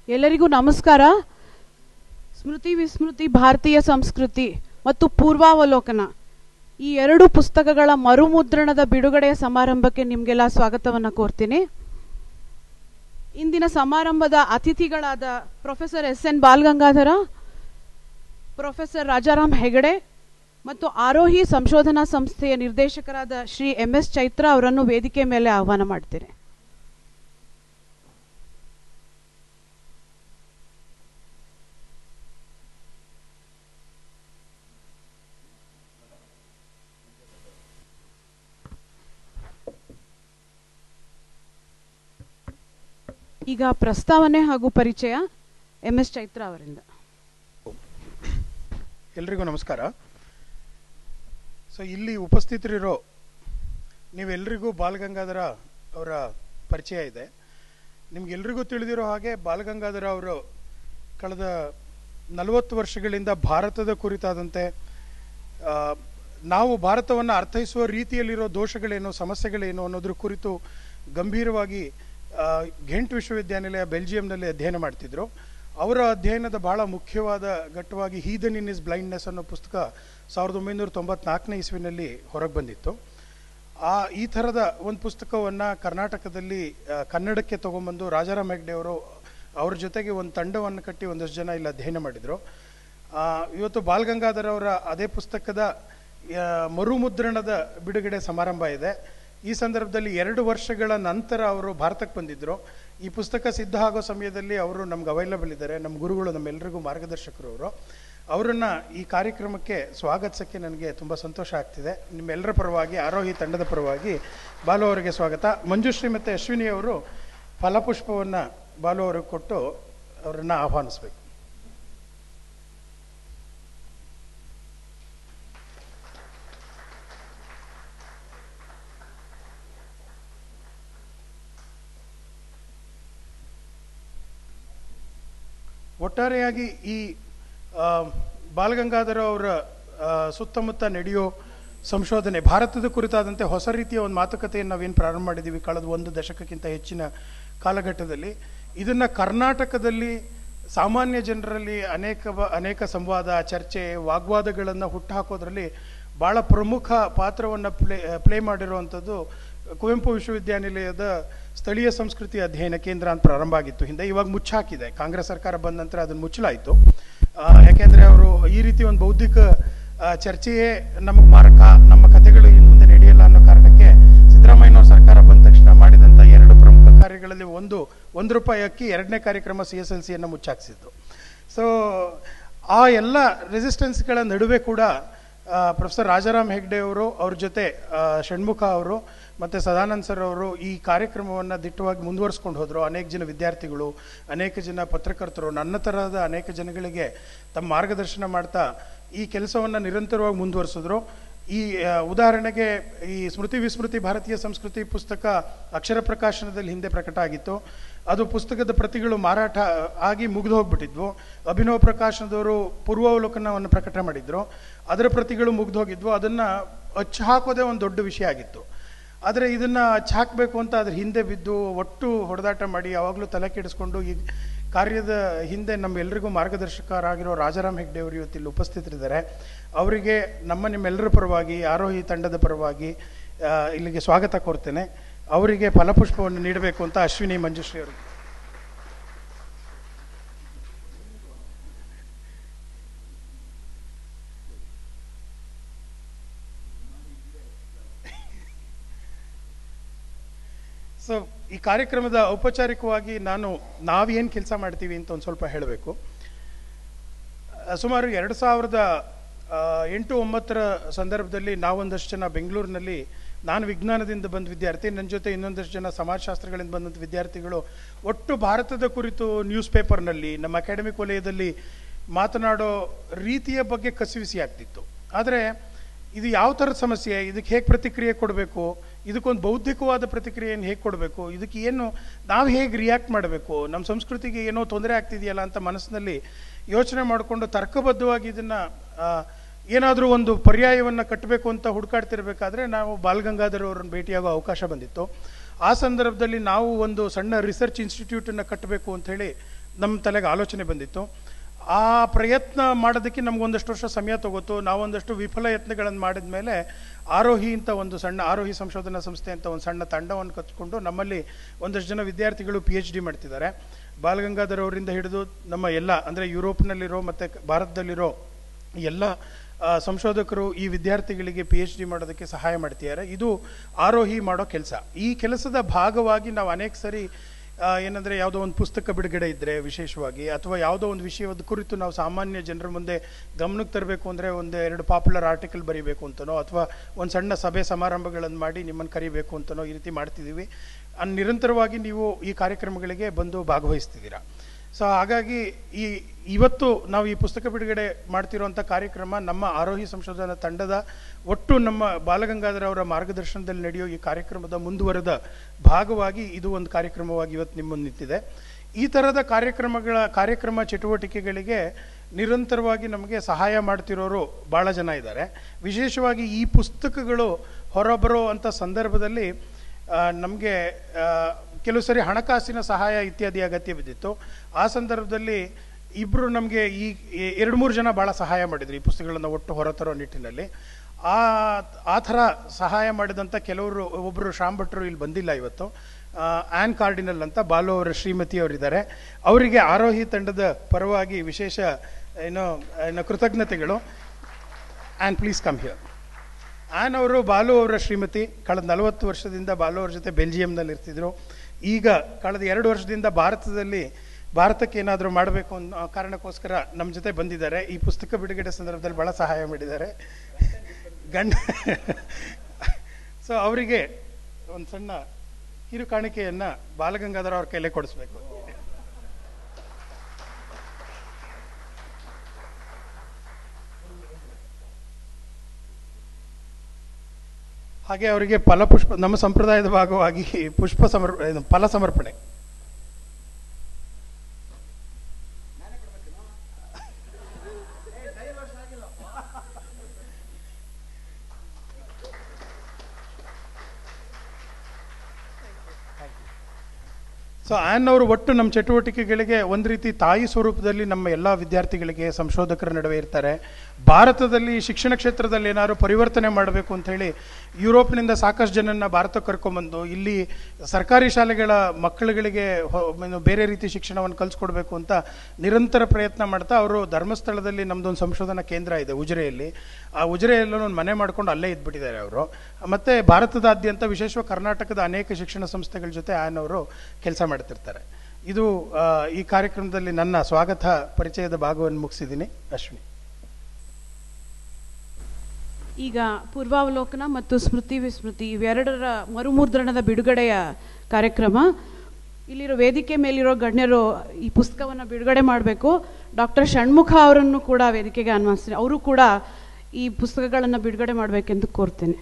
ಎಲ್ಲರಿಗೂ ನಮಸ್ಕಾರ ಸ್ಮೃತಿ ವಿಸ್ಮೃತಿ ಭಾರತೀಯ ಸಂಸ್ಕೃತಿ ಮತ್ತು ಪೂರ್ವಾವಲೋಕನ ಈ ಎರಡು ಪುಸ್ತಕಗಳ ಮರುಮುದ್ರಣದ ಬಿಡುಗಡೆಯ ಸಮಾರಂಭಕ್ಕೆ ನಿಮಗೆಲ್ಲ ಸ್ವಾಗತವನ್ನು ಕೋರ್ತೀನಿ ಇಂದಿನ ಸಮಾರಂಭದ ಅತಿಥಿಗಳಾದ professor S N Balagangadhara professor Rajaram Hegde ಮತ್ತು ಆರೋಹಿ ಸಂಶೋಧನಾ ಸಂಸ್ಥೆಯ ನಿರ್ದೇಶಕರಾದ ಶ್ರೀ ಎಂ ಎಸ್ ಚೈತ್ರ ಅವರನ್ನು ವೇದಿಕೆ ಮೇಲೆ ಆಹ್ವಾನ ಮಾಡ್ತೇನೆ ಈಗ ಪ್ರಸ್ತಾವನೆ ಹಾಗೂ ಪರಿಚಯ ಎಂ ಎಸ್ ಚೈತ್ರ ಅವರಿಂದ ಎಲ್ರಿಗೂ ನಮಸ್ಕಾರ ಸೊ ಇಲ್ಲಿ ಉಪಸ್ಥಿತರಿರೋ ನೀವೆಲ್ರಿಗೂ ಬಾಲಗಂಗಾಧರ ಅವರ ಪರಿಚಯ ಇದೆ ನಿಮ್ಗೆಲ್ರಿಗೂ ತಿಳಿದಿರೋ ಹಾಗೆ ಬಾಲಗಂಗಾಧರ ಅವರು ಕಳೆದ ನಲವತ್ತು ವರ್ಷಗಳಿಂದ ಭಾರತದ ಕುರಿತಾದಂತೆ ಆ, ನಾವು ಭಾರತವನ್ನು ಅರ್ಥೈಸುವ ರೀತಿಯಲ್ಲಿರೋ ದೋಷಗಳೇನು ಸಮಸ್ಯೆಗಳೇನು ಅನ್ನೋದ್ರ ಕುರಿತು ಗಂಭೀರವಾಗಿ ಆ, ಘೆಂಟ್ ವಿಶ್ವವಿದ್ಯಾನಿಲಯ ಬೆಲ್ಜಿಯಂನಲ್ಲಿ ಅಧ್ಯಯನ ಮಾಡ್ತಿದ್ರು ಅವರ ಅಧ್ಯಯನದ ಬಹಳ ಮುಖ್ಯವಾದ ಘಟ್ಟವಾಗಿ ಹೀದನ್ ಇನ್ ಇಸ್ ಬ್ಲೈಂಡ್ನೆಸ್ ಅನ್ನೋ ಪುಸ್ತಕ ಸಾವಿರದ ಒಂಬೈನೂರ ತೊಂಬತ್ನಾಲ್ಕನೇ ಇಸ್ವಿನಲ್ಲಿ ಹೊರಗೆ ಬಂದಿತ್ತು ಆ ಈ ಥರದ ಒಂದು ಪುಸ್ತಕವನ್ನು ಕರ್ನಾಟಕದಲ್ಲಿ ಆ, ಕನ್ನಡಕ್ಕೆ ತೊಗೊಂಬಂದು ರಾಜಾರಾಮ್ ಹೆಗ್ಡೆ ಅವರು ಅವ್ರ ಜೊತೆಗೆ ಒಂದು ತಂಡವನ್ನು ಕಟ್ಟಿ ಒಂದಷ್ಟು ಜನ ಇಲ್ಲಿ ಅಧ್ಯಯನ ಮಾಡಿದರು ಆ, ಇವತ್ತು ಬಾಲಗಂಗಾಧರ್ ಅವರ ಅದೇ ಪುಸ್ತಕದ ಆ, ಮರುಮುದ್ರಣದ ಬಿಡುಗಡೆ ಸಮಾರಂಭ ಇದೆ ಈ ಸಂದರ್ಭದಲ್ಲಿ ಎರಡು ವರ್ಷಗಳ ನಂತರ ಅವರು ಭಾರತಕ್ಕೆ ಬಂದಿದ್ದರು ಈ ಪುಸ್ತಕ ಸಿದ್ಧ ಆಗೋ ಸಮಯದಲ್ಲಿ ಅವರು ನಮ್ಗೆ ಅವೈಲಬಲ್ ಇದ್ದಾರೆ ನಮ್ಮ ಗುರುಗಳು ನಮ್ಮೆಲ್ಲರಿಗೂ ಮಾರ್ಗದರ್ಶಕರು ಅವರು ಅವರನ್ನು ಈ ಕಾರ್ಯಕ್ರಮಕ್ಕೆ ಸ್ವಾಗತಿಸೋಕ್ಕೆ ನನಗೆ ತುಂಬ ಸಂತೋಷ ಆಗ್ತಿದೆ ನಿಮ್ಮೆಲ್ಲರ ಪರವಾಗಿ ಆರೋಹಿ ತಂಡದ ಪರವಾಗಿ ಬಾಲು ಅವರಿಗೆ ಸ್ವಾಗತ ಮಂಜುಶ್ರೀ ಮತ್ತು ಅಶ್ವಿನಿ ಅವರು ಫಲಪುಷ್ಪವನ್ನು ಬಾಲು ಅವರಿಗೆ ಕೊಟ್ಟು ಅವರನ್ನು ಆಹ್ವಾನಿಸ್ಬೇಕು ಒಟ್ಟಾರೆಯಾಗಿ ಈ ಆ, ಬಾಲಗಂಗಾಧರ ಅವರ ಆ, ಸುತ್ತಮುತ್ತ ನಡೆಯೋ ಸಂಶೋಧನೆ ಭಾರತದ ಕುರಿತಾದಂತೆ ಹೊಸ ರೀತಿಯ ಒಂದು ಮಾತುಕತೆಯನ್ನು ನಾವೇನು ಪ್ರಾರಂಭ ಮಾಡಿದ್ದೀವಿ ಕಳೆದ ಒಂದು ದಶಕಕ್ಕಿಂತ ಹೆಚ್ಚಿನ ಕಾಲಘಟ್ಟದಲ್ಲಿ ಇದನ್ನು ಕರ್ನಾಟಕದಲ್ಲಿ ಸಾಮಾನ್ಯ ಜನರಲ್ಲಿ ಅನೇಕ ಬ- ಅನೇಕ ಸಂವಾದ ಚರ್ಚೆ ವಾಗ್ವಾದಗಳನ್ನು ಹುಟ್ಟುಹಾಕೋದ್ರಲ್ಲಿ ಭಾಳ ಪ್ರಮುಖ ಪಾತ್ರವನ್ನು ಪ್ಲೇ ಪ್ಲೇ ಮಾಡಿರುವಂಥದ್ದು ಕುವೆಂಪು ವಿಶ್ವವಿದ್ಯಾನಿಲಯದ ಸ್ಥಳೀಯ ಸಂಸ್ಕೃತಿ ಅಧ್ಯಯನ ಕೇಂದ್ರ ಅಂತ ಪ್ರಾರಂಭ ಆಗಿತ್ತು ಹಿಂದೆ ಇವಾಗ ಮುಚ್ಚಾಕಿದೆ ಕಾಂಗ್ರೆಸ್ ಸರ್ಕಾರ ಬಂದ ನಂತರ ಅದನ್ನು ಮುಚ್ಚಲಾಯಿತು ಆ, ಯಾಕೆಂದ್ರೆ ಅವರು ಈ ರೀತಿ ಒಂದು ಬೌದ್ಧಿಕ ಆ, ಚರ್ಚೆಯೇ ನಮಗೆ ಮಾರಕ ನಮ್ಮ ಕಥೆಗಳು ಇನ್ನು ಮುಂದೆ ನಡೆಯಲ್ಲ ಅನ್ನೋ ಕಾರಣಕ್ಕೆ ಸಿದ್ದರಾಮಯ್ಯನವ್ರ ಸರ್ಕಾರ ಬಂದ ತಕ್ಷಣ ಮಾಡಿದಂಥ ಎರಡು ಪ್ರಮುಖ ಕಾರ್ಯಗಳಲ್ಲಿ ಒಂದು ಒಂದು ರೂಪಾಯಿ ಅಕ್ಕಿ ಎರಡನೇ ಕಾರ್ಯಕ್ರಮ ಸಿ ಎಸ್ ಎಲ್ ಸಿಯನ್ನು ಮುಚ್ಚಾಕ್ಸಿದ್ದು ಸೊ ಆ ಎಲ್ಲ ರೆಸಿಸ್ಟೆನ್ಸ್ಗಳ ನಡುವೆ ಕೂಡ ಆ, ಪ್ರೊಫೆಸರ್ ರಾಜಾರಾಮ್ ಹೆಗ್ಡೆ ಅವರು ಅವ್ರ ಜೊತೆ ಆ, ಷಣ್ಮುಖ ಅವರು ಮತ್ತು ಸದಾನಂದ್ ಸರ್ ಅವರು ಈ ಕಾರ್ಯಕ್ರಮವನ್ನು ದಿಟ್ಟವಾಗಿ ಮುಂದುವರಿಸ್ಕೊಂಡು ಹೋದರು ಅನೇಕ ಜನ ವಿದ್ಯಾರ್ಥಿಗಳು ಅನೇಕ ಜನ ಪತ್ರಕರ್ತರು ನನ್ನ ತರಹದ ಅನೇಕ ಜನಗಳಿಗೆ ತಮ್ಮ ಮಾರ್ಗದರ್ಶನ ಮಾಡ್ತಾ ಈ ಕೆಲಸವನ್ನು ನಿರಂತರವಾಗಿ ಮುಂದುವರಿಸಿದ್ರು ಈ ಆ, ಉದಾಹರಣೆಗೆ ಈ ಸ್ಮೃತಿ ವಿಸ್ಮೃತಿ ಭಾರತೀಯ ಸಂಸ್ಕೃತಿ ಪುಸ್ತಕ ಅಕ್ಷರ ಪ್ರಕಾಶನದಲ್ಲಿ ಹಿಂದೆ ಪ್ರಕಟ ಆಗಿತ್ತು ಅದು ಪುಸ್ತಕದ ಪ್ರತಿಗಳು ಮಾರಾಟ ಆಗಿ ಮುಗಿದು ಹೋಗ್ಬಿಟ್ಟಿದ್ವು ಅಭಿನವ್ ಪ್ರಕಾಶನದವರು ಪೂರ್ವಾವಲೋಕನವನ್ನು ಪ್ರಕಟ ಮಾಡಿದ್ರು ಅದರ ಪ್ರತಿಗಳು ಮುಗ್ದು ಹೋಗಿದ್ವು ಅದನ್ನು ಅಚ್ಚು ಹಾಕೋದೇ ಒಂದು ದೊಡ್ಡ ವಿಷಯ ಆಗಿತ್ತು ಆದರೆ ಇದನ್ನು ಅಚ್ಚು ಹಾಕಬೇಕು ಅಂತ ಅದ್ರ ಹಿಂದೆ ಬಿದ್ದು ಒಟ್ಟು ಹೊಡೆದಾಟ ಮಾಡಿ ಯಾವಾಗಲೂ ತಲೆ ಕೆಡಿಸ್ಕೊಂಡು ಈ ಕಾರ್ಯದ ಹಿಂದೆ ನಮ್ಮೆಲ್ಲರಿಗೂ ಮಾರ್ಗದರ್ಶಕರಾಗಿರೋ ರಾಜಾರಾಮ್ ಹೆಗ್ಡೆ ಅವರು ಇವತ್ತು ಇಲ್ಲಿ ಉಪಸ್ಥಿತರಿದ್ದಾರೆ ಅವರಿಗೆ ನಮ್ಮ ನಿಮ್ಮೆಲ್ಲರ ಪರವಾಗಿ ಆರೋಹಿ ತಂಡದ ಪರವಾಗಿ ಆ, ಇಲ್ಲಿಗೆ ಸ್ವಾಗತ ಕೋರ್ತೇನೆ ಅವರಿಗೆ ಫಲಪುಷ್ಪವನ್ನು ನೀಡಬೇಕು ಅಂತ ಅಶ್ವಿನಿ ಮಂಜುಶ್ರೀ ಅವರು ಸೊ ಈ ಕಾರ್ಯಕ್ರಮದ ಔಪಚಾರಿಕವಾಗಿ ನಾನು ನಾವೇನು ಕೆಲಸ ಮಾಡ್ತೀವಿ ಅಂತ ಒಂದು ಸ್ವಲ್ಪ ಹೇಳಬೇಕು ಸುಮಾರು ಎರಡು ಸಾವಿರದ ಆ, ಎಂಟು ಒಂಬತ್ತರ ಸಂದರ್ಭದಲ್ಲಿ ನಾವೊಂದಷ್ಟು ಜನ ಬೆಂಗಳೂರಿನಲ್ಲಿ ನಾನು ವಿಜ್ಞಾನದಿಂದ ಬಂದ ವಿದ್ಯಾರ್ಥಿ ನನ್ನ ಜೊತೆ ಇನ್ನೊಂದಷ್ಟು ಜನ ಸಮಾಜಶಾಸ್ತ್ರಗಳಿಂದ ಬಂದಂಥ ವಿದ್ಯಾರ್ಥಿಗಳು ಒಟ್ಟು ಭಾರತದ ಕುರಿತು ನ್ಯೂಸ್ ಪೇಪರ್ನಲ್ಲಿ ನಮ್ಮ ಅಕಾಡೆಮಿಕ್ ವಲಯದಲ್ಲಿ ಮಾತನಾಡೋ ರೀತಿಯ ಬಗ್ಗೆ ಕಸಿವಿಸಿ ಆಗ್ತಿತ್ತು ಆದರೆ ಇದು ಯಾವ ಥರದ ಸಮಸ್ಯೆ ಇದಕ್ಕೆ ಹೇಗೆ ಪ್ರತಿಕ್ರಿಯೆ ಕೊಡಬೇಕು ಇದಕ್ಕೊಂದು ಬೌದ್ಧಿಕವಾದ ಪ್ರತಿಕ್ರಿಯೆಯನ್ನು ಹೇಗೆ ಕೊಡಬೇಕು ಇದಕ್ಕೆ ಏನು ನಾವು ಹೇಗೆ ರಿಯಾಕ್ಟ್ ಮಾಡಬೇಕು ನಮ್ಮ ಸಂಸ್ಕೃತಿಗೆ ಏನೋ ತೊಂದರೆ ಆಗ್ತಿದೆಯಲ್ಲ ಅಂತ ಮನಸ್ಸಿನಲ್ಲಿ ಯೋಚನೆ ಮಾಡಿಕೊಂಡು ತರ್ಕಬದ್ಧವಾಗಿ ಇದನ್ನು ಏನಾದರೂ ಒಂದು ಪರ್ಯಾಯವನ್ನು ಕಟ್ಟಬೇಕು ಅಂತ ಹುಡುಕಾಡ್ತಿರ್ಬೇಕಾದ್ರೆ ನಾವು ಬಾಲಗಂಗಾಧರ್ ಅವರನ್ನು ಭೇಟಿಯಾಗೋ ಅವಕಾಶ ಬಂದಿತ್ತು ಆ ಸಂದರ್ಭದಲ್ಲಿ ನಾವು ಒಂದು ಸಣ್ಣ ರಿಸರ್ಚ್ ಇನ್ಸ್ಟಿಟ್ಯೂಟನ್ನು ಕಟ್ಟಬೇಕು ಅಂಥೇಳಿ ನಮ್ಮ ತಲೆಗೆ ಆಲೋಚನೆ ಬಂದಿತ್ತು ಆ ಪ್ರಯತ್ನ ಮಾಡೋದಕ್ಕೆ ನಮಗೊಂದಷ್ಟು ವರ್ಷ ಸಮಯ ತಗೋತು ನಾವೊಂದಷ್ಟು ವಿಫಲ ಯತ್ನಗಳನ್ನು ಮಾಡಿದ ಮೇಲೆ ಆರೋಹಿ ಅಂತ ಒಂದು ಸಣ್ಣ ಆರೋಹಿ ಸಂಶೋಧನಾ ಸಂಸ್ಥೆ ಅಂತ ಒಂದು ಸಣ್ಣ ತಂಡವನ್ನು ಕಚ್ಕೊಂಡು ನಮ್ಮಲ್ಲಿ ಒಂದಷ್ಟು ಜನ ವಿದ್ಯಾರ್ಥಿಗಳು ಪಿ ಎಚ್ ಡಿ ಮಾಡ್ತಿದ್ದಾರೆ ಬಾಲಗಂಗಾಧರ್ ಅವರಿಂದ ಹಿಡಿದು ನಮ್ಮ ಎಲ್ಲ ಅಂದರೆ ಯುರೋಪ್ನಲ್ಲಿರೋ ಮತ್ತು ಭಾರತದಲ್ಲಿರೋ ಎಲ್ಲ ಆ, ಸಂಶೋಧಕರು ಈ ವಿದ್ಯಾರ್ಥಿಗಳಿಗೆ ಪಿ ಎಚ್ ಡಿ ಮಾಡೋದಕ್ಕೆ ಸಹಾಯ ಮಾಡ್ತಿದ್ದಾರೆ ಇದು ಆರೋಹಿ ಮಾಡೋ ಕೆಲಸ ಈ ಕೆಲಸದ ಭಾಗವಾಗಿ ನಾವು ಅನೇಕ ಸರಿ ಆ, ಏನಂದ್ರೆ ಯಾವುದೋ ಒಂದು ಪುಸ್ತಕ ಬಿಡುಗಡೆ ಇದ್ದರೆ ವಿಶೇಷವಾಗಿ ಅಥವಾ ಯಾವುದೋ ಒಂದು ವಿಷಯದ ಕುರಿತು ನಾವು ಸಾಮಾನ್ಯ ಜನರ ಮುಂದೆ ಗಮನಕ್ಕೆ ತರಬೇಕು ಅಂದರೆ ಒಂದು ಎರಡು ಪಾಪ್ಯುಲರ್ ಆರ್ಟಿಕಲ್ ಬರೀಬೇಕು ಅಂತನೋ ಅಥವಾ ಒಂದು ಸಣ್ಣ ಸಭೆ ಸಮಾರಂಭಗಳನ್ನು ಮಾಡಿ ನಿಮ್ಮನ್ನು ಕರಿಬೇಕು ಅಂತನೋ ಈ ರೀತಿ ಮಾಡ್ತಿದ್ದೀವಿ ಅನ್ ನಿರಂತರವಾಗಿ ನೀವು ಈ ಕಾರ್ಯಕ್ರಮಗಳಿಗೆ ಬಂದು ಭಾಗವಹಿಸ್ತಿದ್ದೀರಾ ಸೊ ಹಾಗಾಗಿ ಈ ಇವತ್ತು ನಾವು ಈ ಪುಸ್ತಕ ಬಿಡುಗಡೆ ಮಾಡ್ತಿರುವಂಥ ಕಾರ್ಯಕ್ರಮ ನಮ್ಮ ಆರೋಹಿ ಸಂಶೋಧನಾ ತಂಡದ ಒಟ್ಟು ನಮ್ಮ ಬಾಲಗಂಗಾಧರ ಅವರ ಮಾರ್ಗದರ್ಶನದಲ್ಲಿ ನಡೆಯೋ ಈ ಕಾರ್ಯಕ್ರಮದ ಮುಂದುವರೆದ ಭಾಗವಾಗಿ ಇದು ಒಂದು ಕಾರ್ಯಕ್ರಮವಾಗಿ ಇವತ್ತು ನಿಮ್ಮ ಮುಂದೆ ನಿಂತಿದೆ ಈ ಥರದ ಕಾರ್ಯಕ್ರಮಗಳ ಕಾರ್ಯಕ್ರಮ ಚಟುವಟಿಕೆಗಳಿಗೆ ನಿರಂತರವಾಗಿ ನಮಗೆ ಸಹಾಯ ಮಾಡ್ತಿರೋರು ಭಾಳ ಜನ ಇದ್ದಾರೆ ವಿಶೇಷವಾಗಿ ಈ ಪುಸ್ತಕಗಳು ಹೊರಬರೋ ಅಂಥ ಸಂದರ್ಭದಲ್ಲಿ ನಮಗೆ ಕೆಲವು ಸರಿ ಹಣಕಾಸಿನ ಸಹಾಯ ಇತ್ಯಾದಿ ಅಗತ್ಯ ಬಿದ್ದಿತ್ತು ಆ ಸಂದರ್ಭದಲ್ಲಿ ಇಬ್ಬರು ನಮಗೆ ಈ ಎ- ಎರಡು ಮೂರು ಜನ ಭಾಳ ಸಹಾಯ ಮಾಡಿದ್ರು ಈ ಪುಸ್ತಕಗಳನ್ನು ಒಟ್ಟು ಹೊರತರೋ ನಿಟ್ಟಿನಲ್ಲಿ ಆ ಆ ಥರ ಸಹಾಯ ಮಾಡಿದಂಥ ಕೆಲವರು ಒಬ್ಬರು ಶ್ಯಾಮ್ ಭಟ್ರು ಇಲ್ಲಿ ಬಂದಿಲ್ಲ ಇವತ್ತು ಆ, ಆ್ಯನ್ ಕಾರ್ಡಿನಲ್ ಅಂತ ಬಾಲು ಅವರ ಶ್ರೀಮತಿ ಅವರಿದ್ದಾರೆ ಅವರಿಗೆ ಆರೋಹಿ ತಂಡದ ಪರವಾಗಿ ವಿಶೇಷ ಏನೋ ಏನೋ ಕೃತಜ್ಞತೆಗಳು and please come here on ಅವರು ಬಾಲು ಅವರ ಶ್ರೀಮತಿ ಕಳೆದ ನಲವತ್ತು ವರ್ಷದಿಂದ ಬಾಲು ಅವ್ರ ಜೊತೆ ಬೆಲ್ಜಿಯಂನಲ್ಲಿ ಇರ್ತಿದ್ರು ಈಗ ಕಳೆದ ಎರಡು ವರ್ಷದಿಂದ ಭಾರತದಲ್ಲಿ ಭಾರತಕ್ಕೆ ಏನಾದರೂ ಮಾಡಬೇಕು ಅನ್ನೋ ಕಾರಣಕ್ಕೋಸ್ಕರ ನಮ್ಮ ಜೊತೆ ಬಂದಿದ್ದಾರೆ ಈ ಪುಸ್ತಕ ಬಿಡುಗಡೆ ಸಂದರ್ಭದಲ್ಲಿ ಭಾಳ ಸಹಾಯ ಮಾಡಿದ್ದಾರೆ ಗಂಡ ಸೊ ಅವರಿಗೆ ಒಂದು ಸಣ್ಣ ಕಿರು ಕಾಣಿಕೆಯನ್ನು ಬಾಲಗಂಗಾಧರ ಅವ್ರ ಕೈಲೇ ಕೊಡಿಸ್ಬೇಕು ಹಾಗೆ ಅವರಿಗೆ ಫಲಪುಷ್ಪ ನಮ್ಮ ಸಂಪ್ರದಾಯದ ಭಾಗವಾಗಿ ಪುಷ್ಪ ಸಮರ್ ಇದು ಫಲ ಸಮರ್ಪಣೆ ಸೊ ಆ್ಯನ್ ಅವರು ಒಟ್ಟು ನಮ್ಮ ಚಟುವಟಿಕೆಗಳಿಗೆ ಒಂದು ರೀತಿ ತಾಯಿ ಸ್ವರೂಪದಲ್ಲಿ ನಮ್ಮ ಎಲ್ಲ ವಿದ್ಯಾರ್ಥಿಗಳಿಗೆ ಸಂಶೋಧಕರ ನಡುವೆ ಇರ್ತಾರೆ ಭಾರತದಲ್ಲಿ ಶಿಕ್ಷಣ ಕ್ಷೇತ್ರದಲ್ಲಿ ಏನಾದ್ರು ಪರಿವರ್ತನೆ ಮಾಡಬೇಕು ಅಂತ ಹೇಳಿ ಯುರೋಪ್ನಿಂದ ಸಾಕಷ್ಟು ಜನನ್ನ ಭಾರತಕ್ಕೆ ಕರ್ಕೊಂಬಂದು ಇಲ್ಲಿ ಸರ್ಕಾರಿ ಶಾಲೆಗಳ ಮಕ್ಕಳುಗಳಿಗೆ ಹೊ- ಏನು ಬೇರೆ ರೀತಿ ಶಿಕ್ಷಣವನ್ನು ಕಲಿಸ್ಕೊಡ್ಬೇಕು ಅಂತ ನಿರಂತರ ಪ್ರಯತ್ನ ಮಾಡ್ತಾ ಅವರು ಧರ್ಮಸ್ಥಳದಲ್ಲಿ ನಮ್ಮದೊಂದು ಸಂಶೋಧನಾ ಕೇಂದ್ರ ಇದೆ ಉಜಿರೆಯಲ್ಲಿ ಆ ಉಜಿರೆಯಲ್ಲೂ ಒಂದು ಮನೆ ಮಾಡ್ಕೊಂಡು ಅಲ್ಲೇ ಇದ್ಬಿಟ್ಟಿದ್ದಾರೆ ಅವರು ಮತ್ತೆ ಭಾರತದಾದ್ಯಂತ ವಿಶೇಷವಾಗಿ ಕರ್ನಾಟಕದ ಅನೇಕ ಶಿಕ್ಷಣ ಸಂಸ್ಥೆಗಳ ಜೊತೆ ಆಯನ್ ಅವರು ಕೆಲಸ ಮಾಡ್ತಿರ್ತಾರೆ ಇದು ಆ, ಈ ಕಾರ್ಯಕ್ರಮದಲ್ಲಿ ನನ್ನ ಸ್ವಾಗತ ಪರಿಚಯದ ಭಾಗವನ್ನು ಮುಗಿಸಿದ್ದೀನಿ ಅಶ್ವಿನಿ ಈಗ ಪೂರ್ವಾವಲೋಕನ ಮತ್ತು ಸ್ಮೃತಿ ವಿಸ್ಮೃತಿ ಇವೆರಡರ ಮರುಮುದ್ರಣದ ಬಿಡುಗಡೆಯ ಕಾರ್ಯಕ್ರಮ ಇಲ್ಲಿರೋ ವೇದಿಕೆ ಮೇಲಿರೋ ಗಣ್ಯರು ಈ ಪುಸ್ತಕವನ್ನು ಬಿಡುಗಡೆ ಮಾಡಬೇಕು ಡಾಕ್ಟರ್ ಷಣ್ಮುಖ ಅವರನ್ನು ಕೂಡ ವೇದಿಕೆಗೆ ಆಹ್ವಾನಿಸ್ತೀನಿ ಅವರು ಕೂಡ ಈ ಪುಸ್ತಕಗಳನ್ನು ಬಿಡುಗಡೆ ಮಾಡಬೇಕೆಂದು ಕೋರ್ತೇನೆ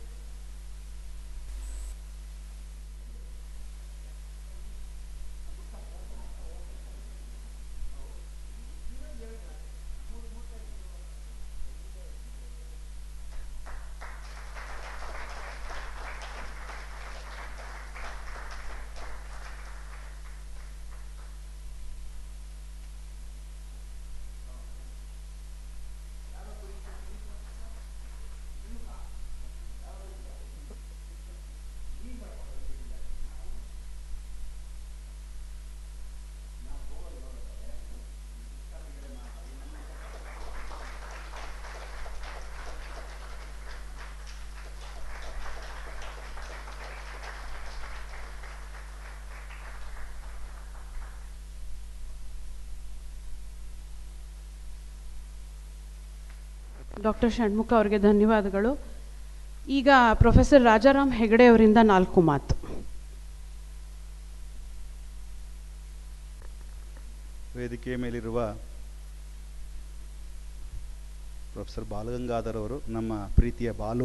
ಡಾಕ್ಟರ್ ಷಣ್ಮುಖ ಅವರಿಗೆ ಧನ್ಯವಾದಗಳು ಈಗ ಪ್ರೊಫೆಸರ್ ರಾಜಾರಾಮ್ ಹೆಗಡೆ ಅವರಿಂದ ನಾಲ್ಕು ಮಾತು ವೇದಿಕೆಯ ಮೇಲಿರುವ ಪ್ರೊಫೆಸರ್ ಬಾಲಗಂಗಾಧರ್ ಅವರು ನಮ್ಮ ಪ್ರೀತಿಯ ಬಾಲು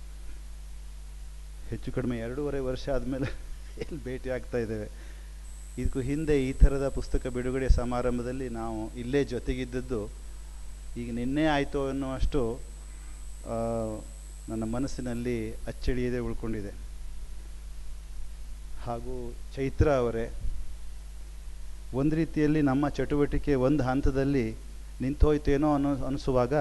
ಹೆಚ್ಚು ಕಡಿಮೆ ಎರಡೂವರೆ ವರ್ಷ ಆದಮೇಲೆ ಎಲ್ಲಿ ಭೇಟಿ ಆಗ್ತಾ ಇದ್ದೇವೆ ಇದಕ್ಕೂ ಹಿಂದೆ ಈ ಥರದ ಪುಸ್ತಕ ಬಿಡುಗಡೆ ಸಮಾರಂಭದಲ್ಲಿ ನಾವು ಇಲ್ಲೇ ಜೊತೆಗಿದ್ದದ್ದು ಈಗ ನಿನ್ನೆ ಆಯಿತು ಅನ್ನುವಷ್ಟು ಆ, ನನ್ನ ಮನಸ್ಸಿನಲ್ಲಿ ಅಚ್ಚಳಿಯದೆ ಉಳ್ಕೊಂಡಿದೆ ಹಾಗೂ ಚೈತ್ರ ಅವರೇ ಒಂದು ರೀತಿಯಲ್ಲಿ ನಮ್ಮ ಚಟುವಟಿಕೆ ಒಂದು ಹಂತದಲ್ಲಿ ನಿಂತೋಯ್ತೇನೋ ಅನ್ನೋ ಅನಿಸುವಾಗ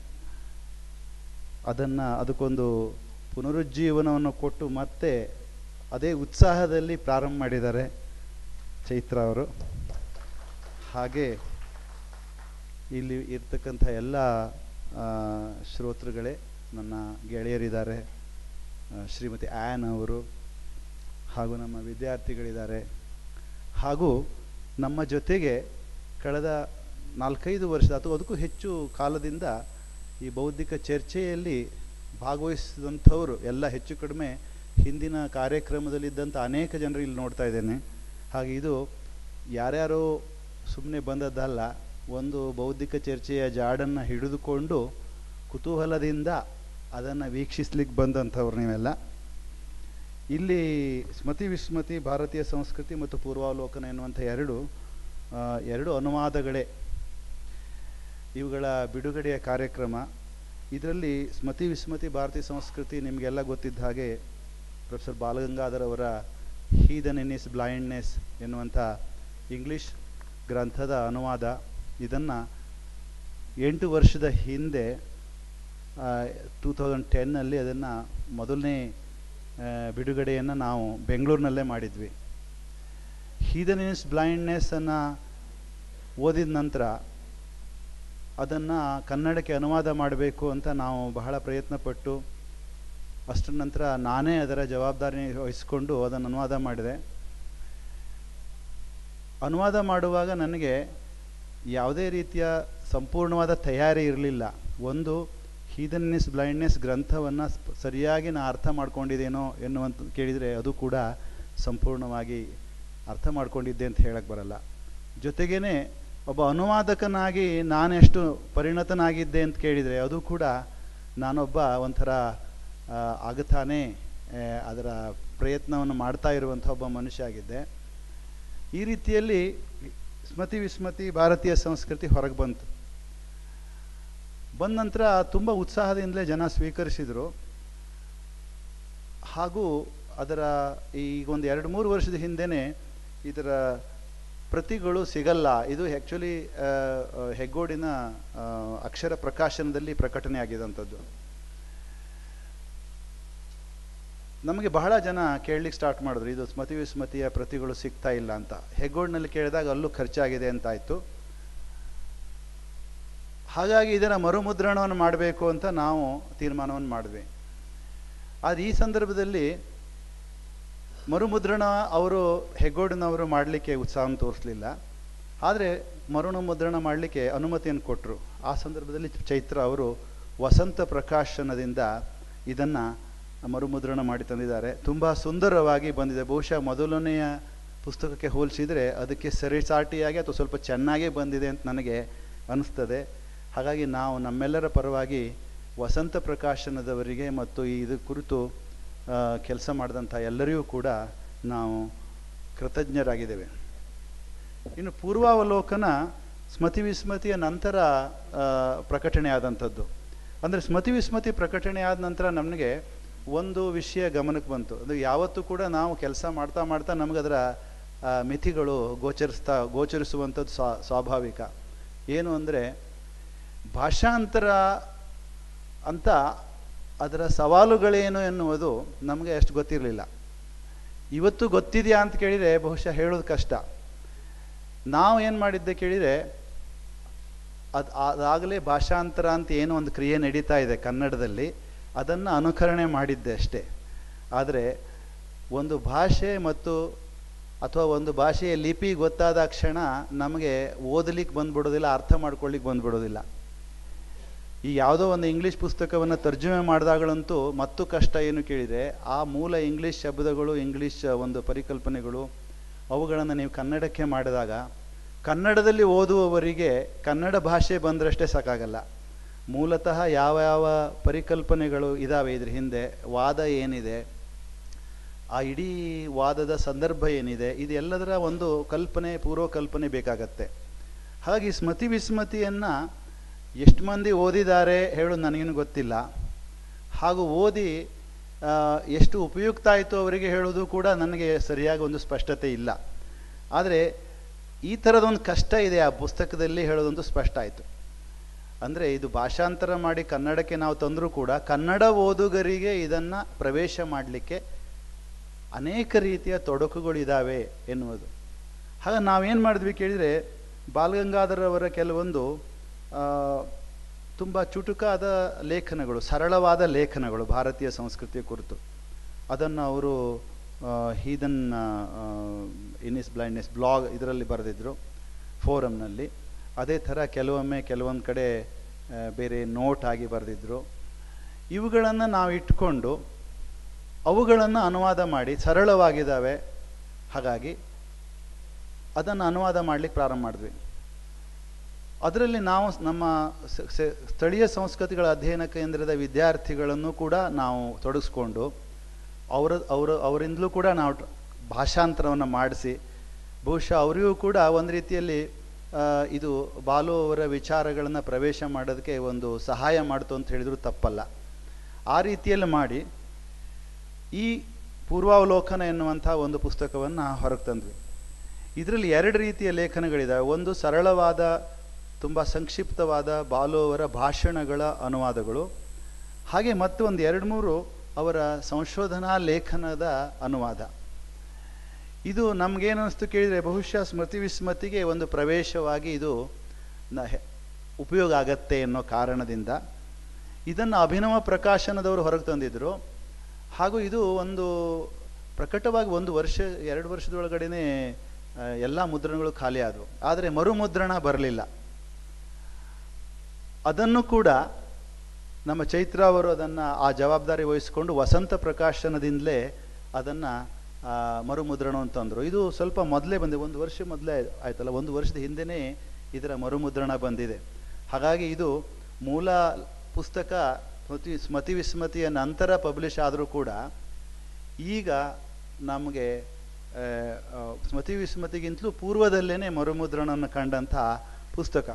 ಅದನ್ನು ಅದಕ್ಕೊಂದು ಪುನರುಜ್ಜೀವನವನ್ನು ಕೊಟ್ಟು ಮತ್ತೆ ಅದೇ ಉತ್ಸಾಹದಲ್ಲಿ ಪ್ರಾರಂಭ ಮಾಡಿದ್ದಾರೆ ಚೈತ್ರ ಅವರು ಹಾಗೆ ಇಲ್ಲಿ ಇರ್ತಕ್ಕಂಥ ಎಲ್ಲ ಆ, ಶ್ರೋತೃಗಳೇ ನನ್ನ ಗೆಳೆಯರಿದ್ದಾರೆ ಆ, ಶ್ರೀಮತಿ ಆ್ಯನ್ ಅವರು ಹಾಗೂ ನಮ್ಮ ವಿದ್ಯಾರ್ಥಿಗಳಿದ್ದಾರೆ ಹಾಗೂ ನಮ್ಮ ಜೊತೆಗೆ ಕಳೆದ ನಾಲ್ಕೈದು ವರ್ಷ ಅಥವಾ ಅದಕ್ಕೂ ಹೆಚ್ಚು ಕಾಲದಿಂದ ಈ ಬೌದ್ಧಿಕ ಚರ್ಚೆಯಲ್ಲಿ ಭಾಗವಹಿಸಿದಂಥವರು ಎಲ್ಲ ಹೆಚ್ಚು ಕಡಿಮೆ ಹಿಂದಿನ ಕಾರ್ಯಕ್ರಮದಲ್ಲಿದ್ದಂಥ ಅನೇಕ ಜನರು ಇಲ್ಲಿ ನೋಡ್ತಾ ಇದ್ದೇನೆ ಹಾಗೆ ಇದು ಯಾರ್ಯಾರೋ ಸುಮ್ಮನೆ ಬಂದದ್ದಲ್ಲ ಒಂದು ಬೌದ್ಧಿಕ ಚರ್ಚೆಯ ಜಾಡನ್ನು ಹಿಡಿದುಕೊಂಡು ಕುತೂಹಲದಿಂದ ಅದನ್ನು ವೀಕ್ಷಿಸ್ಲಿಕ್ಕೆ ಬಂದಂಥವ್ರು ನೀವೆಲ್ಲ ಇಲ್ಲಿ ಸ್ಮೃತಿ ವಿಸ್ಮೃತಿ ಭಾರತೀಯ ಸಂಸ್ಕೃತಿ ಮತ್ತು ಪೂರ್ವಾವಲೋಕನ ಎನ್ನುವಂಥ ಎರಡು ಆ, ಎರಡು ಅನುವಾದಗಳೇ ಇವುಗಳ ಬಿಡುಗಡೆಯ ಕಾರ್ಯಕ್ರಮ ಇದರಲ್ಲಿ ಸ್ಮೃತಿ ವಿಸ್ಮೃತಿ ಭಾರತೀಯ ಸಂಸ್ಕೃತಿ ನಿಮಗೆಲ್ಲ ಗೊತ್ತಿದ್ದ ಹಾಗೆ ಪ್ರೊಫೆಸರ್ ಬಾಲಗಂಗಾಧರ್ ಅವರ ಹೀದನ್ ಇನ್ ಇಸ್ ಬ್ಲೈಂಡ್ನೆಸ್ ಎನ್ನುವಂಥ ಇಂಗ್ಲಿಷ್ ಗ್ರಂಥದ ಅನುವಾದ ಇದನ್ನು ಎಂಟು ವರ್ಷದ ಹಿಂದೆ ಟೂ ತೌಸಂಡ್ ಟೆನ್ನಲ್ಲಿ ಅದನ್ನು ಮೊದಲನೇ ಆ, ಬಿಡುಗಡೆಯನ್ನು ನಾವು ಬೆಂಗಳೂರಿನಲ್ಲೇ ಮಾಡಿದ್ವಿ ಹೀದನ್ ಇನ್ ಇಸ್ ಬ್ಲೈಂಡ್ನೆಸ್ಸನ್ನು ಓದಿದ ನಂತರ ಅದನ್ನು ಕನ್ನಡಕ್ಕೆ ಅನುವಾದ ಮಾಡಬೇಕು ಅಂತ ನಾವು ಬಹಳ ಪ್ರಯತ್ನಪಟ್ಟು ಅಷ್ಟರ ನಂತರ ನಾನೇ ಅದರ ಜವಾಬ್ದಾರಿ ವಹಿಸಿಕೊಂಡು ಅದನ್ನು ಅನುವಾದ ಮಾಡಿದೆ ಅನುವಾದ ಮಾಡುವಾಗ ನನಗೆ ಯಾವುದೇ ರೀತಿಯ ಸಂಪೂರ್ಣವಾದ ತಯಾರಿ ಇರಲಿಲ್ಲ ಒಂದು ಹೀದನ್ನೆಸ್ ಬ್ಲೈಂಡ್ನೆಸ್ ಗ್ರಂಥವನ್ನು ಸರಿಯಾಗಿ ನಾನು ಅರ್ಥ ಮಾಡ್ಕೊಂಡಿದ್ದೇನೋ ಎನ್ನುವಂತ ಕೇಳಿದರೆ ಅದು ಕೂಡ ಸಂಪೂರ್ಣವಾಗಿ ಅರ್ಥ ಮಾಡ್ಕೊಂಡಿದ್ದೆ ಅಂತ ಹೇಳಕ್ಕೆ ಬರಲ್ಲ ಜೊತೆಗೇನೆ ಒಬ್ಬ ಅನುವಾದಕನಾಗಿ ನಾನೆಷ್ಟು ಪರಿಣತನಾಗಿದ್ದೆ ಅಂತ ಕೇಳಿದರೆ ಅದು ಕೂಡ ನಾನೊಬ್ಬ ಒಂಥರ ಆ, ಆಗತಾನೆ ಆ, ಅದರ ಪ್ರಯತ್ನವನ್ನು ಮಾಡ್ತಾ ಇರುವಂಥ ಒಬ್ಬ ಮನುಷ್ಯ ಆಗಿದ್ದೆ ಈ ರೀತಿಯಲ್ಲಿ ಸ್ಮೃತಿ ವಿಸ್ಮೃತಿ ಭಾರತೀಯ ಸಂಸ್ಕೃತಿ ಹೊರಗೆ ಬಂತು ಬಂದ ನಂತರ ತುಂಬ ಉತ್ಸಾಹದಿಂದಲೇ ಜನ ಸ್ವೀಕರಿಸಿದರು ಹಾಗೂ ಅದರ ಈಗ ಒಂದು ಎರಡು ಮೂರು ವರ್ಷದ ಹಿಂದೆನೇ ಇದರ ಪ್ರತಿಗಳು ಸಿಗಲ್ಲ ಇದು ಆ್ಯಕ್ಚುಲಿ ಹೆಗ್ಗೋಡಿನ ಆ, ಅಕ್ಷರ ಪ್ರಕಾಶನದಲ್ಲಿ ಪ್ರಕಟಣೆ ಆಗಿದಂಥದ್ದು ನಮಗೆ ಬಹಳ ಜನ ಕೇಳಲಿಕ್ಕೆ ಸ್ಟಾರ್ಟ್ ಮಾಡಿದ್ರು ಇದು ಸ್ಮತಿ ವಿಸ್ಮತಿಯ ಪ್ರತಿಗಳು ಸಿಗ್ತಾ ಇಲ್ಲ ಅಂತ ಹೆಗ್ಗೋಡಿನಲ್ಲಿ ಕೇಳಿದಾಗ ಅಲ್ಲೂ ಖರ್ಚಾಗಿದೆ ಅಂತಾಯಿತು ಹಾಗಾಗಿ ಇದರ ಮರುಮುದ್ರಣವನ್ನು ಮಾಡಬೇಕು ಅಂತ ನಾವು ತೀರ್ಮಾನವನ್ನು ಮಾಡಿದ್ವಿ ಆದರೆ ಈ ಸಂದರ್ಭದಲ್ಲಿ ಮರುಮುದ್ರಣ ಅವರು ಹೆಗ್ಗೋಡಿನವರು ಮಾಡಲಿಕ್ಕೆ ಉತ್ಸಾಹವನ್ನು ತೋರಿಸಲಿಲ್ಲ ಆದರೆ ಮರುಣ ಮುದ್ರಣ ಮಾಡಲಿಕ್ಕೆ ಅನುಮತಿಯನ್ನು ಕೊಟ್ಟರು ಆ ಸಂದರ್ಭದಲ್ಲಿ ಚೈತ್ರ ಅವರು ವಸಂತ ಪ್ರಕಾಶನದಿಂದ ಇದನ್ನು ಮರುಮುದ್ರಣ ಮಾಡಿ ತಂದಿದ್ದಾರೆ ತುಂಬ ಸುಂದರವಾಗಿ ಬಂದಿದೆ ಬಹುಶಃ ಮೊದಲನೆಯ ಪುಸ್ತಕಕ್ಕೆ ಹೋಲಿಸಿದರೆ ಅದಕ್ಕೆ ಸರಿಸಾಟಿಯಾಗಿ ಅಥವಾ ಸ್ವಲ್ಪ ಚೆನ್ನಾಗೇ ಬಂದಿದೆ ಅಂತ ನನಗೆ ಅನಿಸ್ತದೆ ಹಾಗಾಗಿ ನಾವು ನಮ್ಮೆಲ್ಲರ ಪರವಾಗಿ ವಸಂತ ಪ್ರಕಾಶನದವರಿಗೆ ಮತ್ತು ಈ ಇದು ಕುರಿತು ಕೆಲಸ ಮಾಡಿದಂಥ ಎಲ್ಲರಿಗೂ ಕೂಡ ನಾವು ಕೃತಜ್ಞರಾಗಿದ್ದೇವೆ ಇನ್ನು ಪೂರ್ವಾವಲೋಕನ ಸ್ಮತಿ ವಿಸ್ಮತಿಯ ನಂತರ ಆ, ಪ್ರಕಟಣೆ ಆದಂಥದ್ದು ಅಂದರೆ ಸ್ಮತಿ ವಿಸ್ಮತಿ ಪ್ರಕಟಣೆ ಆದ ನಂತರ ನಮಗೆ ಒಂದು ವಿಷಯ ಗಮನಕ್ಕೆ ಬಂತು ಅದು ಯಾವತ್ತೂ ಕೂಡ ನಾವು ಕೆಲಸ ಮಾಡ್ತಾ ಮಾಡ್ತಾ ನಮಗೆ ಅದರ ಆ, ಮಿತಿಗಳು ಗೋಚರಿಸ್ತಾ ಗೋಚರಿಸುವಂಥದ್ದು ಸ್ವಾ ಸ್ವಾಭಾವಿಕ ಏನು ಅಂದರೆ ಭಾಷಾಂತರ ಅಂತ ಅದರ ಸವಾಲುಗಳೇನು ಎನ್ನುವುದು ನಮಗೆ ಅಷ್ಟು ಗೊತ್ತಿರಲಿಲ್ಲ ಇವತ್ತು ಗೊತ್ತಿದೆಯಾ ಅಂತ ಕೇಳಿದರೆ ಬಹುಶಃ ಹೇಳೋದು ಕಷ್ಟ ನಾವು ಏನು ಮಾಡಿದ್ದೆ ಕೇಳಿದರೆ ಅದು ಅದಾಗಲೇ ಭಾಷಾಂತರ ಅಂತ ಏನೋ ಒಂದು ಕ್ರಿಯೆ ನಡೀತಾ ಇದೆ ಕನ್ನಡದಲ್ಲಿ ಅದನ್ನು ಅನುಕರಣೆ ಮಾಡಿದ್ದೆ ಅಷ್ಟೇ ಆದರೆ ಒಂದು ಭಾಷೆ ಮತ್ತು ಅಥವಾ ಒಂದು ಭಾಷೆಯ ಲಿಪಿ ಗೊತ್ತಾದ ಕ್ಷಣ ನಮಗೆ ಓದಲಿಕ್ಕೆ ಬಂದ್ಬಿಡೋದಿಲ್ಲ ಅರ್ಥ ಮಾಡ್ಕೊಳ್ಳಿಕ್ಕೆ ಬಂದ್ಬಿಡೋದಿಲ್ಲ ಈ ಯಾವುದೋ ಒಂದು ಇಂಗ್ಲೀಷ್ ಪುಸ್ತಕವನ್ನು ತರ್ಜುಮೆ ಮಾಡಿದಾಗಳಂತೂ ಮತ್ತು ಕಷ್ಟ ಏನು ಕೇಳಿದರೆ ಆ ಮೂಲ ಇಂಗ್ಲೀಷ್ ಶಬ್ದಗಳು ಇಂಗ್ಲೀಷ್ ಒಂದು ಪರಿಕಲ್ಪನೆಗಳು ಅವುಗಳನ್ನು ನೀವು ಕನ್ನಡಕ್ಕೆ ಮಾಡಿದಾಗ ಕನ್ನಡದಲ್ಲಿ ಓದುವವರಿಗೆ ಕನ್ನಡ ಭಾಷೆ ಬಂದರಷ್ಟೇ ಸಾಕಾಗಲ್ಲ ಮೂಲತಃ ಯಾವ ಯಾವ ಪರಿಕಲ್ಪನೆಗಳು ಇದ್ದಾವೆ ಇದ್ರ ಹಿಂದೆ ವಾದ ಏನಿದೆ ಆ ಇಡೀ ವಾದದ ಸಂದರ್ಭ ಏನಿದೆ ಇದೆಲ್ಲದರ ಒಂದು ಕಲ್ಪನೆ ಪೂರ್ವಕಲ್ಪನೆ ಬೇಕಾಗತ್ತೆ ಹಾಗಾಗಿ ಸ್ಮೃತಿ ವಿಸ್ಮತಿಯನ್ನು ಎಷ್ಟು ಮಂದಿ ಓದಿದ್ದಾರೆ ಹೇಳೋದು ನನಗೇನು ಗೊತ್ತಿಲ್ಲ ಹಾಗೂ ಓದಿ ಆ, ಎಷ್ಟು ಉಪಯುಕ್ತ ಆಯಿತು ಅವರಿಗೆ ಹೇಳೋದು ಕೂಡ ನನಗೆ ಸರಿಯಾಗಿ ಒಂದು ಸ್ಪಷ್ಟತೆ ಇಲ್ಲ ಆದರೆ ಈ ಥರದೊಂದು ಕಷ್ಟ ಇದೆ ಆ ಪುಸ್ತಕದಲ್ಲಿ ಹೇಳೋದಂತೂ ಸ್ಪಷ್ಟ ಆಯಿತು ಅಂದರೆ ಇದು ಭಾಷಾಂತರ ಮಾಡಿ ಕನ್ನಡಕ್ಕೆ ನಾವು ತಂದರೂ ಕೂಡ ಕನ್ನಡ ಓದುಗರಿಗೆ ಇದನ್ನು ಪ್ರವೇಶ ಮಾಡಲಿಕ್ಕೆ ಅನೇಕ ರೀತಿಯ ತೊಡಕುಗಳಿದ್ದಾವೆ ಎನ್ನುವುದು ಹಾಗೆ ನಾವೇನು ಮಾಡಿದ್ವಿ ಕೇಳಿದರೆ ಬಾಲಗಂಗಾಧರ್ ಅವರ ಕೆಲವೊಂದು ತುಂಬ ಚುಟುಕಾದ ಲೇಖನಗಳು ಸರಳವಾದ ಲೇಖನಗಳು ಭಾರತೀಯ ಸಂಸ್ಕೃತಿಯ ಕುರಿತು ಅದನ್ನು ಅವರು ಹೀದನ್ ಇನಿಸ್ ಬ್ಲೈಂಡ್ನೆಸ್ ಬ್ಲಾಗ್ ಇದರಲ್ಲಿ ಬರೆದಿದ್ರು ಫೋರಮ್ನಲ್ಲಿ ಅದೇ ಥರ ಕೆಲವೊಮ್ಮೆ ಕೆಲವೊಂದು ಕಡೆ ಆ, ಬೇರೆ ನೋಟ್ ಆಗಿ ಬರೆದಿದ್ರು ಇವುಗಳನ್ನು ನಾವು ಇಟ್ಕೊಂಡು ಅವುಗಳನ್ನು ಅನುವಾದ ಮಾಡಿ ಸರಳವಾಗಿದ್ದಾವೆ ಹಾಗಾಗಿ ಅದನ್ನು ಅನುವಾದ ಮಾಡಲಿಕ್ಕೆ ಪ್ರಾರಂಭ ಮಾಡಿದ್ವಿ ಅದರಲ್ಲಿ ನಾವು ನಮ್ಮ ಸ- ಸ- ಸ್ಥಳೀಯ ಸಂಸ್ಕೃತಿಗಳ ಅಧ್ಯಯನ ಕೇಂದ್ರದ ವಿದ್ಯಾರ್ಥಿಗಳನ್ನು ಕೂಡ ನಾವು ತೊಡಗಿಸ್ಕೊಂಡು ಅವರ ಅವರ ಅವರಿಂದಲೂ ಕೂಡ ನಾವು ಟ- ಭಾಷಾಂತರವನ್ನು ಮಾಡಿಸಿ ಬಹುಶಃ ಅವರಿಗೂ ಕೂಡ ಒಂದು ರೀತಿಯಲ್ಲಿ ಆ, ಇದು ಬಾಲು ಅವರ ವಿಚಾರಗಳನ್ನು ಪ್ರವೇಶ ಮಾಡೋದಕ್ಕೆ ಒಂದು ಸಹಾಯ ಮಾಡ್ತು ಅಂತ ಹೇಳಿದ್ರು ತಪ್ಪಲ್ಲ ಆ ರೀತಿಯಲ್ಲಿ ಮಾಡಿ ಈ ಪೂರ್ವಾವಲೋಕನ ಎನ್ನುವಂಥ ಒಂದು ಪುಸ್ತಕವನ್ನು ಹೊರಗೆ ತಂದ್ವಿ ಇದರಲ್ಲಿ ಎರಡು ರೀತಿಯ ಲೇಖನಗಳಿದ್ದಾವೆ ಒಂದು ಸರಳವಾದ ತುಂಬ ಸಂಕ್ಷಿಪ್ತವಾದ ಬಾಲು ಅವರ ಭಾಷಣಗಳ ಅನುವಾದಗಳು ಹಾಗೆ ಮತ್ತೊಂದು ಎರಡು ಮೂರು ಅವರ ಸಂಶೋಧನಾ ಲೇಖನದ ಅನುವಾದ ಇದು ನಮಗೇನು ಅನಿಸ್ತು ಕೇಳಿದರೆ ಬಹುಶಃ ಸ್ಮೃತಿ ವಿಸ್ಮೃತಿಗೆ ಒಂದು ಪ್ರವೇಶವಾಗಿ ಇದು ನ- ಹೆ- ಉಪಯೋಗ ಆಗತ್ತೆ ಅನ್ನೋ ಕಾರಣದಿಂದ ಇದನ್ನು ಅಭಿನವ ಪ್ರಕಾಶನದವರು ಹೊರಗೆ ತಂದಿದ್ದರು ಹಾಗೂ ಇದು ಒಂದು ಪ್ರಕಟವಾಗಿ ಒಂದು ವರ್ಷ ಎರಡು ವರ್ಷದೊಳಗಡೆನೆ ಎಲ್ಲ ಮುದ್ರಣಗಳು ಖಾಲಿ ಆದವು ಆದರೆ ಮರುಮುದ್ರಣ ಬರಲಿಲ್ಲ ಅದನ್ನು ಕೂಡ ನಮ್ಮ ಚೈತ್ರ ಅವರು ಅದನ್ನು ಆ ಜವಾಬ್ದಾರಿ ವಹಿಸಿಕೊಂಡು ವಸಂತ ಪ್ರಕಾಶನದಿಂದಲೇ ಅದನ್ನು ಮರುಮುದ್ರಣ ಅಂತಂದರು ಇದು ಸ್ವಲ್ಪ ಮೊದಲೇ ಬಂದಿದೆ ಒಂದು ವರ್ಷ ಮೊದಲೇ ಆಯ್ತಲ್ಲ ಒಂದು ವರ್ಷದ ಹಿಂದೆನೇ ಇದರ ಮರುಮುದ್ರಣ ಬಂದಿದೆ ಹಾಗಾಗಿ ಇದು ಮೂಲ ಪುಸ್ತಕ ಸ್ಮೃತಿ ಸ್ಮತಿ ವಿಸ್ಮತಿಯ ನಂತರ ಪಬ್ಲಿಷ್ ಆದರೂ ಕೂಡ ಈಗ ನಮಗೆ ಆ, ಆ, ಸ್ಮೃತಿ ವಿಸ್ಮತಿಗಿಂತಲೂ ಪೂರ್ವದಲ್ಲೇನೆ ಮರುಮುದ್ರಣವನ್ನು ಕಂಡಂಥ ಪುಸ್ತಕ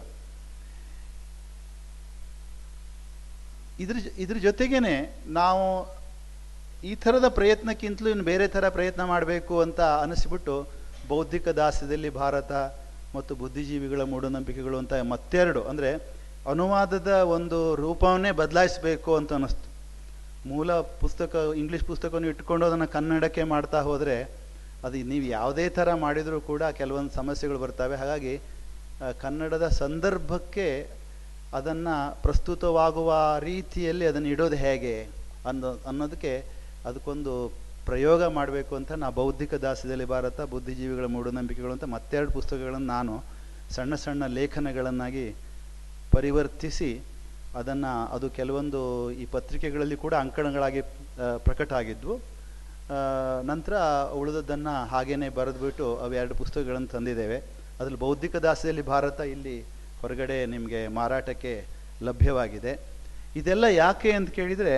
ಇದ್ರ ಜೊ- ಇದ್ರ ಜೊತೆಗೇನೆ ನಾವು ಈ ಥರದ ಪ್ರಯತ್ನಕ್ಕಿಂತಲೂ ಇನ್ನು ಬೇರೆ ಥರ ಪ್ರಯತ್ನ ಮಾಡಬೇಕು ಅಂತ ಅನಿಸ್ಬಿಟ್ಟು ಬೌದ್ಧಿಕ ದಾಸ್ಯದಲ್ಲಿ ಭಾರತ ಮತ್ತು ಬುದ್ಧಿಜೀವಿಗಳ ಮೂಢನಂಬಿಕೆಗಳು ಅಂತ ಮತ್ತೆರಡು ಅಂದರೆ ಅನುವಾದದ ಒಂದು ರೂಪವನ್ನೇ ಬದಲಾಯಿಸಬೇಕು ಅಂತ ಅನ್ನಿಸ್ತು ಮೂಲ ಪುಸ್ತಕ ಇಂಗ್ಲೀಷ್ ಪುಸ್ತಕವನ್ನು ಇಟ್ಕೊಂಡು ಅದನ್ನು ಕನ್ನಡಕ್ಕೆ ಮಾಡ್ತಾ ಹೋದರೆ ಅದು ನೀವು ಯಾವುದೇ ಥರ ಮಾಡಿದರೂ ಕೂಡ ಕೆಲವೊಂದು ಸಮಸ್ಯೆಗಳು ಬರ್ತವೆ ಹಾಗಾಗಿ ಆ, ಕನ್ನಡದ ಸಂದರ್ಭಕ್ಕೆ ಅದನ್ನು ಪ್ರಸ್ತುತವಾಗುವ ರೀತಿಯಲ್ಲಿ ಅದನ್ನು ಇಡೋದು ಹೇಗೆ ಅನ್ನೋ ಅನ್ನೋದಕ್ಕೆ ಅದಕ್ಕೊಂದು ಪ್ರಯೋಗ ಮಾಡಬೇಕು ಅಂತ ನಾ ಬೌದ್ಧಿಕ ದಾಸ್ಯದಲ್ಲಿ ಭಾರತ ಬುದ್ಧಿಜೀವಿಗಳ ಮೂಢನಂಬಿಕೆಗಳು ಅಂತ ಮತ್ತೆರಡು ಪುಸ್ತಕಗಳನ್ನು ನಾನು ಸಣ್ಣ ಸಣ್ಣ ಲೇಖನಗಳನ್ನಾಗಿ ಪರಿವರ್ತಿಸಿ ಅದನ್ನು ಅದು ಕೆಲವೊಂದು ಈ ಪತ್ರಿಕೆಗಳಲ್ಲಿ ಕೂಡ ಅಂಕಣಗಳಾಗಿ ಆ, ಪ್ರಕಟ ಆಗಿದ್ವು ಆ, ನಂತರ ಉಳಿದದ್ದನ್ನು ಹಾಗೇನೆ ಬರೆದ್ಬಿಟ್ಟು ಅವು ಎರಡು ಪುಸ್ತಕಗಳನ್ನು ತಂದಿದ್ದೇವೆ ಅದರಲ್ಲಿ ಬೌದ್ಧಿಕ ದಾಸ್ಯದಲ್ಲಿ ಭಾರತ ಇಲ್ಲಿ ಹೊರಗಡೆ ನಿಮಗೆ ಮಾರಾಟಕ್ಕೆ ಲಭ್ಯವಾಗಿದೆ ಇದೆಲ್ಲ ಯಾಕೆ ಅಂತ ಕೇಳಿದರೆ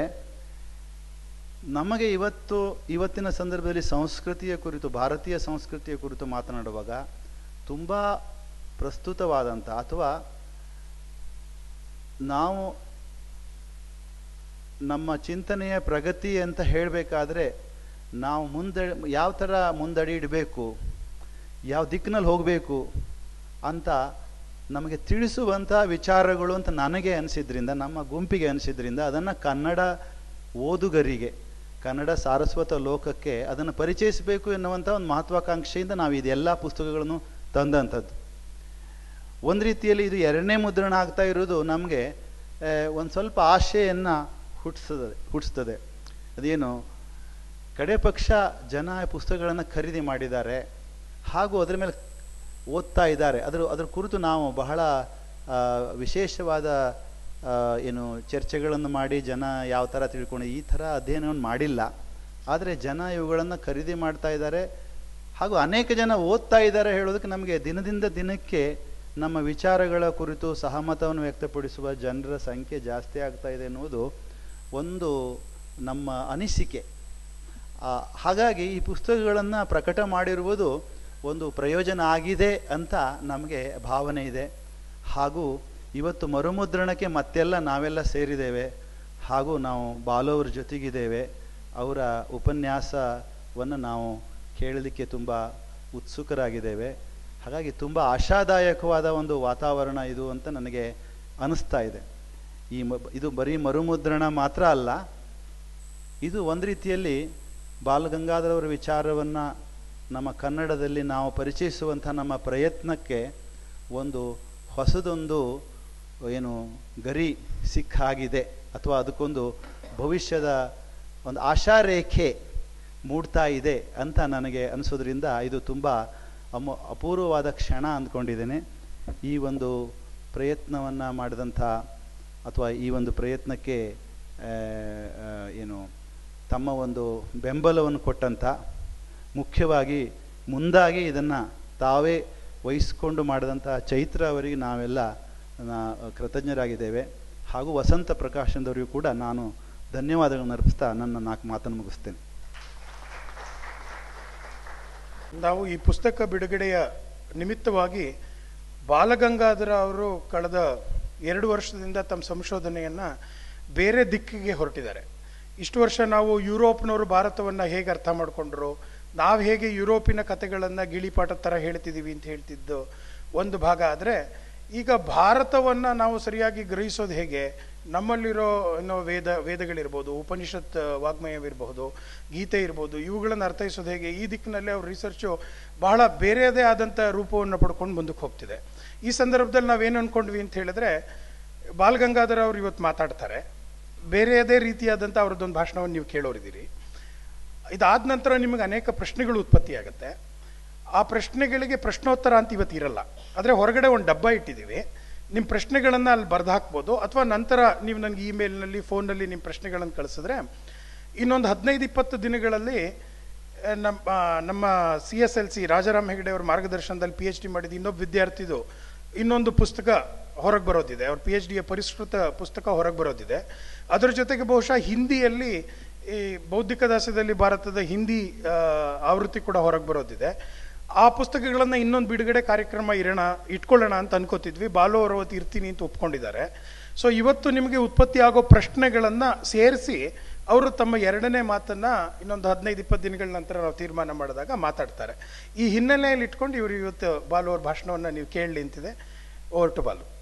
ನಮಗೆ ಇವತ್ತು ಇವತ್ತಿನ ಸಂದರ್ಭದಲ್ಲಿ ಸಂಸ್ಕೃತಿಯ ಕುರಿತು ಭಾರತೀಯ ಸಂಸ್ಕೃತಿಯ ಕುರಿತು ಮಾತನಾಡುವಾಗ ತುಂಬ ಪ್ರಸ್ತುತವಾದಂಥ ಅಥವಾ ನಾವು ನಮ್ಮ ಚಿಂತನೆಯ ಪ್ರಗತಿ ಅಂತ ಹೇಳಬೇಕಾದ್ರೆ ನಾವು ಮುಂದೆ ಯಾವ ಥರ ಮುಂದಡಿ ಇಡಬೇಕು ಯಾವ ದಿಕ್ಕಿನಲ್ಲಿ ಹೋಗಬೇಕು ಅಂತ ನಮಗೆ ತಿಳಿಸುವಂಥ ವಿಚಾರಗಳು ಅಂತ ನನಗೆ ಅನಿಸಿದ್ರಿಂದ ನಮ್ಮ ಗುಂಪಿಗೆ ಅನಿಸಿದ್ರಿಂದ ಅದನ್ನು ಕನ್ನಡ ಓದುಗರಿಗೆ ಕನ್ನಡ ಸಾರಸ್ವತ ಲೋಕಕ್ಕೆ ಅದನ್ನು ಪರಿಚಯಿಸಬೇಕು ಎನ್ನುವಂಥ ಒಂದು ಮಹತ್ವಾಕಾಂಕ್ಷೆಯಿಂದ ನಾವು ಇದೆಲ್ಲ ಪುಸ್ತಕಗಳನ್ನು ತಂದಂಥದ್ದು ಒಂದು ರೀತಿಯಲ್ಲಿ ಇದು ಎರಡನೇ ಮುದ್ರಣ ಆಗ್ತಾ ಇರೋದು ನಮಗೆ ಒಂದು ಸ್ವಲ್ಪ ಆಶೆಯನ್ನು ಹುಟ್ಟಿಸ್ತದೆ ಹುಟ್ಟಿಸ್ತದೆ ಅದೇನು ಕಡೆ ಪಕ್ಷ ಜನ ಪುಸ್ತಕಗಳನ್ನು ಖರೀದಿ ಮಾಡಿದ್ದಾರೆ ಹಾಗೂ ಅದರ ಮೇಲೆ ಓದ್ತಾ ಇದ್ದಾರೆ ಅದರ ಅದರ ಕುರಿತು ನಾವು ಬಹಳ ಆ, ವಿಶೇಷವಾದ ಆ, ಏನು ಚರ್ಚೆಗಳನ್ನು ಮಾಡಿ ಜನ ಯಾವ ಥರ ತಿಳ್ಕೊಂಡು ಈ ಥರ ಅಧ್ಯಯನವನ್ನು ಮಾಡಿಲ್ಲ ಆದರೆ ಜನ ಇವುಗಳನ್ನು ಖರೀದಿ ಮಾಡ್ತಾ ಇದ್ದಾರೆ ಹಾಗೂ ಅನೇಕ ಜನ ಓದ್ತಾ ಇದ್ದಾರೆ ಹೇಳೋದಕ್ಕೆ ನಮಗೆ ದಿನದಿಂದ ದಿನಕ್ಕೆ ನಮ್ಮ ವಿಚಾರಗಳ ಕುರಿತು ಸಹಮತವನ್ನು ವ್ಯಕ್ತಪಡಿಸುವ ಜನರ ಸಂಖ್ಯೆ ಜಾಸ್ತಿ ಆಗ್ತಾ ಇದೆ ಎನ್ನುವುದು ಒಂದು ನಮ್ಮ ಅನಿಸಿಕೆ ಆ, ಹಾಗಾಗಿ ಈ ಪುಸ್ತಕಗಳನ್ನು ಪ್ರಕಟ ಮಾಡಿರುವುದು ಒಂದು ಪ್ರಯೋಜನ ಆಗಿದೆ ಅಂತ ನಮಗೆ ಭಾವನೆ ಇದೆ ಹಾಗೂ ಇವತ್ತು ಮರುಮುದ್ರಣಕ್ಕೆ ಮತ್ತೆಲ್ಲ ನಾವೆಲ್ಲ ಸೇರಿದ್ದೇವೆ ಹಾಗೂ ನಾವು ಬಾಲೋವ್ರ ಜೊತೆಗಿದ್ದೇವೆ ಅವರ ಉಪನ್ಯಾಸವನ್ನು ನಾವು ಕೇಳಲಿಕ್ಕೆ ತುಂಬ ಉತ್ಸುಕರಾಗಿದ್ದೇವೆ ಹಾಗಾಗಿ ತುಂಬ ಆಶಾದಾಯಕವಾದ ಒಂದು ವಾತಾವರಣ ಇದು ಅಂತ ನನಗೆ ಅನಿಸ್ತಾ ಇದೆ ಈ ಮ ಇದು ಬರೀ ಮರುಮುದ್ರಣ ಮಾತ್ರ ಅಲ್ಲ ಇದು ಒಂದು ರೀತಿಯಲ್ಲಿ ಬಾಲಗಂಗಾಧರವರ ವಿಚಾರವನ್ನು ನಮ್ಮ ಕನ್ನಡದಲ್ಲಿ ನಾವು ಪರಿಚಯಿಸುವಂಥ ನಮ್ಮ ಪ್ರಯತ್ನಕ್ಕೆ ಒಂದು ಹೊಸದೊಂದು ಏನು ಗರಿ ಸಿಕ್ಕಾಗಿದೆ ಅಥವಾ ಅದಕ್ಕೊಂದು ಭವಿಷ್ಯದ ಒಂದು ಆಶಾರೇಖೆ ಮೂಡ್ತಾ ಇದೆ ಅಂತ ನನಗೆ ಅನಿಸೋದ್ರಿಂದ ಇದು ತುಂಬ ಅಮು ಅಪೂರ್ವವಾದ ಕ್ಷಣ ಅಂದ್ಕೊಂಡಿದ್ದೇನೆ ಈ ಒಂದು ಪ್ರಯತ್ನವನ್ನು ಮಾಡಿದಂಥ ಅಥವಾ ಈ ಒಂದು ಪ್ರಯತ್ನಕ್ಕೆ ಆ, ಆ, ಏನು ತಮ್ಮ ಒಂದು ಬೆಂಬಲವನ್ನು ಕೊಟ್ಟಂಥ ಮುಖ್ಯವಾಗಿ ಮುಂದಾಗಿ ಇದನ್ನು ತಾವೇ ವಹಿಸ್ಕೊಂಡು ಮಾಡಿದಂಥ ಚೈತ್ರ ಅವರಿಗೆ ನಾವೆಲ್ಲ ನಾ- ಕೃತಜ್ಞರಾಗಿದ್ದೇವೆ ಹಾಗೂ ವಸಂತ ಪ್ರಕಾಶನದವರಿಗೂ ಕೂಡ ನಾನು ಧನ್ಯವಾದಗಳನ್ನು ಅರ್ಪಿಸ್ತಾ ನನ್ನ ನಾಲ್ಕು ಮಾತನ್ನು ಮುಗಿಸ್ತೇನೆ ನಾವು ಈ ಪುಸ್ತಕ ಬಿಡುಗಡೆಯ ನಿಮಿತ್ತವಾಗಿ ಬಾಲಗಂಗಾಧರ ಅವರು ಕಳೆದ ಎರಡು ವರ್ಷದಿಂದ ತಮ್ಮ ಸಂಶೋಧನೆಯನ್ನ ಬೇರೆ ದಿಕ್ಕಿಗೆ ಹೊರಟಿದ್ದಾರೆ ಇಷ್ಟು ವರ್ಷ ನಾವು ಯುರೋಪ್ನವರು ಭಾರತವನ್ನ ಹೇಗೆ ಅರ್ಥ ಮಾಡ್ಕೊಂಡ್ರು ನಾವು ಹೇಗೆ ಯುರೋಪಿನ ಕಥೆಗಳನ್ನ ಗಿಳಿಪಾಠದ ಥರ ಹೇಳ್ತಿದ್ದೀವಿ ಅಂತ ಹೇಳ್ತಿದ್ದು ಒಂದು ಭಾಗ ಆದರೆ ಈಗ ಭಾರತವನ್ನ ನಾವು ಸರಿಯಾಗಿ ಗ್ರಹಿಸೋದು ಹೇಗೆ ನಮ್ಮಲ್ಲಿರೋ ಏನೋ ವೇದ ವೇದಗಳಿರ್ಬೋದು ಉಪನಿಷತ್ ವಾಗ್ಮಯವಿರಬಹುದು ಗೀತೆ ಇರ್ಬೋದು ಇವುಗಳನ್ನು ಅರ್ಥೈಸೋದು ಹೇಗೆ ಈ ದಿಕ್ಕಿನಲ್ಲಿ ಅವ್ರ ರಿಸರ್ಚು ಬಹಳ ಬೇರೆಯದೇ ಆದಂಥ ರೂಪವನ್ನು ಪಡ್ಕೊಂಡು ಮುಂದಕ್ಕೆ ಹೋಗ್ತಿದೆ ಈ ಸಂದರ್ಭದಲ್ಲಿ ನಾವೇನು ಅನ್ಕೊಂಡ್ವಿ ಅಂತ ಹೇಳಿದ್ರೆ ಬಾಲಗಂಗಾಧರ ಅವರು ಇವತ್ತು ಮಾತಾಡ್ತಾರೆ ಬೇರೆಯದೇ ರೀತಿಯಾದಂಥ ಅವ್ರದ್ದೊಂದು ಭಾಷಣವನ್ನು ನೀವು ಕೇಳೋರಿದ್ದೀರಿ ಇದಾದ ನಂತರ ನಿಮಗೆ ಅನೇಕ ಪ್ರಶ್ನೆಗಳು ಉತ್ಪತ್ತಿಯಾಗುತ್ತೆ ಆ ಪ್ರಶ್ನೆಗಳಿಗೆ ಪ್ರಶ್ನೋತ್ತರ ಅಂತ ಇವತ್ತು ಇರಲ್ಲ ಆದರೆ ಹೊರಗಡೆ ಒಂದು ಡಬ್ಬ ಇಟ್ಟಿದ್ದೀವಿ ನಿಮ್ಮ ಪ್ರಶ್ನೆಗಳನ್ನು ಅಲ್ಲಿ ಬರೆದು ಹಾಕ್ಬೋದು ಅಥವಾ ನಂತರ ನೀವು ನನಗೆ ಇಮೇಲ್ನಲ್ಲಿ ಫೋನಲ್ಲಿ ನಿಮ್ಮ ಪ್ರಶ್ನೆಗಳನ್ನು ಕಳಿಸಿದ್ರೆ ಇನ್ನೊಂದು ಹದಿನೈದು ಇಪ್ಪತ್ತು ದಿನಗಳಲ್ಲಿ ಆ, ನಮ್ಮ ಆ, ನಮ್ಮ C S L C Rajaram Hegde ಅವರ ಮಾರ್ಗದರ್ಶನದಲ್ಲಿ ಪಿ ಎಚ್ ಡಿ ಮಾಡಿದ ಇನ್ನೊಬ್ಬ ವಿದ್ಯಾರ್ಥಿದು ಇನ್ನೊಂದು ಪುಸ್ತಕ ಹೊರಗೆ ಬರೋದಿದೆ ಅವ್ರ ಪಿ ಎಚ್ ಡಿಯ ಪರಿಷ್ಕೃತ ಪುಸ್ತಕ ಹೊರಗೆ ಬರೋದಿದೆ ಅದರ ಜೊತೆಗೆ ಬಹುಶಃ ಹಿಂದಿಯಲ್ಲಿ ಈ ಬೌದ್ಧಿಕ ದಾಸ್ಯದಲ್ಲಿ ಭಾರತದ ಹಿಂದಿ ಆ, ಆವೃತ್ತಿ ಕೂಡ ಹೊರಗೆ ಬರೋದಿದೆ ಆ ಪುಸ್ತಕಗಳನ್ನು ಇನ್ನೊಂದು ಬಿಡುಗಡೆ ಕಾರ್ಯಕ್ರಮ ಇರೋಣ ಇಟ್ಕೊಳ್ಳೋಣ ಅಂತ ಅನ್ಕೋತಿದ್ವಿ ಬಾಲು ಅವರು ಅವತ್ತು ಇರ್ತೀನಿ ಅಂತ ಒಪ್ಕೊಂಡಿದ್ದಾರೆ ಸೊ ಇವತ್ತು ನಿಮಗೆ ಉತ್ಪತ್ತಿ ಆಗೋ ಪ್ರಶ್ನೆಗಳನ್ನು ಸೇರಿಸಿ ಅವರು ತಮ್ಮ ಎರಡನೇ ಮಾತನ್ನ ಇನ್ನೊಂದು ಹದಿನೈದು ಇಪ್ಪತ್ತು ದಿನಗಳ ನಂತರ ನಾವು ತೀರ್ಮಾನ ಮಾಡಿದಾಗ ಮಾತಾಡ್ತಾರೆ ಈ ಹಿನ್ನೆಲೆಯಲ್ಲಿ ಇಟ್ಕೊಂಡು ಇವರು ಇವತ್ತು ಬಾಲು ಅವ್ರ ಭಾಷಣವನ್ನು ನೀವು ಕೇಳಲಿ ಅಂತಿದೆ ಓವರ್ ಟು ಬಾಲು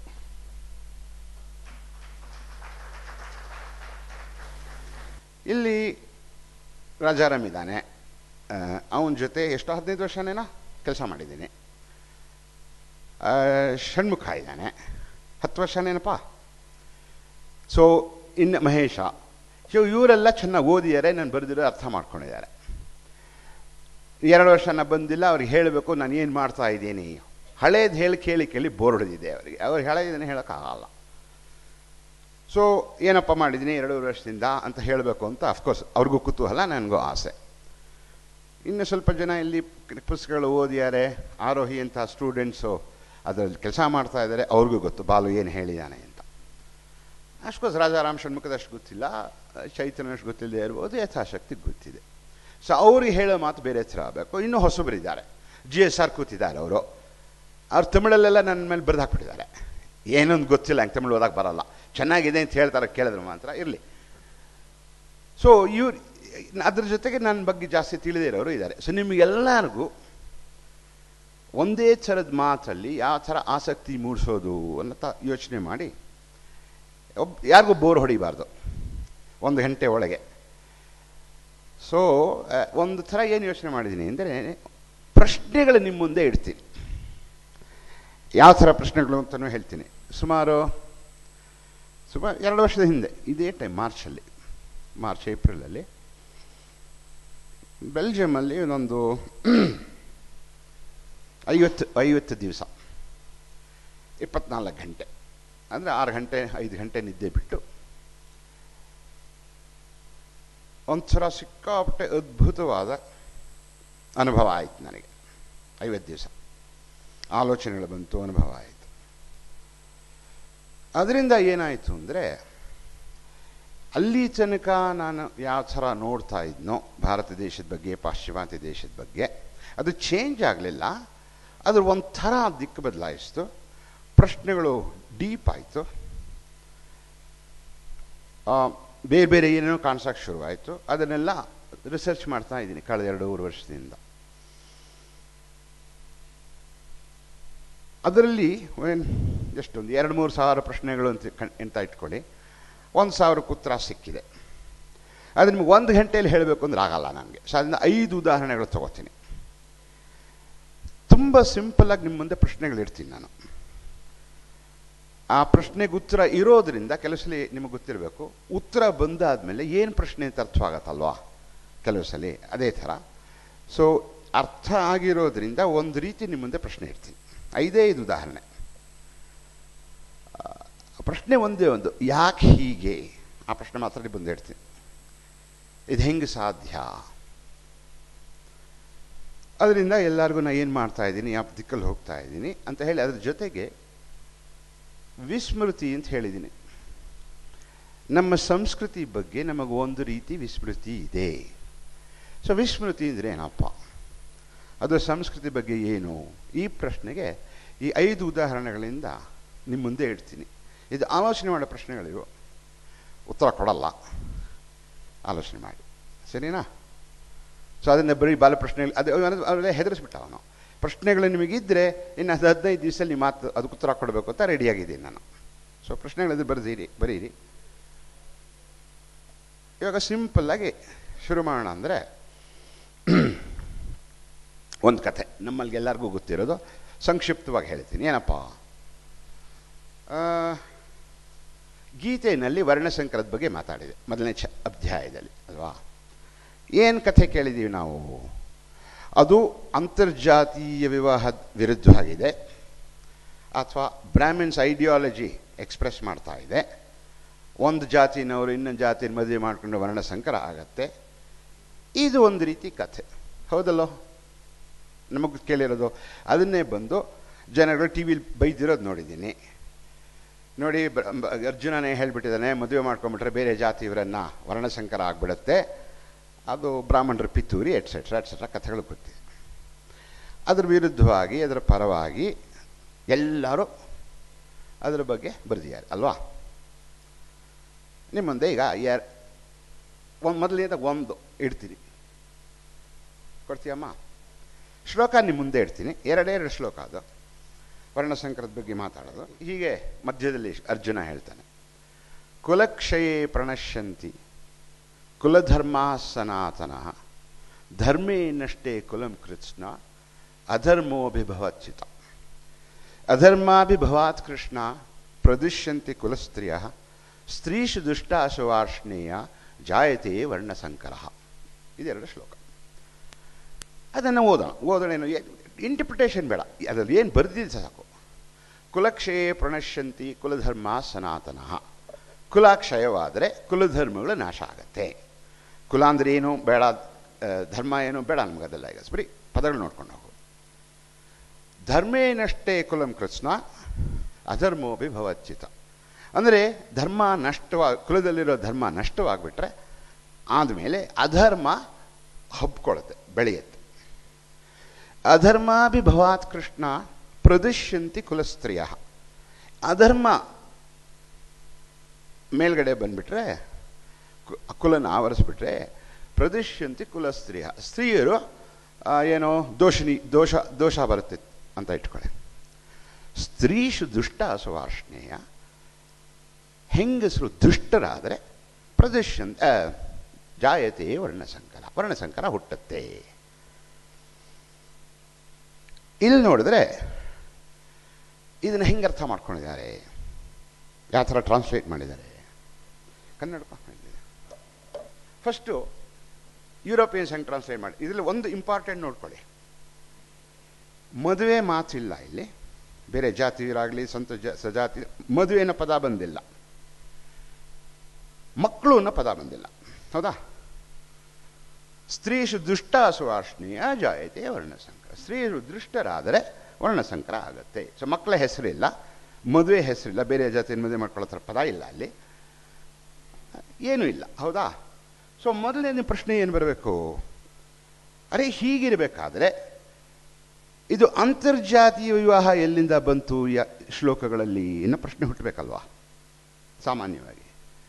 ಇಲ್ಲಿ ರಾಜಾರಾಮ್ ಇದ್ದಾನೆ ಅವನ ಜೊತೆ ಎಷ್ಟು ಹದಿನೈದು ವರ್ಷನೇನೋ ಕೆಲಸ ಮಾಡಿದ್ದೀನಿ ಆ, ಷಣ್ಮುಖ ಇದ್ದಾನೆ ಹತ್ತು ವರ್ಷನೇನಪ್ಪ ಸೊ ಇನ್ನು ಮಹೇಶ ಸೊ ಇವರೆಲ್ಲ ಚೆನ್ನಾಗಿ ಓದಿದ್ದಾರೆ ನಾನು ಬರೆದಿರೋ ಅರ್ಥ ಮಾಡ್ಕೊಂಡಿದ್ದಾರೆ ಎರಡು ವರ್ಷ ನಾನು ಬಂದಿಲ್ಲ ಅವ್ರಿಗೆ ಹೇಳಬೇಕು ನಾನು ಏನು ಮಾಡ್ತಾ ಇದ್ದೀನಿ ಹಳೇದು ಹೇಳಿ ಕೇಳಿ ಕೇಳಿ ಬೋರ್ ಹೊಡೆದಿದೆ ಅವರಿಗೆ ಅವ್ರು ಹಳೇದನ್ನು ಹೇಳೋಕ್ಕಾಗಲ್ಲ ಸೊ ಏನಪ್ಪ ಮಾಡಿದ್ದೀನಿ ಎರಡು ವರ್ಷದಿಂದ ಅಂತ ಹೇಳಬೇಕು ಅಂತ ಅಫ್ಕೋರ್ಸ್ ಅವ್ರಿಗೂ ಕುತೂಹಲ ನನಗೂ ಆಸೆ ಇನ್ನು ಸ್ವಲ್ಪ ಜನ ಇಲ್ಲಿ ಪುಸ್ತಕಗಳು ಓದಿದ್ದಾರೆ ಆರೋಹಿ ಅಂತ ಸ್ಟೂಡೆಂಟ್ಸು ಅದರಲ್ಲಿ ಕೆಲಸ ಮಾಡ್ತಾ ಇದ್ದಾರೆ ಅವ್ರಿಗೂ ಗೊತ್ತು ಬಾಲು ಏನು ಹೇಳಿದ್ದಾನೆ ಅಂತ ಅಷ್ಟಕ್ಕೋಸ್ ರಾಜಾರಾಮ್ ಷಣ್ಮುಖದಷ್ಟು ಗೊತ್ತಿಲ್ಲ ಚೈತನ್ಯಷ್ಟು ಗೊತ್ತಿಲ್ಲದೆ ಇರ್ಬೋದು ಯಥಾಶಕ್ತಿ ಗೊತ್ತಿದೆ ಸೊ ಅವ್ರಿಗೆ ಹೇಳೋ ಮಾತು ಬೇರೆ ಥರ ಆಗಬೇಕು ಇನ್ನೂ ಹೊಸಬರಿದ್ದಾರೆ ಜಿ ಎಸ್ ಆರ್ ಕೂತಿದ್ದಾರೆ ಅವರು ಅವ್ರು ತಮಿಳಲ್ಲೆಲ್ಲ ನನ್ನ ಮೇಲೆ ಬರೆದು ಹಾಕ್ಬಿಟ್ಟಿದ್ದಾರೆ ಏನೊಂದು ಗೊತ್ತಿಲ್ಲ ಹಂಗೆ ತಮಿಳು ಓದಕ್ಕೆ ಬರಲ್ಲ ಚೆನ್ನಾಗಿದೆ ಅಂತ ಹೇಳ್ತಾರೆ ಕೇಳಿದ್ರೆ ಮಾತ್ರ ಇರಲಿ ಸೊ ಇವ್ರು ಅದ್ರ ಜೊತೆಗೆ ನನ್ನ ಬಗ್ಗೆ ಜಾಸ್ತಿ ತಿಳಿದೇ ಇರೋರು ಇದ್ದಾರೆ ಸೊ ನಿಮಗೆಲ್ಲರಿಗೂ ಒಂದೇ ಥರದ ಮಾತಲ್ಲಿ ಯಾವ ಥರ ಆಸಕ್ತಿ ಮೂಡಿಸೋದು ಅನ್ನತ ಯೋಚನೆ ಮಾಡಿ ಒಬ್ ಯಾರಿಗೂ ಬೋರ್ ಹೊಡಿಬಾರ್ದು ಒಂದು ಗಂಟೆ ಒಳಗೆ ಸೊ ಒಂದು ಥರ ಏನು ಯೋಚನೆ ಮಾಡಿದ್ದೀನಿ ಅಂದರೆ ಪ್ರಶ್ನೆಗಳು ನಿಮ್ಮ ಮುಂದೆ ಇಡ್ತೀನಿ ಯಾವ ಥರ ಪ್ರಶ್ನೆಗಳು ಅಂತಲೂ ಹೇಳ್ತೀನಿ ಸುಮಾರು ಸುಮಾರು ಎರಡು ವರ್ಷದ ಹಿಂದೆ ಇದೇ ಟೈಮ್ ಮಾರ್ಚಲ್ಲಿ ಮಾರ್ಚ್ ಏಪ್ರಿಲಲ್ಲಿ ಬೆಲ್ಜಿಯಮಲ್ಲಿ ಒಂದೊಂದು ಐವತ್ತು ಐವತ್ತು ದಿವಸ ಇಪ್ಪತ್ನಾಲ್ಕು ಗಂಟೆ ಅಂದರೆ ಆರು ಗಂಟೆ ಐದು ಗಂಟೆ ನಿದ್ದೆ ಬಿಟ್ಟು ಒಂಥರ ಸಿಕ್ಕಾಪಟ್ಟೆ ಅದ್ಭುತವಾದ ಅನುಭವ ಆಯಿತು ನನಗೆ ಐವತ್ತು ದಿವಸ ಆಲೋಚನೆಗಳು ಬಂತು ಅನುಭವ ಆಯಿತು ಅದರಿಂದ ಏನಾಯಿತು ಅಂದರೆ ಅಲ್ಲಿ ತನಕ ನಾನು ಯಾವ ಥರ ನೋಡ್ತಾ ಇದ್ನೋ ಭಾರತ ದೇಶದ ಬಗ್ಗೆ ಪಾಶ್ಚಿಮಾತ್ಯ ದೇಶದ ಬಗ್ಗೆ ಅದು ಚೇಂಜ್ ಆಗಲಿಲ್ಲ ಅದ್ರ ಒಂಥರ ದಿಕ್ಕು ಬದಲಾಯಿಸ್ತು ಪ್ರಶ್ನೆಗಳು ಡೀಪ್ ಆಯಿತು ಬೇರೆ ಬೇರೆ ಏನೇನೋ ಕಾಣಿಸೋಕೆ ಶುರುವಾಯಿತು ಅದನ್ನೆಲ್ಲ ರಿಸರ್ಚ್ ಮಾಡ್ತಾ ಇದ್ದೀನಿ ಕಳೆದ ಎರಡು ಮೂರು ವರ್ಷದಿಂದ ಅದರಲ್ಲಿ ಏನ್ ಎಷ್ಟೊಂದು ಎರಡು ಮೂರು ಸಾವಿರ ಪ್ರಶ್ನೆಗಳು ಅಂತ ಕಣ್ ಅಂತ ಇಟ್ಕೊಳ್ಳಿ ಒಂದು ಸಾವಿರಕ್ಕೆ ಉತ್ತರ ಸಿಕ್ಕಿದೆ ಅದು ನಿಮ್ಗೆ ಒಂದು ಗಂಟೆಯಲ್ಲಿ ಹೇಳಬೇಕು ಅಂದ್ರೆ ಆಗಲ್ಲ ನನಗೆ ಸೊ ಅದರಿಂದ ಐದು ಉದಾಹರಣೆಗಳು ತಗೋತೀನಿ ತುಂಬ ಸಿಂಪಲ್ಲಾಗಿ ನಿಮ್ಮ ಮುಂದೆ ಪ್ರಶ್ನೆಗಳು ಇಡ್ತೀನಿ ನಾನು ಆ ಪ್ರಶ್ನೆಗೆ ಉತ್ತರ ಇರೋದ್ರಿಂದ ಕೆಲವು ಸಲ ನಿಮಗೆ ಗೊತ್ತಿರಬೇಕು ಉತ್ತರ ಬಂದಾದಮೇಲೆ ಏನು ಪ್ರಶ್ನೆ ಅಂತ ಅರ್ಥವಾಗತ್ತಲ್ವಾ ಕೆಲವು ಸಲ ಅದೇ ಥರ ಸೊ ಅರ್ಥ ಆಗಿರೋದ್ರಿಂದ ಒಂದು ರೀತಿ ನಿಮ್ಮ ಮುಂದೆ ಪ್ರಶ್ನೆ ಇಡ್ತೀನಿ ಐದೇ ಐದು ಉದಾಹರಣೆ ಆ, ಪ್ರಶ್ನೆ ಒಂದೇ ಒಂದು ಯಾಕೆ ಹೀಗೆ ಆ ಪ್ರಶ್ನೆ ಮಾತ್ರ ಇಲ್ಲಿ ಬಂದು ಇಡ್ತೀನಿ ಇದು ಹೆಂಗೆ ಸಾಧ್ಯ ಅದರಿಂದ ಎಲ್ಲರಿಗೂ ನಾನು ಏನು ಮಾಡ್ತಾ ಇದ್ದೀನಿ ಯಾವ ದಿಕ್ಕಲ್ಲಿ ಹೋಗ್ತಾ ಇದ್ದೀನಿ ಅಂತ ಹೇಳಿ ಅದ್ರ ಜೊತೆಗೆ ವಿಸ್ಮೃತಿ ಅಂತ ಹೇಳಿದ್ದೀನಿ ನಮ್ಮ ಸಂಸ್ಕೃತಿ ಬಗ್ಗೆ ನಮಗೆ ಒಂದು ರೀತಿ ವಿಸ್ಮೃತಿ ಇದೆ ಸೊ ವಿಸ್ಮೃತಿ ಅಂದರೆ ಏನಪ್ಪ ಅದು ಸಂಸ್ಕೃತಿ ಬಗ್ಗೆ ಏನು ಈ ಪ್ರಶ್ನೆಗೆ ಈ ಐದು ಉದಾಹರಣೆಗಳಿಂದ ನಿಮ್ಮ ಮುಂದೆ ಇಡ್ತೀನಿ ಇದು ಆಲೋಚನೆ ಮಾಡೋ ಪ್ರಶ್ನೆಗಳಿವು ಉತ್ತರ ಕೊಡಲ್ಲ ಆಲೋಚನೆ ಮಾಡಿ ಸರಿನಾ ಸೊ ಅದನ್ನು ಬರೀ ಬಾಲ ಪ್ರಶ್ನೆಗಳು ಅದು ಅವೆಲ್ಲ ಹೆದರಿಸ್ಬಿಟ್ಟ ಅವನು ಪ್ರಶ್ನೆಗಳು ನಿಮಗಿದ್ದರೆ ಇನ್ನು ಅದು ಹದಿನೈದು ದಿವಸದಲ್ಲಿ ನೀವು ಮಾತು ಅದಕ್ಕೆ ಉತ್ತರ ಕೊಡಬೇಕು ಅಂತ ರೆಡಿಯಾಗಿದ್ದೀನಿ ನಾನು ಸೊ ಪ್ರಶ್ನೆಗಳಿದ್ರೆ ಬರೆದಿರಿ ಬರೀರಿ ಇವಾಗ ಸಿಂಪಲ್ಲಾಗಿ ಶುರು ಮಾಡೋಣ ಅಂದರೆ ಒಂದು ಕಥೆ ನಮ್ಮಲ್ಲಿ ಎಲ್ಲರಿಗೂ ಗೊತ್ತಿರೋದು ಸಂಕ್ಷಿಪ್ತವಾಗಿ ಹೇಳ್ತೀನಿ ಏನಪ್ಪ ಆ, ಗೀತೆಯಲ್ಲಿ ವರ್ಣಸಂಕರದ ಬಗ್ಗೆ ಮಾತಾಡಿದೆ ಮೊದಲನೇ ಚ ಅಧ್ಯಾಯದಲ್ಲಿ ಅಲ್ವಾ ಏನು ಕಥೆ ಕೇಳಿದ್ದೀವಿ ನಾವು ಅದು ಅಂತರ್ಜಾತೀಯ ವಿವಾಹದ ವಿರುದ್ಧವಾಗಿದೆ ಅಥವಾ ಬ್ರಾಹ್ಮಿನ್ಸ್ ಐಡಿಯಾಲಜಿ ಎಕ್ಸ್ಪ್ರೆಸ್ ಮಾಡ್ತಾ ಇದೆ ಒಂದು ಜಾತಿನವರು ಇನ್ನೊಂದು ಜಾತಿ ಮದುವೆ ಮಾಡಿಕೊಂಡು ವರ್ಣಸಂಕರ ಆಗತ್ತೆ ಇದು ಒಂದು ರೀತಿ ಕಥೆ ಹೌದಲ್ಲೋ ನಮಗೆ ಕೇಳಿರೋದು ಅದನ್ನೇ ಬಂದು ಜನಗಳು ಟಿ ವಿಲಿ ಬೈದಿರೋದು ನೋಡಿದ್ದೀನಿ ನೋಡಿ ಬ- ಬ- ಅರ್ಜುನನೇ ಹೇಳ್ಬಿಟ್ಟಿದ್ದಾನೆ ಮದುವೆ ಮಾಡ್ಕೊಂಬಿಟ್ರೆ ಬೇರೆ ಜಾತಿಯವರನ್ನ ವರ್ಣಸಂಕರ ಆಗಿಬಿಡುತ್ತೆ ಅದು ಬ್ರಾಹ್ಮಣರ ಪಿತೂರಿ ಎಟ್ಸೆಟ್ರಾ ಎಟ್ಸೆಟ್ರಾ ಕಥೆಗಳು ಗೊತ್ತಿದೆ ಅದರ ವಿರುದ್ಧವಾಗಿ ಅದರ ಪರವಾಗಿ ಎಲ್ಲರೂ ಅದರ ಬಗ್ಗೆ ಬರೆದಿದ್ದಾರೆ ಅಲ್ವಾ ನಿಮ್ಮ ಮುಂದೆ ಈಗ ಯಾರು ಒಂದು ಮೊದಲನೇದಾಗ ಒಂದು ಇಡ್ತೀನಿ ಕೊಡ್ತೀಯಮ್ಮ ಶ್ಲೋಕ ನಿಮ್ಮ ಮುಂದೆ ಇಡ್ತೀನಿ ಎರಡೇ ಎರಡು ಶ್ಲೋಕ ಅದು ವರ್ಣಸಂಕರದ ಬಗ್ಗೆ ಮಾತಾಡೋದು ಹೀಗೆ ಮಧ್ಯದಲ್ಲಿ ಅರ್ಜುನ ಹೇಳ್ತಾನೆ ಕುಲಕ್ಷಯೇ ಪ್ರಣಶ್ಯಂತಿ ಕುಲಧರ್ಮ ಸನಾತನ ಧರ್ಮೇನಷ್ಟೇ ಕುಲಂ ಕೃತ್ಸ್ನ ಅಧರ್ಮೋಭಿಭವಚ್ಯುತ ಅಧರ್ಮಾಭಿಭವಾತ್ ಕೃಷ್ಣ ಪ್ರದುಷ್ಯಂತಿ ಕುಲಸ್ತ್ರೀಯ ಸ್ತ್ರೀಷು ದುಷ್ಟಾಶು ವಾರ್ಷ್ಣೇಯ ಜಾಯತೆ ವರ್ಣಸಂಕರ ಇದೆರಡು ಶ್ಲೋಕ ಅದನ್ನು ಓದೋಣ ಓದೋಣೇನು ಇಂಟರ್ಪ್ರಿಟೇಷನ್ ಬೇಡ ಅದರಲ್ಲಿ ಏನು ಬರೆದಿದೆ ಸಾಕು ಕುಲಕ್ಷಯೇ ಪ್ರಣಶ್ಯಂತಿ ಕುಲಧರ್ಮ ಸನಾತನ ಕುಲ ಕ್ಷಯವಾದರೆ ಕುಲಧರ್ಮಗಳು ನಾಶ ಆಗತ್ತೆ ಕುಲ ಅಂದರೆ ಏನು ಬೇಡ ಆ, ಧರ್ಮ ಏನು ಬೇಡ ನಮ್ಗೆ ಅದೆಲ್ಲ ಈಗ ಬರೀ ಪದಗಳು ನೋಡ್ಕೊಂಡು ಹೋಗು ಧರ್ಮೇನಷ್ಟೇ ಕುಲಂ ಕೃಷ್ಣ ಅಧರ್ಮೋಪಿ ಭವಚ್ಯುತ ಅಂದರೆ ಧರ್ಮ ನಷ್ಟವಾಗಿ ಕುಲದಲ್ಲಿರೋ ಧರ್ಮ ನಷ್ಟವಾಗಿಬಿಟ್ರೆ ಆದಮೇಲೆ ಅಧರ್ಮ ಹಬ್ಕೊಳ್ಳುತ್ತೆ ಬೆಳೆಯುತ್ತೆ ಅಧರ್ಮಾಭಿಭವಾತ್ ಕೃಷ್ಣ ಪ್ರದುಷ್ಯಂತಿ ಕುಲಸ್ತ್ರೀಯ ಅಧರ್ಮ ಮೇಲ್ಗಡೆ ಬಂದ್ಬಿಟ್ರೆ ಕು- ಕುಲನ ಆವರಿಸ್ಬಿಟ್ರೆ ಪ್ರದುಷ್ಯಂತಿ ಕುಲಸ್ತ್ರೀಯ ಸ್ತ್ರೀಯರು ಆ, ಏನೋ ದೋಷಿನಿ ದೋಷ ದೋಷ ಬರುತ್ತೆ ಅಂತ ಇಟ್ಕೊಳ್ಳಿ ಸ್ತ್ರೀಷು ದುಷ್ಟ ಸುವಾರ್ಷ್ಣೇಯ ಹೆಂಗಸರು ದುಷ್ಟರಾದರೆ ಪ್ರದರ್ಶನ್ ಆ, ಜಾಯತೆ ವರ್ಣಸಂಕರ ವರ್ಣಸಂಕರ ಹುಟ್ಟುತ್ತೆ ಇಲ್ಲಿ ನೋಡಿದ್ರೆ ಇದನ್ನು ಹೆಂಗೆ ಅರ್ಥ ಮಾಡ್ಕೊಂಡಿದ್ದಾರೆ ಯಾವ ಥರ ಟ್ರಾನ್ಸ್ಲೇಟ್ ಮಾಡಿದ್ದಾರೆ ಕನ್ನಡ ಫಸ್ಟು ಯುರೋಪಿಯನ್ಸ್ ಹೆಂಗೆ ಟ್ರಾನ್ಸ್ಲೇಟ್ ಮಾಡಿ ಇದರಲ್ಲಿ ಒಂದು ಇಂಪಾರ್ಟೆಂಟ್ ನೋಡ್ಕೊಳ್ಳಿ ಮದುವೆ ಮಾತಿಲ್ಲ ಇಲ್ಲಿ ಬೇರೆ ಜಾತಿಯರಾಗಲಿ ಸ್ವಂತ ಜ ಸಜಾತಿ ಮದುವೆ ಅನ್ನೋ ಪದ ಬಂದಿಲ್ಲ ಮಕ್ಕಳು ಅನ್ನೋ ಪದ ಬಂದಿಲ್ಲ ಹೌದಾ ಸ್ತ್ರೀಷು ದುಷ್ಟ ಸುವಾರ್ಷ್ಣೀಯ ಜಾಯತೆ ವರ್ಣಸಂಕರ ಸ್ತ್ರೀಯರು ದುಷ್ಟರಾದರೆ ವರ್ಣಸಂಕರ ಆಗುತ್ತೆ ಸೊ ಮಕ್ಕಳ ಹೆಸರಿಲ್ಲ ಮದುವೆ ಹೆಸರಿಲ್ಲ ಬೇರೆ ಜಾತಿಯ ಮದುವೆ ಮಾಡ್ಕೊಳ್ಳೋ ಥರ ಪದ ಇಲ್ಲ ಅಲ್ಲಿ ಏನೂ ಇಲ್ಲ ಹೌದಾ ಸೊ ಮೊದಲನೇ ಪ್ರಶ್ನೆ ಏನು ಬರಬೇಕು ಅರೆ ಹೀಗಿರಬೇಕಾದ್ರೆ ಇದು ಅಂತರ್ಜಾತೀಯ ವಿವಾಹ ಎಲ್ಲಿಂದ ಬಂತು ಯ ಶ್ಲೋಕಗಳಲ್ಲಿ ಇನ್ನೂ ಪ್ರಶ್ನೆ ಹುಟ್ಟಬೇಕಲ್ವಾ ಸಾಮಾನ್ಯವಾಗಿ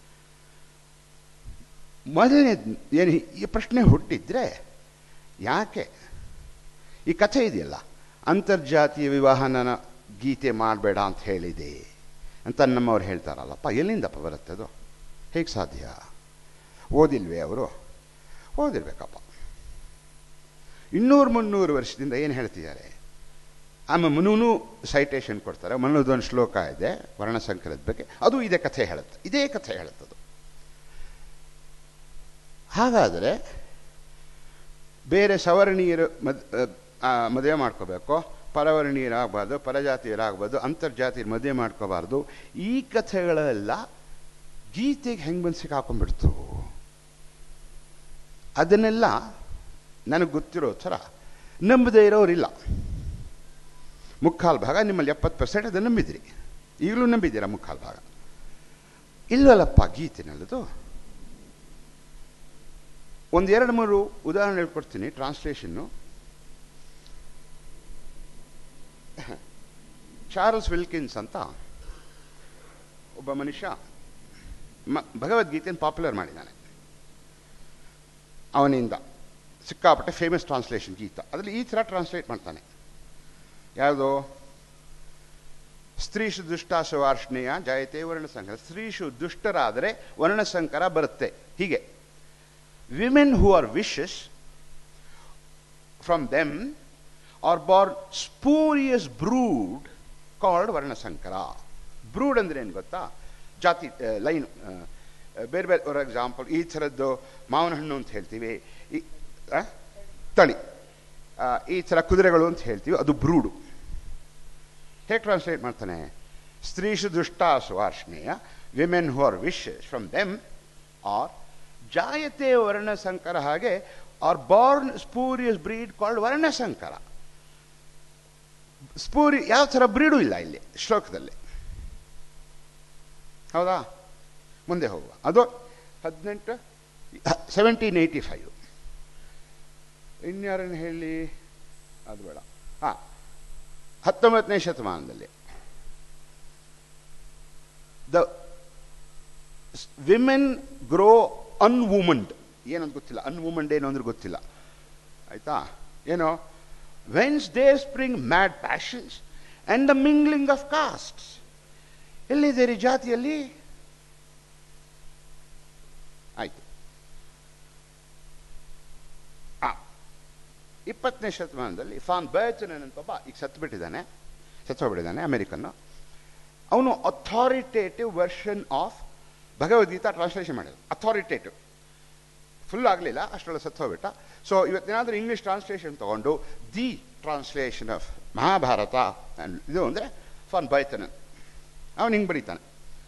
ಮೊದಲನೇ ಏನು ಈ ಪ್ರಶ್ನೆ ಹುಟ್ಟಿದ್ರೆ ಯಾಕೆ ಈ ಕಥೆ ಇದೆಯಲ್ಲ ಅಂತರ್ಜಾತೀಯ ವಿವಾಹನ ಗೀತೆ ಮಾಡಬೇಡ ಅಂತ ಹೇಳಿದೆ ಅಂತ ನಮ್ಮವ್ರು ಹೇಳ್ತಾರಲ್ಲಪ್ಪ ಎಲ್ಲಿಂದಪ್ಪ ಬರುತ್ತೆ ಅದು ಹೇಗೆ ಸಾಧ್ಯ ಓದಿಲ್ವೇ ಅವರು ಓದಿರ್ಬೇಕಪ್ಪ ಇನ್ನೂರು ಮುನ್ನೂರು ವರ್ಷದಿಂದ ಏನು ಹೇಳ್ತಿದ್ದಾರೆ ಆಮೇಲೆ ಮನುನು ಸೈಟೇಷನ್ ಕೊಡ್ತಾರೆ ಮನುದೊಂದು ಶ್ಲೋಕ ಇದೆ ವರ್ಣಸಂಕರದ ಬಗ್ಗೆ ಅದು ಇದೇ ಕಥೆ ಹೇಳುತ್ತೆ ಇದೇ ಕಥೆ ಹೇಳುತ್ತದು ಹಾಗಾದರೆ ಬೇರೆ ಸವರ್ಣೀಯರು ಮದ್ ಮದುವೆ ಮಾಡ್ಕೋಬೇಕು ಪರವರ್ಣೀಯರಾಗಬಾರ್ದು ಪರಜಾತಿಯರಾಗಬಾರ್ದು ಅಂತರ್ಜಾತಿಯರು ಮದುವೆ ಮಾಡ್ಕೋಬಾರ್ದು ಈ ಕಥೆಗಳೆಲ್ಲ ಗೀತೆಗೆ ಹೆಂಗೆ ಬಂದು ಸಿಕ್ಕಾಕೊಂಡ್ಬಿಡ್ತು ಅದನ್ನೆಲ್ಲ ನನಗೆ ಗೊತ್ತಿರೋ ಥರ ನಂಬದೇ ಇರೋರಿಲ್ಲ ಮುಕ್ಕಾಲು ಭಾಗ ನಿಮ್ಮಲ್ಲಿ ಎಪ್ಪತ್ತು ಪರ್ಸೆಂಟ್ ಅದನ್ನು ನಂಬಿದಿರಿ ಈಗಲೂ ನಂಬಿದ್ದೀರಾ ಮುಕ್ಕಾಲು ಭಾಗ ಇಲ್ವಲ್ಲಪ್ಪ ಗೀತೆನಲ್ಲದು ಒಂದು ಎರಡು ಮೂರು ಉದಾಹರಣೆ ಹೇಳ್ಕೊಡ್ತೀನಿ ಟ್ರಾನ್ಸ್ಲೇಷನ್ನು ಚಾರ್ಲ್ಸ್ ವಿಲ್ಕಿನ್ಸ್ ಅಂತ ಒಬ್ಬ ಮನುಷ್ಯ ಮ ಭಗವದ್ಗೀತೆಯನ್ನು ಪಾಪ್ಯುಲರ್ ಮಾಡಿದ್ದಾನೆ ಅವನಿಂದ ಸಿಕ್ಕಾಪಟ್ಟೆ ಫೇಮಸ್ ಟ್ರಾನ್ಸ್ಲೇಷನ್ ಗೀತ ಅದರಲ್ಲಿ ಈ ಥರ ಟ್ರಾನ್ಸ್ಲೇಟ್ ಮಾಡ್ತಾನೆ ಯಾವುದು ಸ್ತ್ರೀಷು ದುಷ್ಟಾಸು ವಾರ್ಷ್ಣೇಯ ಜಯತೆ ವರ್ಣಸಂಕರ ಸ್ತ್ರೀಷು ದುಷ್ಟರಾದರೆ ವರ್ಣಸಂಕರ ಬರುತ್ತೆ ಹೀಗೆ women who are vicious from them are born spurious brood called ವರ್ಣಸಂಕರ ಬ್ರೂಡ್ ಅಂದ್ರೆ ಏನು ಗೊತ್ತಾ ಜಾತಿ ಲೈನ್ ಬೇರೆ ಬೇರೆ ಫಾರ್ ಎಕ್ಸಾಂಪಲ್ ಈ ಥರದ್ದು ಮಾವಿನ ಹಣ್ಣು ಅಂತ ಹೇಳ್ತೀವಿ ಈ ಆ, ತಳಿ ಆ, ಈ ಥರ ಕುದುರೆಗಳು ಅಂತ ಹೇಳ್ತೀವಿ ಅದು ಬ್ರೂಡು ಹೇಗೆ ಟ್ರಾನ್ಸ್ಲೇಟ್ ಮಾಡ್ತಾನೆ ಸ್ತ್ರೀಷು ದುಷ್ಟಾಸು ವಾರ್ಷ್ಣೇಯ women who are vicious from them are ಜಾಯತೆ ವರ್ಣಸಂಕರ ಹಾಗೆ are born spurious breed called ವರ್ಣಸಂಕರ ಸ್ಪೂರಿ ಯಾವ ಥರ ಬ್ರೀಡು ಇಲ್ಲ ಇಲ್ಲಿ ಶ್ಲೋಕದಲ್ಲಿ ಹೌದಾ ಮುಂದೆ ಹೋಗುವ ಅದು ಹದಿನೆಂಟು ಸೆವೆಂಟೀನ್ ಏಯ್ಟಿ ಫೈವ್ ಇನ್ಯಾರನ್ನು ಹೇಳಿ ಅದು ಬೇಡ ಹಾಂ ಹತ್ತೊಂಬತ್ತನೇ ಶತಮಾನದಲ್ಲಿ ದ ವಿಮೆನ್ ಗ್ರೋ ಅನ್ವುಮಂಡ್ ಏನಂತ ಗೊತ್ತಿಲ್ಲ ಅನ್ವುಮಂಡ್ ಏನು ಅಂದ್ರೆ ಗೊತ್ತಿಲ್ಲ ಆಯ್ತಾ ಏನೋ whence they spring mad passions and the mingling of castes ಎಲ್ಲಿದೆ ರೀ ಜಾತಿಯಲ್ಲಿ ಆಯ್ತು ಆ ಇಪ್ಪತ್ತನೇ ಶತಮಾನದಲ್ಲಿ ಫಾನ್ ಬರ್ಚನನ್ ಅಂತ ಒಬ್ಬ ಈಗ ಸತ್ಬಿಟ್ಟಿದ್ದಾನೆ ಸತ್ತೋಗ್ಬಿಟ್ಟಿದ್ದಾನೆ ಅಮೆರಿಕನ್ನು ಅವನು authoritative version of Bhagavad Gita translation ಮಾಡಿದ ಅಥಾರಿಟೇಟಿವ್ ಫುಲ್ ಆಗಲಿಲ್ಲ ಅಷ್ಟರೊಳಗೆ ಸತ್ತೋಗ್ಬಿಟ್ಟ ಸೊ ಇವತ್ತೇನಾದರೂ ಇಂಗ್ಲೀಷ್ ಟ್ರಾನ್ಸ್ಲೇಷನ್ ತಗೊಂಡು the translation of Mahabharata and ಇದು ಅಂದರೆ ಫಾನ್ ಬೈತನನ್ ಅವನು ಹಿಂಗೆ ಬರೀತಾನೆ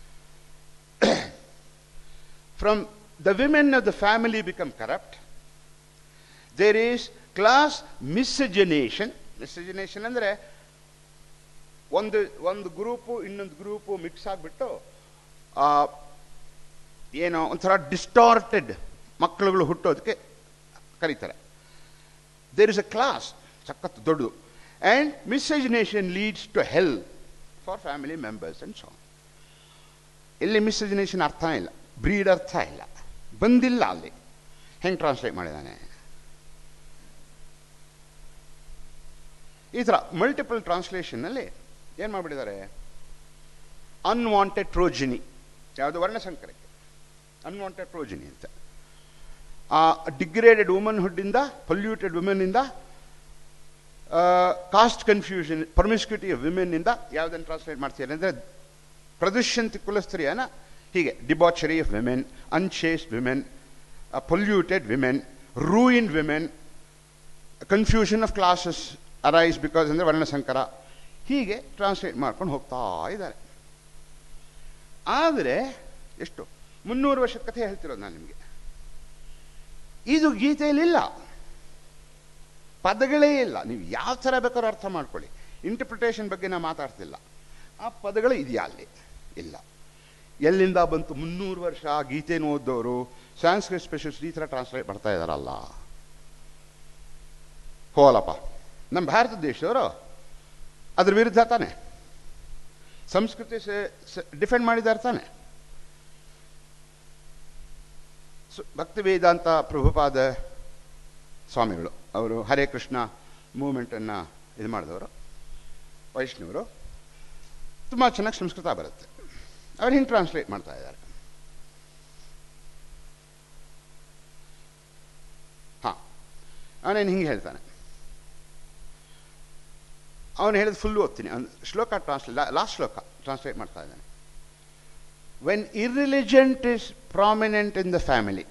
from the women of the family become corrupt there is class miscegenation miscegenation ಅಂದರೆ ಒಂದು ಒಂದು ಗ್ರೂಪು ಇನ್ನೊಂದು ಗ್ರೂಪು ಮಿಕ್ಸ್ ಆಗಿಬಿಟ್ಟು ಏನೋ ಒಂಥರ ಡಿಸ್ಟಾರ್ಟೆಡ್ ಮಕ್ಕಳುಗಳು ಹುಟ್ಟೋದಕ್ಕೆ ಕರೀತಾರೆ ದೇರ್ ಇಸ್ ಅ ಕ್ಲಾಸ್ ಸಖತ್ ದೊಡ್ಡದು and miscegenation leads to hell for family members and so ಎಲ್ಲಿ ಮಿಸ್ಸಜಿನೇಷನ್ ಅರ್ಥ ಇಲ್ಲ ಬ್ರೀಡ್ ಅರ್ಥ ಇಲ್ಲ ಬಂದಿಲ್ಲ ಅಲ್ಲಿ ಹೆಂಗೆ ಟ್ರಾನ್ಸ್ಲೇಟ್ ಮಾಡಿದ್ದಾನೆ ಈ ಥರ ಮಲ್ಟಿಪಲ್ ಟ್ರಾನ್ಸ್ಲೇಷನ್ನಲ್ಲಿ ಏನು ಮಾಡಿಬಿಟ್ಟಿದ್ದಾರೆ ಅನ್ವಾಂಟೆಡ್ ಟ್ರೋಜಿನಿ ಯಾವುದು ವರ್ಣಸಂಕರಕ್ಕೆ ಅನ್ವಾಂಟೆಡ್ ಟ್ರೋಜಿನಿ ಅಂತ ಆ ಡಿಗ್ರೇಡೆಡ್ ವುಮನ್ಹುಡ್ಡಿಂದ ಪೊಲ್ಯೂಟೆಡ್ ವುಮೆನ್ನಿಂದ ಕಾಸ್ಟ್ ಕನ್ಫ್ಯೂಷನ್ ಪರ್ಮಿಸ್ಕ್ಯೂಟಿ ವಿಮೆನ್ನಿಂದ ಯಾವುದನ್ನು ಟ್ರಾನ್ಸ್ಲೇಟ್ ಮಾಡ್ತೀರಿ ಅಂದರೆ ಪ್ರದುಷ್ಯಂತಿ ಕುಲಸ್ತ್ರೀಯನ ಹೀಗೆ debauchery of women unchaste women polluted women ruin women confusion of classes arise because ಅಂದರೆ ವರ್ಣಸಂಕರ ಹೀಗೆ ಟ್ರಾನ್ಸ್ಲೇಟ್ ಮಾಡ್ಕೊಂಡು ಹೋಗ್ತಾ ಇದ್ದಾರೆ ಆದರೆ ಎಷ್ಟು ಮುನ್ನೂರು ವರ್ಷದ ಕಥೆ ಹೇಳ್ತಿರೋದು ನಾನು ನಿಮಗೆ ಇದು ಗೀತೆಯಲ್ಲಿಲ್ಲ ಪದಗಳೇ ಇಲ್ಲ ನೀವು ಯಾವ ಥರ ಬೇಕಾದ್ರೂ ಅರ್ಥ ಮಾಡ್ಕೊಳ್ಳಿ ಇಂಟರ್ಪ್ರಿಟೇಷನ್ ಬಗ್ಗೆ ನಾನು ಮಾತಾಡ್ತಿಲ್ಲ ಆ ಪದಗಳು ಇದೆಯಾ ಅಲ್ಲಿ ಇಲ್ಲ ಎಲ್ಲಿಂದ ಬಂತು ಮುನ್ನೂರು ವರ್ಷ ಗೀತೆಯನ್ನು ಓದೋರು ಸಾಂಸ್ಕ್ರಿಟ್ ಸ್ಪೆಷಲಿಸ್ಟ್ ಈ ಥರ ಟ್ರಾನ್ಸ್ಲೇಟ್ ಮಾಡ್ತಾ ಇದ್ದಾರಲ್ಲ ಹೋಲಪ್ಪ ನಮ್ಮ ಭಾರತ ದೇಶದವರು ಅದ್ರ ವಿರುದ್ಧ ತಾನೆ ಸಂಸ್ಕೃತಿ ಡಿಫೆಂಡ್ ಮಾಡಿದ್ದಾರೆ ತಾನೆ ಸು- ಭಕ್ತಿ ವೇದಾಂತ ಪ್ರಭುಪಾದ ಸ್ವಾಮಿಗಳು ಅವರು ಹರೇ ಕೃಷ್ಣ ಮೂಮೆಂಟನ್ನು ಇದು ಮಾಡಿದವರು ವೈಷ್ಣವರು ತುಂಬ ಚೆನ್ನಾಗಿ ಸಂಸ್ಕೃತ ಬರುತ್ತೆ ಅವ್ರು ಹಿಂಗೆ ಟ್ರಾನ್ಸ್ಲೇಟ್ ಮಾಡ್ತಾ ಇದ್ದಾರೆ ಹಾಂ ಅವನೇನು ಹಿಂಗೆ ಹೇಳ್ತಾನೆ ಅವನು ಹೇಳಿದ ಫುಲ್ಲು ಓದ್ತೀನಿ ಅವ್ನು ಶ್ಲೋಕ ಟ್ರಾನ್ಸ್ಲೇ ಲಾಸ್ಟ್ ಶ್ಲೋಕ ಟ್ರಾನ್ಸ್ಲೇಟ್ ಮಾಡ್ತಾ ಇದ್ದಾನೆ when irreligion is prominent in the family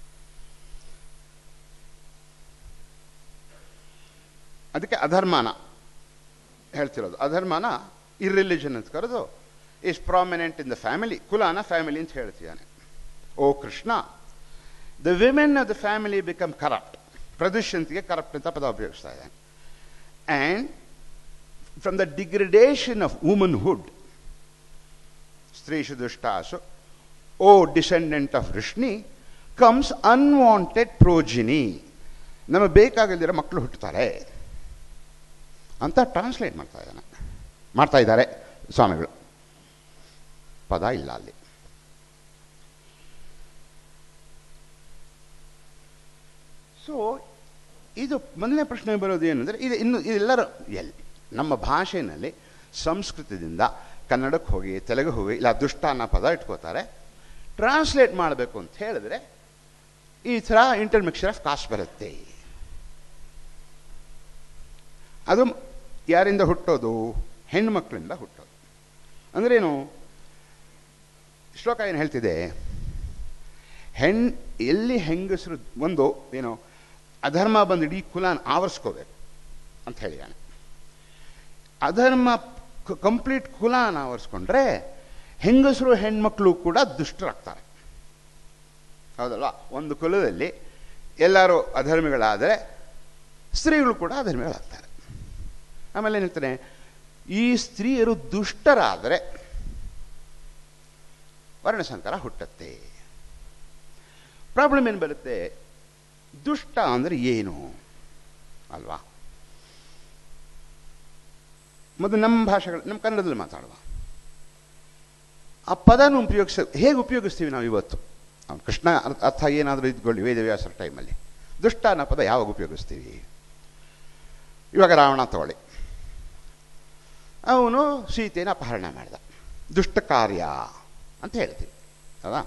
ಅದಕ್ಕೆ ಅಧರ್ಮನ ಹೇಳ್ತಿರೋದು ಅಧರ್ಮನ ಇರ್ರಿಲಿಜನ್ ಅಂತ ಕರೆದು is prominent in the family ಕುಲಾನ ಫ್ಯಾಮಿಲಿ ಅಂತ ಹೇಳ್ತಿದ್ದಾನೆ O Krishna the women of the family become corrupt ಪ್ರದೂಷಂತಿಗೆ ಕರಪ್ಟ್ ಅಂತ ಪದ ಉಪಯೋಗಿಸ್ತಾ ಇದ್ದಾನೆ and from the degradation of womanhood ಸ್ತ್ರೀಷು ದುಷ್ಟಾಸು ಓ ಡಿಸೆಂಡೆಂಟ್ ಆಫ್ ಋಷ್ಣಿ ಕಮ್ಸ್ ಅನ್ವಾಂಟೆಡ್ ಪ್ರೋಜಿನಿ ನಮಗೆ ಬೇಕಾಗದಿರೋ ಮಕ್ಕಳು ಹುಟ್ಟುತ್ತಾರೆ ಅಂತ ಟ್ರಾನ್ಸ್ಲೇಟ್ ಮಾಡ್ತಾ ಇದ್ದಾನೆ ಮಾಡ್ತಾ ಇದ್ದಾರೆ ಸ್ವಾಮಿಗಳು ಪದ ಇಲ್ಲ ಅಲ್ಲಿ ಸೊ ಇದು ಮೊದಲನೇ ಪ್ರಶ್ನೆ ಬರೋದು ಏನಂದರೆ ಇದು ಇನ್ನು ಇದೆಲ್ಲರ ಎಲ್ಲಿ ನಮ್ಮ ಭಾಷೆಯಲ್ಲಿ ಸಂಸ್ಕೃತದಿಂದ ಕನ್ನಡಕ್ಕೆ ಹೋಗಿ ತೆಲುಗು ಹೋಗಿ ಇಲ್ಲ ದುಷ್ಟ ಅನ್ನೋ ಪದ ಇಟ್ಕೋತಾರೆ ಟ್ರಾನ್ಸ್ಲೇಟ್ ಮಾಡಬೇಕು ಅಂತ ಹೇಳಿದ್ರೆ ಈ ಥರ ಇಂಟರ್ಮಿಕ್ಸರ್ ಆಫ್ ಕಾಸ್ಟ್ ಬರುತ್ತೆ ಅದು ಯಾರಿಂದ ಹುಟ್ಟೋದು ಹೆಣ್ಮಕ್ಳಿಂದ ಹುಟ್ಟೋದು ಅಂದ್ರೇನು ಶ್ಲೋಕ ಏನು ಹೇಳ್ತಿದೆ ಹೆಣ್ ಎಲ್ಲಿ ಹೆಂಗಸರು ಒಂದು ಏನು ಅಧರ್ಮ ಬಂದು ಇಡೀ ಕುಲಾನ್ ಆವರಿಸ್ಕೋಬೇಕು ಅಂತ ಹೇಳಿದಾನೆ ಅಧರ್ಮ ಕಂಪ್ಲೀಟ್ ಕುಲಾನ್ ಆವರಿಸ್ಕೊಂಡ್ರೆ ಹೆಂಗಸರು ಹೆಣ್ಮಕ್ಳು ಕೂಡ ದುಷ್ಟರಾಗ್ತಾರೆ ಹೌದಲ್ವಾ ಒಂದು ಕುಲದಲ್ಲಿ ಎಲ್ಲರೂ ಅಧರ್ಮಿಗಳಾದರೆ ಸ್ತ್ರೀಗಳು ಕೂಡ ಅಧರ್ಮಿಗಳಾಗ್ತಾರೆ ಆಮೇಲೆ ಏನು ಹೇಳ್ತಾನೆ ಈ ಸ್ತ್ರೀಯರು ದುಷ್ಟರಾದರೆ ವರ್ಣಸಂಕರ ಹುಟ್ಟತ್ತೆ ಪ್ರಾಬ್ಲಮ್ ಏನು ಬರುತ್ತೆ ದುಷ್ಟ ಅಂದರೆ ಏನು ಅಲ್ವಾ ಮೊದಲು ನಮ್ಮ ಭಾಷೆಗಳು ನಮ್ಮ ಕನ್ನಡದಲ್ಲಿ ಮಾತಾಡುವ ಆ ಪದನ ಉಪಯೋಗಿಸ ಹೇಗೆ ಉಪಯೋಗಿಸ್ತೀವಿ ನಾವು ಇವತ್ತು ಅವ್ನು ಕೃಷ್ಣ ಅರ್ಥ- ಅರ್ಥ ಏನಾದರೂ ಇದ್ಕೊಳ್ಳಿ ವೇದವ್ಯಾಸರ ಟೈಮಲ್ಲಿ ದುಷ್ಟ ಅನ್ನೋ ಪದ ಯಾವಾಗ ಉಪಯೋಗಿಸ್ತೀವಿ ಇವಾಗ ರಾವಣ ತಗೊಳ್ಳಿ ಅವನು ಸೀತೆಯನ್ನು ಅಪಹರಣ ಮಾಡಿದ ದುಷ್ಟ ಕಾರ್ಯ ಅಂತ ಹೇಳ್ತೀವಿ ಹೌದಾ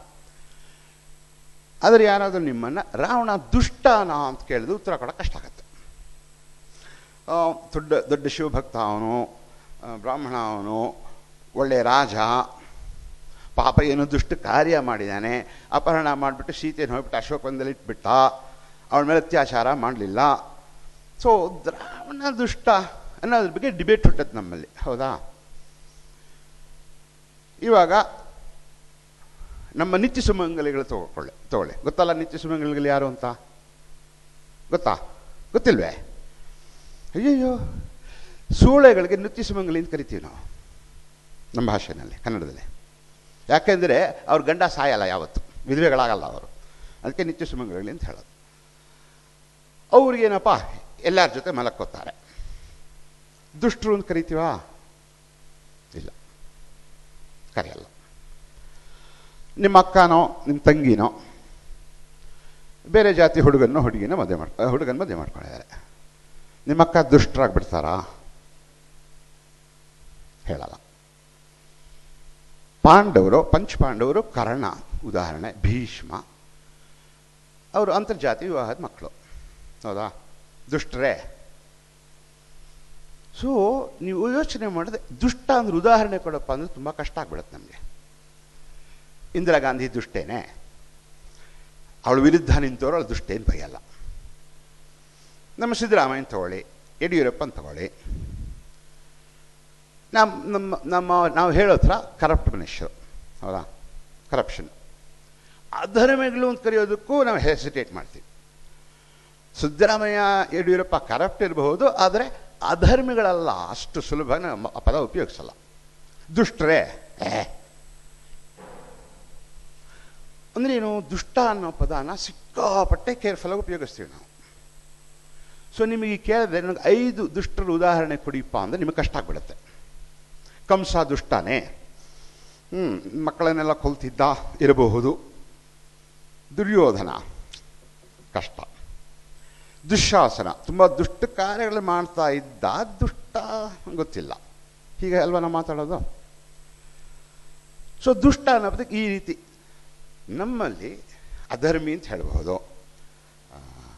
ಆದರೆ ಯಾರಾದರೂ ನಿಮ್ಮನ್ನು ರಾವಣ ದುಷ್ಟನ ಅಂತ ಕೇಳಿದ್ರೆ ಉತ್ತರ ಕೊಡೋಕೆ ಕಷ್ಟ ಆಗುತ್ತೆ ಆ, ದೊಡ್ಡ ದೊಡ್ಡ ಶಿವಭಕ್ತ ಅವನು ಆ, ಬ್ರಾಹ್ಮಣ ಅವನು ಒಳ್ಳೆಯ ರಾಜ ಪಾಪ ಏನೋ ದುಷ್ಟ ಕಾರ್ಯ ಮಾಡಿದ್ದಾನೆ ಅಪಹರಣ ಮಾಡಿಬಿಟ್ಟು ಸೀತೆಯನ್ನು ಹೋಗ್ಬಿಟ್ಟು ಅಶೋಕವನದಲ್ಲಿ ಇಟ್ಬಿಟ್ಟ ಅವಳ ಮೇಲೆ ಅತ್ಯಾಚಾರ ಮಾಡಲಿಲ್ಲ ಸೊ ರಾವಣ ದುಷ್ಟ ಅನ್ನೋದ್ರ ಬಗ್ಗೆ ಡಿಬೇಟ್ ಹುಟ್ಟತ್ತೆ ನಮ್ಮಲ್ಲಿ ಹೌದಾ ಇವಾಗ ನಮ್ಮ ನಿತ್ಯ ಸುಮಂಗಲಿಗಳು ತಗೊಳ್ಳೆ ತಗೊಳ್ಳಿ ಗೊತ್ತಲ್ಲ ನಿತ್ಯ ಸುಮಂಗಲಿಗಳು ಯಾರು ಅಂತ ಗೊತ್ತಾ ಗೊತ್ತಿಲ್ವೇ ಅಯ್ಯಯ್ಯೋ ಸೂಳೆಗಳಿಗೆ ನಿತ್ಯ ಸುಮಂಗಲಿ ಅಂತ ಕರಿತೀವಿ ನಾವು ನಮ್ಮ ಭಾಷೆನಲ್ಲಿ ಕನ್ನಡದಲ್ಲಿ ಯಾಕೆಂದರೆ ಅವ್ರ ಗಂಡ ಸಾಯಲ್ಲ ಯಾವತ್ತು ವಿಧವೆಗಳಾಗಲ್ಲ ಅವರು ಅದಕ್ಕೆ ನಿತ್ಯ ಸುಮಂಗಲಿ ಅಂತ ಹೇಳೋದು ಅವ್ರಿಗೇನಪ್ಪ ಎಲ್ಲರ ಜೊತೆ ಮಲಕ್ಕೋತಾರೆ ದುಷ್ಟರು ಅಂತ ಕರಿತೀವಾ ಇಲ್ಲ ಕರೆಯಲ್ಲ ನಿಮ್ಮ ಅಕ್ಕನೋ ನಿಮ್ಮ ತಂಗಿನೋ ಬೇರೆ ಜಾತಿ ಹುಡುಗನೋ ಹುಡುಗಿನೋ ಮದುವೆ ಮಾಡ್ ಹುಡುಗನ ಮದುವೆ ಮಾಡ್ಕೊಂಡಿದ್ದಾರೆ ನಿಮ್ಮ ಅಕ್ಕ ದುಷ್ಟರಾಗ್ಬಿಡ್ತಾರಾ ಹೇಳಲ್ಲ ಪಾಂಡವರು ಪಂಚಪಾಂಡವರು ಕರ್ಣ ಉದಾಹರಣೆ ಭೀಷ್ಮ ಅವರು ಅಂತರ್ಜಾತಿ ವಿವಾಹದ ಮಕ್ಕಳು ಹೌದಾ ದುಷ್ಟರೇ ಸೊ ನೀವು ಯೋಚನೆ ಮಾಡಿದ್ರೆ ದುಷ್ಟ ಅಂದ್ರೆ ಉದಾಹರಣೆ ಕೊಡಪ್ಪ ಅಂದ್ರೆ ತುಂಬ ಕಷ್ಟ ಆಗ್ಬಿಡುತ್ತೆ ನಮಗೆ ಇಂದಿರಾ ಗಾಂಧಿ ದುಷ್ಟೇನೆ ಅವಳ ವಿರುದ್ಧ ನಿಂತವರು ಅವಳು ದುಷ್ಟೇನು ಬೈಯಲ್ಲ ನಮ್ಮ ಸಿದ್ದರಾಮಯ್ಯನ ತಗೊಳ್ಳಿ ಯಡಿಯೂರಪ್ಪನ ತಗೊಳ್ಳಿ ನಮ್ಮ ನಮ್ಮ ನಮ್ಮ ನಾವು ಹೇಳೋ ಥರ ಕರಪ್ಟ್ ಮನುಷ್ಯರು ಹೌದಾ ಕರಪ್ಷನ್ ಅಧರ್ಮಗಳು ಅಂತ ಕರೆಯೋದಕ್ಕೂ ನಾವು ಹೆಸಿಟೇಟ್ ಮಾಡ್ತೀವಿ ಸಿದ್ದರಾಮಯ್ಯ ಯಡಿಯೂರಪ್ಪ ಕರಪ್ಟ್ ಇರಬಹುದು ಆದರೆ ಅಧರ್ಮಿಗಳಲ್ಲ ಅಷ್ಟು ಸುಲಭ ನಮ್ಮ ಆ ಪದ ಉಪಯೋಗಿಸಲ್ಲ ದುಷ್ಟರೇ ಏ ಅಂದ್ರೆ ಏನು ದುಷ್ಟ ಅನ್ನೋ ಪದನ ಸಿಕ್ಕಾಪಟ್ಟೆ ಕೇರ್ಫುಲ್ಲಾಗಿ ಉಪಯೋಗಿಸ್ತೀವಿ ನಾವು ಸೊ ನಿಮಗೆ ಕೇಳಿದ್ರೆ ನನಗೆ ಐದು ದುಷ್ಟರ ಉದಾಹರಣೆ ಕೊಡಿಪ್ಪ ಅಂದರೆ ನಿಮಗೆ ಕಷ್ಟ ಆಗ್ಬಿಡುತ್ತೆ ಕಂಸ ದುಷ್ಟನೇ ಹ್ಞೂ ಮಕ್ಕಳನ್ನೆಲ್ಲ ಕೊಲ್ತಿದ್ದ ಇರಬಹುದು ದುರ್ಯೋಧನ ಕಷ್ಟ ದುಶ್ಯಾಸನ ತುಂಬ ದುಷ್ಟ ಕಾರ್ಯಗಳು ಮಾಡ್ತಾ ಇದ್ದ ದುಷ್ಟ ಗೊತ್ತಿಲ್ಲ ಹೀಗೆ ಅಲ್ವಾ ನಾವು ಮಾತಾಡೋದು ಸೊ ದುಷ್ಟ ಅನ್ನೋದಕ್ಕೆ ಈ ರೀತಿ ನಮ್ಮಲ್ಲಿ ಅಧರ್ಮಿ ಅಂತ ಹೇಳ್ಬಹುದು ಆ,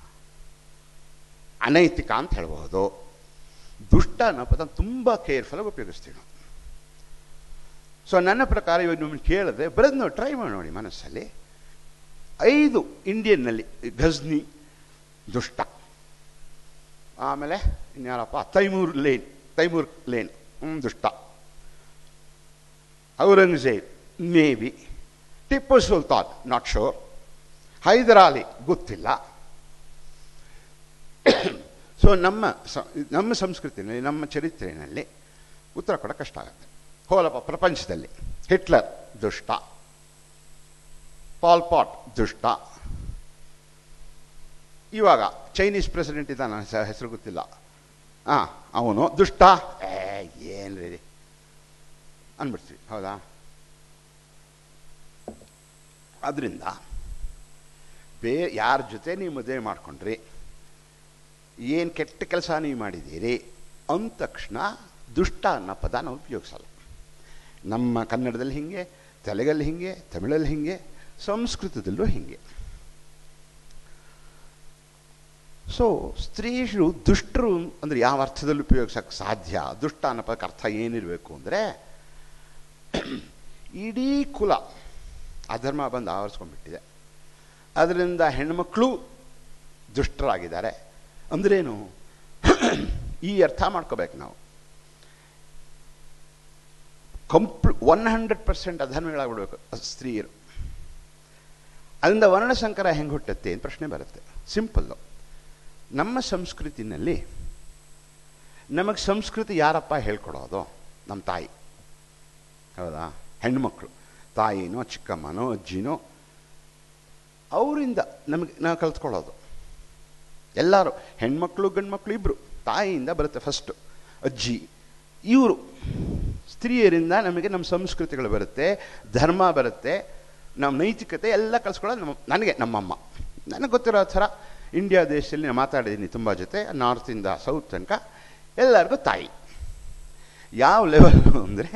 ಅನೈತಿಕ ಅಂತ ಹೇಳ್ಬಹುದು ದುಷ್ಟ ಅನ್ನೋ ಪದ ತುಂಬ ಕೇರ್ಫುಲ್ಲಾಗಿ ಉಪಯೋಗಿಸ್ತೀವಿ ನಾವು ಸೊ ನನ್ನ ಪ್ರಕಾರ ಇವಾಗ ನಿಮ್ಮನ್ನು ಕೇಳಿದ್ರೆ ಬರೋದು ನಾವು ಟ್ರೈ ಮಾಡಿ ನೋಡಿ ಮನಸ್ಸಲ್ಲಿ ಐದು ಇಂಡಿಯನ್ನಲ್ಲಿ ಘಜ್ನಿ ದುಷ್ಟ ಆಮೇಲೆ ಇನ್ಯಾರಪ್ಪ ತೈಮೂರ್ ಲೇನ್ ತೈಮೂರ್ ಲೇನ್ ಹ್ಮ್, ದುಷ್ಟ Aurangzeb maybe Tipu Sultan not sure Hyder Ali ಗೊತ್ತಿಲ್ಲ ಸೊ ನಮ್ಮ ಸ- ನಮ್ಮ ಸಂಸ್ಕೃತಿನಲ್ಲಿ ನಮ್ಮ ಚರಿತ್ರೆಯಲ್ಲಿ ಉತ್ತರ ಕೊಡೋಕೆ ಕಷ್ಟ ಆಗುತ್ತೆ ಹೋಲಪ್ಪ ಪ್ರಪಂಚದಲ್ಲಿ ಹಿಟ್ಲರ್ ದುಷ್ಟ ಪಾಲ್ ಪಾಟ್ ದುಷ್ಟ ಇವಾಗ ಚೈನೀಸ್ ಪ್ರೆಸಿಡೆಂಟ್ ಇದ್ದಾನ ಹೆಸರು ಗೊತ್ತಿಲ್ಲ ಹಾಂ ಅವನು ದುಷ್ಟ ಏ ಏನ್ರಿ ಅಂದ್ಬಿಡ್ತೀವಿ ಹೌದಾ ಅದರಿಂದ ಬೇ ಯಾರ ಜೊತೆ ನೀವು ಮದುವೆ ಮಾಡ್ಕೊಂಡ್ರಿ ಏನು ಕೆಟ್ಟ ಕೆಲಸ ನೀವು ಮಾಡಿದ್ದೀರಿ ಅಂದ ತಕ್ಷಣ ದುಷ್ಟ ಅನ್ನೋ ಪದ ನಾವು ಉಪಯೋಗಿಸಲ್ಲ ನಮ್ಮ ಕನ್ನಡದಲ್ಲಿ ಹಿಂಗೆ ತೆಲುಗಲ್ಲಿ ಹಿಂಗೆ ತಮಿಳಲ್ಲಿ ಹಿಂಗೆ ಸಂಸ್ಕೃತದಲ್ಲೂ ಹಿಂಗೆ ಸೊ ಸ್ತ್ರೀಯರು ದುಷ್ಟರು ಅಂದರೆ ಯಾವ ಅರ್ಥದಲ್ಲಿ ಉಪಯೋಗಿಸೋಕ್ಕೆ ಸಾಧ್ಯ ದುಷ್ಟ ಅನ್ನೋ ಪದಕ್ಕೆ ಅರ್ಥ ಏನಿರಬೇಕು ಅಂದರೆ ಇಡೀ ಕುಲ ಅಧರ್ಮ ಬಂದು ಆವರಿಸ್ಕೊಂಡ್ಬಿಟ್ಟಿದೆ ಅದರಿಂದ ಹೆಣ್ಮಕ್ಳು ದುಷ್ಟರಾಗಿದ್ದಾರೆ ಅಂದ್ರೇನು ಈ ಅರ್ಥ ಮಾಡ್ಕೋಬೇಕು ನಾವು ಕಂಪ್ಲ್ ಒನ್ ಹಂಡ್ರೆಡ್ ಪರ್ಸೆಂಟ್ ಅಧರ್ಮಿಗಳಾಗ್ಬಿಡ್ಬೇಕು ಸ್ತ್ರೀಯರು ಅದರಿಂದ ವರ್ಣಸಂಕರ ಹೆಂಗೆ ಹುಟ್ಟುತ್ತೆ ಅಂತ ಪ್ರಶ್ನೆ ಬರುತ್ತೆ ಸಿಂಪಲ್ಲು ನಮ್ಮ ಸಂಸ್ಕೃತಿನಲ್ಲಿ ನಮಗೆ ಸಂಸ್ಕೃತಿ ಯಾರಪ್ಪ ಹೇಳ್ಕೊಡೋದು ನಮ್ಮ ತಾಯಿ ಹೌದಾ ಹೆಣ್ಮಕ್ಳು ತಾಯಿನೋ ಚಿಕ್ಕಮ್ಮನೋ ಅಜ್ಜಿನೋ ಅವರಿಂದ ನಮಗೆ ನಾವು ಕಲ್ತ್ಕೊಳ್ಳೋದು ಎಲ್ಲರೂ ಹೆಣ್ಮಕ್ಳು ಗಂಡ್ಮಕ್ಳು ಇಬ್ಬರು ತಾಯಿಯಿಂದ ಬರುತ್ತೆ ಫಸ್ಟು ಅಜ್ಜಿ ಇವರು ಸ್ತ್ರೀಯರಿಂದ ನಮಗೆ ನಮ್ಮ ಸಂಸ್ಕೃತಿಗಳು ಬರುತ್ತೆ ಧರ್ಮ ಬರುತ್ತೆ ನಮ್ಮ ನೈತಿಕತೆ ಎಲ್ಲ ಕಲ್ಸ್ಕೊಳ್ಳೋದು ನಮ್ಮ ನನಗೆ ನಮ್ಮಮ್ಮ ನನಗೆ ಗೊತ್ತಿರೋ ಥರ ಇಂಡಿಯಾ ದೇಶದಲ್ಲಿ ನಾನು ಮಾತಾಡಿದ್ದೀನಿ ತುಂಬ ಜೊತೆ ನಾರ್ತಿಂದ ಸೌತ್ ತನಕ ಎಲ್ಲರಿಗೂ ತಾಯಿ ಯಾವ ಲೆವೆಲ್ ಅಂದರೆ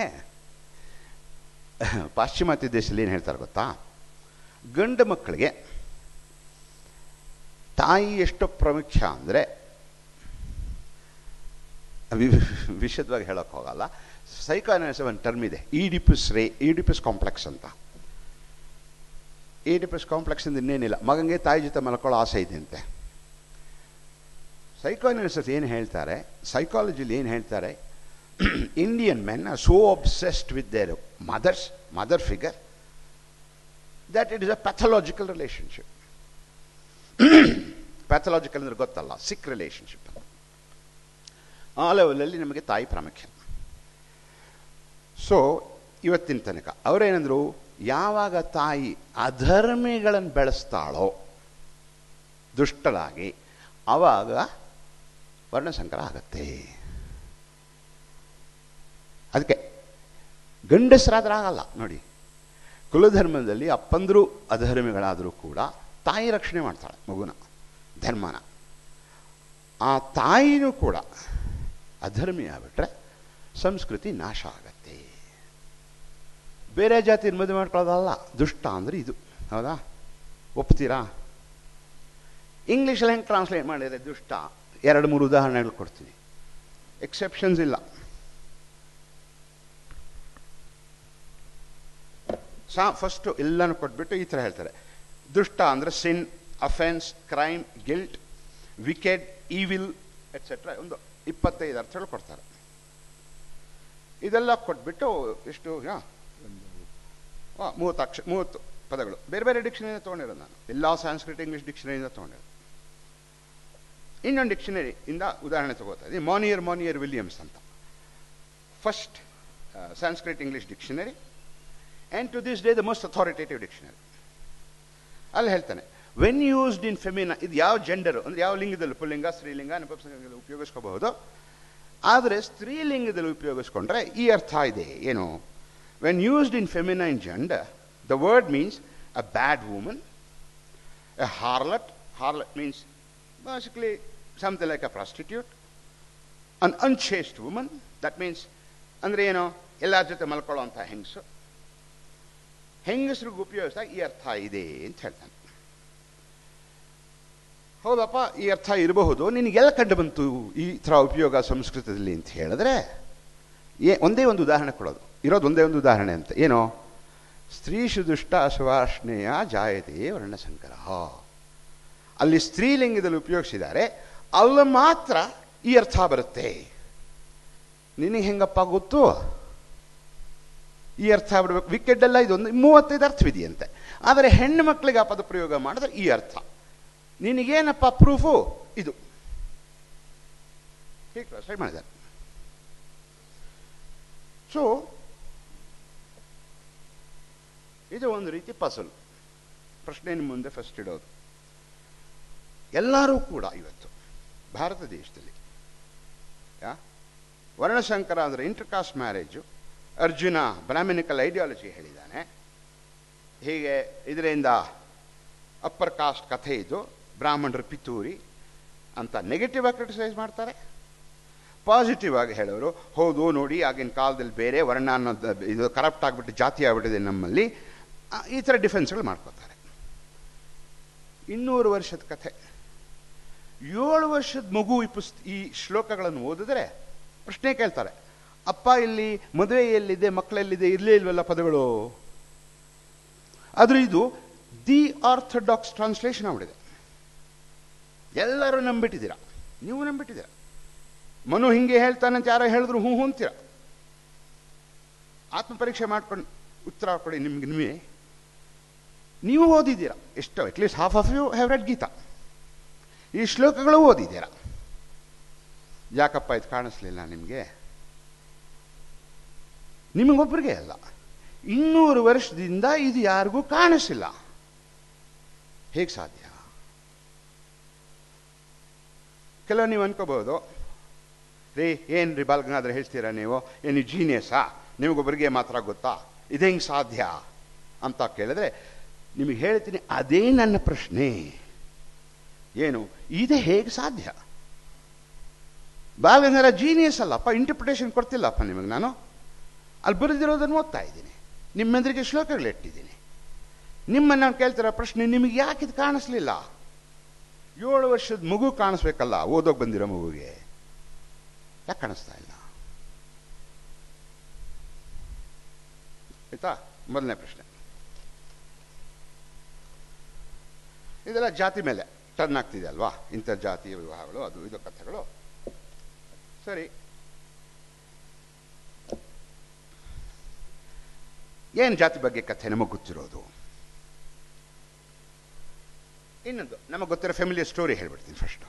ಪಾಶ್ಚಿಮಾತ್ಯ ದೇಶದಲ್ಲಿ ಏನು ಹೇಳ್ತಾರೆ ಗೊತ್ತಾ ಗಂಡು ಮಕ್ಕಳಿಗೆ ತಾಯಿ ಎಷ್ಟು ಪ್ರಾಮುಖ್ಯ ಅಂದರೆ ವಿಶದವಾಗಿ ಹೇಳೋಕೆ ಹೋಗಲ್ಲ ಸೈಕಾನಲಿಸ್ ಒಂದು ಟರ್ಮ್ ಇದೆ ಈಡಿಪಿಸ್ ರೇ ಈಡಿಪಿಸ್ ಕಾಂಪ್ಲೆಕ್ಸ್ ಅಂತ ಈಡಿಪಿಸ್ ಕಾಂಪ್ಲೆಕ್ಸ್ ಅಂತ ಇನ್ನೇನಿಲ್ಲ ಮಗಂಗೆ ತಾಯಿ ಜೊತೆ ಮಲ್ಕೊಳ್ಳೋ ಆಸೆ ಇದೆ ಅಂತೆ ಸೈಕಾನಲಿಸ್ಟ್ ಏನು ಹೇಳ್ತಾರೆ ಸೈಕಾಲಜಿಲಿ ಏನು ಹೇಳ್ತಾರೆ Indian men are so obsessed with their mothers mother figure that it is a pathological relationship pathological ಅಂದ್ರೆ ಗೊತ್ತಲ್ಲ ಸಿಕ್ ರಿಲೇಷನ್ಶಿಪ್ ಆ ಲೆವೆಲಲ್ಲಿ ನಮಗೆ ತಾಯಿ ಪ್ರಾಮುಖ್ಯ ಸೊ ಇವತ್ತಿನ ತನಕ ಅವರೇನಂದ್ರು ಯಾವಾಗ ತಾಯಿ ಅಧರ್ಮಿಗಳನ್ನು ಬೆಳೆಸ್ತಾಳೋ ದುಷ್ಟರಾಗಿ ಆವಾಗ ವರ್ಣಸಂಕರ ಆಗತ್ತೆ ಅದಕ್ಕೆ ಗಂಡಸರಾದ್ರೆ ಆಗಲ್ಲ ನೋಡಿ ಕುಲಧರ್ಮದಲ್ಲಿ ಅಪ್ಪಂದರು ಅಧರ್ಮಿಗಳಾದರೂ ಕೂಡ ತಾಯಿ ರಕ್ಷಣೆ ಮಾಡ್ತಾಳೆ ಮಗುನ ಧರ್ಮನ ಆ ತಾಯಿನೂ ಕೂಡ ಅಧರ್ಮಿ ಆಗ್ಬಿಟ್ರೆ ಸಂಸ್ಕೃತಿ ನಾಶ ಆಗತ್ತೆ ಬೇರೆ ಜಾತಿ ಮದುವೆ ಮಾಡ್ಕೊಳ್ಳೋದಲ್ಲ ದುಷ್ಟ ಅಂದರೆ ಇದು ಹೌದಾ ಒಪ್ತೀರಾ ಇಂಗ್ಲೀಷಲ್ಲಿ ಹೆಂಗೆ ಟ್ರಾನ್ಸ್ಲೇಟ್ ಮಾಡಿದರೆ ದುಷ್ಟ ಎರಡು ಮೂರು ಉದಾಹರಣೆಗಳು ಕೊಡ್ತೀನಿ ಎಕ್ಸೆಪ್ಷನ್ಸ್ ಇಲ್ಲ ಸಾ ಫಸ್ಟು ಎಲ್ಲನೂ ಕೊಟ್ಬಿಟ್ಟು ಈ ಥರ ಹೇಳ್ತಾರೆ ದುಷ್ಟ ಅಂದರೆ sin offence crime guilt wicked evil etcetera ಒಂದು ಇಪ್ಪತ್ತೈದು ಅರ್ಥಗಳು ಕೊಡ್ತಾರೆ ಇದೆಲ್ಲ ಕೊಟ್ಬಿಟ್ಟು ಎಷ್ಟು ಮೂವತ್ತು ಅಕ್ಷ ಮೂವತ್ತು ಪದಗಳು ಬೇರೆ ಬೇರೆ ಡಿಕ್ಷನರಿಯಿಂದ ತೊಗೊಂಡಿರೋದು ನಾನು ಎಲ್ಲ ಸಾಂಸ್ಕೃತಿಕ ಇಂಗ್ಲೀಷ್ ಡಿಕ್ಷನರಿಯಿಂದ ತೊಗೊಂಡಿರೋದು ಇನ್ನೊಂದು ಡಿಕ್ಷನರಿ ಇಂದ ಉದಾಹರಣೆ ತಗೋತಾ ಇದ್ದೀನಿ ಮಾನಿಯರ್ ಮಾನಿಯರ್ ವಿಲಿಯಮ್ಸ್ ಅಂತ first Sanskrit English dictionary and to this day the most authoritative dictionary ಅಲ್ಲಿ ಹೇಳ್ತಾನೆ ವೆನ್ ಯೂಸ್ಡ್ ಇನ್ ಫೆಮಿನ ಇದು ಯಾವ ಜೆಂಡರು ಅಂದರೆ ಯಾವ ಲಿಂಗದಲ್ಲಿ ಪುಲ್ಲಿಂಗ ಸ್ತ್ರೀಲಿಂಗ ನಪುಂಸಕಲಿಂಗದಲ್ಲಿ ಉಪಯೋಗಿಸ್ಕೋಬಹುದು ಆದರೆ ಸ್ತ್ರೀಲಿಂಗದಲ್ಲಿ ಉಪಯೋಗಿಸ್ಕೊಂಡ್ರೆ ಈ ಅರ್ಥ ಇದೆ ಏನು when used in feminine gender the word means a bad woman a harlot harlot means basically something like a prostitute an unchaste woman that means ಅಂದರೆ ಏನು ಎಲ್ಲರ ಜೊತೆ ಮಲ್ಕೊಳ್ಳೋ ಅಂಥ ಹೆಂಗಸು ಹೆಂಗಸರಿಗೆ ಉಪಯೋಗಿಸಿದಾಗ ಈ ಅರ್ಥ ಇದೆ ಅಂತ ಹೇಳ್ತಾನೆ ಹೌದಪ್ಪ ಈ ಅರ್ಥ ಇರಬಹುದು ನಿನಗೆಲ್ಲ ಕಂಡು ಬಂತು ಈ ಥರ ಉಪಯೋಗ ಸಂಸ್ಕೃತದಲ್ಲಿ ಅಂತ ಹೇಳಿದ್ರೆ ಏ ಒಂದೇ ಒಂದು ಉದಾಹರಣೆ ಕೊಡೋದು ಇರೋದು ಒಂದೇ ಒಂದು ಉದಾಹರಣೆ ಅಂತ ಏನೋ ಸ್ತ್ರೀಷು ದುಷ್ಟ ಸುವಾರ್ಷ್ಣೆಯ ಜಾಯತೆ ವರ್ಣಸಂಕರ ಅಲ್ಲಿ ಸ್ತ್ರೀಲಿಂಗದಲ್ಲಿ ಉಪಯೋಗಿಸಿದ್ದಾರೆ ಅಲ್ಲಿ ಮಾತ್ರ ಈ ಅರ್ಥ ಬರುತ್ತೆ ನಿನಗೆ ಹೆಂಗಪ್ಪ ಗೊತ್ತು ಈ ಅರ್ಥ ಬಿಡಬೇಕು ವಿಕೆಟ್ ಎಲ್ಲ ಇದೊಂದು ಮೂವತ್ತೈದು ಅರ್ಥವಿದೆಯಂತೆ ಆದರೆ ಹೆಣ್ಣು ಮಕ್ಕಳಿಗೆ ಆ ಪದ ಪ್ರಯೋಗ ಮಾಡಿದ್ರೆ ಈ ಅರ್ಥ ನಿನಗೇನಪ್ಪ ಪ್ರೂಫು ಇದು ಹೀಗೆ ಟ್ರಾನ್ಸ್ಲೇಟ್ ಮಾಡಿದ್ದಾರೆ ಸೊ ಇದು ಒಂದು ರೀತಿ ಪಸಲ್ ಪ್ರಶ್ನೆ ನಿಮ್ಮ ಮುಂದೆ ಫಸ್ಟ್ ಇಡೋದು ಎಲ್ಲರೂ ಕೂಡ ಇವತ್ತು ಭಾರತ ದೇಶದಲ್ಲಿ ಯಾ ವರ್ಣಶಂಕರ ಅಂದರೆ intercaste marriage Arjuna Brahmanical ideology ಹೇಳಿದ್ದಾನೆ ಹೀಗೆ ಇದರಿಂದ ಅಪ್ಪರ್ ಕಾಸ್ಟ್ ಕಥೆ ಇದು ಬ್ರಾಹ್ಮಣರ ಪಿತೂರಿ ಅಂತ ನೆಗೆಟಿವ್ ಆಗಿ ಕ್ರಿಟಿಸೈಸ್ ಮಾಡ್ತಾರೆ ಪಾಸಿಟಿವ್ ಆಗಿ ಹೇಳೋರು ಹೌದು ನೋಡಿ ಆಗಿನ ಕಾಲದಲ್ಲಿ ಬೇರೆ ವರ್ಣ ಅನ್ನೋದು ಇದು ಕರಪ್ಟ್ ಆಗಿಬಿಟ್ಟು ಜಾತಿ ಆಗ್ಬಿಟ್ಟಿದೆ ನಮ್ಮಲ್ಲಿ ಆ, ಈ ಥರ ಡಿಫೆನ್ಸ್ಗಳು ಮಾಡ್ಕೋತಾರೆ ಇನ್ನೂರು ವರ್ಷದ ಕಥೆ ಏಳು ವರ್ಷದ ಮಗು ಈ ಪುಸ್ತ ಈ ಶ್ಲೋಕಗಳನ್ನು ಓದಿದ್ರೆ ಪ್ರಶ್ನೆ ಕೇಳ್ತಾರೆ ಅಪ್ಪ ಇಲ್ಲಿ ಮದುವೆ ಎಲ್ಲಿದೆ ಮಕ್ಕಳೆಲ್ಲಿದೆ ಇರಲೇ ಇಲ್ವಲ್ಲ ಪದಗಳು ಆದ್ರೆ ಇದು ದಿ ಆರ್ಥೋಡಾಕ್ಸ್ ಟ್ರಾನ್ಸ್ಲೇಷನ್ ಆಗ್ಬಿಟ್ಟಿದೆ ಎಲ್ಲರೂ ನಂಬಿಟ್ಟಿದ್ದೀರಾ ನೀವು ನಂಬಿಟ್ಟಿದ್ದೀರಾ ಮನು ಹಿಂಗೆ ಹೇಳ್ತಾನಂತ ಯಾರೋ ಹೇಳಿದ್ರು ಹ್ಞೂ ಹ್ಞೂ ಅಂತೀರ ಆತ್ಮ ಪರೀಕ್ಷೆ ಮಾಡ್ಕೊಂಡು ಉತ್ತರ ಕೊಡಿ ನಿಮ್ಗೆ ನಿಮಗೆ ನೀವು ಓದಿದ್ದೀರಾ ಎಷ್ಟು at least half of you have read Gita ಈ ಶ್ಲೋಕಗಳು ಓದಿದ್ದೀರಾ ಯಾಕಪ್ಪ ಇದು ಕಾಣಿಸ್ಲಿಲ್ಲ ನಿಮಗೆ ನಿಮಗೊಬ್ಬರಿಗೆ ಅಲ್ಲ ಇನ್ನೂರು ವರ್ಷದಿಂದ ಇದು ಯಾರಿಗೂ ಕಾಣಿಸಿಲ್ಲ ಹೇಗೆ ಸಾಧ್ಯ ಕೆಲವು ನೀವು ಅನ್ಕೋಬಹುದು ರೀ ಏನು ರೀ ಬಾಲ್ಗಂಗಾದ್ರೆ ಹೇಳ್ತೀರಾ ನೀವು ಏನು ಜೀನಿಯಸ್ಸಾ ನಿಮಗೊಬ್ಬರಿಗೆ ಮಾತ್ರ ಗೊತ್ತಾ ಇದು ಹೆಂಗೆ ಸಾಧ್ಯ ಅಂತ ಕೇಳಿದ್ರೆ ನಿಮಗೆ ಹೇಳ್ತೀನಿ ಅದೇ ನನ್ನ ಪ್ರಶ್ನೆ ಏನು ಇದು ಹೇಗೆ ಸಾಧ್ಯ ಬಾಲ್ಗಂಗಾರ ಜೀನಿಯಸ್ ಅಲ್ಲಪ್ಪ ಇಂಟರ್ಪ್ರಿಟೇಷನ್ ಕೊಡ್ತಿಲ್ಲಪ್ಪ ನಿಮಗೆ ನಾನು ಅಲ್ಲಿ ಬರೆದಿರೋದನ್ನು ಓದ್ತಾ ಇದ್ದೀನಿ ನಿಮ್ಮೆಂದ್ರಿಗೆ ಶ್ಲೋಕಗಳು ಇಟ್ಟಿದ್ದೀನಿ ನಿಮ್ಮನ್ನು ನಾನು ಕೇಳ್ತಿರೋ ಪ್ರಶ್ನೆ ನಿಮಗೆ ಯಾಕೆ ಇದು ಕಾಣಿಸ್ಲಿಲ್ಲ ಏಳು ವರ್ಷದ ಮಗು ಕಾಣಿಸ್ಬೇಕಲ್ಲ ಓದೋಗಿ ಬಂದಿರೋ ಮಗುಗೆ ಯಾಕೆ ಕಾಣಿಸ್ತಾ ಇಲ್ಲ ಆಯ್ತಾ ಮೊದಲನೇ ಪ್ರಶ್ನೆ ಇದೆಲ್ಲ ಜಾತಿ ಮೇಲೆ ಟರ್ನ್ ಆಗ್ತಿದೆ ಅಲ್ವಾ ಇಂಥ ಜಾತಿ ವಿವಾಹಗಳು ಅದು ಇದು ಕಥೆಗಳು ಸರಿ ಏನು ಜಾತಿ ಬಗ್ಗೆ ಕಥೆ ನಮಗೆ ಗೊತ್ತಿರೋದು ಇನ್ನೊಂದು ನಮಗೆ ಗೊತ್ತಿರೋ ಫ್ಯಾಮಿಲಿಯ ಸ್ಟೋರಿ ಹೇಳ್ಬಿಡ್ತೀನಿ ಫಸ್ಟ್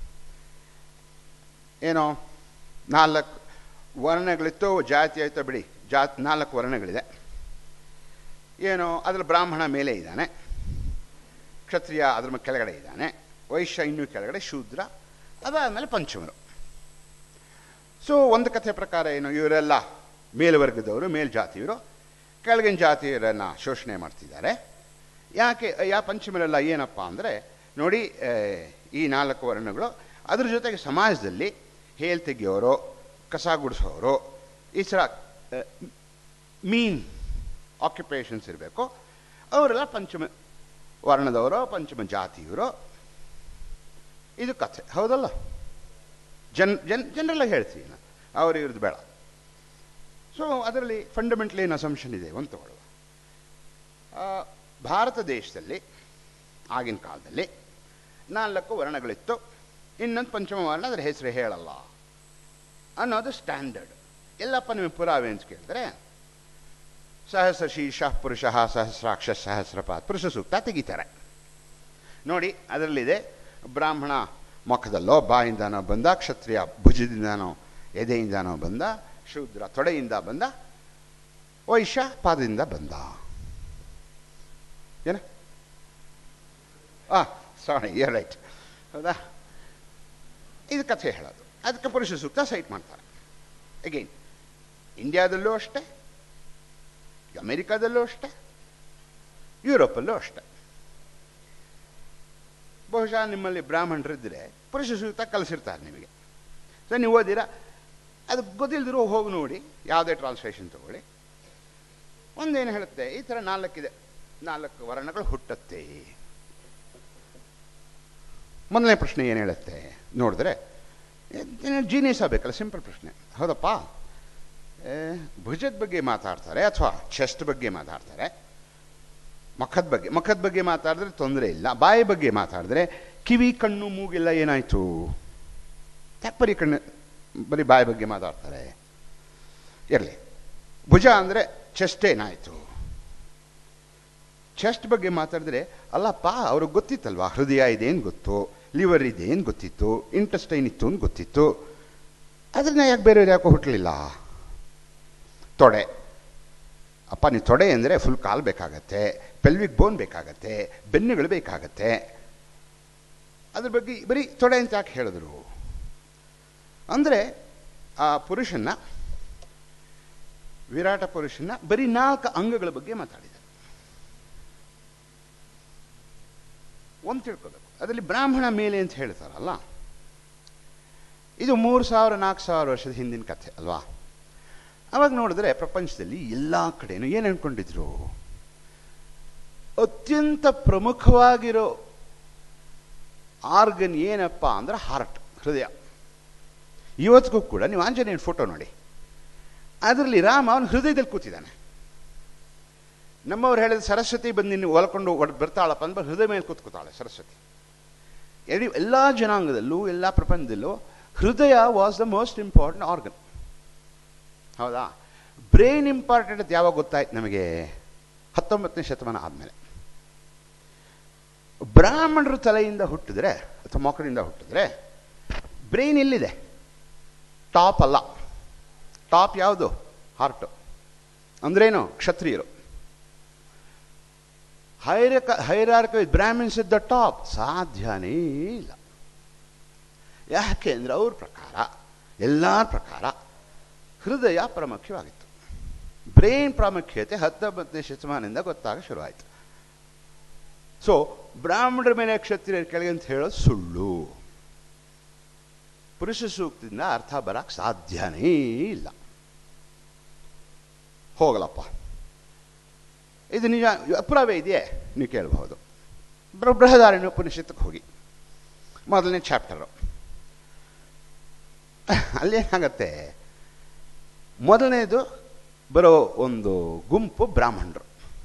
ಏನೋ ನಾಲ್ಕು ವರ್ಣಗಳಿತ್ತು ಜಾತಿ ಆಯ್ತು ಬಿಡಿ ಜಾತ್ ನಾಲ್ಕು ವರ್ಣಗಳಿದೆ ಏನೋ ಅದ್ರ ಬ್ರಾಹ್ಮಣ ಮೇಲೆ ಇದ್ದಾನೆ ಕ್ಷತ್ರಿಯ ಅದ್ರ ಮೇಲೆ ಕೆಳಗಡೆ ಇದ್ದಾನೆ ವೈಶ್ಯ ಇನ್ನೂ ಕೆಳಗಡೆ ಶೂದ್ರ ಅದಾದಮೇಲೆ ಪಂಚಮರು ಸೊ ಒಂದು ಕಥೆ ಪ್ರಕಾರ ಏನು ಇವರೆಲ್ಲ ಮೇಲ್ವರ್ಗದವರು ಮೇಲ್ಜಾತಿಯವರು ಕೆಳಗಿನ ಜಾತಿಯರನ್ನು ಶೋಷಣೆ ಮಾಡ್ತಿದ್ದಾರೆ ಯಾಕೆ ಯಾ ಪಂಚಮರೆಲ್ಲ ಏನಪ್ಪ ಅಂದರೆ ನೋಡಿ ಆ, ಈ ನಾಲ್ಕು ವರ್ಣಗಳು ಅದ್ರ ಜೊತೆಗೆ ಸಮಾಜದಲ್ಲಿ ಹೇಲ್ ತೆಗಿಯೋರು ಕಸ ಗುಡಿಸೋರು ಈ ಥರ ಮೀನ್ ಆಕ್ಯುಪೇಷನ್ಸ್ ಇರಬೇಕು ಅವರೆಲ್ಲ ಪಂಚಮ ವರ್ಣದವರು ಪಂಚಮ ಜಾತಿಯವರು ಇದು ಕಥೆ ಹೌದಲ್ಲ ಜನ್ ಜನ್ ಜನರಲ್ಲಾಗಿ ಹೇಳ್ತೀನಿ ನಾನು ಅವ್ರು ಇವ್ರದ್ದು ಬೇಡ ಸೊ ಅದರಲ್ಲಿ ಫಂಡಮೆಂಟಲ್ ಏನು ಅಸಂಪ್ಷನ್ ಇದೆ ಒಂದು ತಗೊಳ್ಳುವ ಆ, ಭಾರತ ದೇಶದಲ್ಲಿ ಆಗಿನ ಕಾಲದಲ್ಲಿ ನಾಲ್ಕು ವರ್ಣಗಳಿತ್ತು ಇನ್ನೊಂದು ಪಂಚಮ ವರ್ಣ ಅದರ ಹೆಸರು ಹೇಳಲ್ಲ ಅನ್ನೋದು ಸ್ಟ್ಯಾಂಡರ್ಡ್ ಎಲ್ಲಪ್ಪ ನಿಮಗೆ ಪುರಾವೆ ಅಂತ ಕೇಳಿದ್ರೆ ಸಹಸ್ರ ಶೀರ್ಷ ಪುರುಷ ಸಹಸ್ರಾಕ್ಷ ಸಹಸ್ರಪಾತ್ ಪುರುಷ ಸೂಕ್ತ ತೆಗಿತಾರೆ ನೋಡಿ ಅದರಲ್ಲಿದೆ ಬ್ರಾಹ್ಮಣ ಮುಖದಲ್ಲೋ ಬಾಯಿಂದನೋ ಬಂದ ಕ್ಷತ್ರಿಯ ಭುಜದಿಂದನೋ ಎದೆಯಿಂದನೋ ಬಂದ ಶೂದ್ರ ತೊಡೆಯಿಂದ ಬಂದ ವೈಶ್ಯ ಪಾದದಿಂದ ಬಂದ ಏನ ಆ ಸಾರಿ ಯರ್ ರೈಟ್ ಹೌದಾ ಇದು ಕಥೆ ಹೇಳೋದು ಅದಕ್ಕೆ ಪುರುಷ ಸೂಕ್ತ ಸೈಟ್ ಮಾಡ್ತಾರೆ ಅಗೈನ್ ಇಂಡಿಯಾದಲ್ಲೂ ಅಷ್ಟೇ ಅಮೆರಿಕಾದಲ್ಲೂ ಅಷ್ಟೇ ಯುರೋಪಲ್ಲೂ ಅಷ್ಟೇ ಬಹುಶಃ ನಿಮ್ಮಲ್ಲಿ ಬ್ರಾಹ್ಮಣರಿದ್ದರೆ ಪುರುಷ ಸೂಕ್ತ ಕಲಿಸಿರ್ತಾರೆ ನಿಮಗೆ ಸೊ ನೀವು ಓದಿರ ಅದು ಗೊತ್ತಿಲ್ದಿರೋ ಹೋಗಿ ನೋಡಿ ಯಾವುದೇ ಟ್ರಾನ್ಸ್ಲೇಷನ್ ತಗೊಳ್ಳಿ ಒಂದೇನು ಹೇಳುತ್ತೆ ಈ ಥರ ನಾಲ್ಕಿದೆ ನಾಲ್ಕು ವರ್ಣಗಳು ಹುಟ್ಟುತ್ತೆ ಮೊದಲನೇ ಪ್ರಶ್ನೆ ಏನು ಹೇಳುತ್ತೆ ನೋಡಿದ್ರೆ ಜೀನಿಯಸ್ ಆಗಬೇಕಲ್ಲ ಸಿಂಪಲ್ ಪ್ರಶ್ನೆ ಹೌದಪ್ಪ ಏ, ಭುಜದ ಬಗ್ಗೆ ಮಾತಾಡ್ತಾರೆ ಅಥವಾ ಚೆಸ್ಟ್ ಬಗ್ಗೆ ಮಾತಾಡ್ತಾರೆ ಮುಖದ ಬಗ್ಗೆ ಮುಖದ ಬಗ್ಗೆ ಮಾತಾಡಿದ್ರೆ ತೊಂದರೆ ಇಲ್ಲ ಬಾಯಿ ಬಗ್ಗೆ ಮಾತಾಡಿದ್ರೆ ಕಿವಿ ಕಣ್ಣು ಮೂಗೆಲ್ಲ ಏನಾಯಿತು ಯಾಕೆ ಬರೀ ಕಣ್ಣು ಬರೀ ಬಾಯಿ ಬಗ್ಗೆ ಮಾತಾಡ್ತಾರೆ ಇರಲಿ ಭುಜ ಅಂದರೆ ಚೆಸ್ಟ್ ಏನಾಯಿತು ಚೆಸ್ಟ್ ಬಗ್ಗೆ ಮಾತಾಡಿದ್ರೆ ಅಲ್ಲಪ್ಪ ಅವ್ರಿಗೆ ಗೊತ್ತಿತ್ತಲ್ವಾ ಹೃದಯ ಇದೇನು ಗೊತ್ತು ಲಿವರ್ ಇದೇನು ಗೊತ್ತಿತ್ತು ಇಂಟೆಸ್ಟೈನ್ ಇತ್ತು ಅಂತ ಗೊತ್ತಿತ್ತು ಅದನ್ನ ಯಾಕೆ ಬೇರೆಯವ್ರು ಯಾಕೋ ಹುಟ್ಟಲಿಲ್ಲ ತೊಡೆ ಅಪ್ಪ ನೀವು ತೊಡೆ ಅಂದರೆ ಫುಲ್ ಕಾಲು ಬೇಕಾಗತ್ತೆ ಪೆಲ್ವಿಕ್ ಬೋನ್ ಬೇಕಾಗತ್ತೆ ಬೆನ್ನುಗಳು ಬೇಕಾಗತ್ತೆ ಅದ್ರ ಬಗ್ಗೆ ಬರೀ ತೊಡೆ ಅಂತ ಯಾಕೆ ಹೇಳಿದ್ರು ಅಂದರೆ ಆ ಪುರುಷನ್ನ ವಿರಾಟ ಪುರುಷನ ಬರೀ ನಾಲ್ಕು ಅಂಗಗಳ ಬಗ್ಗೆ ಮಾತಾಡಿದ್ದಾರೆ ಒಂದು ತಿಳ್ಕೋಬೇಕು ಅದರಲ್ಲಿ ಬ್ರಾಹ್ಮಣ ಮೇಲೆ ಅಂತ ಹೇಳ್ತಾರಲ್ಲ ಇದು ಮೂರು ಸಾವಿರ ನಾಲ್ಕು ಸಾವಿರ ವರ್ಷದ ಹಿಂದಿನ ಕಥೆ ಅಲ್ವಾ ಅವಾಗ ನೋಡಿದ್ರೆ ಪ್ರಪಂಚದಲ್ಲಿ ಎಲ್ಲ ಕಡೆನೂ ಏನು ಅನ್ಕೊಂಡಿದ್ರು ಅತ್ಯಂತ ಪ್ರಮುಖವಾಗಿರೋ ಆರ್ಗನ್ ಏನಪ್ಪ ಅಂದ್ರೆ ಹಾರ್ಟ್ ಹೃದಯ ಇವತ್ತಿಗೂ ಕೂಡ ನೀವು ಆಂಜನೇಯನ ಫೋಟೋ ನೋಡಿ ಅದರಲ್ಲಿ ರಾಮ ಅವನು ಹೃದಯದಲ್ಲಿ ಕೂತಿದ್ದಾನೆ ನಮ್ಮವ್ರು ಹೇಳಿದ ಸರಸ್ವತಿ ಬಂದು ನಿನ್ನ ಒಲ್ಕೊಂಡು ಒಡ್ ಬರ್ತಾಳಪ್ಪ ಅಂದ್ರೆ ಹೃದಯ ಮೇಲೆ ಕೂತ್ಕೋತಾಳೆ ಸರಸ್ವತಿ ಎಡಿ ಎಲ್ಲ ಜನಾಂಗದಲ್ಲೂ ಎಲ್ಲ ಪ್ರಪಂಚದಲ್ಲೂ ಹೃದಯ was the most important organ ಹೌದಾ ಬ್ರೈನ್ ಇಂಪಾರ್ಟೆಂಟ್ ಅಂತ ಯಾವಾಗ ಗೊತ್ತಾಯ್ತು ನಮಗೆ ಹತ್ತೊಂಬತ್ತನೇ ಶತಮಾನ ಆದಮೇಲೆ ಬ್ರಾಹ್ಮಣರ ತಲೆಯಿಂದ ಹುಟ್ಟಿದ್ರೆ ಅಥವಾ ಮಕ್ಕಳಿಂದ ಹುಟ್ಟಿದ್ರೆ ಬ್ರೈನ್ ಎಲ್ಲಿದೆ ಟಾಪ್ ಅಲ್ಲ ಟಾಪ್ ಯಾವುದು ಹಾರ್ಟು ಅಂದ್ರೇನು ಕ್ಷತ್ರಿಯರು ಹೈರಕ ಹೈರಾರ್ಕ ಬ್ರಾಹ್ಮಿನ್ಸ್ ಇದ್ದ ಟಾಪ್ ಸಾಧ್ಯನೇ ಇಲ್ಲ ಯಾಕೆ ಅಂದರೆ ಅವ್ರ ಪ್ರಕಾರ ಎಲ್ಲರ ಪ್ರಕಾರ ಹೃದಯ ಪ್ರಾಮುಖ್ಯವಾಗಿತ್ತು ಬ್ರೈನ್ ಪ್ರಾಮುಖ್ಯತೆ ಹತ್ತೊಂಬತ್ತನೇ ಶತಮಾನದಿಂದ ಗೊತ್ತಾಗ ಶುರುವಾಯಿತು ಸೊ ಬ್ರಾಹ್ಮಣರ ಮೇಲೆ ಕ್ಷತ್ರಿಯರ ಕೆಳಗೆ ಅಂತ ಹೇಳೋದು ಸುಳ್ಳು ಪುರುಷ ಸೂಕ್ತದಿಂದ ಅರ್ಥ ಬರಕ್ಕೆ ಸಾಧ್ಯನೇ ಇಲ್ಲ ಹೋಗಲಪ್ಪ ಇದು ನಿಜ ಅಪುರಾವೆ ಇದೆಯೇ ನೀವು ಕೇಳಬಹುದು ಬೃ- ಬೃಹದಾರಣ್ಯ ಉಪನಿಷತ್ತಕ್ಕೆ ಹೋಗಿ ಮೊದಲನೇ ಚಾಪ್ಟರು ಅಲ್ಲೇನಾಗತ್ತೆ ಮೊದಲನೇದು ಬರೋ ಒಂದು ಗುಂಪು ಬ್ರಾಹ್ಮಣರು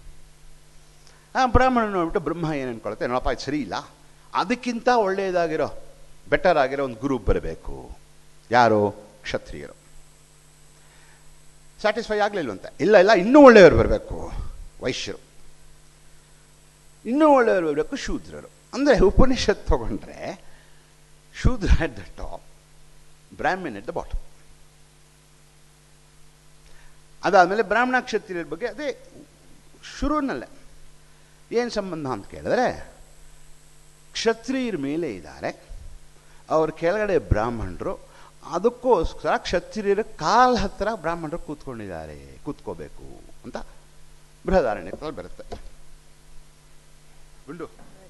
ಆ ಬ್ರಾಹ್ಮಣ ನೋಡ್ಬಿಟ್ಟು ಬ್ರಹ್ಮ ಏನು ಅನ್ಕೊಳುತ್ತೆ ನೋಡಪ್ಪ ಇದು ಸರಿ ಇಲ್ಲ ಅದಕ್ಕಿಂತ ಒಳ್ಳೆಯದಾಗಿರೋ ಬೆಟರ್ ಆಗಿರೋ ಒಂದು ಗುರು ಬರಬೇಕು ಯಾರು ಕ್ಷತ್ರಿಯರು ಸ್ಯಾಟಿಸ್ಫೈ ಆಗಲಿಲ್ವಂತೆ ಇಲ್ಲ ಇಲ್ಲ ಇನ್ನೂ ಒಳ್ಳೆಯವರು ಬರಬೇಕು ವೈಶ್ಯರು ಇನ್ನೂ ಒಳ್ಳೆಯವರು ಬರಬೇಕು ಶೂದ್ರರು ಅಂದರೆ ಉಪನಿಷತ್ ತಗೊಂಡ್ರೆ Shudra at the top Brahman at the bottom ಅದಾದಮೇಲೆ ಬ್ರಾಹ್ಮಣ ಕ್ಷತ್ರಿಯರ ಬಗ್ಗೆ ಅದೇ ಶುರುವಿನಲ್ಲೇ ಏನು ಸಂಬಂಧ ಅಂತ ಕೇಳಿದ್ರೆ ಕ್ಷತ್ರಿಯರ ಮೇಲೆ ಇದ್ದಾರೆ ಅವ್ರ ಕೆಳಗಡೆ ಬ್ರಾಹ್ಮಣರು ಅದಕ್ಕೋಸ್ಕರ ಕ್ಷತ್ರಿಯರ ಕಾಲ್ ಹತ್ತಿರ ಬ್ರಾಹ್ಮಣರು ಕೂತ್ಕೊಂಡಿದ್ದಾರೆ ಕೂತ್ಕೋಬೇಕು ಅಂತ ಬೃಹದಾರಣ್ಯದಲ್ಲಿ ಬರುತ್ತೆ ಗುಂಡು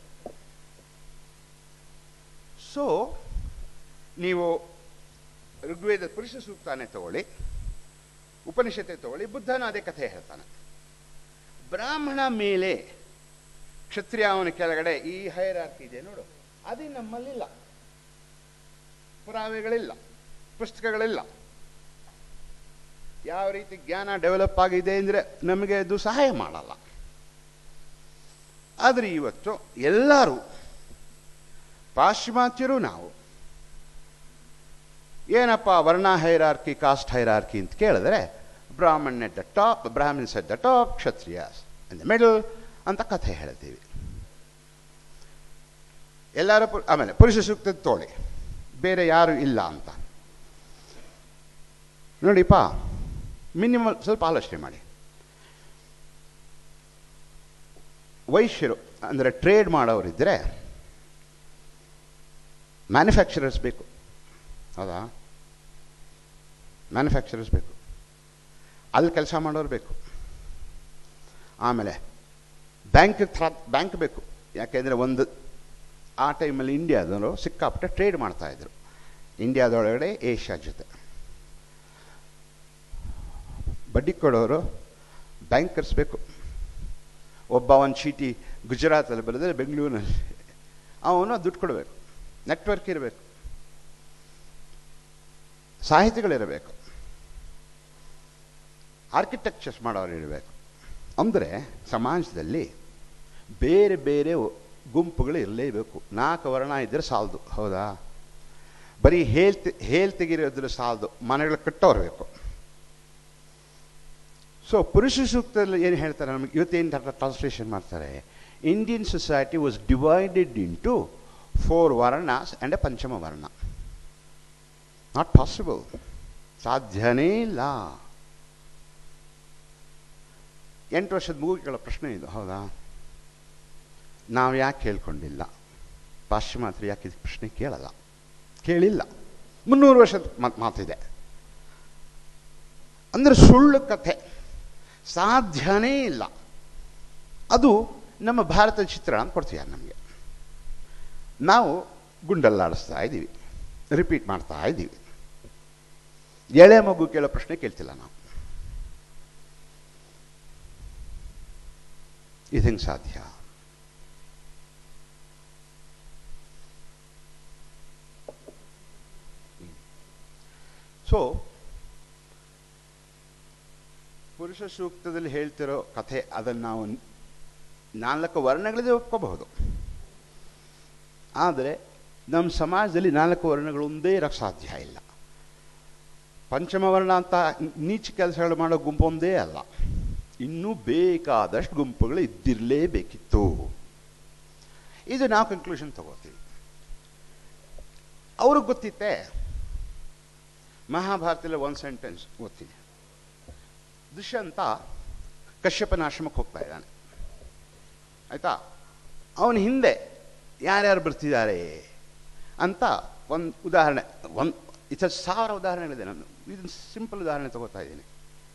ಸೊ ನೀವು ಋಗ್ವೇದ ಪುರುಷ ಸೂಕ್ತಾನೆ ತಗೊಳ್ಳಿ ಉಪನಿಷತ್ತೆ ತಗೊಳ್ಳಿ ಬುದ್ಧನ ಅದೇ ಕಥೆ ಹೇಳ್ತಾನೆ ಬ್ರಾಹ್ಮಣ ಮೇಲೆ ಕ್ಷತ್ರಿಯ ಅವನ ಕೆಳಗಡೆ ಈ ಹೈರಾರ್ಕಿ ಇದೆ ನೋಡು ಅದು ನಮ್ಮಲ್ಲಿಲ್ಲ ಪುರಾವೆಗಳಿಲ್ಲ ಪುಸ್ತಕಗಳಿಲ್ಲ ಯಾವ ರೀತಿ ಜ್ಞಾನ ಡೆವಲಪ್ ಆಗಿದೆ ಅಂದರೆ ನಮಗೆ ಅದು ಸಹಾಯ ಮಾಡಲ್ಲ ಆದರೆ ಇವತ್ತು ಎಲ್ಲರೂ ಪಾಶ್ಚಿಮಾತ್ಯರು ನಾವು ಏನಪ್ಪ ವರ್ಣ ಹೈರಾರ್ಕಿ ಕಾಸ್ಟ್ ಹೈರಾರ್ಕಿ ಅಂತ ಕೇಳಿದ್ರೆ Brahman at the top Brahmins at the top Kshatriyas in the middle ಅಂತ ಕಥೆ ಹೇಳ್ತೀವಿ ಎಲ್ಲರೂ ಪು- ಆಮೇಲೆ ಪುರುಷ ಸೂಕ್ತದ ತೋಳಿ ಬೇರೆ ಯಾರು ಇಲ್ಲ ಅಂತ ನೋಡಿಪ್ಪ ಮಿನಿಮಲ್ ಸ್ವಲ್ಪ ಆಲೋಚನೆ ಮಾಡಿ ವೈಶ್ಯರು ಅಂದರೆ ಟ್ರೇಡ್ ಮಾಡೋರಿದ್ದರೆ ಮ್ಯಾನುಫ್ಯಾಕ್ಚರರ್ಸ್ ಬೇಕು ಹೌದಾ ಮ್ಯಾನುಫ್ಯಾಕ್ಚರರ್ಸ್ ಬೇಕು ಅಲ್ಲಿ ಕೆಲಸ ಮಾಡೋರು ಬೇಕು ಆಮೇಲೆ ಬ್ಯಾಂಕ್ ಥ್ರಾ ಬ್ಯಾಂಕ್ ಬೇಕು ಯಾಕೆಂದರೆ ಒಂದು ಆ ಟೈಮಲ್ಲಿ ಇಂಡಿಯಾದವರು ಸಿಕ್ಕಾಪಟ್ಟೆ ಟ್ರೇಡ್ ಮಾಡ್ತಾಯಿದ್ರು ಇಂಡಿಯಾದೊಳಗಡೆ ಏಷ್ಯಾ ಜೊತೆ ಬಡ್ಡಿ ಕೊಡೋರು ಬ್ಯಾಂಕರ್ಸ್ ಬೇಕು ಒಬ್ಬ ಒಂದು ಚೀಟಿ ಗುಜರಾತಲ್ಲಿ ಬರೆದರೆ ಬೆಂಗಳೂರಿನಲ್ಲಿ ಅವನು ದುಡ್ಡು ಕೊಡಬೇಕು ನೆಟ್ವರ್ಕ್ ಇರಬೇಕು ಸಾಹಿತಿಗಳಿರಬೇಕು ಆರ್ಕಿಟೆಕ್ಚರ್ಸ್ ಮಾಡೋರು ಇರಬೇಕು ಅಂದರೆ ಸಮಾಜದಲ್ಲಿ ಬೇರೆ ಬೇರೆ ಗುಂಪುಗಳು ಇರಲೇಬೇಕು ನಾಲ್ಕು ವರ್ಣ ಇದ್ದರೆ ಸಾಲದು ಹೌದಾ ಬರೀ ಹೇಳ್ತಿ ಹೇಳ್ತಿಗಿರೋದ್ರ ಸಾಲದು ಮನೆಗಳು ಕಟ್ಟೋರು ಬೇಕು ಸೊ ಪುರುಷ ಸೂಕ್ತದಲ್ಲಿ ಏನು ಹೇಳ್ತಾರೆ ನಮಗೆ ಇವತ್ತೇನು ಟ್ರಾನ್ಸ್ಲೇಷನ್ ಮಾಡ್ತಾರೆ Indian society was divided into four varnas and a panchama varna not possible ಸಾಧ್ಯನೇ ಇಲ್ಲ ಎಂಟು ವರ್ಷದ ಮಗುಗಳ ಪ್ರಶ್ನೆ ಇದು ಹೌದಾ ನಾವು ಯಾಕೆ ಕೇಳ್ಕೊಂಡಿಲ್ಲ ಪಾಶ್ಚಿಮಾತ್ಯರು ಯಾಕೆ ಇದು ಪ್ರಶ್ನೆ ಕೇಳಲ್ಲ ಕೇಳಿಲ್ಲ ಮುನ್ನೂರು ವರ್ಷದ ಮಾತು ಮಾತಿದೆ ಅಂದರೆ ಸುಳ್ಳು ಕಥೆ ಸಾಧ್ಯನೇ ಇಲ್ಲ ಅದು ನಮ್ಮ ಭಾರತದ ಚಿತ್ರಣ ಕೊಡ್ತೀಯ ನಮಗೆ ನಾವು ಗುಂಡಲ್ಲಾಡಿಸ್ತಾ ಇದ್ದೀವಿ ರಿಪೀಟ್ ಮಾಡ್ತಾ ಇದ್ದೀವಿ ಎಳೆ ಮಗು ಕೇಳೋ ಪ್ರಶ್ನೆ ಕೇಳ್ತಿಲ್ಲ ನಾವು ಇದು ಹೆಂಗೆ ಸಾಧ್ಯ ಸೊ ಪುರುಷ ಸೂಕ್ತದಲ್ಲಿ ಹೇಳ್ತಿರೋ ಕಥೆ ಅದನ್ನು ನಾವು ನಾಲ್ಕು ವರ್ಣಗಳಿದೆ ಒಪ್ಕೋಬಹುದು ಆದರೆ ನಮ್ಮ ಸಮಾಜದಲ್ಲಿ ನಾಲ್ಕು ವರ್ಣಗಳು ಒಂದೇ ಇರೋಕ್ಕೆ ಸಾಧ್ಯ ಇಲ್ಲ ಪಂಚಮ ವರ್ಣ ಅಂತ ನೀಚ ಕೆಲಸಗಳು ಮಾಡೋ ಗುಂಪು ಒಂದೇ ಅಲ್ಲ ಇನ್ನೂ ಬೇಕಾದಷ್ಟು ಗುಂಪುಗಳು ಇದ್ದಿರಲೇಬೇಕಿತ್ತು ಇದು ನಾವು ಕನ್ಕ್ಲೂಷನ್ ತಗೋತೀವಿ ಅವ್ರಿಗೆ ಗೊತ್ತಿತ್ತೆ ಮಹಾಭಾರತದಲ್ಲಿ ಒಂದು ಸೆಂಟೆನ್ಸ್ ಓದ್ತೀನಿ ದುಷ್ಯಂತ ಕಶ್ಯಪನ ಆಶ್ರಮಕ್ಕೆ ಹೋಗ್ತಾ ಇದ್ದಾನೆ ಆಯ್ತಾ ಅವನ ಹಿಂದೆ ಯಾರ್ಯಾರು ಬರ್ತಿದ್ದಾರೆ ಅಂತ ಒಂದು ಉದಾಹರಣೆ ಒಂದು ಇತ್ತ ಸಾವಿರ ಉದಾಹರಣೆಗಳಿದೆ ನಾನು ಇದನ್ನು ಸಿಂಪಲ್ ಉದಾಹರಣೆ ತಗೋತಾ ಇದ್ದೀನಿ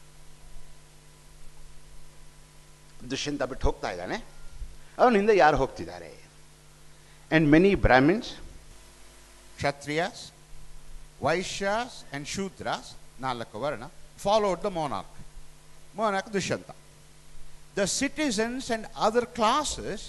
ದುಷ್ಯಂತ ಬಿಟ್ಟು ಹೋಗ್ತಾ ಇದ್ದಾನೆ ಅವನ ಹಿಂದೆ ಯಾರು ಹೋಗ್ತಿದ್ದಾರೆ and many Brahmins Kshatriyas Vaishyas and Shudras ನಾಲ್ಕು ವರ್ಣ followed the monarch monarch Dushyanta the citizens and other classes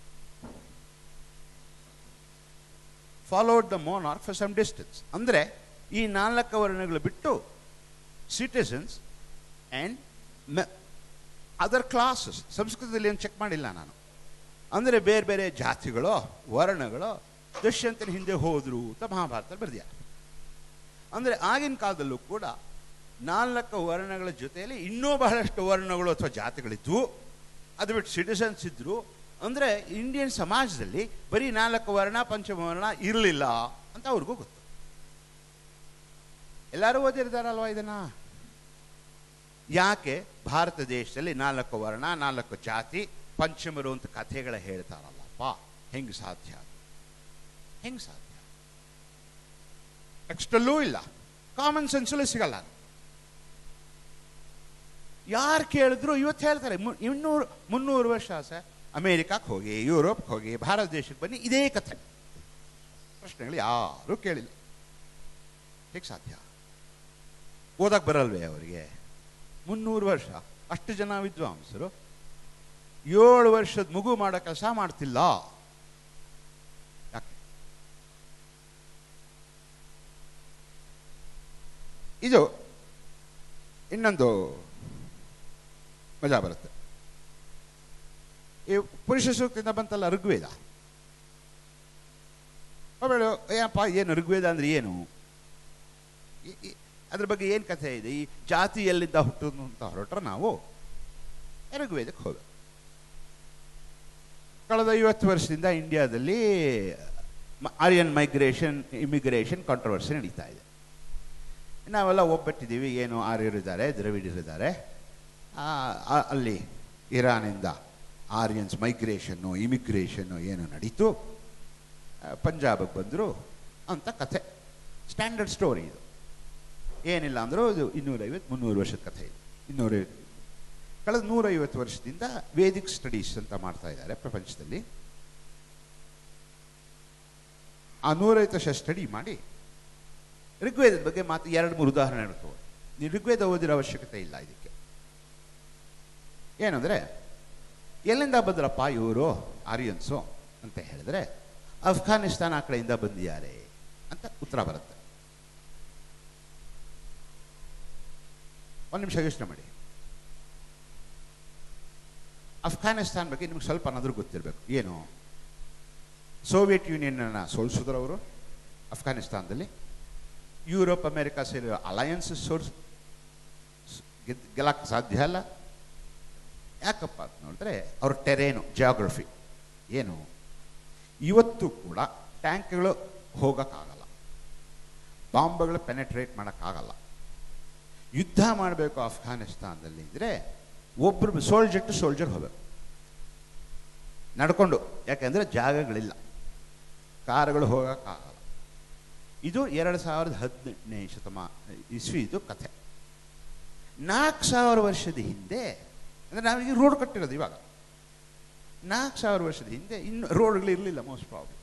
followed the monarch for some distance ಅಂದರೆ ಈ ನಾಲ್ಕು ವರ್ಣಗಳು ಬಿಟ್ಟು ಸಿಟಿಸನ್ಸ್ ಆ್ಯಂಡ್ ಅದರ್ ಕ್ಲಾಸಸ್ ಸಂಸ್ಕೃತದಲ್ಲಿ ಏನು ಚೆಕ್ ಮಾಡಿಲ್ಲ ನಾನು ಅಂದರೆ ಬೇರೆ ಬೇರೆ ಜಾತಿಗಳು ವರ್ಣಗಳು ದುಷ್ಯಂತನ ಹಿಂದೆ ಹೋದರು ಅಂತ ಮಹಾಭಾರತದಲ್ಲಿ ಬರೆದಿದ್ದಾರೆ ಅಂದರೆ ಆಗಿನ ಕಾಲದಲ್ಲೂ ಕೂಡ ನಾಲ್ಕು ವರ್ಣಗಳ ಜೊತೆಯಲ್ಲಿ ಇನ್ನೂ ಬಹಳಷ್ಟು ವರ್ಣಗಳು ಅಥವಾ ಜಾತಿಗಳಿದ್ವು ಅದು ಬಿಟ್ಟು ಸಿಟಿಸನ್ಸ್ ಇದ್ದರು ಅಂದರೆ ಇಂಡಿಯನ್ ಸಮಾಜದಲ್ಲಿ ಬರೀ ನಾಲ್ಕು ವರ್ಣ ಪಂಚಮವರ್ಣ ಇರಲಿಲ್ಲ ಅಂತ ಅವ್ರಿಗೂ ಗೊತ್ತು ಎಲ್ಲರೂ ಓದಿರ್ತಾರಲ್ವ ಇದನ್ನ ಯಾಕೆ ಭಾರತ ದೇಶದಲ್ಲಿ ನಾಲ್ಕು ವರ್ಣ ನಾಲ್ಕು ಜಾತಿ ಪಂಚಮರು ಅಂತ ಕಥೆಗಳ ಹೇಳ್ತಾರಲ್ಲಪ್ಪ ಹೆಂಗೆ ಸಾಧ್ಯ ಹೆಂಗೆ ಸಾಧ್ಯ ಟೆಕ್ಸ್ಟಲ್ಲೂ ಇಲ್ಲ ಕಾಮನ್ ಸೆನ್ಸಲ್ಲೂ ಸಿಗಲ್ಲ ಯಾರು ಕೇಳಿದ್ರು ಇವತ್ತು ಹೇಳ್ತಾರೆ ಮು- ಇನ್ನೂರು ಮುನ್ನೂರು ವರ್ಷ ಸರ್ ಅಮೇರಿಕಕ್ಕೆ ಹೋಗಿ ಯುರೋಪ್ಗೆ ಹೋಗಿ ಭಾರತ ದೇಶಕ್ಕೆ ಬನ್ನಿ ಇದೇ ಕಥೆ ಪ್ರಶ್ನೆಗಳು ಯಾರೂ ಕೇಳಿಲ್ಲ ಹೇಗೆ ಸಾಧ್ಯ ಓದಕ್ಕೆ ಬರಲ್ವೇ ಅವರಿಗೆ ಮುನ್ನೂರು ವರ್ಷ ಅಷ್ಟು ಜನ ವಿದ್ವಾಂಸರು ಏಳು ವರ್ಷದ ಮಗು ಮಾಡೋ ಕೆಲಸ ಮಾಡ್ತಿಲ್ಲ ಯಾಕೆ ಇದು ಇನ್ನೊಂದು ಮಜಾ ಬರುತ್ತೆ ಈ ಪುರುಷ ಸೂಕ್ತದಿಂದ ಬಂತಲ್ಲ ಋಗ್ವೇದ ಆಮೇಲೆ ಏನಪ್ಪ ಏನು ಋಗ್ವೇದ ಅಂದ್ರೆ ಏನು ಈ- ಈ- ಅದ್ರ ಬಗ್ಗೆ ಏನು ಕಥೆ ಇದೆ ಈ ಜಾತಿ ಎಲ್ಲಿಂದ ಹುಟ್ಟುದು ಅಂತ ಹೊರಟ್ರೆ ನಾವು ಋಗ್ವೇದಕ್ಕೆ ಹೋಗ ಕಳೆದ ಐವತ್ತು ವರ್ಷದಿಂದ ಇಂಡಿಯಾದಲ್ಲಿ ಆರ್ಯನ್ ಮೈಗ್ರೇಷನ್ ಇಮಿಗ್ರೇಷನ್ ಕಾಂಟ್ರವರ್ಸಿ ನಡೀತಾ ಇದೆ ನಾವೆಲ್ಲ ಒಬ್ಬಟ್ಟಿದ್ದೀವಿ ಏನು ಆರ್ಯರಿದ್ದಾರೆ ದ್ರವಿಡರಿದ್ದಾರೆ ಆ, ಆ- ಅಲ್ಲಿ ಇರಾನಿಂದ ಆರ್ಯನ್ಸ್ ಮೈಗ್ರೇಷನ್ನು ಇಮಿಗ್ರೇಷನ್ನು ಏನು ನಡೀತು ಆ, ಪಂಜಾಬಕ್ಕೆ ಬಂದರು ಅಂತ ಕಥೆ ಸ್ಟ್ಯಾಂಡರ್ಡ್ ಸ್ಟೋರಿ ಇದು ಏನಿಲ್ಲ ಅಂದರೂ ಇದು ಇನ್ನೂರೈವತ್ತು ಮುನ್ನೂರು ವರ್ಷದ ಕಥೆ ಇದು ಇನ್ನೂರೈವತ್ತು ಕಳೆದ ನೂರೈವತ್ತು ವರ್ಷದಿಂದ ವೇದಿಕ್ ಸ್ಟಡೀಸ್ ಅಂತ ಮಾಡ್ತಾ ಇದ್ದಾರೆ ಪ್ರಪಂಚದಲ್ಲಿ ಆ ನೂರೈವತ್ತು ವರ್ಷ ಸ್ಟಡಿ ಮಾಡಿ ಋಗ್ವೇದದ ಬಗ್ಗೆ ಮಾತು ಎರಡು ಮೂರು ಉದಾಹರಣೆ ತಗೊಳ್ಳಿ ನೀವು ಋಗ್ವೇದ ಓದಿರೋ ಅವಶ್ಯಕತೆ ಇಲ್ಲ ಇದಕ್ಕೆ ಏನಂದ್ರೆ ಎಲ್ಲಿಂದ ಬಂದ್ರಪ್ಪ ಇವರು ಆರ್ಯನ್ಸು ಅಂತ ಹೇಳಿದ್ರೆ ಅಫ್ಘಾನಿಸ್ತಾನ ಆ ಕಡೆಯಿಂದ ಬಂದಿದ್ದಾರೆ ಅಂತ ಉತ್ತರ ಬರುತ್ತೆ ಒಂದು ನಿಮಿಷ ಯೋಚನೆ ಮಾಡಿ ಅಫ್ಘಾನಿಸ್ತಾನ್ ಬಗ್ಗೆ ನಿಮ್ಗೆ ಸ್ವಲ್ಪ ಏನಾದರೂ ಗೊತ್ತಿರಬೇಕು ಏನು ಸೋವಿಯತ್ ಯೂನಿಯನ್ನ ಸೋಲಿಸಿದ್ರು ಅವರು ಅಫ್ಘಾನಿಸ್ತಾನದಲ್ಲಿ ಯುರೋಪ್ ಅಮೆರಿಕ ಸೇರಿ ಅಲಯನ್ಸ್ ಸೋರ್ಸ್ ಗೆಲ್ಲಕ್ಕೆ ಸಾಧ್ಯ ಅಲ್ಲ ಯಾಕಪ್ಪ ಅಂತ ನೋಡಿದ್ರೆ ಅವ್ರ ಟೆರೇನು ಜಿಯೋಗ್ರಫಿ ಏನು ಇವತ್ತು ಕೂಡ ಟ್ಯಾಂಕ್ಗಳು ಹೋಗೋಕ್ಕಾಗಲ್ಲ ಬಾಂಬ್ಗಳು ಪೆನೆಟ್ರೇಟ್ ಮಾಡೋಕ್ಕಾಗಲ್ಲ ಯುದ್ಧ ಮಾಡಬೇಕು ಅಫ್ಘಾನಿಸ್ತಾನದಲ್ಲಿ ಇದ್ದರೆ ಒಬ್ಬರು ಸೋಲ್ಜರ್ ಟು ಸೋಲ್ಜರ್ ಹೋಗಬೇಕು ನಡ್ಕೊಂಡು ಯಾಕೆಂದರೆ ಜಾಗಗಳಿಲ್ಲ ಕಾರುಗಳು ಹೋಗೋಕ್ಕಾಗಲ್ಲ ಇದು ಎರಡು ಸಾವಿರದ ಹದಿನೆಂಟನೇ ಶತಮಾ ಇಸ್ವಿದು ಕಥೆ ನಾಲ್ಕು ಸಾವಿರ ವರ್ಷದ ಹಿಂದೆ ಅಂದರೆ ನಾವೀಗ ರೋಡ್ ಕಟ್ಟಿರೋದು ಇವಾಗ ನಾಲ್ಕು ಸಾವಿರ ವರ್ಷದ ಹಿಂದೆ ಇನ್ನು ರೋಡ್ಗಳು ಇರಲಿಲ್ಲ ಮೋಸ್ಟ್ ಪ್ರಾಬ್ಲಮ್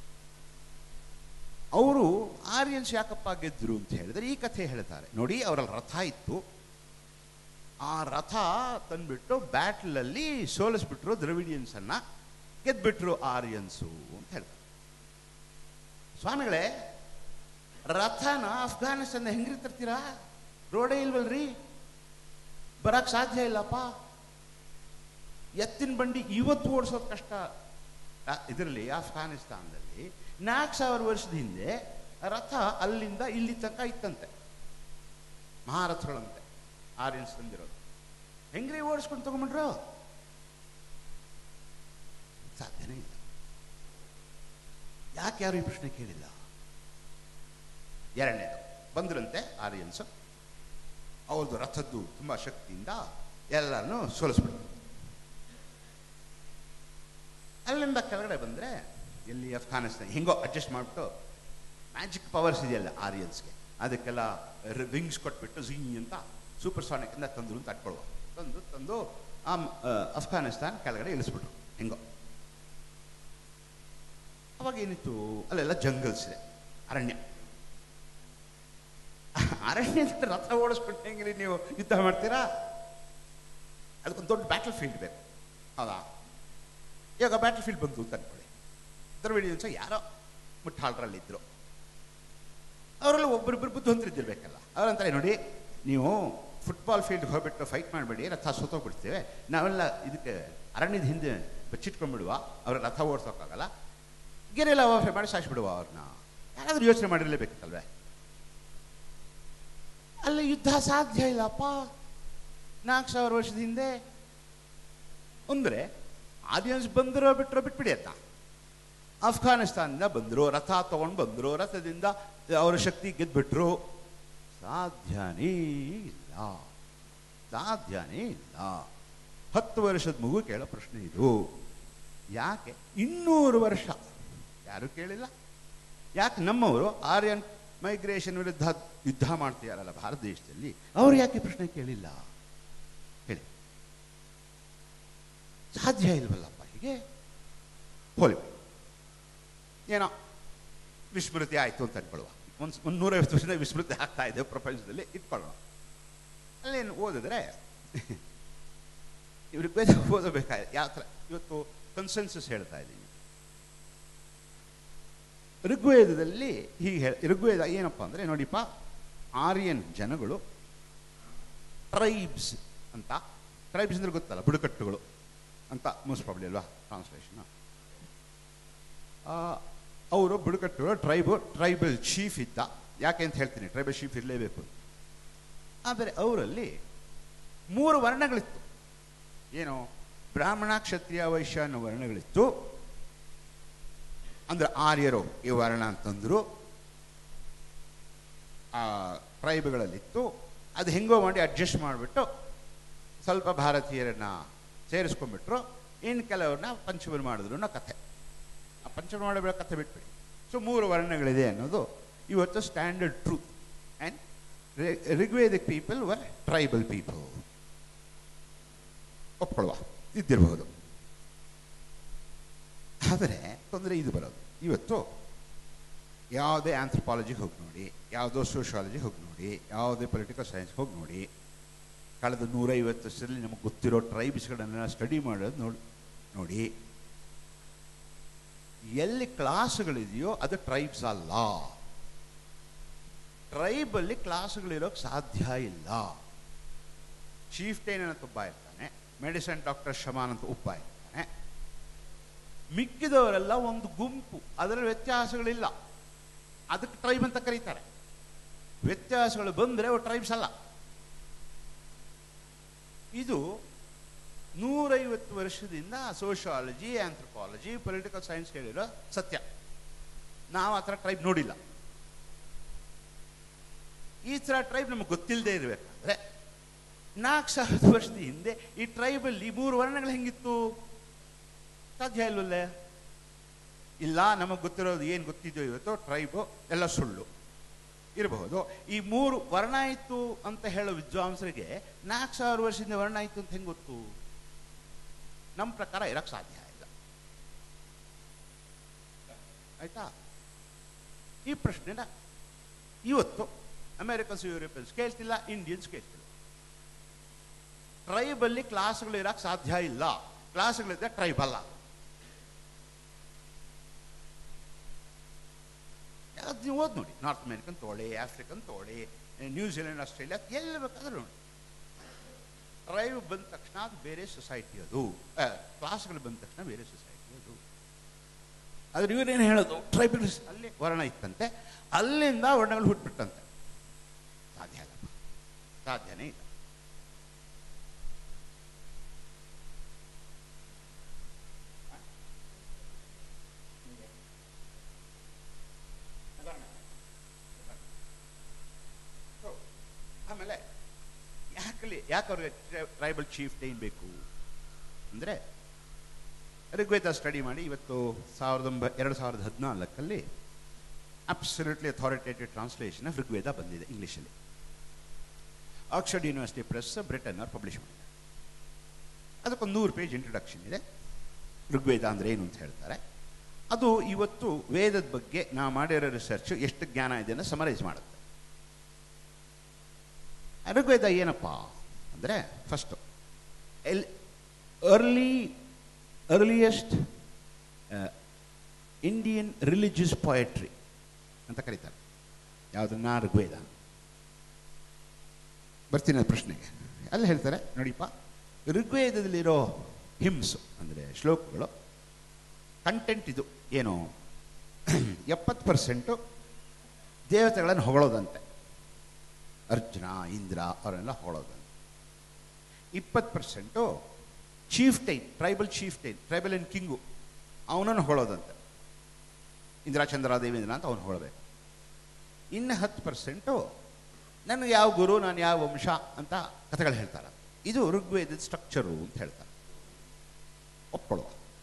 ಅವರು ಆರ್ಯನ್ಸ್ ಯಾಕಪ್ಪ ಗೆದ್ರು ಅಂತ ಹೇಳಿದ್ರೆ ಈ ಕಥೆ ಹೇಳ್ತಾರೆ ನೋಡಿ ಅವರಲ್ಲಿ ರಥ ಇತ್ತು ಆ ರಥ ತಂದ್ಬಿಟ್ಟು ಬ್ಯಾಟ್ಲಲ್ಲಿ ಸೋಲಿಸ್ಬಿಟ್ರು ದ್ರವಿಡಿಯನ್ಸನ್ನ ಗೆದ್ಬಿಟ್ರು ಆರ್ಯನ್ಸು ಅಂತ ಹೇಳ್ತಾರೆ ಸ್ವಾಮಿಗಳೇ ರಥನ ಅಫ್ಘಾನಿಸ್ತಾನ ಹೆಂಗ್ರಿ ತರ್ತೀರಾ ರೋಡೇ ಇಲ್ವಲ್ರಿ ಬರಕ್ ಸಾಧ್ಯ ಇಲ್ಲಪ್ಪ ಎತ್ತಿನ ಬಂಡಿ ಇವತ್ತು ಓಡಿಸೋದು ಕಷ್ಟ ಇದರಲ್ಲಿ ಅಫ್ಘಾನಿಸ್ತಾನದಲ್ಲಿ ನಾಲ್ಕು ಸಾವಿರ ವರ್ಷದ ಹಿಂದೆ ರಥ ಅಲ್ಲಿಂದ ಇಲ್ಲಿ ತನಕ ಇತ್ತಂತೆ ಮಹಾರಥಗಳಂತೆ ಆರ್ಯನ್ಸ್ ತಂದಿರೋದು ಹೆಂಗ್ರಿ ಓಡಿಸ್ಕೊಂಡು ತಗೊಂಬಿಟ್ರು ಸಾಧ್ಯನೇ ಇಲ್ಲ ಯಾಕೆ ಯಾರು ಈ ಪ್ರಶ್ನೆ ಕೇಳಿಲ್ಲ ಎರಡನೇದು ಬಂದ್ರಂತೆ ಆರ್ಯನ್ಸ್ ಅವ್ರದ್ದು ರಥದ್ದು ತುಂಬ ಶಕ್ತಿಯಿಂದ ಎಲ್ಲರನ್ನು ಸೋಲಿಸ್ಬಿಡ್ತು ಅಲ್ಲಿಂದ ಕೆಳಗಡೆ ಬಂದರೆ ಎಲ್ಲಿ ಅಫ್ಘಾನಿಸ್ತಾನ ಹೆಂಗೋ ಅಡ್ಜಸ್ಟ್ ಮಾಡಿಬಿಟ್ಟು ಮ್ಯಾಜಿಕ್ ಪವರ್ಸ್ ಇದೆಯಲ್ಲ ಆರಿಯನ್ಸ್ಗೆ ಅದಕ್ಕೆಲ್ಲ ವಿಂಗ್ಸ್ ಕೊಟ್ಬಿಟ್ಟು ಝೀ ಅಂತ ಸೂಪರ್ ಸಾನಿಕ್ಕಿಂದ ತಂದರು ಅಂತ ಅಟ್ಕೊಳ್ಳುವ ತಂದು ತಂದು ಆ ಅಫ್ಘಾನಿಸ್ತಾನ ಕೆಳಗಡೆ ಇಳಿಸ್ಬಿಟ್ರು ಹೆಂಗೋ ಅವಾಗ ಏನಿತ್ತು ಅಲ್ಲೆಲ್ಲ ಜಂಗಲ್ಸ್ ಇದೆ ಅರಣ್ಯ ಅರಣ್ಯದ ರಥ ಓಡಿಸ್ಬಿಟ್ಟು ಹೆಂಗ್ರಿ ನೀವು ಯುದ್ಧ ಮಾಡ್ತೀರಾ ಅದಕ್ಕೊಂದು ದೊಡ್ಡ ಬ್ಯಾಟಲ್ ಫೀಲ್ಡ್ ಬೇಕು ಹೌದಾ ಇವಾಗ ಬ್ಯಾಟಲ್ ಫೀಲ್ಡ್ ಬಂತು ಅಂತ ಅನ್ಕೊಳ್ಳಿ ದ್ರವಿಡಿಯನ್ಸ ಯಾರೋ ಮುಟ್ಟಾಳರಲ್ಲಿದ್ದರು ಅವರೆಲ್ಲ ಒಬ್ಬರಿಬ್ಬರು ಬುದ್ಧಿವಂತರಿದ್ದಿರ್ಬೇಕಲ್ಲ ಅವರಂತಾರೆ ನೋಡಿ ನೀವು ಫುಟ್ಬಾಲ್ ಫೀಲ್ಡ್ಗೆ ಹೋಗ್ಬಿಟ್ಟು ಫೈಟ್ ಮಾಡಬೇಡಿ ರಥ ಸುತ್ತೋಗ್ಬಿಡ್ತೇವೆ ನಾವೆಲ್ಲ ಇದಕ್ಕೆ ಅರಣ್ಯದ ಹಿಂದೆ ಬಚ್ಚಿಟ್ಕೊಂಡ್ಬಿಡುವ ಅವ್ರ ರಥ ಓಡಿಸೋಕ್ಕಾಗಲ್ಲ ಗೆರೆಲ್ಲ ವಾಫೆ ಮಾಡಿ ಸಾಯಿಸ್ಬಿಡುವ ಅವ್ರನ್ನ ಯಾರಾದ್ರೂ ಯೋಚನೆ ಮಾಡಿರಲೇಬೇಕಲ್ವೇ ಅಲ್ಲಿ ಯುದ್ಧ ಸಾಧ್ಯ ಇಲ್ಲಪ್ಪ ನಾಲ್ಕು ಸಾವಿರ ವರ್ಷದ ಹಿಂದೆ ಅಂದರೆ ಆಡಿಯನ್ಸ್ ಬಂದಿರೋ ಬಿಟ್ಟರೋ ಬಿಟ್ಬಿಡಿ ಅಂತ ಅಫ್ಘಾನಿಸ್ತಾನದಿಂದ ಬಂದರು ರಥ ತಗೊಂಡು ಬಂದರು ರಥದಿಂದ ಅವರ ಶಕ್ತಿ ಗೆದ್ಬಿಟ್ರು ಸಾಧ್ಯನೇ ಇಲ್ಲ ಸಾಧ್ಯನೇ ಇಲ್ಲ ಹತ್ತು ವರ್ಷದ ಮಗು ಕೇಳೋ ಪ್ರಶ್ನೆ ಇದು ಯಾಕೆ ಇನ್ನೂರು ವರ್ಷ ಯಾರು ಕೇಳಿಲ್ಲ ಯಾಕೆ ನಮ್ಮವರು ಆರ್ಯನ್ ಮೈಗ್ರೇಷನ್ ವಿರುದ್ಧ ಯುದ್ಧ ಮಾಡ್ತೀಯಾರಲ್ಲ ಭಾರತ ದೇಶದಲ್ಲಿ ಅವ್ರು ಯಾಕೆ ಪ್ರಶ್ನೆ ಕೇಳಿಲ್ಲ ಹೇಳಿ ಸಾಧ್ಯ ಇಲ್ವಲ್ಲಪ್ಪ ಹೀಗೆ ಹೋಲಿ ಏನೋ ವಿಸ್ಮೃತಿ ಆಯಿತು ಅಂತ ಅನ್ಕೊಳ್ಳುವ ಒಂದು ಒಂದು ನೂರೈವತ್ತು ವರ್ಷದ ವಿಸ್ಮೃತಿ ಆಗ್ತಾ ಇದೆ ಪ್ರಪಂಚದಲ್ಲಿ ಇಟ್ಕೊಳ್ಳೋಣ ಅಲ್ಲೇನು ಓದಿದ್ರೆ ಇವ್ರಿಗೆ ಬೇರೆ ಓದಬೇಕಾಗಿದೆ ಯಾವ ಥರ ಇವತ್ತು ಕನ್ಸೆನ್ಸಸ್ ಹೇಳ್ತಾ ಇದ್ದೀನಿ ಋಗ್ವೇದದಲ್ಲಿ ಹೀಗೆ ಹೇಳ ಋಗ್ವೇದ ಏನಪ್ಪ ಅಂದರೆ ನೋಡಿಪ್ಪ ಆರ್ಯನ್ ಜನಗಳು ಟ್ರೈಬ್ಸ್ ಅಂತ ಟ್ರೈಬ್ಸ್ ಅಂದ್ರೆ ಗೊತ್ತಲ್ಲ ಬುಡಕಟ್ಟುಗಳು ಅಂತ ಮೋಸ್ಟ್ ಪ್ರಾಬ್ಲಿ ಅಲ್ವಾ ಟ್ರಾನ್ಸ್ಲೇಷನ್ ಅವರು ಬುಡಕಟ್ಟುಗಳು ಟ್ರೈಬ್ ಟ್ರೈಬಲ್ ಚೀಫ್ ಇದ್ದ ಯಾಕೆ ಅಂತ ಹೇಳ್ತೀನಿ ಟ್ರೈಬಲ್ ಚೀಫ್ ಇರಲೇಬೇಕು ಆದರೆ ಅವರಲ್ಲಿ ಮೂರು ವರ್ಣಗಳಿತ್ತು ಏನು ಬ್ರಾಹ್ಮಣ ಕ್ಷತ್ರಿಯ ವೈಶ್ಯ ಅನ್ನೋ ವರ್ಣಗಳಿತ್ತು ಅಂದ್ರೆ ಆರ್ಯರು ಈ ವರ್ಣ ಅಂತಂದ್ರು ಆ ಟ್ರೈಬ್ಗಳಲ್ಲಿತ್ತು ಅದು ಹೆಂಗೋ ಮಾಡಿ ಅಡ್ಜಸ್ಟ್ ಮಾಡಿಬಿಟ್ಟು ಸ್ವಲ್ಪ ಭಾರತೀಯರನ್ನ ಸೇರಿಸ್ಕೊಂಡ್ಬಿಟ್ರು ಇನ್ನು ಕೆಲವ್ರನ್ನ ಪಂಚಮರು ಮಾಡಿದ್ರು ಅನ್ನೋ ಕಥೆ ಆ ಪಂಚಮ ಮಾಡಬೇಡ ಕಥೆ ಬಿಟ್ಬಿಡಿ ಸೊ ಮೂರು ವರ್ಣಗಳಿದೆ ಅನ್ನೋದು ಇವತ್ತು standard truth and Rigvedic people were tribal people ಒಪ್ಕೊಳ್ಳುವ ಇದ್ದಿರಬಹುದು ಆದರೆ ತೊಂದರೆ ಇದು ಬರೋದು ಇವತ್ತು ಯಾವುದೇ ಆಂಥ್ರಪಾಲಜಿಗೆ ಹೋಗಿ ನೋಡಿ ಯಾವುದೋ ಸೋಷಿಯಾಲಜಿಗೆ ಹೋಗಿ ನೋಡಿ ಯಾವುದೇ ಪೊಲಿಟಿಕಲ್ ಸೈನ್ಸ್ಗೆ ಹೋಗಿ ನೋಡಿ ಕಳೆದ ನೂರೈವತ್ತು ವರ್ಷದಲ್ಲಿ ನಮಗೆ ಗೊತ್ತಿರೋ ಟ್ರೈಬ್ಸ್ಗಳನ್ನೆಲ್ಲ ಸ್ಟಡಿ ಮಾಡೋದು ನೋಡಿ ನೋಡಿ ಎಲ್ಲಿ ಕ್ಲಾಸ್ಗಳಿದೆಯೋ ಅದು ಟ್ರೈಬ್ಸ್ ಅಲ್ಲ ಟ್ರೈಬಲ್ಲಿ ಕ್ಲಾಸ್ಗಳಿರೋಕ್ಕೆ ಸಾಧ್ಯ ಇಲ್ಲ ಚೀಫ್ ಟೈನ್ ಅಂತ ಒಬ್ಬ ಇರ್ತಾನೆ ಮೆಡಿಸಿನ್ ಡಾಕ್ಟರ್ ಶಮಾನ್ ಅಂತ ಒಬ್ಬ ಇರ್ತಾನೆ ಮಿಕ್ಕಿದವರೆಲ್ಲ ಒಂದು ಗುಂಪು ಅದರಲ್ಲಿ ವ್ಯತ್ಯಾಸಗಳಿಲ್ಲ ಅದಕ್ಕೆ ಟ್ರೈಬ್ ಅಂತ ಕರೀತಾರೆ ವ್ಯತ್ಯಾಸಗಳು ಬಂದರೆ ಅವು ಟ್ರೈಬ್ಸ್ ಅಲ್ಲ ಇದು ನೂರೈವತ್ತು ವರ್ಷದಿಂದ ಸೋಷಿಯಾಲಜಿ ಆಂಥ್ರಪಾಲಜಿ ಪೊಲಿಟಿಕಲ್ ಸೈನ್ಸ್ ಹೇಳಿರೋ ಸತ್ಯ ನಾವು ಆ ಥರ ಟ್ರೈಬ್ ನೋಡಿಲ್ಲ ಈ ಥರ ಟ್ರೈಬ್ ನಮಗೆ ಗೊತ್ತಿಲ್ಲದೆ ಇರಬೇಕಾದ್ರೆ ನಾಲ್ಕು ಸಾವಿರದ ವರ್ಷದ ಹಿಂದೆ ಈ ಟ್ರೈಬಲ್ಲಿ ಮೂರು ವರ್ಣಗಳು ಹೆಂಗಿತ್ತು ಸಾಧ್ಯ ಇಲ್ವಲ್ಲೇ ಇಲ್ಲ ನಮಗೆ ಗೊತ್ತಿರೋದು ಏನು ಗೊತ್ತಿದೆಯೋ ಇವತ್ತು ಟ್ರೈಬು ಎಲ್ಲ ಸುಳ್ಳು ಇರಬಹುದು ಈ ಮೂರು ವರ್ಣ ಇತ್ತು ಅಂತ ಹೇಳೋ ವಿದ್ವಾಂಸರಿಗೆ ನಾಲ್ಕು ಸಾವಿರ ವರ್ಷದಿಂದ ವರ್ಣ ಇತ್ತು ಅಂತ ಹೆಂಗೆ ಗೊತ್ತು ನಮ್ಮ ಪ್ರಕಾರ ಇರಕ್ಕೆ ಸಾಧ್ಯ ಇಲ್ಲ ಆಯ್ತಾ ಈ ಪ್ರಶ್ನೆನ ಇವತ್ತು ಅಮೆರಿಕನ್ಸ್ ಯುರೋಪಿಯನ್ಸ್ ಕೇಳ್ತಿಲ್ಲ ಇಂಡಿಯನ್ಸ್ ಕೇಳ್ತಿಲ್ಲ ಟ್ರೈಬಲ್ಲಿ ಕ್ಲಾಸ್ಗಳು ಇರಕ್ಕೆ ಸಾಧ್ಯ ಇಲ್ಲ ಕ್ಲಾಸ್ಗಳಿದ್ದರೆ ಟ್ರೈಬ್ ಅಲ್ಲ ಅದು ನೀವು ಓದ್ ನೋಡಿ ನಾರ್ತ್ ಅಮೆರಿಕನ್ ತೋಳಿ ಆಫ್ರಿಕನ್ ತೋಳಿ ನ್ಯೂಜಿಲೆಂಡ್ ಆಸ್ಟ್ರೇಲಿಯಾ ಎಲ್ಲಿ ಬೇಕಾದ್ರೂ ನೋಡಿ ಟ್ರೈಬ್ ಬಂದ ತಕ್ಷಣ ಅದು ಬೇರೆ ಸೊಸೈಟಿ ಅದು ಕ್ಲಾಸ್ಗಳು ಬಂದ ತಕ್ಷಣ ಬೇರೆ ಸೊಸೈಟಿ ಅದು ಆದ್ರೆ ಇವರೇನು ಹೇಳೋದು ಟ್ರೈಬಲ್ಸ್ ಅಲ್ಲಿ ವರ್ಣ ಇತ್ತಂತೆ ಅಲ್ಲಿಂದ ವರ್ಣಗಳು ಹುಟ್ಬಿಟ್ಟಂತೆ ಸಾಧ್ಯ ಇಲ್ಲ ಸಾಧ್ಯನೇ ಇಲ್ಲ ಆಮೇಲೆ ಯಾಕಲ್ಲಿ ಯಾಕೆ ಅವ್ರಿಗೆ ಟ್ರೈಬಲ್ ಚೀಫ್ ಟೈನ್ ಬೇಕು ಅಂದರೆ ಋಗ್ವೇದ ಸ್ಟಡಿ ಮಾಡಿ ಇವತ್ತು ಸಾವಿರದ ಒಂಬ ಎರಡು ಸಾವಿರದ ಹದಿನಾಲ್ಕಲ್ಲಿ absolutely authoritative translation of Rigveda ಬಂದಿದೆ ಇಂಗ್ಲೀಷಲ್ಲಿ ಆಕ್ಸ್ಫರ್ಡ್ ಯೂನಿವರ್ಸಿಟಿ ಪ್ರೆಸ್ ಬ್ರಿಟನ್ ಅವ್ರು ಪಬ್ಲಿಷ್ ಮಾಡಿದ್ದಾರೆ ಅದಕ್ಕೊಂದು ನೂರು ಪೇಜ್ ಇಂಟ್ರೊಡಕ್ಷನ್ ಇದೆ ಋಗ್ವೇದ ಅಂದರೆ ಏನು ಅಂತ ಹೇಳ್ತಾರೆ ಅದು ಇವತ್ತು ವೇದದ ಬಗ್ಗೆ ನಾವು ಮಾಡಿರೋ ರಿಸರ್ಚ್ ಎಷ್ಟು ಜ್ಞಾನ ಇದೆ ಅನ್ನೋ ಸಮರೈಸ್ ಮಾಡುತ್ತೆ ಋಗ್ವೇದ ಏನಪ್ಪ ಅಂದರೆ ಫಸ್ಟು ಎಲ್ early earliest Indian religious poetry ಅಂತ ಕರೀತಾರೆ ಯಾವುದನ್ನ ಋಗ್ವೇದ ಬರ್ತೀನಿ ಅದು ಪ್ರಶ್ನೆಗೆ ಅಲ್ಲಿ ಹೇಳ್ತಾರೆ ನೋಡಿಪ್ಪ ಋಗ್ವೇದದಲ್ಲಿರೋ ಹಿಮ್ಸು ಅಂದರೆ ಶ್ಲೋಕಗಳು ಕಂಟೆಂಟ್ ಇದು ಏನು ಎಪ್ಪತ್ತು ಪರ್ಸೆಂಟು ದೇವತೆಗಳನ್ನು ಹೊಗಳೋದಂತೆ ಅರ್ಜುನ ಇಂದ್ರ ಅವರೆಲ್ಲ ಹೊಗಳೋದಂತೆ ಇಪ್ಪತ್ತು percent chieftain tribal chieftain tribal and king ಅವನನ್ನು ಹೊಳೋದಂತೆ ಇಂದ್ರ ಚಂದ್ರ ದೇವೇಂದ್ರ ಅಂತ ಅವನು ಹೊಳಬೇಕು ಇನ್ನು ಹತ್ತು ಪರ್ಸೆಂಟು ನನಗೆ ಯಾವ ಗುರು ನಾನು ಯಾವ ವಂಶ ಅಂತ ಕಥೆಗಳು ಹೇಳ್ತಾರೆ ಇದು ಋಗ್ವೇದದ ಸ್ಟ್ರಕ್ಚರು ಅಂತ ಹೇಳ್ತಾರೆ ಒಪ್ಕೊಳ್ಳುವ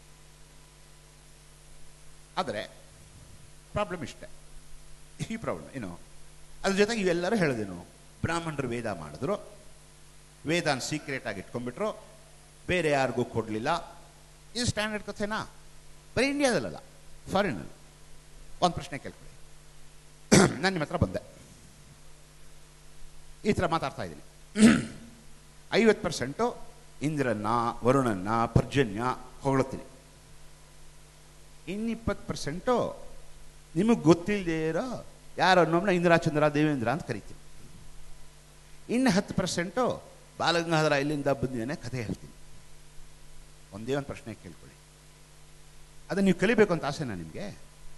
ಆದರೆ ಪ್ರಾಬ್ಲಮ್ ಇಷ್ಟೇ ಈ ಪ್ರಾಬ್ಲಮ್ ಏನು ಅದ್ರ ಜೊತೆಗೆ ಇವೆಲ್ಲರೂ ಹೇಳಿದೇನು ಬ್ರಾಹ್ಮಣರು ವೇದ ಮಾಡಿದ್ರು ವೇದಾನ್ ಸೀಕ್ರೆಟ್ ಆಗಿ ಇಟ್ಕೊಂಡ್ಬಿಟ್ರು ಬೇರೆ ಯಾರಿಗೂ ಕೊಡಲಿಲ್ಲ ಇದು ಸ್ಟ್ಯಾಂಡರ್ಡ್ ಕಥೆನಾ ಬರೀ ಇಂಡಿಯಾದಲ್ಲ ಫಾರಿನಲ್ಲಿ ಒಂದು ಪ್ರಶ್ನೆ ಕೇಳ್ಕೊಳ್ಳಿ ನಾನು ನಿಮ್ಮ ಹತ್ರ ಬಂದೆ ಈ ಥರ ಮಾತಾಡ್ತಾ ಇದ್ದೀನಿ ಐವತ್ತು ಪರ್ಸೆಂಟು ಇಂದ್ರನ್ನ ವರುಣನ್ನ ಪರ್ಜನ್ಯ ಹೊಗಳುತ್ತೀನಿ ಇನ್ನಿಪ್ಪತ್ತು ಪರ್ಸೆಂಟು ನಿಮಗೆ ಗೊತ್ತಿಲ್ಲದೆ ಇರೋ ಯಾರೋ ನಮ್ಮನ್ನ ಇಂದ್ರ ಚಂದ್ರ ದೇವೇಂದ್ರ ಅಂತ ಕರಿತೀನಿ ಇನ್ನು ಹತ್ತು ಪರ್ಸೆಂಟು ಬಾಲಗಂಗಾಧರ ಇಲ್ಲಿಂದ ಬಂದಿದ್ದಾನೆ ಕಥೆ ಹೇಳ್ತೀನಿ ಒಂದೇ ಒಂದು ಪ್ರಶ್ನೆ ಕೇಳ್ಕೊಳ್ಳಿ ಅದನ್ನು ನೀವು ಕಲಿಬೇಕು ಅಂತ ಆಸೆನಾ ನಿಮಗೆ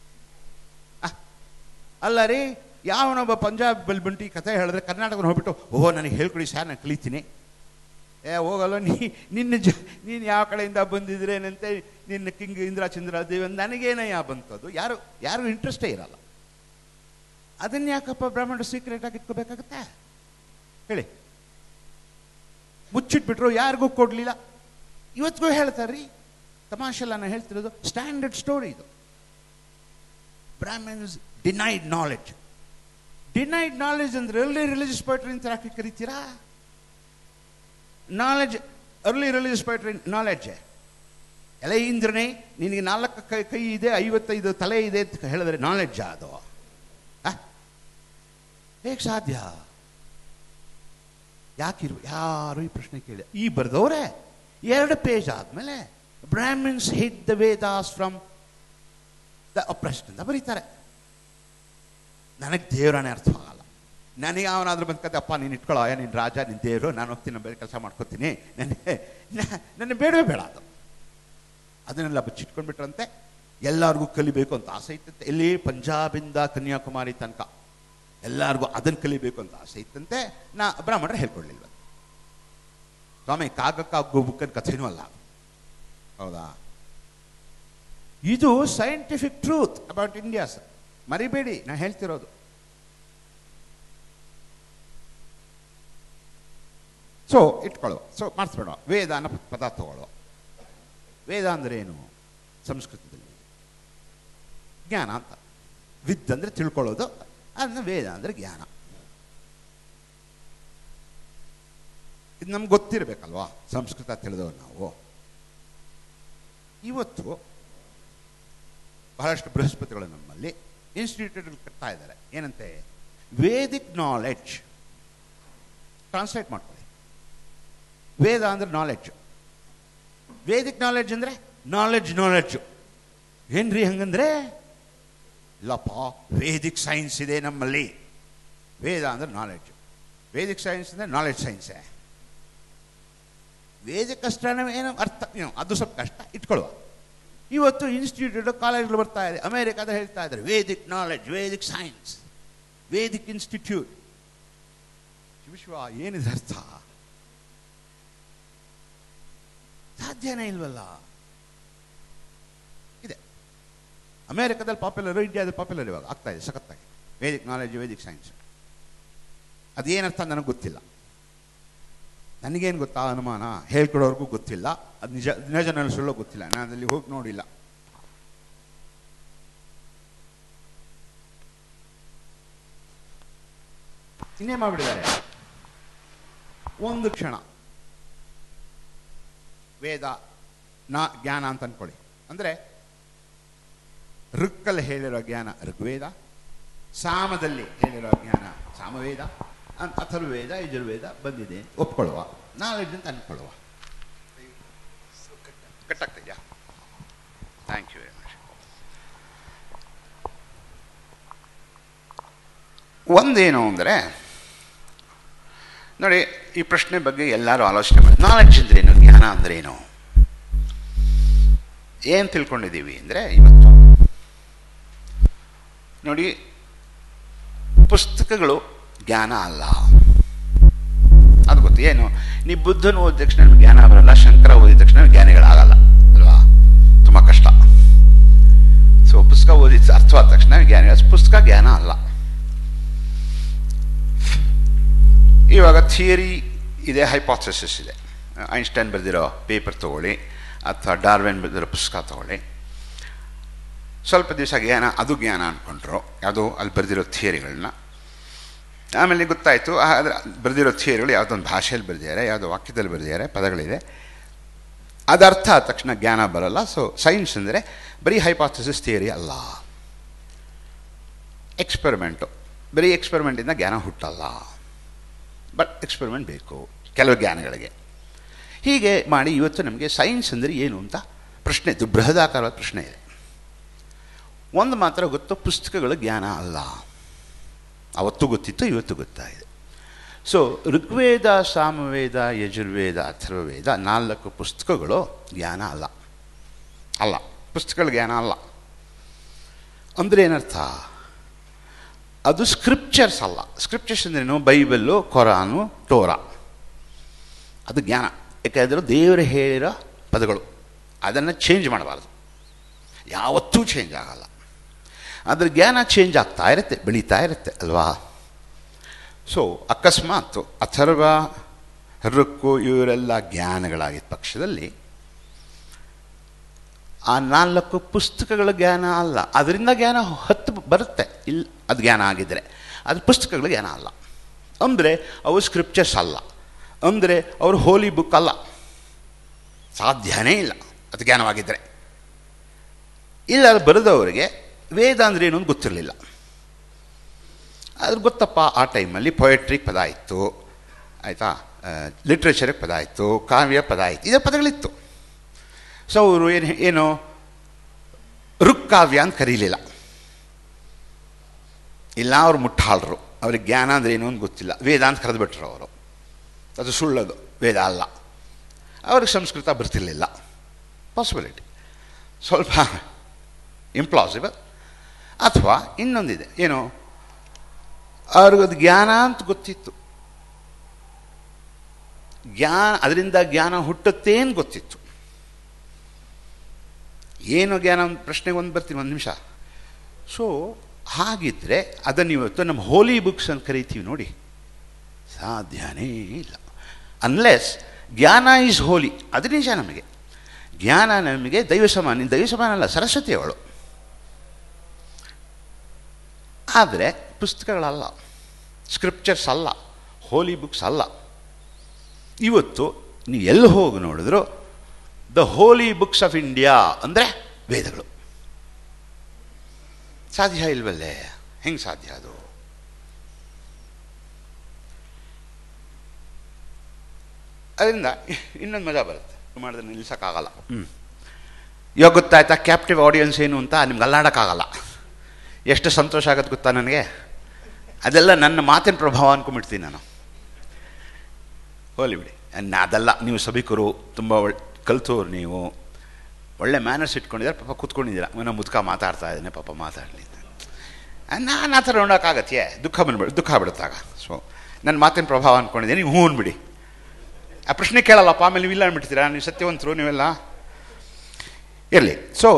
ಅಲ್ಲ ರೀ ಯಾವನೊಬ್ಬ ಪಂಜಾಬ್ ಬಂದ್ಬಿಟ್ಟು ಈ ಕಥೆ ಹೇಳಿದ್ರೆ ಕರ್ನಾಟಕನ ಹೋಗ್ಬಿಟ್ಟು ಓಹೋ ನನಗೆ ಹೇಳ್ಕೊಡಿ ಸರ್ ನಾನು ಕಲಿತೀನಿ ಏ ಹೋಗಲ್ಲ ನೀ ನಿನ್ನ ಜ ನೀನು ಯಾವ ಕಡೆಯಿಂದ ಬಂದಿದ್ರೇನಂತೆ ನಿನ್ನ ಕಿಂಗ್ ಇಂದ್ರ ಚಂದ್ರ ದೇವ ನನಗೇನಯ್ಯ ಬಂತದು ಯಾರು ಯಾರಿಗೂ ಇಂಟ್ರೆಸ್ಟೇ ಇರಲ್ಲ ಅದನ್ನ ಯಾಕಪ್ಪ ಬ್ರಾಹ್ಮಣರು ಸೀಕ್ರೆಟ್ ಆಗಿ ಇಟ್ಕೋಬೇಕಾಗತ್ತೆ ಹೇಳಿ ಮುಚ್ಚಿಟ್ಬಿಟ್ರು ಯಾರಿಗೂ ಕೊಡಲಿಲ್ಲ ಇವತ್ತಿಗೂ ಹೇಳ್ತಾರ್ರಿ ತಮಾಷೆಲ್ಲ ನಾನು ಹೇಳ್ತಿರೋದು ಸ್ಟ್ಯಾಂಡರ್ಡ್ ಸ್ಟೋರಿ ಇದು Brahmans denied knowledge denied knowledge ಅಂದ್ರೆ ಎಲ್ಲಿ ರಿಲಿಜಿಯಸ್ ಪೊಯಿಟ್ರಿ ಅಂತ ಯಾಕೆ ಕರಿತೀರಾ knowledge early religious poetry knowledge ಎಲ್ಲ ಇಂದ್ರನೇ ನಿನಗೆ ನಾಲ್ಕು ಕೈ ಕೈ ಇದೆ ಐವತ್ತೈದು ತಲೆ ಇದೆ ಅಂತ ಹೇಳಿದ್ರೆ ನಾಲೆಡ್ಜ್ ಅದು ಹೇಗೆ ಸಾಧ್ಯ ಯಾಕಿರು ಯಾರು ಈ ಪ್ರಶ್ನೆ ಕೇಳಿ ಈ ಬರೆದವ್ರೆ ಎರಡು ಪೇಜ್ ಆದಮೇಲೆ Brahmins hid the Vedas from the oppressed ಅಂತ ಬರೀತಾರೆ ನನಗೆ ದೇವರನೇ ಅರ್ಥ ಆಗಲ್ಲ ನನಗೆ ಅವನಾದ್ರೂ ಬಂದು ಕತೆ ಅಪ್ಪ ನೀನು ಇಟ್ಕೊಳ್ಳೋ ಅಯ್ಯ ನೀನು ರಾಜ ನಿನ್ನ ದೇವರು ನಾನು ಹೋಗ್ತೀನಿ ನಾನು ಬೇರೆ ಕೆಲಸ ಮಾಡ್ಕೊತೀನಿ ನನಗೆ ನನ್ನ ಬೇಡವೇ ಬೇಡ ಅದು ಅದನ್ನೆಲ್ಲ ಬಚ್ಚಿಟ್ಕೊಂಡ್ಬಿಟ್ರಂತೆ ಎಲ್ಲರಿಗೂ ಕಲಿಬೇಕು ಅಂತ ಆಸೆ ಇತ್ತಂತೆ ಎಲ್ಲಿ ಪಂಜಾಬಿಂದ ಕನ್ಯಾಕುಮಾರಿ ತನಕ ಎಲ್ಲರಿಗೂ ಅದನ್ನು ಕಲಿಬೇಕು ಅಂತ ಆಸೆ ಇತ್ತಂತೆ ನಾ ಬ್ರಾಹ್ಮಣರು ಹೇಳ್ಕೊಡ್ಲಿಲ್ವ ಸ್ವಾಮಿ ಕಾಗಕ್ಕ ಬುಕ್ಕನ ಕಥೆನೂ ಅಲ್ಲ ಅದು. ಹೌದಾ ಇದು scientific truth about India sir ಮರಿಬೇಡಿ ನಾ ಹೇಳ್ತಿರೋದು ಸೊ ಇಟ್ಕೊಳ್ಳುವ ಸೊ ಮಾಡಿಸ್ಬೇಡ ವೇದ ಅನ್ನೋ ಪದ ತಗೊಳ್ಳುವ ವೇದ ಅಂದ್ರೆ ಏನು ಸಂಸ್ಕೃತದಲ್ಲಿ ಜ್ಞಾನ ಅಂತ ವಿದ್ ಅಂದ್ರೆ ತಿಳ್ಕೊಳ್ಳೋದು ಅದನ್ನ ವೇದ ಅಂದ್ರೆ ಜ್ಞಾನ ಇದು ನಮ್ಗೆ ಗೊತ್ತಿರಬೇಕಲ್ವಾ ಸಂಸ್ಕೃತ ತಿಳಿದವರು ನಾವು ಇವತ್ತು ಬಹಳಷ್ಟು ಬೃಹಸ್ಪತಿಗಳು ನಮ್ಮಲ್ಲಿ ಇನ್ಸ್ಟಿಟ್ಯೂಟ್ ಕಟ್ತಾ ಇದ್ದಾರೆ ಏನಂತೆ ವೇದಿಕ್ ನಾಲೆಡ್ಜ್ ಟ್ರಾನ್ಸ್ಲೇಟ್ ಮಾಡ್ಕೊಳ್ಳಿ ವೇದ ಅಂದ್ರೆ ನಾಲೆಡ್ಜ್ ವೇದಿಕ್ ನಾಲೆಡ್ಜ್ ಅಂದ್ರೆ ನಾಲೆಡ್ಜ್ ನಾಲೆಡ್ಜು ಏನ್ರಿ ಹಂಗಂದ್ರೆ ಇಲ್ಲಪ್ಪ ವೇದಿಕ್ ಸೈನ್ಸ್ ಇದೆ ನಮ್ಮಲ್ಲಿ ವೇದ ಅಂದ್ರೆ ನಾಲೆಡ್ಜ್ ವೇದಿಕ್ ಸೈನ್ಸ್ ಅಂದ್ರೆ ನಾಲೆಡ್ಜ್ ಸೈನ್ಸೇ ವೇದಿಕ್ ಕಷ್ಟ ಏನು ಅರ್ಥ ಏನು ಅದು ಸ್ವಲ್ಪ ಕಷ್ಟ ಇಟ್ಕೊಳ್ಳುವ ಇವತ್ತು ಇನ್ಸ್ಟಿಟ್ಯೂಟ್ ಕಾಲೇಜ್ಗಳು ಬರ್ತಾ ಇದೆ ಅಮೇರಿಕಾದ ಹೇಳ್ತಾ ಇದ್ದಾರೆ Vedic knowledge Vedic science Vedic institute ವಿಶ್ವ ಏನಿದೆ ಅರ್ಥ ಸಾಧ್ಯನೇ ಇಲ್ವಲ್ಲ ಇದೆ ಅಮೇರಿಕಾದಲ್ಲಿ ಪಾಪ್ಯುಲರ್ ಇಂಡಿಯಾದಲ್ಲಿ ಪಾಪ್ಯುಲರ್ ಇವಾಗ ಆಗ್ತಾ ಇದೆ ಸಖತ್ತಾಗಿ ವೇದಿಕ್ ನಾಲೆಡ್ಜ್ ವೇದಿಕ್ ಸೈನ್ಸ್ ಅದೇನರ್ಥ ನನಗೆ ಗೊತ್ತಿಲ್ಲ ನನಗೇನು ಗೊತ್ತಾ ಅನುಮಾನ ಹೇಳ್ಕೊಡೋರ್ಗೂ ಗೊತ್ತಿಲ್ಲ ಅದು ನಿಜ ನಿಜ ನನ್ನ ಸುಳ್ಳು ಗೊತ್ತಿಲ್ಲ ನಾನು ಅದಲ್ಲಿ ಹೋಗಿ ನೋಡಿಲ್ಲ ಇನ್ನೇ ಮಾಡಿಬಿಟ್ಟಿದ್ದಾರೆ ಒಂದು ಕ್ಷಣ ವೇದ ನಾ ಜ್ಞಾನ ಅಂತ ಅನ್ಕೊಳ್ಳಿ ಅಂದರೆ ಋಕ್ಕಲ್ಲಿ ಹೇಳಿರೋ ಜ್ಞಾನ ಋಗ್ವೇದ ಸಾಮದಲ್ಲಿ ಹೇಳಿರೋ ಜ್ಞಾನ ಸಾಮವೇದ ಅಂತ ಅಥರ್ವೇದ ಯಜುರ್ವೇದ ಬಂದಿದೆ ಅಂತ ಒಪ್ಕೊಳ್ಳುವ ನಾಲೆಡ್ಜ್ ಅಂತ ಅನ್ಕೊಳ್ಳುವ ಕಟ್ಟಾಗ್ತಿದ್ಯಾ ಥ್ಯಾಂಕ್ ಯು ವೆರಿ ಮಚ್ ಒಂದೇನು ಅಂದರೆ ನೋಡಿ ಈ ಪ್ರಶ್ನೆ ಬಗ್ಗೆ ಎಲ್ಲರೂ ಆಲೋಚನೆ ಮಾಡಿ ನಾಲೆಡ್ಜ್ ಅಂದ್ರೇನು ಜ್ಞಾನ ಅಂದ್ರೇನು ಏನು ತಿಳ್ಕೊಂಡಿದ್ದೀವಿ ಅಂದರೆ ಇವತ್ತು ನೋಡಿ ಪುಸ್ತಕಗಳು ಜ್ಞಾನ ಅಲ್ಲ ಅದು ಗೊತ್ತು ಏನು ನೀವು ಬುದ್ಧನ ಓದಿದ ತಕ್ಷಣ ನಿಮ್ಗೆ ಜ್ಞಾನ ಬರಲ್ಲ ಶಂಕರ ಓದಿದ ತಕ್ಷಣ ಜ್ಞಾನಿಗಳಾಗಲ್ಲ ಅಲ್ವಾ ತುಂಬ ಕಷ್ಟ ಸೊ ಪುಸ್ತಕ ಓದಿದ ಅರ್ಥವಾದ ತಕ್ಷಣ ಜ್ಞಾನಿ ಪುಸ್ತಕ ಜ್ಞಾನ ಅಲ್ಲ ಇವಾಗ ಥಿಯರಿ ಇದೆ ಹೈಪಾಥಸಿಸ್ ಇದೆ ಐನ್ಸ್ಟೈನ್ ಬರೆದಿರೋ ಪೇಪರ್ ತಗೊಳ್ಳಿ ಅಥವಾ ಡಾರ್ವೆನ್ ಬರೆದಿರೋ ಪುಸ್ತಕ ತಗೊಳ್ಳಿ ಸ್ವಲ್ಪ ದಿವಸ ಜ್ಞಾನ ಅದು ಜ್ಞಾನ ಅಂದ್ಕೊಂಡ್ರು ಅದು ಅಲ್ಲಿ ಬರೆದಿರೋ ಥಿಯರಿಗಳನ್ನ ಆಮೇಲೆ ಗೊತ್ತಾಯಿತು ಆದರೆ ಬರೆದಿರೋ ಥಿಯರಿಗಳು ಯಾವುದೊಂದು ಭಾಷೆಯಲ್ಲಿ ಬರೆದಿದ್ದಾರೆ ಯಾವುದೋ ವಾಕ್ಯದಲ್ಲಿ ಬರೆದಿದ್ದಾರೆ ಪದಗಳಿದೆ ಅದು ಅರ್ಥ ಆದ ತಕ್ಷಣ ಜ್ಞಾನ ಬರಲ್ಲ ಸೊ ಸೈನ್ಸ್ ಅಂದರೆ ಬರೀ ಹೈಪಾಥಸಿಸ್ ಥಿಯರಿ ಅಲ್ಲ ಎಕ್ಸ್ಪೆರಿಮೆಂಟು ಬರೀ ಎಕ್ಸ್ಪೆರಿಮೆಂಟಿಂದ ಜ್ಞಾನ ಹುಟ್ಟಲ್ಲ ಬಟ್ ಎಕ್ಸ್ಪೆರಿಮೆಂಟ್ ಬೇಕು ಕೆಲವು ಜ್ಞಾನಗಳಿಗೆ ಹೀಗೆ ಮಾಡಿ ಇವತ್ತು ನಮಗೆ ಸೈನ್ಸ್ ಅಂದರೆ ಏನು ಅಂತ ಪ್ರಶ್ನೆ ಇದು ಬೃಹದಾಕಾರವಾದ ಪ್ರಶ್ನೆ ಇದೆ ಒಂದು ಮಾತ್ರ ಗೊತ್ತು ಪುಸ್ತಕಗಳು ಜ್ಞಾನ ಅಲ್ಲ ಅವತ್ತು ಗೊತ್ತಿತ್ತು ಇವತ್ತು ಗೊತ್ತಾಗಿದೆ ಸೊ ಋಗ್ವೇದ ಸಾಮವೇದ ಯಜುರ್ವೇದ ಅಥರ್ವವೇದ ನಾಲ್ಕು ಪುಸ್ತಕಗಳು ಜ್ಞಾನ ಅಲ್ಲ ಅಲ್ಲ ಪುಸ್ತಕಗಳು ಜ್ಞಾನ ಅಲ್ಲ ಅಂದರೆ ಏನರ್ಥ ಅದು ಸ್ಕ್ರಿಪ್ಚರ್ಸ್ ಅಲ್ಲ ಸ್ಕ್ರಿಪ್ಚರ್ಸ್ ಅಂದ್ರೇನು ಬೈಬಲ್ಲು ಕೊರಾನು ಟೋರಾ ಅದು ಜ್ಞಾನ ಯಾಕೆಂದರೆ ದೇವರು ಹೇಳಿರೋ ಪದಗಳು ಅದನ್ನು ಚೇಂಜ್ ಮಾಡಬಾರ್ದು ಯಾವತ್ತೂ ಚೇಂಜ್ ಆಗಲ್ಲ ಅದ್ರ ಜ್ಞಾನ ಚೇಂಜ್ ಆಗ್ತಾ ಇರುತ್ತೆ ಬೆಳೀತಾ ಇರುತ್ತೆ ಅಲ್ವಾ ಸೊ ಅಕಸ್ಮಾತ್ ಅಥರ್ವ ಋಕ್ಕು ಇವರೆಲ್ಲ ಜ್ಞಾನಗಳಾಗಿದ್ದ ಪಕ್ಷದಲ್ಲಿ ಆ ನಾಲ್ಕು ಪುಸ್ತಕಗಳ ಜ್ಞಾನ ಅಲ್ಲ ಅದರಿಂದ ಜ್ಞಾನ ಹತ್ತು ಬರುತ್ತೆ ಇಲ್ಲಿ ಅದು ಜ್ಞಾನ ಆಗಿದ್ದರೆ ಅದು ಪುಸ್ತಕಗಳ ಜ್ಞಾನ ಅಲ್ಲ ಅಂದರೆ ಅವು ಸ್ಕ್ರಿಪ್ಚರ್ಸ್ ಅಲ್ಲ ಅಂದರೆ ಅವರು ಹೋಲಿ ಬುಕ್ ಅಲ್ಲ ಸಾಧ್ಯನೇ ಇಲ್ಲ ಅದು ಜ್ಞಾನವಾಗಿದ್ದರೆ ಇಲ್ಲ ಅದು ಬರೆದವರಿಗೆ ವೇದ ಅಂದರೆ ಏನು ಅಂತ ಗೊತ್ತಿರಲಿಲ್ಲ ಅದ್ರ ಗೊತ್ತಪ್ಪ ಆ ಟೈಮಲ್ಲಿ ಪೊಯೆಟ್ರಿ ಪದ ಇತ್ತು ಆಯಿತಾ ಲಿಟ್ರೇಚರ್ಗೆ ಪದ ಆಯಿತು ಕಾವ್ಯ ಪದ ಆಯಿತು ಇದೇ ಪದಗಳಿತ್ತು ಸೊ ಅವರು ಏನು ಏನು ಋಕ್ಕಾವ್ಯ ಅಂತ ಕರೀಲಿಲ್ಲ ಇಲ್ಲ ಅವ್ರು ಮುಟ್ಟಾಳರು ಅವ್ರಿಗೆ ಜ್ಞಾನ ಅಂದರೆ ಏನು ಅಂತ ಗೊತ್ತಿಲ್ಲ ವೇದ ಅಂತ ಕರೆದುಬಿಟ್ರು ಅವರು ಅದು ಸುಳ್ಳದು ವೇದ ಅಲ್ಲ ಅವ್ರಿಗೆ ಸಂಸ್ಕೃತ ಬರ್ತಿರ್ಲಿಲ್ಲ ಪಾಸಿಬಿಲಿಟಿ ಸ್ವಲ್ಪ ಇಂಪ್ಲಾಸಿಬಲ್ ಅಥವಾ ಇನ್ನೊಂದಿದೆ ಏನು ಅವ್ರಿಗದು ಜ್ಞಾನ ಅಂತ ಗೊತ್ತಿತ್ತು ಜ್ಞಾನ ಅದರಿಂದ ಜ್ಞಾನ ಹುಟ್ಟುತ್ತೆ ಅಂತ ಗೊತ್ತಿತ್ತು ಏನು ಜ್ಞಾನ ಒಂದು ಪ್ರಶ್ನೆಗೆ ಒಂದು ಬರ್ತೀನಿ ಒಂದು ನಿಮಿಷ ಸೊ ಹಾಗಿದ್ದರೆ ಅದನ್ನು ಇವತ್ತು ನಮ್ಮ ಹೋಲಿ ಬುಕ್ಸ್ ಅಂತ ಕರಿತೀವಿ ನೋಡಿ ಸಾಧ್ಯನೇ ಇಲ್ಲ ಅನ್ಲೆಸ್ ಜ್ಞಾನ ಈಸ್ ಹೋಲಿ ಅದು ನಿಜ ನಮಗೆ ಜ್ಞಾನ ನಮಗೆ ದೈವ ಸಮಾನ ದೈವ ಸಮಾನ ಅಲ್ಲ ಸರಸ್ವತಿ ಅವಳು ಆದರೆ ಪುಸ್ತಕಗಳಲ್ಲ ಸ್ಕ್ರಿಪ್ಚರ್ಸ್ ಅಲ್ಲ ಹೋಲಿ ಬುಕ್ಸ್ ಅಲ್ಲ ಇವತ್ತು ನೀವು ಎಲ್ಲಿ ಹೋಗಿ ನೋಡಿದ್ರು the holy books of India ಅಂದರೆ ವೇದಗಳು ಸಾಧ್ಯ ಇಲ್ವಲ್ಲೇ ಹೆಂಗೆ ಸಾಧ್ಯ ಅದು ಅದರಿಂದ ಇನ್ನೊಂದು ಮಜಾ ಬರುತ್ತೆ ಮಾಡಿದ್ರೆ ನಿಲ್ಲಿಸೋಕ್ಕಾಗಲ್ಲ ಹ್ಞೂ ಇವಾಗ ಗೊತ್ತಾಯ್ತಾ ಕ್ಯಾಪ್ಟಿವ್ ಆಡಿಯನ್ಸ್ ಏನು ಅಂತ ನಿಮ್ಗೆ ಅಲ್ಲಾಡೋಕ್ಕಾಗಲ್ಲ ಎಷ್ಟು ಸಂತೋಷ ಆಗುತ್ತೆ ಗೊತ್ತಾ ನನಗೆ ಅದೆಲ್ಲ ನನ್ನ ಮಾತಿನ ಪ್ರಭಾವ ಅನ್ಕೊಂಬಿಡ್ತೀನಿ ನಾನು ಹೋಲಿ ಬಿಡಿ ಅನ್ನ- ಅದಲ್ಲ ನೀವು ಸಭಿಕರು ತುಂಬ ಒಳ್ಳೆ ಕಲ್ತೋರು ನೀವು ಒಳ್ಳೆ ಮ್ಯಾನರ್ಸ್ ಇಟ್ಕೊಂಡಿದ್ದಾರೆ ಪಾಪ ಕೂತ್ಕೊಂಡಿದ್ದೀರಾ ಏನೋ ಮುದ್ಕ ಮಾತಾಡ್ತಾ ಇದ್ದಾನೆ ಪಾಪ ಮಾತಾಡಲಿ ನಾನು ಆ ಥರ ನೋಡೋಕ್ಕಾಗತ್ತೆ ದುಃಖ ಬಂದ್ಬಿಡು ದುಃಖ ಬಿಡುತ್ತಾಗ ಸೊ ನನ್ನ ಮಾತಿನ ಪ್ರಭಾವ ಅಂದ್ಕೊಂಡಿದ್ದೀನಿ ನೀವು ಹ್ಞೂ ಅಂದ್ಬಿಡಿ ಆ ಪ್ರಶ್ನೆ ಕೇಳಲ್ಲಪ್ಪ ಆಮೇಲೆ ನೀವು ಇಲ್ಲ ಅಂದ್ಬಿಡ್ತೀರಾ ನೀವು ಸತ್ಯವಂತರು ನೀವೆಲ್ಲ ಇರಲಿ ಸೊ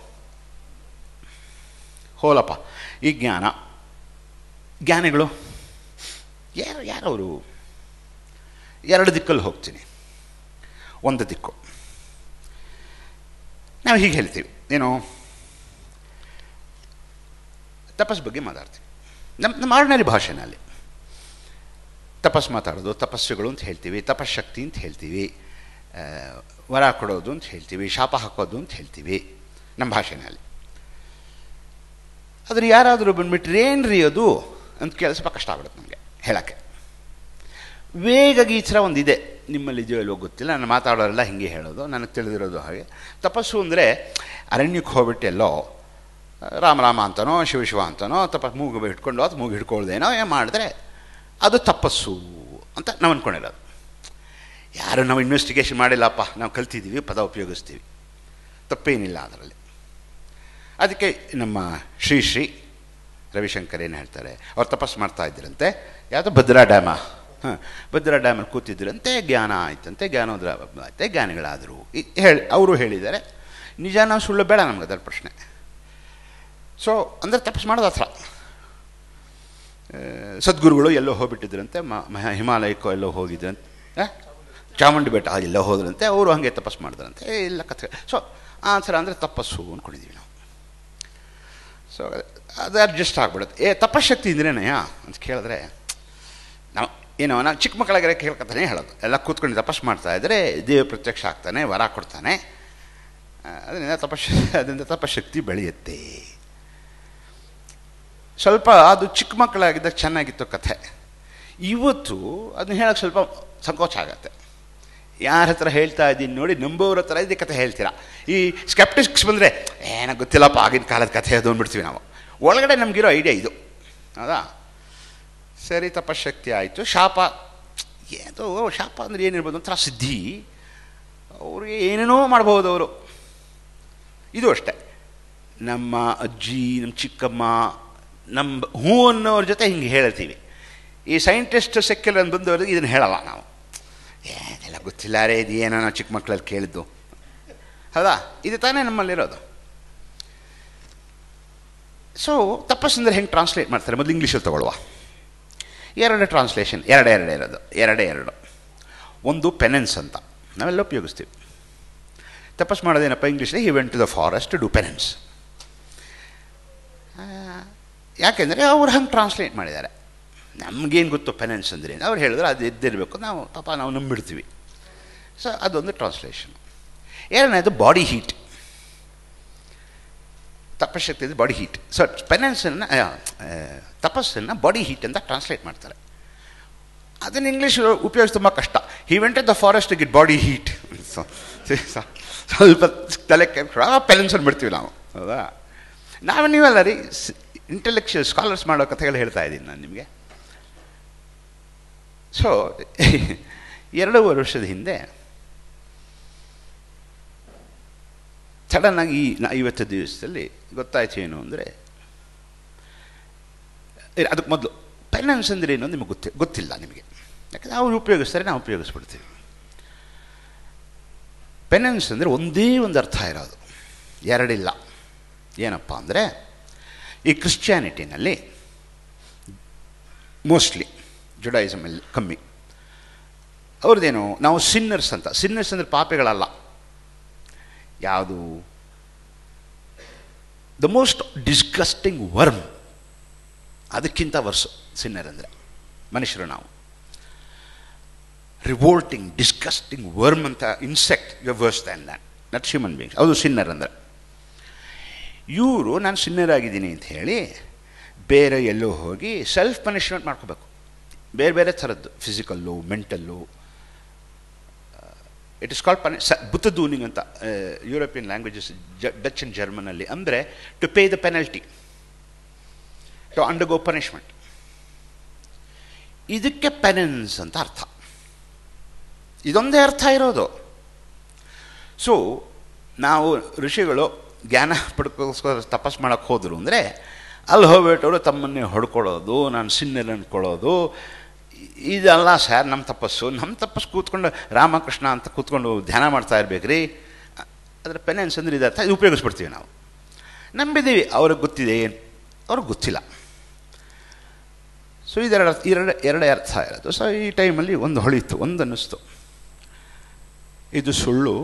ಹೋಲಪ್ಪ ಈ ಜ್ಞಾನ ಜ್ಞಾನಿಗಳು ಯಾರು ಯಾರವರು ಎರಡು ದಿಕ್ಕಲ್ಲಿ ಹೋಗ್ತೀನಿ ಒಂದು ದಿಕ್ಕು ನಾವು ಹೀಗೆ ಹೇಳ್ತೀವಿ ಏನು ತಪಸ್ ಬಗ್ಗೆ ಮಾತಾಡ್ತೀವಿ ನಮ್ಮ ನಮ್ಮ ಆರ್ಡಿನರಿ ಭಾಷೆನಲ್ಲಿ ತಪಸ್ ಮಾತಾಡೋದು ತಪಸ್ಸುಗಳು ಅಂತ ಹೇಳ್ತೀವಿ ತಪಸ್ಶಕ್ತಿ ಅಂತ ಹೇಳ್ತೀವಿ ಆ, ವರ ಕೊಡೋದು ಅಂತ ಹೇಳ್ತೀವಿ ಶಾಪ ಹಾಕೋದು ಅಂತ ಹೇಳ್ತೀವಿ ನಮ್ಮ ಭಾಷೆನಲ್ಲಿ ಆದರೆ ಯಾರಾದರೂ ಬಂದ್ಬಿಟ್ರೆ ಏನ್ರಿ ಅದು ಅಂತ ಕೇಳಿ ಸ್ವಲ್ಪ ಕಷ್ಟ ಆಗ್ಬಿಡುತ್ತೆ ನಮಗೆ ಹೇಳೋಕ್ಕೆ ವೇಗ ಗೀಚರ ಒಂದಿದೆ ನಿಮ್ಮಲ್ಲಿ ಇದೆಯೋ ಇಲ್ವೋ ಗೊತ್ತಿಲ್ಲ ನಾನು ಮಾತಾಡೋರೆಲ್ಲ ಹಿಂಗೆ ಹೇಳೋದು ನನಗೆ ತಿಳಿದಿರೋದು ಹಾಗೆ ತಪಸ್ಸು ಅಂದರೆ ಅರಣ್ಯಕ್ಕೆ ಹೋಗ್ಬಿಟ್ಟು ಎಲ್ಲೋ ರಾಮ ರಾಮ ಅಂತನೋ ಶಿವ ಶಿವ ಅಂತನೋ ತಪಸ್ ಮೂಗು ಹಿಡ್ಕೊಂಡು ಅದು ಮೂಗು ಹಿಡ್ಕೊಳ್ದೇನೋ ಏನು ಮಾಡಿದ್ರೆ ಅದು ತಪಸ್ಸು ಅಂತ ನಾವು ಅಂದ್ಕೊಂಡಿರೋದು ಯಾರು ನಾವು ಇನ್ವೆಸ್ಟಿಗೇಷನ್ ಮಾಡಿಲ್ಲಪ್ಪ ನಾವು ಕಲ್ತಿದ್ದೀವಿ ಪದ ಉಪಯೋಗಿಸ್ತೀವಿ ತಪ್ಪೇನಿಲ್ಲ ಅದರಲ್ಲಿ ಅದಕ್ಕೆ ನಮ್ಮ ಶ್ರೀ ಶ್ರೀ ರವಿಶಂಕರ್ ಏನು ಹೇಳ್ತಾರೆ ಅವ್ರು ತಪಸ್ಸು ಮಾಡ್ತಾ ಇದ್ರಂತೆ ಯಾವುದೋ ಭದ್ರಾ ಡ್ಯಾಮ ಹಾಂ ಭದ್ರಾ ಡ್ಯಾಮಲ್ಲಿ ಕೂತಿದ್ರಂತೆ ಜ್ಞಾನ ಆಯ್ತಂತೆ ಜ್ಞಾನೋದ್ರ ಆಯ್ತೆ ಜ್ಞಾನಿಗಳಾದರು ಹೇಳಿ ಅವರು ಹೇಳಿದ್ದಾರೆ ನಿಜ ನಾವು ಸುಳ್ಳು ಬೇಡ ನಮ್ಗೆ ಅದರ ಪ್ರಶ್ನೆ ಸೊ ಅಂದರೆ ತಪಸ್ಸು ಮಾಡೋದು ಹತ್ರ ಸದ್ಗುರುಗಳು ಎಲ್ಲೋ ಹೋಗ್ಬಿಟ್ಟಿದ್ರಂತೆ ಮ- ಮ- ಹಿಮಾಲಯಕ್ಕೋ ಎಲ್ಲೋ ಹೋಗಿದ್ರಂತೆ ಆ? ಚಾಮುಂಡಿ ಬೆಟ್ಟ ಆ, ಎಲ್ಲೋ ಹೋದ್ರಂತೆ ಅವರು ಹಾಗೆ ತಪಸ್ಸು ಮಾಡಿದ್ರಂತೆ ಏ, ಇಲ್ಲ ಕಥೆ ಸೊ ಆನ್ಸರ್ ಅಂದರೆ ತಪಸ್ಸು ಅಂದ್ಕೊಂಡಿದ್ದೀವಿ ನಾವು ಸೊ ಅದು ಅಡ್ಜಸ್ಟ್ ಆಗ್ಬಿಡುತ್ತೆ ಏ ತಪಶಕ್ತಿ ಇದ್ರೇನಯ್ಯ ಅಂತ ಕೇಳಿದ್ರೆ ನಾವು ಏನೋ ನಾವು ಚಿಕ್ಕ ಮಕ್ಕಳಿಗೆ ಕೇಳ್ಕೊತಾನೆ ಹೇಳೋದು ಎಲ್ಲ ಕೂತ್ಕೊಂಡು ತಪಸ್ಸು ಮಾಡ್ತಾ ಇದ್ದರೆ ದೇವ ಪ್ರತ್ಯಕ್ಷ ಆಗ್ತಾನೆ ವರ ಕೊಡ್ತಾನೆ ಆ, ಅದರಿಂದ ತಪಶ್ ಅದರಿಂದ ತಪಶಕ್ತಿ ಬೆಳೆಯುತ್ತೆ ಸ್ವಲ್ಪ ಅದು ಚಿಕ್ಕ ಮಕ್ಕಳಾಗಿದ್ದಾಗ ಚೆನ್ನಾಗಿತ್ತು ಕಥೆ ಇವತ್ತು ಅದನ್ನ ಹೇಳೋಕ್ಕೆ ಸ್ವಲ್ಪ ಸಂಕೋಚ ಆಗತ್ತೆ ಯಾರ ಹತ್ರ ಹೇಳ್ತಾ ಇದ್ದೀನಿ ನೋಡಿ ನಂಬೋರ ಹತ್ರ ಇದೇ ಕಥೆ ಹೇಳ್ತೀರಾ ಈ ಸ್ಕೆಪ್ಟಿಕ್ಸ್ ಬಂದರೆ ಏನೋ ಗೊತ್ತಿಲ್ಲಪ್ಪ ಆಗಿನ ಕಾಲದ ಕಥೆ ಅದು ಅಂದ್ಬಿಡ್ತೀವಿ ನಾವು ಒಳಗಡೆ ನಮಗಿರೋ ಐಡಿಯಾ ಇದು ಹೌದಾ ಸರಿ ತಪಶಕ್ತಿ ಆಯಿತು ಶಾಪ ಅದು ಶಾಪ ಅಂದರೆ ಏನಿರ್ಬೋದು ಒಂಥರ ಸಿದ್ಧಿ ಅವ್ರಿಗೆ ಏನೇನೋ ಮಾಡ್ಬೋದು ಅವರು ಇದು ಅಷ್ಟೆ ನಮ್ಮ ಅಜ್ಜಿ ನಮ್ಮ ಚಿಕ್ಕಮ್ಮ ನಮ್ಮ ಹೂ ಅನ್ನೋರ ಜೊತೆ ಹಿಂಗೆ ಹೇಳ್ತೀವಿ ಈ ಸೈಂಟಿಸ್ಟ್ ಸೆಕ್ಯುಲರ್ ಬಂದವ್ರಿಗೆ ಇದನ್ನು ಹೇಳಲ್ಲ ನಾವು ಏನೆಲ್ಲ ಗೊತ್ತಿಲ್ಲ ರೇ ಇದು ಏನೋ ನಾವು ಚಿಕ್ಕ ಮಕ್ಕಳಲ್ಲಿ ಕೇಳಿದ್ದು ಹೌದಾ ಇದು ತಾನೇ ನಮ್ಮಲ್ಲಿರೋದು ಸೊ ತಪಸ್ಸಂದ್ರೆ ಹೆಂಗೆ ಟ್ರಾನ್ಸ್ಲೇಟ್ ಮಾಡ್ತಾರೆ ಮೊದಲು ಇಂಗ್ಲೀಷಲ್ಲಿ ತಗೊಳ್ಳುವ ಎರಡು ಟ್ರಾನ್ಸ್ಲೇಷನ್ ಎರಡೇ ಎರಡೇ ಇರೋದು ಎರಡೇ ಎರಡು ಒಂದು ಪೆನೆನ್ಸ್ ಅಂತ ನಾವೆಲ್ಲ ಉಪಯೋಗಿಸ್ತೀವಿ ತಪಸ್ ಮಾಡೋದೇನಪ್ಪ ಇಂಗ್ಲೀಷಲ್ಲಿ he went to the forest do penance ಯಾಕೆಂದರೆ ಅವ್ರು ಹಂಗೆ ಟ್ರಾನ್ಸ್ಲೇಟ್ ಮಾಡಿದ್ದಾರೆ ನಮಗೇನು ಗೊತ್ತು ಪೆನೆನ್ಸ್ ಅಂದ್ರೆ ಅವ್ರು ಹೇಳಿದ್ರೆ ಅದು ಇದ್ದಿರಬೇಕು ನಾವು ಪಾಪ ನಾವು ನಂಬಿಡ್ತೀವಿ ಸೊ ಅದೊಂದು ಟ್ರಾನ್ಸ್ಲೇಷನ್ ಎರಡನೇದು ಬಾಡಿ ಹೀಟ್ ತಪಶಕ್ತಿ ಇದೆ ಬಾಡಿ ಹೀಟ್ ಸೊ ಪೆನೆನ್ಸನ್ನು ತಪಸ್ಸನ್ನು ಬಾಡಿ ಹೀಟ್ ಅಂತ ಟ್ರಾನ್ಸ್ಲೇಟ್ ಮಾಡ್ತಾರೆ ಅದನ್ನು ಇಂಗ್ಲೀಷ್ ಉಪಯೋಗಿಸಿ ತುಂಬ ಕಷ್ಟ he went the forest get body heat ಸ್ವಲ್ಪ ತಲೆ ಪೆನ್ಸಲ್ ಬಿಡ್ತೀವಿ ನಾವು ಹೌದಾ ನಾವು ನೀವಲ್ಲ ರೀ ಇಂಟೆಲೆಕ್ಚುಯಲ್ ಸ್ಕಾಲರ್ಸ್ ಮಾಡೋ ಕಥೆಗಳು ಹೇಳ್ತಾ ಇದ್ದೀನಿ ನಾನು ನಿಮಗೆ ಸೊ ಎರಡೂವರೆ ವರ್ಷದ ಹಿಂದೆ ಸಡನ್ನಾಗಿ ಈ ಐವತ್ತು ದಿವಸದಲ್ಲಿ ಗೊತ್ತಾಯ್ತು ಏನು ಅಂದರೆ ಅದಕ್ಕೆ ಮೊದಲು ಪೆನನ್ಸ್ ಅಂದರೆ ಏನು ನಿಮಗೆ ಗೊತ್ತಿ ಗೊತ್ತಿಲ್ಲ ನಿಮಗೆ ಯಾಕಂದರೆ ಅವ್ರು ಉಪಯೋಗಿಸ್ತಾರೆ ನಾವು ಉಪಯೋಗಿಸ್ಬಿಡ್ತೀವಿ ಪೆನನ್ಸ್ ಅಂದರೆ ಒಂದೇ ಒಂದು ಅರ್ಥ ಇರೋದು ಎರಡಿಲ್ಲ ಏನಪ್ಪ ಅಂದರೆ ಈ ಕ್ರಿಶ್ಚಿಯಾನಿಟಿನಲ್ಲಿ ಮೋಸ್ಟ್ಲಿ ಜುಡಾಯಿಸಮಲ್ಲಿ ಕಮ್ಮಿ ಅವ್ರದ್ದೇನು ನಾವು ಸಿನ್ನರ್ಸ್ ಅಂತ ಸಿನ್ನರ್ಸ್ ಅಂದರೆ ಪಾಪಿಗಳಲ್ಲ ಯಾವುದು ದ ಮೋಸ್ಟ್ ಡಿಸ್ಗಸ್ಟಿಂಗ್ ವರ್ಮ್ ಅದಕ್ಕಿಂತ ವರ್ಸು ಸಿನ್ನರ್ ಅಂದರೆ ಮನುಷ್ಯರು ನಾವು ರಿವೋಲ್ಟಿಂಗ್ ಡಿಸ್ಗಸ್ಟಿಂಗ್ ವರ್ಮ್ ಅಂತ insect you worse than than not human beings ಅದು ಸಿನ್ನರ್ ಅಂದರೆ ಇವರು ನಾನು ಸಿನ್ನರ್ ಆಗಿದ್ದೀನಿ ಅಂತ ಹೇಳಿ ಬೇರೆ ಎಲ್ಲೋ ಹೋಗಿ ಸೆಲ್ಫ್ ಪನಿಷ್ಮೆಂಟ್ ಮಾಡ್ಕೋಬೇಕು ಬೇರೆ ಬೇರೆ ಥರದ್ದು physical mental it is called ಪನಿ ಸ ಬುತ್ತದೂನಿಂಗ್ ಅಂತ ಯುರೋಪಿಯನ್ ಲ್ಯಾಂಗ್ವೇಜಸ್ ಜ ಡಚ್ ಆ್ಯಂಡ್ ಜರ್ಮನಲ್ಲಿ ಅಂದರೆ to pay the penalty to undergo punishment ಇದಕ್ಕೆ ಪೆನೆನ್ಸ್ ಅಂತ ಅರ್ಥ ಇದೊಂದೇ ಅರ್ಥ ಇರೋದು ಸೊ ನಾವು ಋಷಿಗಳು ಜ್ಞಾನ ಪಡ್ಕೋಸ್ಕರ ತಪಸ್ ಮಾಡೋಕ್ಕೆ ಹೋದರು ಅಂದರೆ ಅಲ್ಲಿ ಹೋಗ್ಬಿಟ್ಟವರು ತಮ್ಮನ್ನೇ ಹೊಡ್ಕೊಳ್ಳೋದು ನಾನು ಸಿನ್ನೆಲ್ ಅಂದ್ಕೊಳ್ಳೋದು ಇದಲ್ಲ ಸರ್ ನಮ್ಮ ತಪಸ್ಸು ನಮ್ಮ ತಪಸ್ಸು ಕೂತ್ಕೊಂಡು ರಾಮಕೃಷ್ಣ ಅಂತ ಕೂತ್ಕೊಂಡು ಧ್ಯಾನ ಮಾಡ್ತಾ ಇರ್ಬೇಕ್ರಿ ಅದರ ಪೆನೆನ್ಸ್ ಅಂದರೆ ಇದರ್ಥ ಇದು ಉಪಯೋಗಿಸ್ಬಿಡ್ತೀವಿ ನಾವು ನಂಬಿದ್ದೀವಿ ಅವ್ರಿಗೆ ಗೊತ್ತಿದೆ ಏನು ಅವ್ರಿಗೆ ಗೊತ್ತಿಲ್ಲ ಸೊ ಇದೆರಡು ಅರ್ಥ ಎರಡು ಎರಡೇ ಅರ್ಥ ಇರೋದು ಸೊ ಈ ಟೈಮಲ್ಲಿ ಒಂದು ಹೊಳಿತು ಒಂದು ಅನ್ನಿಸ್ತು ಇದು ಸುಳ್ಳು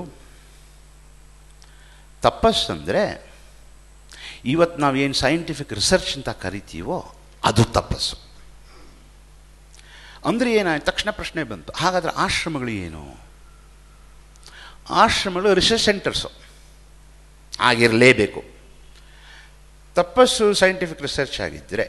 ತಪಸ್ಸಂದರೆ ಇವತ್ತು ನಾವು ಏನು ಸೈಂಟಿಫಿಕ್ ರಿಸರ್ಚ್ ಅಂತ ಕರಿತೀವೋ ಅದು ತಪಸ್ಸು ಅಂದರೆ ಏನಾಯ್ತು ತಕ್ಷಣ ಪ್ರಶ್ನೆ ಬಂತು ಹಾಗಾದರೆ ಆಶ್ರಮಗಳು ಏನು ಆಶ್ರಮಗಳು ರಿಸರ್ಚ್ ಸೆಂಟರ್ಸು ಆಗಿರಲೇಬೇಕು ತಪಸ್ಸು ಸೈಂಟಿಫಿಕ್ ರಿಸರ್ಚ್ ಆಗಿದ್ದರೆ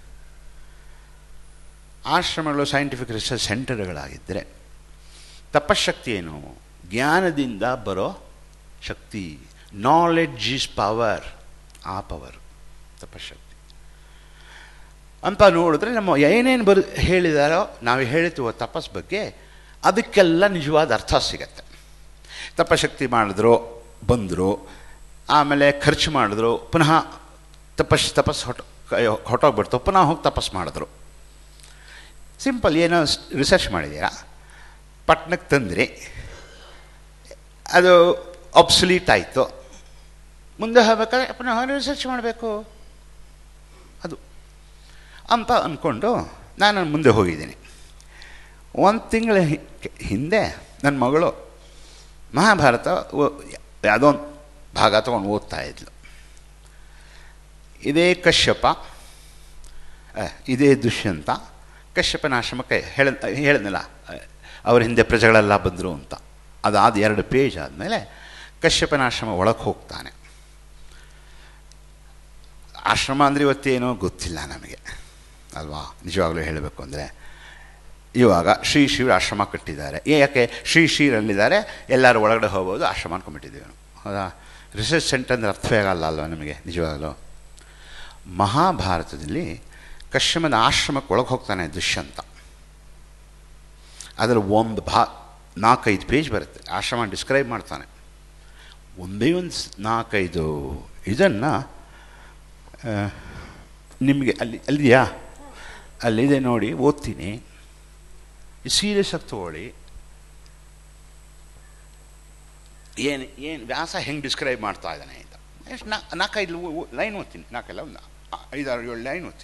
ಆಶ್ರಮಗಳು ಸೈಂಟಿಫಿಕ್ ರಿಸರ್ಚ್ ಸೆಂಟರ್ಗಳಾಗಿದ್ದರೆ ತಪಶಕ್ತಿ ಏನು ಜ್ಞಾನದಿಂದ ಬರೋ ಶಕ್ತಿ ನಾಲೆಡ್ಜ್ ಈಸ್ ಪವರ್ ಆ ಪವರ್ ತಪಶಕ್ತಿ ಅಂತ ನೋಡಿದ್ರೆ ನಮ್ಮ ಏನೇನು ಬರು ಹೇಳಿದಾರೋ ನಾವು ಹೇಳ್ತೀವೋ ತಪಸ್ ಬಗ್ಗೆ ಅದಕ್ಕೆಲ್ಲ ನಿಜವಾದ ಅರ್ಥ ಸಿಗತ್ತೆ ತಪಶಕ್ತಿ ಮಾಡಿದ್ರು ಬಂದರು ಆಮೇಲೆ ಖರ್ಚು ಮಾಡಿದ್ರು ಪುನಃ ತಪಸ್ ತಪಸ್ ಹೊಟ ಹೊಟ್ಟೋಗ್ಬಿಡ್ತು ಪುನಃ ಹೋಗಿ ತಪಸ್ ಮಾಡಿದ್ರು ಸಿಂಪಲ್ ಏನೋ ರಿಸರ್ಚ್ ಮಾಡಿದ್ದೀರಾ ಪಟ್ನಕ್ಕೆ ತಂದ್ರಿ ಅದು ಅಬ್ಸಲೀಟ್ ಆಯಿತು ಮುಂದೆ ಹೋಗ್ಬೇಕಾದ್ರೆ ಪುನಃ ರಿಸರ್ಚ್ ಮಾಡಬೇಕು ಅದು ಅಂತ ಅಂದ್ಕೊಂಡು ನಾನು ಮುಂದೆ ಹೋಗಿದ್ದೀನಿ ಒಂದು ತಿಂಗಳ ಹಿಂದೆ ನನ್ನ ಮಗಳು ಮಹಾಭಾರತ ಯಾವುದೋ ಒಂದು ಭಾಗ ತೊಗೊಂಡು ಓದ್ತಾ ಇದ್ಲು ಇದೇ ಕಶ್ಯಪ ಇದೇ ದುಷ್ಯಂತ ಕಶ್ಯಪನ ಆಶ್ರಮಕ್ಕೆ ಹೇಳ ಹೇಳಿದ್ನಲ್ಲ ಅವ್ರ ಹಿಂದೆ ಪ್ರಜೆಗಳೆಲ್ಲ ಬಂದರು ಅಂತ ಅದಾದ ಎರಡು ಪೇಜ್ ಆದಮೇಲೆ ಕಶ್ಯಪನ ಆಶ್ರಮ ಒಳಗೆ ಹೋಗ್ತಾನೆ ಆಶ್ರಮ ಅಂದರೆ ಇವತ್ತೇನೋ ಗೊತ್ತಿಲ್ಲ ನಮಗೆ ಅಲ್ವಾ ನಿಜವಾಗ್ಲೂ ಹೇಳಬೇಕು ಅಂದರೆ ಇವಾಗ ಶ್ರೀ ಶಿವರ ಆಶ್ರಮ ಕಟ್ಟಿದ್ದಾರೆ ಯಾಕೆ ಶ್ರೀ ಶ್ರೀರಲ್ಲಿದ್ದಾರೆ ಎಲ್ಲರೂ ಒಳಗಡೆ ಹೋಗ್ಬೋದು ಆಶ್ರಮ ಅನ್ಕೊಂಡ್ಬಿಟ್ಟಿದ್ದೀವಿ ನಾವು ಹೌದಾ ರಿಸರ್ಚ್ ಸೆಂಟರ್ ಅಂದರೆ ಅರ್ಥವೇ ಆಗಲ್ಲ ಅಲ್ವಾ ನಮಗೆ ನಿಜವಾಗಲೂ ಮಹಾಭಾರತದಲ್ಲಿ ಕಶ್ಯಮನ ಆಶ್ರಮಕ್ಕೆ ಒಳಗೆ ಹೋಗ್ತಾನೆ ದುಷ್ಯಂತ ಅದರಲ್ಲಿ ಒಂದು ಭಾ ನಾಲ್ಕೈದು ಪೇಜ್ ಬರುತ್ತೆ ಆಶ್ರಮ ಡಿಸ್ಕ್ರೈಬ್ ಮಾಡ್ತಾನೆ ಒಂದೇ ಒಂದು ನಾಲ್ಕೈದು ಇದನ್ನು ನಿಮಗೆ ಅಲ್ಲಿ ಅಲ್ಲಿದೆಯಾ ಅಲ್ಲಿದೆ ನೋಡಿ ಓದ್ತೀನಿ ಸೀರಿಯಸ್ ಆಗಿ ತಗೊಳ್ಳಿ ಏನು ಏನು ವ್ಯಾಸ ಹೆಂಗೆ ಡಿಸ್ಕ್ರೈಬ್ ಮಾಡ್ತಾ ಇದ್ದಾನೆ ಅಂತ ಎಷ್ಟು ನಾ ನಾಲ್ಕೈದು ಲೈನ್ ಓದ್ತೀನಿ ನಾಲ್ಕೈಲ್ಲ ಒಂದು ಐದಾರು ಏಳು ಲೈನ್ ಓದ್ತೀನಿ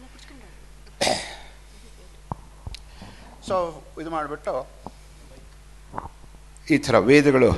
ಸೊ ಇದು ಮಾಡಿಬಿಟ್ಟು ಈ ಥರ ವೇದಗಳು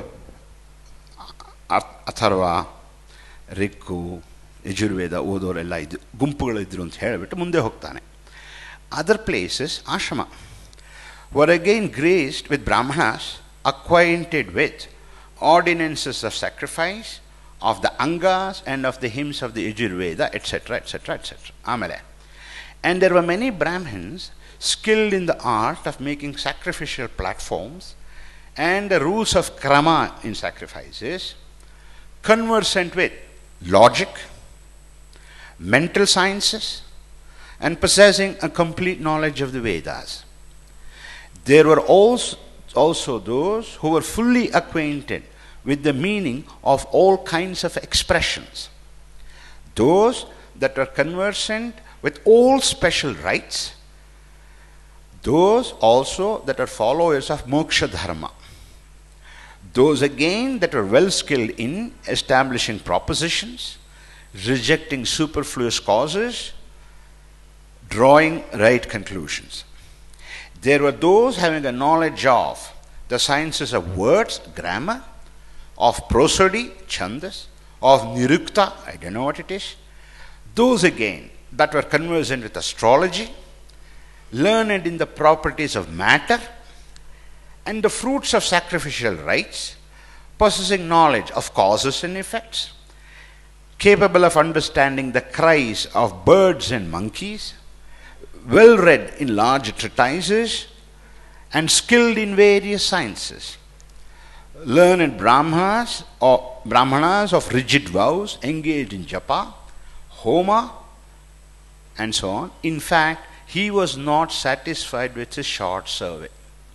ಅಥರ್ವ ರಿಕ್ಕು ಯಜುರ್ವೇದ ಓದೋರೆಲ್ಲ ಇದು ಗುಂಪುಗಳಿದ್ರು ಅಂತ ಹೇಳಿಬಿಟ್ಟು ಮುಂದೆ ಹೋಗ್ತಾನೆ other places ashram were again graced with Brahmanas acquainted with ordinances of sacrifice of the Angas and of the hymns of the Yajurveda etcetera etcetera etcetera ಆಮೇಲೆ and there were many Brahmans skilled in the art of making sacrificial platforms and the rules of krama in sacrifices, conversant with logic, mental sciences, and possessing a complete knowledge of the Vedas. There were also, also those who were fully acquainted with the meaning of all kinds of expressions. Those that were conversant with all special rites. Those also that are followers of moksha dharma. Those again that were well skilled in establishing propositions, rejecting superfluous causes, drawing right conclusions. There were those having a knowledge of the sciences of words, grammar, of prosody, chandas, of nirukta, I don't know what it is. Those again that were conversant with astrology, learned in the properties of matter, and the fruits of sacrificial rites, possessing knowledge of causes and effects, capable of understanding the cries of birds and monkeys, well read in large treatises, and skilled in various sciences. Learned brahmanas or brahmanas of rigid vows engaged in japa, homa, and so on. In fact, he was not satisfied with his short survey.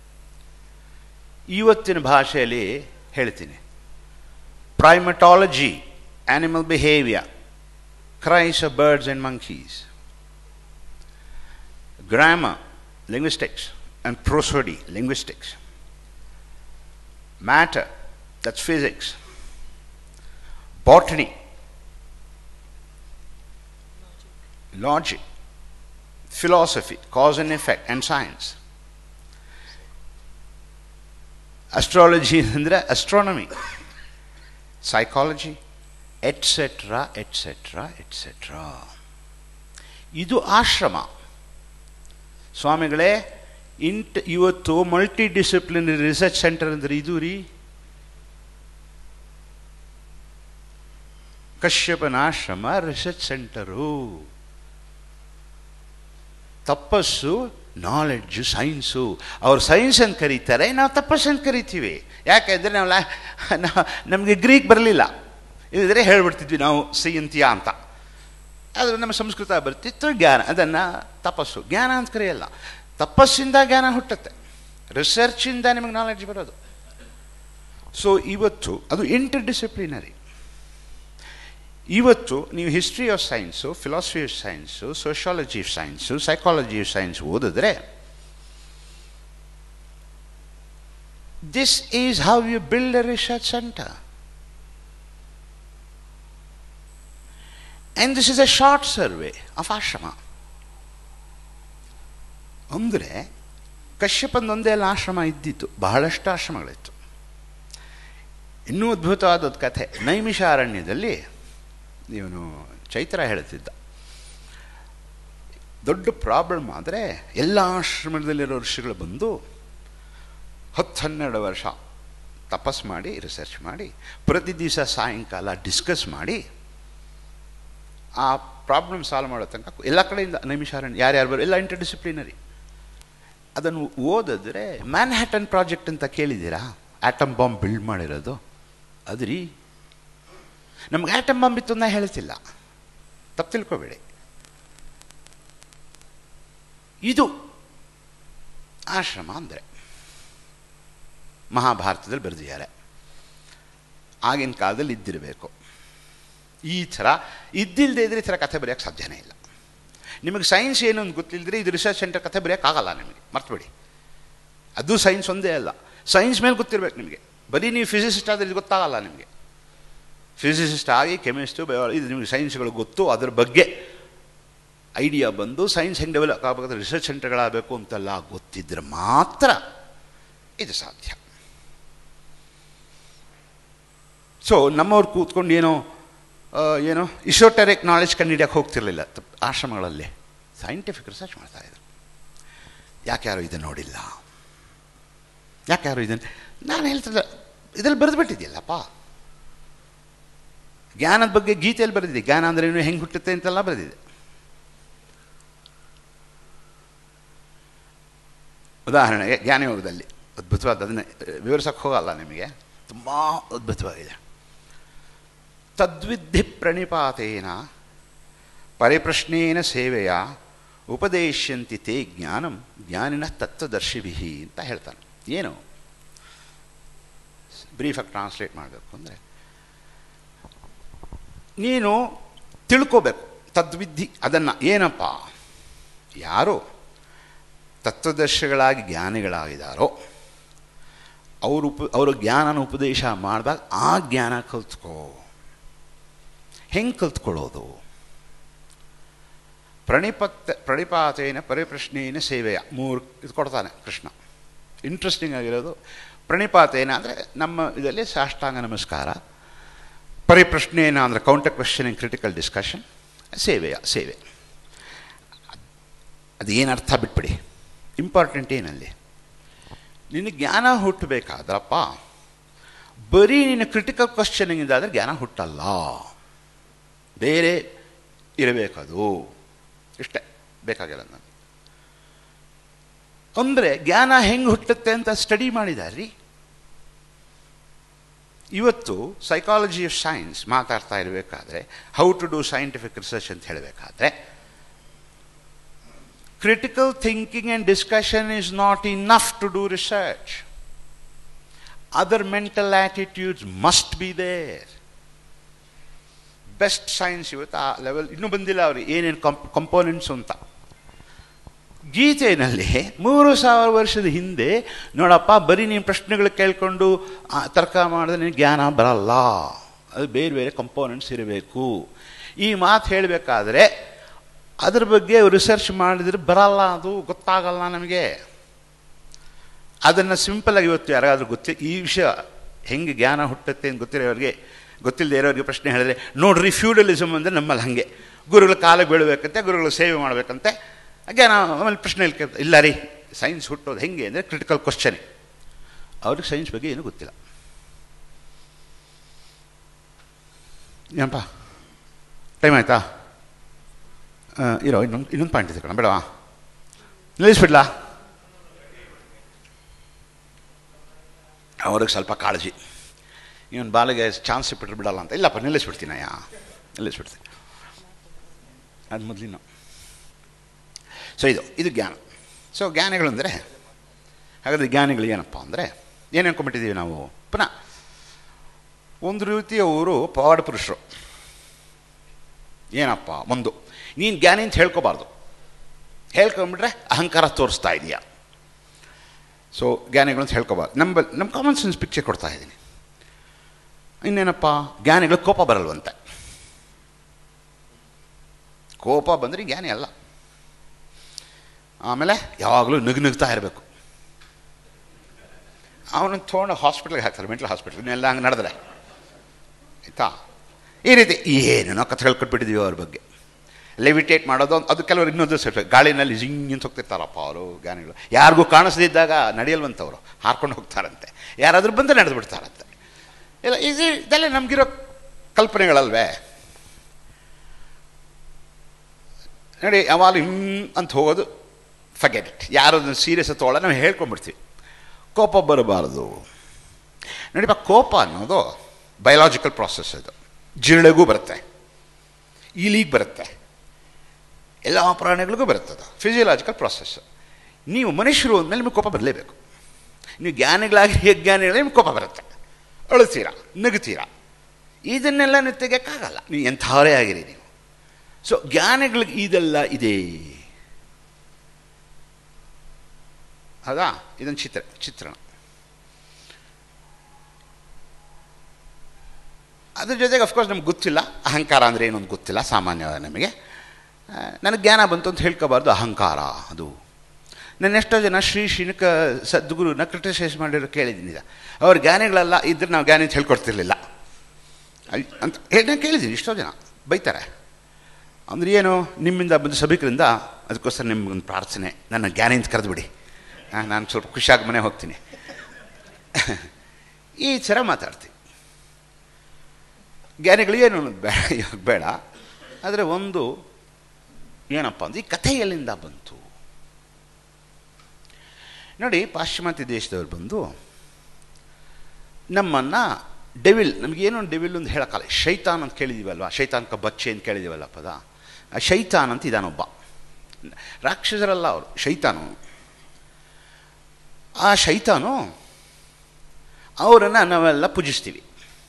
ಇವತ್ತಿನ ಭಾಷೆಯಲ್ಲಿ ಹೇಳ್ತೀನಿ primatology animal behaviour cries of birds and monkeys grammar linguistics and prosody linguistics matter that's physics botany logic philosophy cause and effect and science astrology ಅಂದರೆ astronomy psychology etcetera etcetera etcetera ಇದು ಆಶ್ರಮ ಸ್ವಾಮಿಗಳೇ int ಇವತ್ತು multi disciplinary research centre ಅಂದ್ರೆ ಇದು ರೀ ಕಶ್ಯಪನಾಶ್ರಮ research centre ತಪಸ್ಸು knowledge science ಅವ್ರು ಸೈನ್ಸ್ ಅಂತ ಕರೀತಾರೆ ನಾವು ತಪಸ್ಸು ಅಂತ ಕರಿತೀವಿ ಯಾಕೆಂದರೆ ನಾವು ಲಾ ನಮಗೆ ಗ್ರೀಕ್ ಬರಲಿಲ್ಲ ಇಲ್ಲದ್ರೆ ಹೇಳ್ಬಿಡ್ತಿದ್ವಿ ನಾವು ಸೈಯಂತಿಯ ಅಂತ ಅದು ನಮ್ಮ ಸಂಸ್ಕೃತ ಬರ್ತಿತ್ತು ಜ್ಞಾನ ಅದನ್ನು ತಪಸ್ಸು ಜ್ಞಾನ ಅಂತ ಕರೆಯಲ್ಲ ತಪಸ್ಸಿಂದ ಜ್ಞಾನ ಹುಟ್ಟುತ್ತೆ ರಿಸರ್ಚಿಂದ ನಿಮಗೆ ನಾಲೆಡ್ಜ್ ಬರೋದು ಸೊ ಇವತ್ತು ಅದು ಇಂಟರ್ ಡಿಸಿಪ್ಲಿನರಿ ಇವತ್ತು ನೀವು history of science philosophy of science sociology of science psychology of science ಓದಿದ್ರೆ this is how you build a research centre and this is a short survey of ashram ಅಂದರೆ ಕಶ್ಯಪಂದೊಂದೇ ಅಲ್ಲ ಆಶ್ರಮ ಇದ್ದಿತ್ತು ಬಹಳಷ್ಟು ಆಶ್ರಮಗಳಿತ್ತು ಇನ್ನೂ ಅದ್ಭುತವಾದ ಕಥೆ ನೈಮಿಷಾರಣ್ಯದಲ್ಲಿ ಇವನು ಚೈತ್ರ ಹೇಳ್ತಿದ್ದ ದೊಡ್ಡ ಪ್ರಾಬ್ಲಮ್ ಆದರೆ ಎಲ್ಲ ಆಶ್ರಮದಲ್ಲಿರೋ ಋಷಿಗಳು ಬಂದು ಹತ್ತು ಹನ್ನೆರಡು ವರ್ಷ ತಪಸ್ ಮಾಡಿ ರಿಸರ್ಚ್ ಮಾಡಿ ಪ್ರತಿ ದಿವಸ ಸಾಯಂಕಾಲ ಡಿಸ್ಕಸ್ ಮಾಡಿ ಆ ಪ್ರಾಬ್ಲಮ್ ಸಾಲ್ವ್ ಮಾಡೋ ತನಕ ಎಲ್ಲ ಕಡೆಯಿಂದ ನೈಮಿಷಾರಣ್ಯ ಯಾರ್ಯಾರು ಬರೋ ಎಲ್ಲ ಇಂಟರ್ ಡಿಸಿಪ್ಲಿನರಿ ಅದನ್ನು ಓದಿದ್ರೆ ಮ್ಯಾನ್ಹ್ಯಾಟನ್ ಪ್ರಾಜೆಕ್ಟ್ ಅಂತ ಕೇಳಿದ್ದೀರಾ ಆಟಮ್ ಬಾಂಬ್ ಬಿಲ್ಡ್ ಮಾಡಿರೋದು ಅದು ರೀ ನಮ್ಗೆ ಆಟಮ್ ಬಾಂಬ್ ಇತ್ತು ನಾ ಹೇಳ್ತಿಲ್ಲ ತಪ್ಪು ತಿಳ್ಕೊಬೇಡಿ ಇದು ಆಶ್ರಮ ಅಂದರೆ ಮಹಾಭಾರತದಲ್ಲಿ ಬರೆದಿದ್ದಾರೆ ಆಗಿನ ಕಾಲದಲ್ಲಿ ಇದ್ದಿರಬೇಕು ಈ ಥರ ಇದ್ದಿಲ್ಲದೆ ಇದ್ರೆ ಈ ಥರ ಕಥೆ ಬರೆಯೋಕ್ಕೆ ಸಾಧ್ಯನೇ ಇಲ್ಲ ನಿಮಗೆ ಸೈನ್ಸ್ ಏನು ಅಂತ ಗೊತ್ತಿಲ್ಲದ್ರೆ ಇದು ರಿಸರ್ಚ್ ಸೆಂಟರ್ ಕಥೆ ಬರೆಯೋಕ್ಕಾಗಲ್ಲ ನಿಮಗೆ ಮರ್ತಬೇಡಿ ಅದು ಸೈನ್ಸ್ ಒಂದೇ ಅಲ್ಲ ಸೈನ್ಸ್ ಮೇಲೆ ಗೊತ್ತಿರಬೇಕು ನಿಮಗೆ ಬರೀ ನೀವು ಫಿಸಿಸಿಸ್ಟ್ ಆದರೆ ಇದು ಗೊತ್ತಾಗಲ್ಲ ನಿಮಗೆ ಫಿಸಿಸಿಸ್ಟ್ ಆಗಿ ಕೆಮಿಸ್ಟು ಬಯಾಲಜಿ ಇದು ನಿಮಗೆ ಸೈನ್ಸ್ಗಳು ಗೊತ್ತು ಅದ್ರ ಬಗ್ಗೆ ಐಡಿಯಾ ಬಂದು ಸೈನ್ಸ್ ಹೆಂಗೆ ಡೆವಲಪ್ ಆಗಬೇಕಾದ್ರೆ ರಿಸರ್ಚ್ ಸೆಂಟರ್ಗಳಾಗಬೇಕು ಅಂತೆಲ್ಲ ಗೊತ್ತಿದ್ರೆ ಮಾತ್ರ ಇದು ಸಾಧ್ಯ ಸೊ ನಮ್ಮವ್ರು ಕೂತ್ಕೊಂಡು ಏನೋ ಏನೋ ಇಶೋಟೆರಿಕ್ ನಾಲೆಜ್ ಕಂಡುಹಿಡಿಯೋಕೆ ಹೋಗ್ತಿರ್ಲಿಲ್ಲ ಆಶ್ರಮಗಳಲ್ಲಿ ಸೈಂಟಿಫಿಕ್ ರಿಸರ್ಚ್ ಮಾಡ್ತಾಯಿದ್ರು ಯಾಕೆ ಯಾರು ಇದನ್ನು ನೋಡಿಲ್ಲ ಯಾಕೆ ಯಾರು ಇದನ್ನು ನಾನು ಹೇಳ್ತಿದ್ದೆ ಇದರಲ್ಲಿ ಬರೆದುಬಿಟ್ಟಿದೆಯಲ್ಲಪ್ಪ ಜ್ಞಾನದ ಬಗ್ಗೆ ಗೀತೆಯಲ್ಲಿ ಬರೆದಿದೆ ಜ್ಞಾನ ಅಂದರೆ ಏನು ಹೆಂಗೆ ಹುಟ್ಟುತ್ತೆ ಅಂತೆಲ್ಲ ಬರೆದಿದೆ ಉದಾಹರಣೆಗೆ ಜ್ಞಾನಯೋಗದಲ್ಲಿ ಅದ್ಭುತವಾದ ಅದನ್ನೇ ವಿವರಿಸಕ್ಕೆ ಹೋಗಲ್ಲ ನಿಮಗೆ ತುಂಬ ಅದ್ಭುತವಾಗಿದೆ ತದ್ವಿಧಿ ಪ್ರಣಿಪಾತೇನ ಪರಿಪ್ರಶ್ನೇನ ಸೇವೆಯ ಉಪದೇಶ್ಯಂತಿ ತೇ ಜ್ಞಾನಂ ಜ್ಞಾನಿನ ತತ್ವದರ್ಶಿಭಿ ಅಂತ ಹೇಳ್ತಾನೆ ಏನು ಬ್ರೀಫಾಗಿ ಟ್ರಾನ್ಸ್ಲೇಟ್ ಮಾಡಬೇಕು ಅಂದರೆ ನೀನು ತಿಳ್ಕೋಬೇಕು ತದ್ವಿಧಿ ಅದನ್ನು ಏನಪ್ಪ ಯಾರು ತತ್ವದರ್ಶಿಗಳಾಗಿ ಜ್ಞಾನಿಗಳಾಗಿದ್ದಾರೋ ಅವರು ಉಪ ಅವರು ಜ್ಞಾನನ ಉಪದೇಶ ಮಾಡಿದಾಗ ಆ ಜ್ಞಾನ ಕಲ್ತ್ಕೋ ಹೆಂಗೆ ಕಲ್ತ್ಕೊಳ್ಳೋದು ಪ್ರಣಿಪತ್ ಪ್ರಣಿಪಾತೇನ ಪರಿಪ್ರಶ್ನೇನ ಸೇವೆಯ ಮೂರು ಇದು ಕೊಡ್ತಾನೆ ಕೃಷ್ಣ ಇಂಟ್ರೆಸ್ಟಿಂಗ್ ಆಗಿರೋದು ಪ್ರಣಿಪಾತೇನ ಅಂದರೆ ನಮ್ಮ ಇದರಲ್ಲಿ ಸಾಷ್ಟಾಂಗ ನಮಸ್ಕಾರ ಪರಿಪ್ರಶ್ನೇನ ಅಂದರೆ ಕೌಂಟರ್ ಕ್ವೆಶನಿಂಗ್ ಕ್ರಿಟಿಕಲ್ ಡಿಸ್ಕಷನ್ ಸೇವೆಯ ಸೇವೆ ಅದು ಏನು ಅರ್ಥ ಬಿಟ್ಬಿಡಿ ಇಂಪಾರ್ಟೆಂಟ್ ಏನಲ್ಲಿ ನಿನಗೆ ಜ್ಞಾನ ಹುಟ್ಟಬೇಕಾದ್ರಪ್ಪ ಬರೀ ನಿನ್ನ ಕ್ರಿಟಿಕಲ್ ಕ್ವಶನಿಂಗ್ ಇದಾದರೆ ಜ್ಞಾನ ಹುಟ್ಟಲ್ಲ ಬೇರೆ ಇರಬೇಕದು ಇಷ್ಟೇ ಬೇಕಾಗಿಲ್ಲ ನಾನು ಅಂದರೆ ಜ್ಞಾನ ಹೆಂಗೆ ಹುಟ್ಟುತ್ತೆ ಅಂತ ಸ್ಟಡಿ ಮಾಡಿದಾರ್ರಿ ಇವತ್ತು ಸೈಕಾಲಜಿ ಆಫ್ ಸೈನ್ಸ್ ಮಾತಾಡ್ತಾ ಇರಬೇಕಾದ್ರೆ how to do scientific research ಅಂತ ಹೇಳಬೇಕಾದ್ರೆ critical thinking and discussion is not enough to do research. Other mental attitudes must be there. Best science ಇವತ್ತು ಆ ಲೆವೆಲ್ ಇನ್ನೂ ಬಂದಿಲ್ಲ ಅವ್ರಿಗೆ ಏನೇನು ಕಂಪ್ ಕಂಪೋನೆಂಟ್ಸ್ ಅಂತ ಗೀತೆಯಲ್ಲಿ ಮೂರು ಸಾವಿರ ವರ್ಷದ ಹಿಂದೆ ನೋಡಪ್ಪ ಬರೀ ನೀನು ಪ್ರಶ್ನೆಗಳು ಕೇಳಿಕೊಂಡು ತರ್ಕ ಮಾಡಿದ್ರೆ ನಿನಗೆ ಜ್ಞಾನ ಬರಲ್ಲ ಅದು ಬೇರೆ ಬೇರೆ ಕಂಪೋನೆಂಟ್ಸ್ ಇರಬೇಕು ಈ ಮಾತು ಹೇಳಬೇಕಾದ್ರೆ ಅದ್ರ ಬಗ್ಗೆ ರಿಸರ್ಚ್ ಮಾಡಿದ್ರೆ ಬರಲ್ಲ ಅದು ಗೊತ್ತಾಗಲ್ಲ ನಮಗೆ ಅದನ್ನು ಸಿಂಪಲಾಗಿ ಇವತ್ತು ಯಾರಾದರೂ ಗೊತ್ತಿ ಈ ವಿಷಯ ಹೆಂಗೆ ಜ್ಞಾನ ಹುಟ್ಟುತ್ತೆ ಅಂತ ಗೊತ್ತಿರೋರಿಗೆ ಗೊತ್ತಿಲ್ಲದೆ ಇರೋರಿಗೆ ಪ್ರಶ್ನೆ ಹೇಳಿದ್ರೆ ನೋಡ್ರಿ ಫ್ಯೂಡಲಿಸಮ್ ಅಂದರೆ ನಮ್ಮಲ್ಲಿ ಹಾಗೆ ಗುರುಗಳ ಕಾಲಿಗೆ ಬೀಳಬೇಕಂತೆ ಗುರುಗಳ ಸೇವೆ ಮಾಡಬೇಕಂತೆ ಜ್ಞಾನ ಆಮೇಲೆ ಪ್ರಶ್ನೆ ಕೇಳ್ತಾ ಇಲ್ಲ ರೀ ಸೈನ್ಸ್ ಹುಟ್ಟೋದು ಹೆಂಗೆ ಅಂದರೆ ಕ್ರಿಟಿಕಲ್ ಕ್ವಶನೇ ಅವ್ರಿಗೆ ಸೈನ್ಸ್ ಬಗ್ಗೆ ಏನೂ ಗೊತ್ತಿಲ್ಲ ಏನಪ್ಪ ಟೈಮ್ ಆಯಿತಾ ಇರೋ ಇನ್ನೊಂದು ಇನ್ನೊಂದು ಪಾಯಿಂಟ್ ಇದೆ ಕಣ ಬೇಡವಾ ನಿಲ್ಲಿಸ್ಬಿಡ್ಲಾ ಅವ್ರಿಗೆ ಸ್ವಲ್ಪ ಕಾಳಜಿ ಇವನು ಬಾಲಿಗೆ ಚಾನ್ಸ್ ಸಿಕ್ಬಿಟ್ರೆ ಬಿಡಲ್ಲ ಅಂತ ಇಲ್ಲಪ್ಪ ನಿಲ್ಲಿಸ್ಬಿಡ್ತೀನಿ ಯಾ ನಿಲ್ಲಿಸ್ಬಿಡ್ತೀನಿ ಅದು ಮೊದಲಿನ ಸೊ ಇದು ಇದು ಜ್ಞಾನ ಸೊ ಜ್ಞಾನಿಗಳು ಅಂದರೆ ಹಾಗಾದರೆ ಜ್ಞಾನಿಗಳು ಏನಪ್ಪ ಅಂದರೆ ಏನು ಅನ್ಕೊಂಬಿಟ್ಟಿದ್ದೀವಿ ನಾವು ಪುನಃ ಒಂದು ರೀತಿಯ ಊರು ಪವಾಡ ಪುರುಷರು ಏನಪ್ಪ ಒಂದು ನೀನು ಜ್ಞಾನಿ ಅಂತ ಹೇಳ್ಕೊಬಾರ್ದು ಹೇಳ್ಕೊಂಬಿಟ್ರೆ ಅಹಂಕಾರ ತೋರಿಸ್ತಾ ಇದೆಯಾ ಸೊ ಜ್ಞಾನಿಗಳು ಅಂತ ಹೇಳ್ಕೊಬಾರ್ದು ನಮ್ಮ ನಮ್ಮ ಕಾಮನ್ ಸೆನ್ಸ್ ಪಿಕ್ಚರ್ ಕೊಡ್ತಾ ಇದ್ದೀನಿ ಇನ್ನೇನಪ್ಪ ಜ್ಞಾನಿಗಳು ಕೋಪ ಬರಲ್ವಂತೆ ಕೋಪ ಬಂದರೆ ಜ್ಞಾನಿ ಅಲ್ಲ ಆಮೇಲೆ ಯಾವಾಗಲೂ ನಗು ನಗ್ತಾ ಇರಬೇಕು ಅವನನ್ನು ತೊಗೊಂಡು ಹಾಸ್ಪಿಟ್ಲಿಗೆ ಹಾಕ್ತಾರೆ ಮೆಂಟಲ್ ಹಾಸ್ಪಿಟ್ಲ್ ಇನ್ನೆಲ್ಲ ಹಂಗೆ ನಡೆದ್ರೆ ಆಯಿತಾ ಈ ರೀತಿ ಏನೇನೋ ಕಥೆಗಳು ಕೊಟ್ಬಿಟ್ಟಿದ್ದೀವಿ ಅವ್ರ ಬಗ್ಗೆ ಲೆವಿಟೇಟ್ ಮಾಡೋದು ಅದು ಕೆಲವರು ಇನ್ನೊಂದು ಸ್ವಲ್ಪ ಗಾಳಿನಲ್ಲಿ ಜಿಂಗ್ ಅಂತ ಹೋಗ್ತಿರ್ತಾರಪ್ಪ ಅವರು ಜ್ಞಾನಿಗಳು ಯಾರಿಗೂ ಕಾಣಿಸದಿದ್ದಾಗ ನಡೆಯಲ್ವಂತವರು ಹಾರ್ಕೊಂಡು ಹೋಗ್ತಾರಂತೆ ಯಾರಾದರೂ ಬಂದು ನಡೆದು ಬಿಡ್ತಾರಂತೆ ಇಲ್ಲ ಇದು ಇದೆಲ್ಲ ನಮಗಿರೋ ಕಲ್ಪನೆಗಳಲ್ವೇ ನೋಡಿ ಯಾವಾಗ ಹಿಂಗ್ ಅಂತ ಹೋಗೋದು ಫಗೆಟ್ ಇಟ್ ಯಾರು ಸೀರಿಯಸ್ ತೊಗೊಳ ನಾವು ಹೇಳ್ಕೊಂಡ್ಬಿಡ್ತೀವಿ ಕೋಪ ಬರಬಾರದು ನೋಡಿಪ್ಪ ಕೋಪ ಅನ್ನೋದು ಬಯಲಾಜಿಕಲ್ ಪ್ರಾಸೆಸ್ ಇದು ಜಿರಳೆಗೂ ಬರುತ್ತೆ ಇಲಿಗೆ ಬರುತ್ತೆ ಎಲ್ಲ ಪ್ರಾಣಿಗಳಿಗೂ ಬರುತ್ತದೆ ಫಿಸಿಯಲಾಜಿಕಲ್ ಪ್ರಾಸೆಸ್ ನೀವು ಮನುಷ್ಯರು ಅಂದಮೇಲೆ ನಿಮಗೆ ಕೋಪ ಬರಲೇಬೇಕು ನೀವು ಜ್ಞಾನಿಗಳಾಗಿ ಜ್ಞಾನಿಗಳೇ ನಿಮ್ಗೆ ಕೋಪ ಬರುತ್ತೆ ಅಳುತ್ತೀರಾ ನಗುತ್ತೀರಾ ಇದನ್ನೆಲ್ಲ ನೀವು ತೆಗೆಯೋಕ್ಕಾಗಲ್ಲ ನೀವು ಎಂಥವರೇ ಆಗಿರಿ ನೀವು ಸೊ ಜ್ಞಾನಿಗಳಿಗೆ ಇದೆಲ್ಲ ಇದೆ ಹೌದಾ ಇದೊಂದು ಚಿತ್ರ ಚಿತ್ರಣ ಅದ್ರ ಜೊತೆಗೆ ಅಫ್ಕೋರ್ಸ್ ನಮ್ಗೆ ಗೊತ್ತಿಲ್ಲ ಅಹಂಕಾರ ಅಂದರೆ ಏನು ಅಂತ ಗೊತ್ತಿಲ್ಲ ಸಾಮಾನ್ಯವಾಗಿ ನಮಗೆ ನನಗೆ ಜ್ಞಾನ ಬಂತು ಅಂತ ಹೇಳ್ಕೋಬಾರ್ದು ಅಹಂಕಾರ ಅದು ನಾನು ಎಷ್ಟೋ ಜನ ಶ್ರೀ ಶ್ರೀನಿಕ ಸದ್ಗುರುನ ಕ್ರಿಟಿಸೈಸ್ ಮಾಡಿರೋ ಕೇಳಿದ್ದೀನಿ ಅವ್ರ ಜ್ಞಾನಿಗಳೆಲ್ಲ ಇದ್ರೆ ನಾವು ಜ್ಞಾನಿ ಅಂತ ಹೇಳ್ಕೊಡ್ತಿರ್ಲಿಲ್ಲ ಅಂತ ಹೇಳಿ ನಾನು ಕೇಳಿದ್ದೀನಿ ಎಷ್ಟೋ ಜನ ಬೈತಾರೆ ಅಂದರೆ ಏನು ನಿಮ್ಮಿಂದ ಬಂದು ಸಭಿಕರಿಂದ ಅದಕ್ಕೋಸ್ಕರ ನಿಮ್ಗೊಂದು ಪ್ರಾರ್ಥನೆ ನನ್ನ ಜ್ಞಾನಿ ಅಂತ ಕರೆದುಬಿಡಿ ನಾನು ಸ್ವಲ್ಪ ಖುಷಿಯಾಗಿ ಮನೆ ಹೋಗ್ತೀನಿ ಈ ಥರ ಮಾತಾಡ್ತೀವಿ ಜ್ಞಾನಿಗಳಿಗೇನು ಬೇಡ ಬೇಡ ಆದರೆ ಒಂದು ಏನಪ್ಪ ಅಂದ್ರೆ ಈ ಕಥೆ ಎಲ್ಲಿಂದ ಬಂತು ನೋಡಿ ಪಾಶ್ಚಿಮಾತ್ಯ ದೇಶದವ್ರು ಬಂದು ನಮ್ಮನ್ನು ಡೆವಿಲ್ ನಮಗೇನೋ ಡೆವಿಲ್ ಅಂತ ಹೇಳೋಕ್ಕಲ್ಲ ಶೈತಾನ್ ಅಂತ ಕೇಳಿದ್ದೀವಲ್ವ ಶೈತಾನ್ ಕ ಬಚ್ಚೆ ಅಂತ ಕೇಳಿದ್ದೀವಲ್ಲ ಪದ ಆ ಶೈತಾನ್ ಅಂತ ಇದಾನೊಬ್ಬ ರಾಕ್ಷಸರಲ್ಲ ಅವರು ಶೈತಾನು ಆ ಶೈತಾನು ಅವರನ್ನು ನಾವೆಲ್ಲ ಪೂಜಿಸ್ತೀವಿ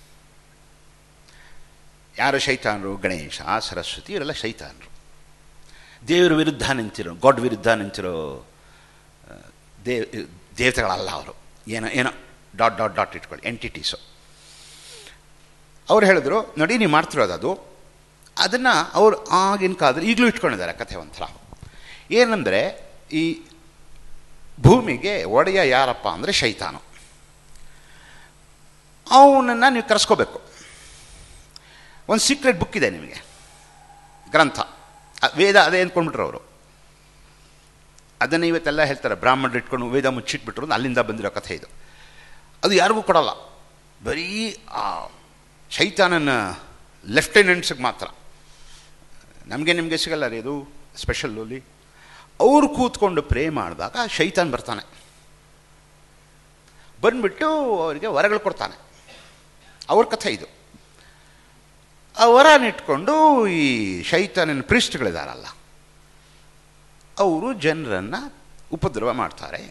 ಯಾರು ಶೈತಾನರು ಗಣೇಶ ಸರಸ್ವತಿ ಇವರೆಲ್ಲ ಶೈತಾನರು ದೇವರ ವಿರುದ್ಧ ನಿಂತಿರೋ ಗಾಡ್ ವಿರುದ್ಧ ನಿಂತಿರೋ ಆ, ದೇವ್ ದೇವತೆಗಳಲ್ಲ ಅವರು ಏನೋ ಏನೋ ಡಾಟ್ ಡಾಟ್ ಡಾಟ್ ಇಟ್ಕೊಳ್ಳಿ ಎಂಟಿಟೀಸು ಅವ್ರು ಹೇಳಿದ್ರು ನೋಡಿ ನೀವು ಮಾಡ್ತಿರೋದು ಅದು ಅದನ್ನು ಅವ್ರು ಆಗಿನ ಕಾಲದಲ್ಲಿ ಈಗಲೂ ಇಟ್ಕೊಂಡಿದ್ದಾರೆ ಕಥೆ ಒಂಥರ ಏನಂದರೆ ಈ ಭೂಮಿಗೆ ಒಡೆಯ ಯಾರಪ್ಪ ಅಂದರೆ ಶೈತಾನು ಅವನನ್ನು ನೀವು ಕರೆಸ್ಕೋಬೇಕು ಒಂದು ಸೀಕ್ರೆಟ್ ಬುಕ್ ಇದೆ ನಿಮಗೆ ಗ್ರಂಥ ಅ- ವೇದ ಅದೇ ಅಂದ್ಕೊಂಡ್ಬಿಟ್ರು ಅವರು ಅದನ್ನು ಇವತ್ತೆಲ್ಲ ಹೇಳ್ತಾರೆ ಬ್ರಾಹ್ಮಣರು ಇಟ್ಕೊಂಡು ವೇದ ಮುಚ್ಚಿಟ್ಬಿಟ್ರು ಅಂತ ಅಲ್ಲಿಂದ ಬಂದಿರೋ ಕಥೆ ಇದು ಅದು ಯಾರಿಗೂ ಕೊಡಲ್ಲ ಬರೀ ಆ ಶೈತಾನನ ಲೆಫ್ಟಿನೆಂಟ್ಸ್ಗೆ ಮಾತ್ರ ನಮಗೆ ನಿಮಗೆ ಸಿಗಲ್ಲ ರೀ ಅದು ಸ್ಪೆಷಲ್ಲಲ್ಲಿ ಅವರು ಕೂತ್ಕೊಂಡು ಪ್ರೇ ಮಾಡಿದಾಗ ಶೈತಾನ್ ಬರ್ತಾನೆ ಬಂದ್ಬಿಟ್ಟು ಅವರಿಗೆ ವರಗಳು ಕೊಡ್ತಾನೆ ಅವ್ರ ಕಥೆ ಇದು ಆ ವರನಿಟ್ಕೊಂಡು ಈ ಶೈತಾನನ ಪ್ರಿಸ್ಟ್ಗಳಿದಾರಲ್ಲ ಅವರು ಜನರನ್ನು ಉಪದ್ರವ ಮಾಡ್ತಾರೆ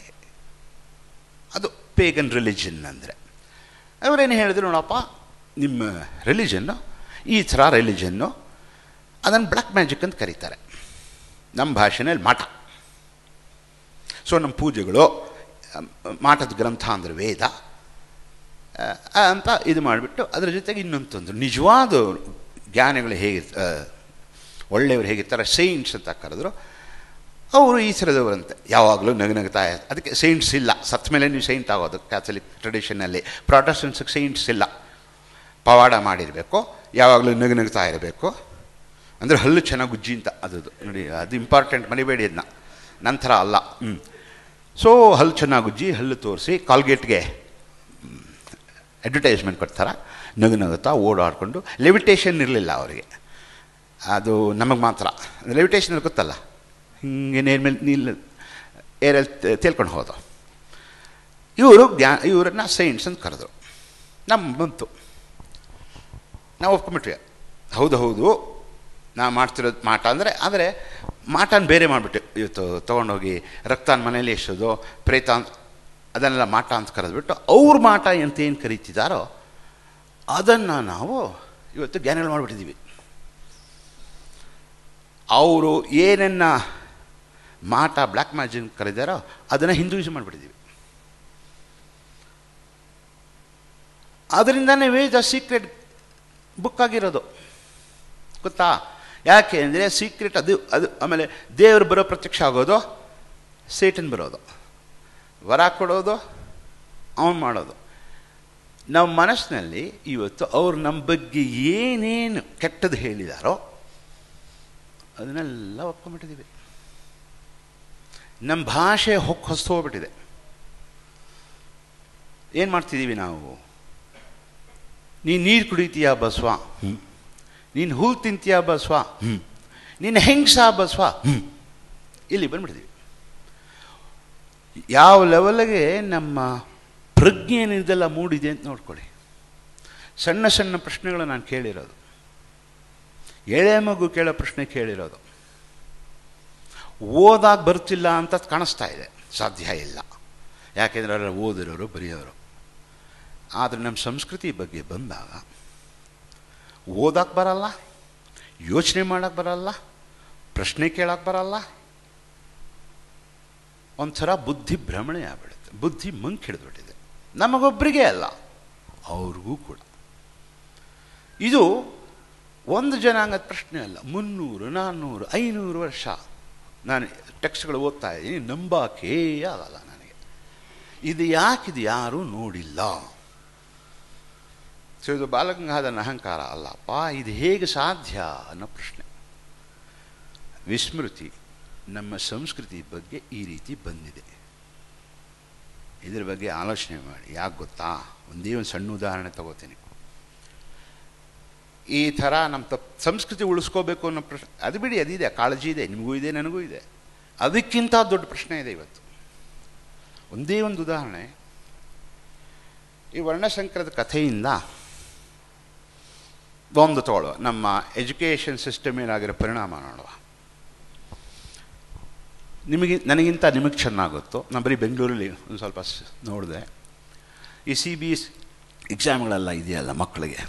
ಅದು ಪೇಗನ್ ರಿಲಿಜನ್ ಅಂದರೆ ಅವರೇನು ಹೇಳಿದ್ರು ನೋಡಪ್ಪ ನಿಮ್ಮ ರಿಲಿಜನ್ನು ಈ ಥರ ರಿಲಿಜನ್ನು ಅದನ್ನು ಬ್ಲ್ಯಾಕ್ ಮ್ಯಾಜಿಕ್ ಅಂತ ಕರೀತಾರೆ ನಮ್ಮ ಭಾಷೆನಲ್ಲಿ ಮಾಟ ಸೊ ನಮ್ಮ ಪೂಜೆಗಳು ಅಮ್, ಮಾಟದ ಗ್ರಂಥ ಅಂದರೆ ವೇದ ಆ, ಅಂತ ಇದು ಮಾಡಿಬಿಟ್ಟು ಅದರ ಜೊತೆಗೆ ಇನ್ನೊಂದು ತಂದರು ನಿಜವಾದ ಜ್ಞಾನಿಗಳು ಹೇಗಿರ್ತ ಆ, ಒಳ್ಳೆಯವರು ಹೇಗಿರ್ತಾರೆ ಸೈನ್ಸ್ ಅಂತ ಕರೆದ್ರು ಅವರು ಈ ಥರದವರಂತೆ ಯಾವಾಗಲೂ ನಗನಗ್ತಾ ಇರ್- ಅದಕ್ಕೆ ಸೈನ್ಸ್ ಇಲ್ಲ ಸತ್ತ ಮೇಲೆ ನೀವು ಸೈಂಟ್ ಆಗೋದು ಕ್ಯಾಥಲಿಕ್ ಟ್ರೆಡಿಷನಲ್ಲಿ ಪ್ರಾಟೆಸ್ಟೆಂಟ್ಸ್ಗೆ ಸೈನ್ಸ್ ಇಲ್ಲ ಪವಾಡ ಮಾಡಿರಬೇಕು ಯಾವಾಗಲೂ ನಗನಗ್ತಾ ಇರಬೇಕು ಅಂದರೆ ಹಲ್ಲು ಚೆನ್ನಾಗಿ ಉಜ್ಜಿ ಅಂತ ಅದು ನೋಡಿ ಅದು ಇಂಪಾರ್ಟೆಂಟ್ ಮರಿಬೇಡಿ ಅದನ್ನ ನಂತರ ಅಲ್ಲ ಹ್ಞೂ ಸೊ ಹಲ್ಲು ಚೆನ್ನಾಗಿ ಉಜ್ಜಿ ಹಲ್ಲು ತೋರಿಸಿ ಕಾಲ್ಗೇಟ್ಗೆ ಅಡ್ವರ್ಟೈಸ್ಮೆಂಟ್ ಕೊಡ್ತಾರೆ ನಗು ನಗುತ್ತಾ ಓಡಾಡಿಕೊಂಡು ಲೆವಿಟೇಷನ್ ಇರಲಿಲ್ಲ ಅವರಿಗೆ ಅದು ನಮಗೆ ಮಾತ್ರ ಲೆವಿಟೇಷನ್ ಗೊತ್ತಲ್ಲ ಹಿಂಗೆ ನೇರ್ ಮೇಲೆ ನೀಲ್ ಏರಲ್ಲಿ ತೇಲ್ಕೊಂಡು ಹೋದ ಇವರು ಜ್ಞಾ ಇವರನ್ನ ಸೈನ್ಸ್ ಅಂತ ಕರೆದ್ರು ನಮ್ಮ ಬಂತು ನಾವು ಒಪ್ಕೊಂಬಿಟ್ವಿ ಹೌದು ಹೌದು ನಾ ಮಾಡ್ತಿರೋದು ಮಾಟ ಅಂದರೆ ಆದರೆ ಮಾಟನ ಬೇರೆ ಮಾಡಿಬಿಟ್ಟು ಇವತ್ತು ತೊಗೊಂಡೋಗಿ ರಕ್ತಾನ್ ಮನೇಲಿ ಎಸೋದು ಪ್ರೇತ ಅಂತ ಅದನ್ನೆಲ್ಲ ಮಾಟ ಅಂತ ಕರೆದ್ಬಿಟ್ಟು ಅವ್ರ ಮಾಟ ಅಂತ ಏನು ಕರೀತಿದ್ದಾರೋ ಅದನ್ನು ನಾವು ಇವತ್ತು ಜ್ಞಾನಿಗಳು ಮಾಡಿಬಿಟ್ಟಿದ್ದೀವಿ ಅವರು ಏನನ್ನ ಮಾಟ ಬ್ಲ್ಯಾಕ್ ಮ್ಯಾಜಿಕ್ ಕರೆದಾರೋ ಅದನ್ನು ಹಿಂದೂಯಿಸಮ್ ಮಾಡಿಬಿಟ್ಟಿದ್ದೀವಿ ಅದರಿಂದನೇ ವೇದ ಸೀಕ್ರೆಟ್ ಬುಕ್ ಆಗಿರೋದು ಗೊತ್ತಾ ಯಾಕೆ ಅಂದರೆ ಸೀಕ್ರೆಟ್ ಅದು ಅದು ಆಮೇಲೆ ದೇವರು ಬರೋ ಪ್ರತ್ಯಕ್ಷ ಆಗೋದು ಸೇಟನ್ ಬರೋದು ವರ ಕೊಡೋದು ಅವನು ಮಾಡೋದು ನಮ್ಮ ಮನಸ್ಸಿನಲ್ಲಿ ಇವತ್ತು ಅವ್ರು ನಮ್ಮ ಬಗ್ಗೆ ಏನೇನು ಕೆಟ್ಟದ್ದು ಹೇಳಿದಾರೋ ಅದನ್ನೆಲ್ಲ ಒಪ್ಕೊಂಡ್ಬಿಟ್ಟಿದ್ದೀವಿ ನಮ್ಮ ಭಾಷೆ ಹೊಕ್ಕ ಹೊಸ್ತು ಹೋಗ್ಬಿಟ್ಟಿದೆ ಏನು ಮಾಡ್ತಿದ್ದೀವಿ ನಾವು ನೀನು ನೀರು ಕುಡಿತೀಯ ಬಸವ ಹ್ಞೂ ನೀನು ಹುಲ್ ತಿಂತೀಯ ಬಸವ ಹ್ಞೂ ನೀನು ಹೆಂಗ್ಸ ಬಸವ ಹ್ಞೂ ಇಲ್ಲಿ ಬಂದ್ಬಿಡ್ತೀವಿ ಯಾವ ಲೆವೆಲ್ಗೆ ನಮ್ಮ ಪ್ರಜ್ಞೆ ಏನಿದೆಲ್ಲ ಮೂಡಿದೆ ಅಂತ ನೋಡ್ಕೊಳ್ಳಿ ಸಣ್ಣ ಸಣ್ಣ ಪ್ರಶ್ನೆಗಳು ನಾನು ಕೇಳಿರೋದು ಎಳೆ ಮಗು ಕೇಳೋ ಪ್ರಶ್ನೆ ಕೇಳಿರೋದು ಓದಾಗ ಬರ್ತಿಲ್ಲ ಅಂತ ಕಾಣಿಸ್ತಾ ಇದೆ ಸಾಧ್ಯ ಇಲ್ಲ ಯಾಕೆಂದರೆ ಅವರೆಲ್ಲ ಓದಿರೋರು ಬರೆಯೋರು ಆದರೆ ನಮ್ಮ ಸಂಸ್ಕೃತಿ ಬಗ್ಗೆ ಬಂದಾಗ ಓದಕ್ಕೆ ಬರಲ್ಲ ಯೋಚನೆ ಮಾಡೋಕ್ಕೆ ಬರಲ್ಲ ಪ್ರಶ್ನೆ ಕೇಳಕ್ಕೆ ಬರಲ್ಲ ಒಂಥರ ಬುದ್ಧಿ ಭ್ರಮಣೆ ಆಗ್ಬಿಡುತ್ತೆ ಬುದ್ಧಿ ಮಂಕ್ ಹಿಡಿದ್ಬಿಟ್ಟಿದೆ ನಮಗೊಬ್ಬರಿಗೆ ಅಲ್ಲ ಅವ್ರಿಗೂ ಕೂಡ ಇದು ಒಂದು ಜನಾಂಗದ ಪ್ರಶ್ನೆ ಅಲ್ಲ ಮುನ್ನೂರು ನಾನ್ನೂರು ಐನೂರು ವರ್ಷ ನಾನು ಟೆಕ್ಸ್ಟ್ಗಳು ಓದ್ತಾ ಇದ್ದೀನಿ ನಂಬಾಕೇ ಆಗಲ್ಲ ನನಗೆ ಇದು ಯಾಕಿದು ಯಾರೂ ನೋಡಿಲ್ಲ ಸೊ ಇದು ಬಾಲಗಂಗಾಧರನ ಅಹಂಕಾರ ಅಲ್ಲಪ್ಪ ಇದು ಹೇಗೆ ಸಾಧ್ಯ ಅನ್ನೋ ಪ್ರಶ್ನೆ ವಿಸ್ಮೃತಿ ನಮ್ಮ ಸಂಸ್ಕೃತಿ ಬಗ್ಗೆ ಈ ರೀತಿ ಬಂದಿದೆ ಇದ್ರ ಬಗ್ಗೆ ಆಲೋಚನೆ ಮಾಡಿ ಯಾಕೆ ಗೊತ್ತಾ ಒಂದೇ ಒಂದು ಸಣ್ಣ ಉದಾಹರಣೆ ತಗೋತೀನಿ ಈ ಥರ ನಮ್ಮ ತಪ್ ಸಂಸ್ಕೃತಿ ಉಳಿಸ್ಕೋಬೇಕು ಅನ್ನೋ ಪ್ರಶ್ನೆ ಅದು ಬಿಡಿ ಅದಿದೆ ಕಾಳಜಿ ಇದೆ ನಿಮಗೂ ಇದೆ ನನಗೂ ಇದೆ ಅದಕ್ಕಿಂತ ದೊಡ್ಡ ಪ್ರಶ್ನೆ ಇದೆ ಇವತ್ತು ಒಂದೇ ಒಂದು ಉದಾಹರಣೆ ಈ ವರ್ಣಸಂಕರದ ಕಥೆಯಿಂದ ಒಂದು ತಗೊಳ್ಳುವ ನಮ್ಮ ಎಜುಕೇಷನ್ ಸಿಸ್ಟಮ್ ಏನಾಗಿರೋ ಪರಿಣಾಮ ನೋಡುವ ನಿಮಗೆ ನನಗಿಂತ ನಿಮಗೆ ಚೆನ್ನಾಗುತ್ತೋ ನಾನು ಬರೀ ಬೆಂಗಳೂರಲ್ಲಿ ಒಂದು ಸ್ವಲ್ಪ ಸ್- ನೋಡಿದೆ ಈ ಸಿ ಬಿ ಎಸ್ ಎಕ್ಸಾಮ್ಗಳೆಲ್ಲ ಇದೆಯಲ್ಲ ಮಕ್ಕಳಿಗೆ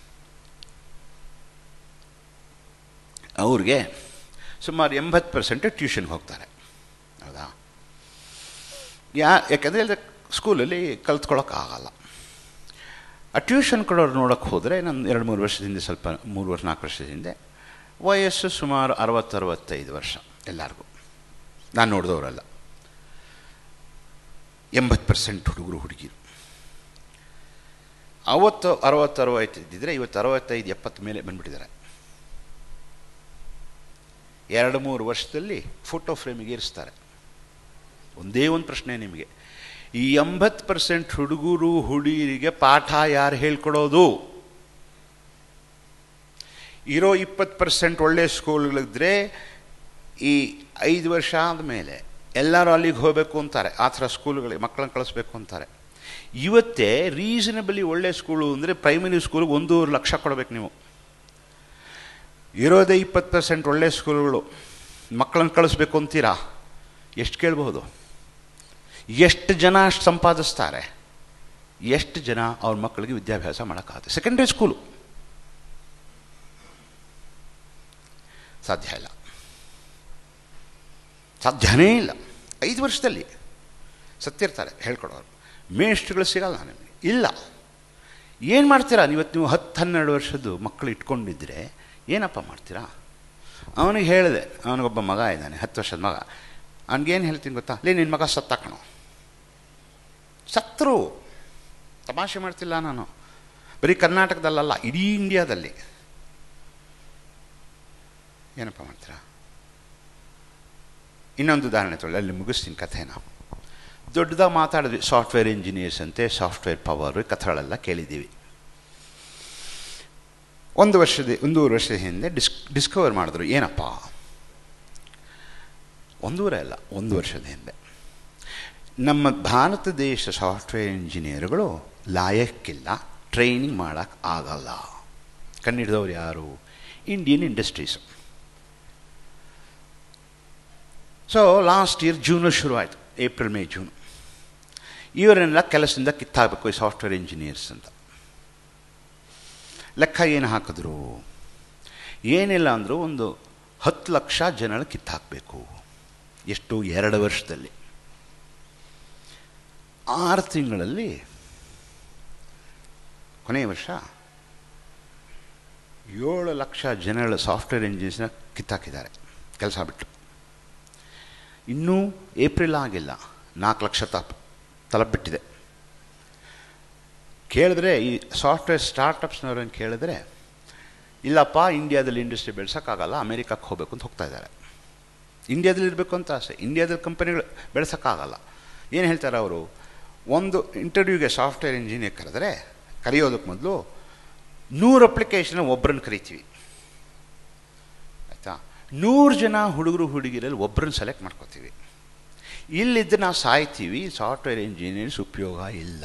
ಅವ್ರಿಗೆ ಸುಮಾರು ಎಂಬತ್ತು ಪರ್ಸೆಂಟ್ ಟ್ಯೂಷನ್ಗೆ ಹೋಗ್ತಾರೆ ಹೌದಾ ಯಾ ಯಾಕೆಂದರೆ ಸ್ಕೂಲಲ್ಲಿ ಕಲ್ತ್ಕೊಳ್ಳೋಕ್ಕಾಗಲ್ಲ ಆ ಟ್ಯೂಷನ್ ಕೊಡೋರು ನೋಡೋಕ್ಕೆ ಹೋದರೆ ನಾನು ಎರಡು ಮೂರು ವರ್ಷದ ಹಿಂದೆ ಸ್ವಲ್ಪ ಮೂರು ವರ್ಷ ನಾಲ್ಕು ವರ್ಷದ ಹಿಂದೆ ವಯಸ್ಸು ಸುಮಾರು ಅರವತ್ತು ಅರವತ್ತೈದು ವರ್ಷ ಎಲ್ಲರಿಗೂ ನಾನು ನೋಡಿದವರಲ್ಲ ಎಂಬತ್ತು ಪರ್ಸೆಂಟ್ ಹುಡುಗರು ಹುಡುಗಿರು ಅವತ್ತು ಅರವತ್ತು ಅರವತ್ತು ಇದ್ದಿದ್ರೆ ಇವತ್ತು ಅರವತ್ತೈದು ಎಪ್ಪತ್ತು ಮೇಲೆ ಬಂದ್ಬಿಟ್ಟಿದ್ದಾರೆ ಎರಡು ಮೂರು ವರ್ಷದಲ್ಲಿ ಫೋಟೋ ಫ್ರೇಮಿಗೆ ಇರಿಸ್ತಾರೆ ಒಂದೇ ಒಂದು ಪ್ರಶ್ನೆ ನಿಮಗೆ ಈ ಎಂಬತ್ತು ಪರ್ಸೆಂಟ್ ಹುಡುಗರು ಹುಡುಗಿರಿಗೆ ಪಾಠ ಯಾರು ಹೇಳ್ಕೊಡೋದು ಇರೋ ಇಪ್ಪತ್ತು ಪರ್ಸೆಂಟ್ ಒಳ್ಳೆ ಸ್ಕೂಲ್ಗಳಿದ್ರೆ ಈ ಐದು ವರ್ಷ ಆದಮೇಲೆ ಎಲ್ಲರೂ ಅಲ್ಲಿಗೆ ಹೋಗಬೇಕು ಅಂತಾರೆ ಆ ಥರ ಸ್ಕೂಲ್ಗಳಿಗೆ ಮಕ್ಕಳನ್ನ ಕಳಿಸ್ಬೇಕು ಅಂತಾರೆ ಇವತ್ತೇ ರೀಸನಬಲಿ ಒಳ್ಳೆ ಸ್ಕೂಲು ಅಂದರೆ ಪ್ರೈಮರಿ ಸ್ಕೂಲ್ಗೆ ಒಂದೂವರೆ ಲಕ್ಷ ಕೊಡಬೇಕು ನೀವು ಇರೋದೇ ಇಪ್ಪತ್ತು ಪರ್ಸೆಂಟ್ ಒಳ್ಳೆ ಸ್ಕೂಲ್ಗಳು ಮಕ್ಕಳನ್ನ ಕಳಿಸ್ಬೇಕು ಅಂತೀರಾ ಎಷ್ಟು ಕೇಳ್ಬೋದು ಎಷ್ಟು ಜನ ಅಷ್ಟು ಸಂಪಾದಿಸ್ತಾರೆ ಎಷ್ಟು ಜನ ಅವ್ರ ಮಕ್ಕಳಿಗೆ ವಿದ್ಯಾಭ್ಯಾಸ ಮಾಡೋಕ್ಕಾಗುತ್ತೆ ಸೆಕೆಂಡ್ರಿ ಸ್ಕೂಲು ಸಾಧ್ಯ ಇಲ್ಲ ಸಾಧ್ಯನೇ ಇಲ್ಲ ಐದು ವರ್ಷದಲ್ಲಿ ಸತ್ತಿರ್ತಾರೆ ಹೇಳ್ಕೊಡೋರು ಮೇಷ್ಟ್ರುಗಳು ಸಿಗಲ್ಲ ನಿಮಗೆ ಇಲ್ಲ ಏನು ಮಾಡ್ತೀರಾ ಇವತ್ತು ನೀವು ಹತ್ತು ಹನ್ನೆರಡು ವರ್ಷದ್ದು ಮಕ್ಕಳು ಇಟ್ಕೊಂಡಿದ್ರೆ ಏನಪ್ಪ ಮಾಡ್ತೀರಾ ಅವನಿಗೆ ಹೇಳಿದೆ ಅವನಿಗೊಬ್ಬ ಮಗ ಇದ್ದಾನೆ ಹತ್ತು ವರ್ಷದ ಮಗ ಅವ್ನಿಗೇನು ಹೇಳ್ತೀನಿ ಗೊತ್ತಾ ಲೇ ನಿನ್ನ ಮಗ ಸತ್ತಾಕಣೋ ಸತ್ತರು ತಮಾಷೆ ಮಾಡ್ತಿಲ್ಲ ನಾನು ಬರೀ ಕರ್ನಾಟಕದಲ್ಲಲ್ಲ ಇಡೀ ಇಂಡಿಯಾದಲ್ಲಿ ಏನಪ್ಪ ಮಾಡ್ತೀರಾ ಇನ್ನೊಂದು ಉದಾಹರಣೆ ತೊಗೊಳ್ಳಿ ಅಲ್ಲಿ ಮುಗಿಸ್ತೀನಿ ಕಥೆನ ದೊಡ್ಡದಾಗಿ ಮಾತಾಡಿದ್ವಿ ಸಾಫ್ಟ್ವೇರ್ ಇಂಜಿನಿಯರ್ಸ್ ಅಂತೆ ಸಾಫ್ಟ್ವೇರ್ ಪವರ್ ಕಥೆಗಳೆಲ್ಲ ಕೇಳಿದ್ದೀವಿ ಒಂದು ವರ್ಷದ ಒಂದೂವರೆ ವರ್ಷದ ಹಿಂದೆ ಡಿಸ್ ಡಿಸ್ಕವರ್ ಮಾಡಿದ್ರು ಏನಪ್ಪ ಒಂದೂವರೆ ಅಲ್ಲ ಒಂದು ವರ್ಷದ ಹಿಂದೆ ನಮ್ಮ ಭಾರತ ದೇಶ ಸಾಫ್ಟ್ವೇರ್ ಇಂಜಿನಿಯರ್ಗಳು ಲಾಯಕ್ಕಿಲ್ಲ ಟ್ರೈನಿಂಗ್ ಮಾಡೋಕ್ಕೆ ಆಗಲ್ಲ ಕಂಡಿಡಿದವ್ರು ಯಾರು Indian industries so last year ಜೂನಲ್ಲಿ ಶುರುವಾಯಿತು ಏಪ್ರಿಲ್ ಮೇ ಜೂನ್ ಇವರನ್ನೆಲ್ಲ ಕೆಲಸದಿಂದ ಕಿತ್ತಾಗಬೇಕು ಈ ಸಾಫ್ಟ್ವೇರ್ ಇಂಜಿನಿಯರ್ಸ್ ಅಂತ ಲೆಕ್ಕ ಏನು ಹಾಕಿದ್ರು ಏನಿಲ್ಲ ಅಂದರೂ ಒಂದು ಹತ್ತು ಲಕ್ಷ ಜನರ ಕಿತ್ತಾಕಬೇಕು ಎಷ್ಟು ಎರಡು ವರ್ಷದಲ್ಲಿ ಆರು ತಿಂಗಳಲ್ಲಿ ಕೊನೆಯ ವರ್ಷ ಏಳು ಲಕ್ಷ ಜನಗಳ ಸಾಫ್ಟ್ವೇರ್ ಇಂಜಿನಿಯರ್ಸ್ನ ಕಿತ್ತಾಕಿದ್ದಾರೆ ಕೆಲಸ ಬಿಟ್ಟು ಇನ್ನೂ ಏಪ್ರಿಲ್ ಆಗಿಲ್ಲ ನಾಲ್ಕು ಲಕ್ಷ ತಪ್ ತಲುಪಿಬಿಟ್ಟಿದೆ ಕೇಳಿದ್ರೆ ಈ ಸಾಫ್ಟ್ವೇರ್ ಸ್ಟಾರ್ಟಪ್ಸ್ನವ್ರನ್ನ ಕೇಳಿದ್ರೆ ಇಲ್ಲಪ್ಪ ಇಂಡಿಯಾದಲ್ಲಿ ಇಂಡಸ್ಟ್ರಿ ಬೆಳೆಸೋಕ್ಕಾಗಲ್ಲ ಅಮೇರಿಕಕ್ಕೆ ಹೋಗಬೇಕು ಅಂತ ಹೋಗ್ತಾ ಇದ್ದಾರೆ ಇಂಡಿಯಾದಲ್ಲಿ ಇರಬೇಕು ಅಂತ ಆಸೆ ಇಂಡಿಯಾದಲ್ಲಿ ಕಂಪನಿಗಳು ಬೆಳೆಸೋಕ್ಕಾಗಲ್ಲ ಏನು ಹೇಳ್ತಾರೆ ಅವರು ಒಂದು ಇಂಟರ್ವ್ಯೂಗೆ ಸಾಫ್ಟ್ವೇರ್ ಇಂಜಿನಿಯರ್ ಕರೆದ್ರೆ ಕರೆಯೋದಕ್ಕೆ ಮೊದಲು ನೂರು ಅಪ್ಲಿಕೇಶನ್ ಒಬ್ಬರನ್ನ ಕರಿತೀವಿ ಆಯಿತಾ ನೂರು ಜನ ಹುಡುಗರು ಹುಡುಗಿರಲ್ಲಿ ಒಬ್ಬರನ್ನ ಸೆಲೆಕ್ಟ್ ಮಾಡ್ಕೋತೀವಿ ಇಲ್ಲಿದ್ದು ನಾವು ಸಾಯ್ತೀವಿ ಸಾಫ್ಟ್ವೇರ್ ಇಂಜಿನಿಯರ್ಸ್ ಉಪಯೋಗ ಇಲ್ಲ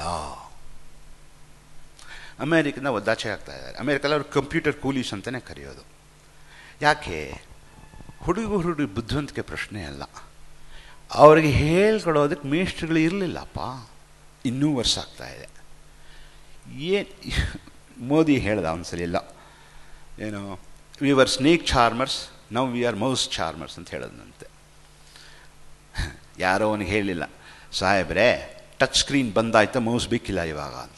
ಅಮೇರಿಕದಿಂದ ಒದ್ದಾಚೆ ಆಗ್ತಾ ಇದ್ದಾರೆ ಅಮೇರಿಕಲ್ಲಿ ಅವ್ರು ಕಂಪ್ಯೂಟರ್ ಕೂಲೀಸ್ ಅಂತಲೇ ಕರೆಯೋದು ಯಾಕೆ ಹುಡುಗ ಹುಡುಗಿ ಬುದ್ಧಿವಂತಿಕೆ ಪ್ರಶ್ನೆ ಅಲ್ಲ ಅವ್ರಿಗೆ ಹೇಳ್ಕೊಡೋದಕ್ಕೆ ಮೇಷ್ಟ್ರುಗಳು ಇರಲಿಲ್ಲಪ್ಪ ಇನ್ನೂ ವರ್ಷ ಆಗ್ತಾ ಇದೆ ಏನು ಮೋದಿ ಹೇಳ್ದ ಒಂದ್ಸಲಿ ಎಲ್ಲ ಏನು we are snake charmers now we are mouse charmers ಅಂತ ಹೇಳೋದಂತೆ ಯಾರೋ ಅವನಿಗೆ ಹೇಳಿಲ್ಲ ಸಾಹೇಬ್ರೆ ಟಚ್ ಸ್ಕ್ರೀನ್ ಬಂದಾಯ್ತಾ ಮೌಸ್ ಬೇಕಿಲ್ಲ ಇವಾಗ ಅಂತ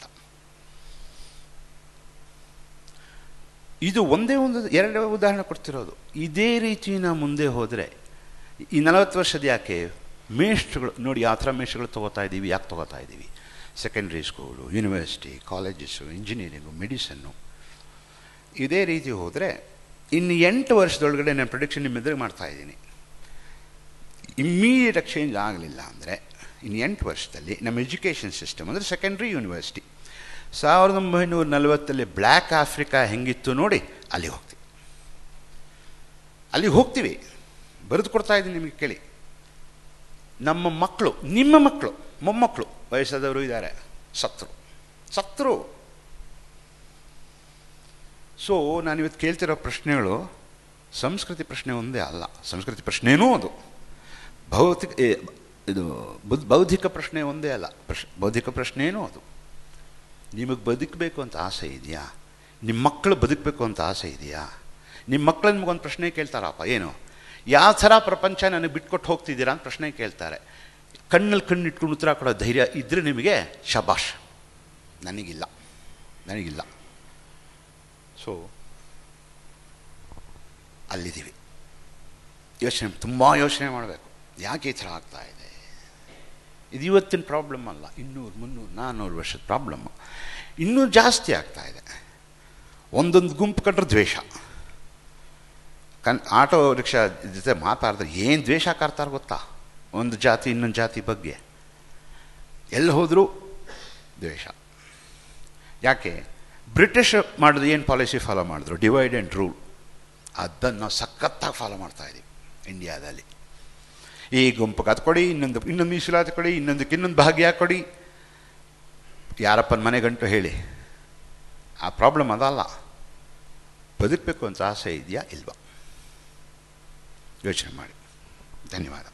ಇದು ಒಂದೇ ಒಂದು ಎರಡು ಉದಾಹರಣೆ ಕೊಡ್ತಿರೋದು ಇದೇ ರೀತಿ ನಾವು ಮುಂದೆ ಹೋದರೆ ಈ ನಲವತ್ತು ವರ್ಷದ ಯಾಕೆ ಮೇಷ್ಟ್ರುಗಳು ನೋಡಿ ಯಾವ ಥರ ಮೇಷ್ಟ್ರುಗಳು ತೊಗೋತಾ ಇದ್ದೀವಿ ಯಾಕೆ ತೊಗೋತಾ ಇದ್ದೀವಿ secondary school university colleges engineering medicine ಇದೇ ರೀತಿ ಹೋದರೆ ಇನ್ನು ಎಂಟು ವರ್ಷದೊಳಗಡೆ ನಾನು ಪ್ರೊಡಿಕ್ಷನ್ ನಿಮ್ಮ ಎದುರು ಮಾಡ್ತಾ ಇದ್ದೀನಿ ಇಮ್ಮಿಡಿಯೇಟಾಗಿ ಚೇಂಜ್ ಆಗಲಿಲ್ಲ ಅಂದರೆ ಇನ್ನು ಎಂಟು ವರ್ಷದಲ್ಲಿ ನಮ್ಮ ಎಜುಕೇಷನ್ ಸಿಸ್ಟಮ್ ಅಂದರೆ ಸೆಕೆಂಡ್ರಿ ಯೂನಿವರ್ಸಿಟಿ ಸಾವಿರದ ಒಂಬೈನೂರ ನಲವತ್ತಲ್ಲಿ ಬ್ಲ್ಯಾಕ್ ಆಫ್ರಿಕಾ ಹೆಂಗಿತ್ತು ನೋಡಿ ಅಲ್ಲಿಗೆ ಹೋಗ್ತೀವಿ ಅಲ್ಲಿಗೆ ಹೋಗ್ತೀವಿ ಬರೆದು ಕೊಡ್ತಾ ಇದ್ದೀನಿ ನಿಮಗೆ ಕೇಳಿ ನಮ್ಮ ಮಕ್ಕಳು ನಿಮ್ಮ ಮಕ್ಕಳು ಮೊಮ್ಮಕ್ಕಳು ವಯಸ್ಸಾದವರು ಇದ್ದಾರೆ ಸತ್ರು ಸತ್ರು ಸೊ ನಾನಿವತ್ತು ಕೇಳ್ತಿರೋ ಪ್ರಶ್ನೆಗಳು ಸಂಸ್ಕೃತಿ ಪ್ರಶ್ನೆ ಒಂದೇ ಅಲ್ಲ ಸಂಸ್ಕೃತಿ ಪ್ರಶ್ನೆನೂ ಅದು ಭೌತಿಕ ಏ, ಇದು ಬುದ್ ಬೌದ್ಧಿಕ ಪ್ರಶ್ನೆ ಒಂದೇ ಅಲ್ಲ ಪ್ರಶ್ ಬೌದ್ಧಿಕ ಪ್ರಶ್ನೆನೂ ಅದು ನಿಮಗೆ ಬದುಕಬೇಕು ಅಂತ ಆಸೆ ಇದೆಯಾ ನಿಮ್ಮ ಮಕ್ಕಳು ಬದುಕಬೇಕು ಅಂತ ಆಸೆ ಇದೆಯಾ ನಿಮ್ಮ ಮಕ್ಕಳು ನಿಮಗೊಂದು ಪ್ರಶ್ನೆ ಕೇಳ್ತಾರಪ್ಪ ಏನು ಯಾವ ಥರ ಪ್ರಪಂಚ ನನಗೆ ಬಿಟ್ಕೊಟ್ಟು ಹೋಗ್ತಿದ್ದೀರಾ ಅಂತ ಪ್ರಶ್ನೆ ಕೇಳ್ತಾರೆ ಕಣ್ಣಲ್ಲಿ ಕಣ್ಣು ಇಟ್ಕೊಂಡು ಉತ್ತರ ಕೊಡೋ ಧೈರ್ಯ ಇದ್ದರೆ ನಿಮಗೆ ಶಬಾಷ್ ನನಗಿಲ್ಲ ನನಗಿಲ್ಲ ಸೊ ಅಲ್ಲಿದ್ದೀವಿ ಯೋಚನೆ ತುಂಬ ಯೋಚನೆ ಮಾಡಬೇಕು ಯಾಕೆ ಈ ಥರ ಆಗ್ತಾ ಇದೆ ಇದು ಇವತ್ತಿನ ಪ್ರಾಬ್ಲಮ್ ಅಲ್ಲ ಇನ್ನೂರು ಮುನ್ನೂರು ನಾನ್ನೂರು ವರ್ಷದ ಪ್ರಾಬ್ಲಮ್ಮು ಇನ್ನೂ ಜಾಸ್ತಿ ಆಗ್ತಾ ಇದೆ ಒಂದೊಂದು ಗುಂಪು ಕಂಡ್ರೆ ದ್ವೇಷ ಕನ್ ಆಟೋ ರಿಕ್ಷಾ ಜೊತೆ ಮಾತಾಡಿದ್ರೆ ಏನು ದ್ವೇಷ ಕಾರ್ತಾರೆ ಗೊತ್ತಾ ಒಂದು ಜಾತಿ ಇನ್ನೊಂದು ಜಾತಿ ಬಗ್ಗೆ ಎಲ್ಲಿ ಹೋದರೂ ದ್ವೇಷ ಯಾಕೆ ಬ್ರಿಟಿಷ್ ಮಾಡಿದ್ರು ಏನು ಪಾಲಿಸಿ ಫಾಲೋ ಮಾಡಿದ್ರು ಡಿವೈಡ್ ಆ್ಯಂಡ್ ರೂಲ್ ಅದನ್ನು ನಾವು ಸಖತ್ತಾಗಿ ಫಾಲೋ ಮಾಡ್ತಾ ಇದ್ದೀವಿ ಇಂಡಿಯಾದಲ್ಲಿ ಈ ಗುಂಪಿಗೆ ಅದು ಕೊಡಿ ಇನ್ನೊಂದು ಇನ್ನೊಂದು ಮೀಸಲಾತಿ ಕೊಡಿ ಇನ್ನೊಂದಕ್ಕೆ ಇನ್ನೊಂದು ಭಾಗ್ಯ ಕೊಡಿ ಯಾರಪ್ಪನ ಮನೆ ಗಂಟು ಹೇಳಿ ಆ ಪ್ರಾಬ್ಲಮ್ ಅದಲ್ಲ ಬದುಕಬೇಕು ಅಂತ ಆಸೆ ಇದೆಯಾ ಇಲ್ವಾ ಯೋಚನೆ ಮಾಡಿ ಧನ್ಯವಾದ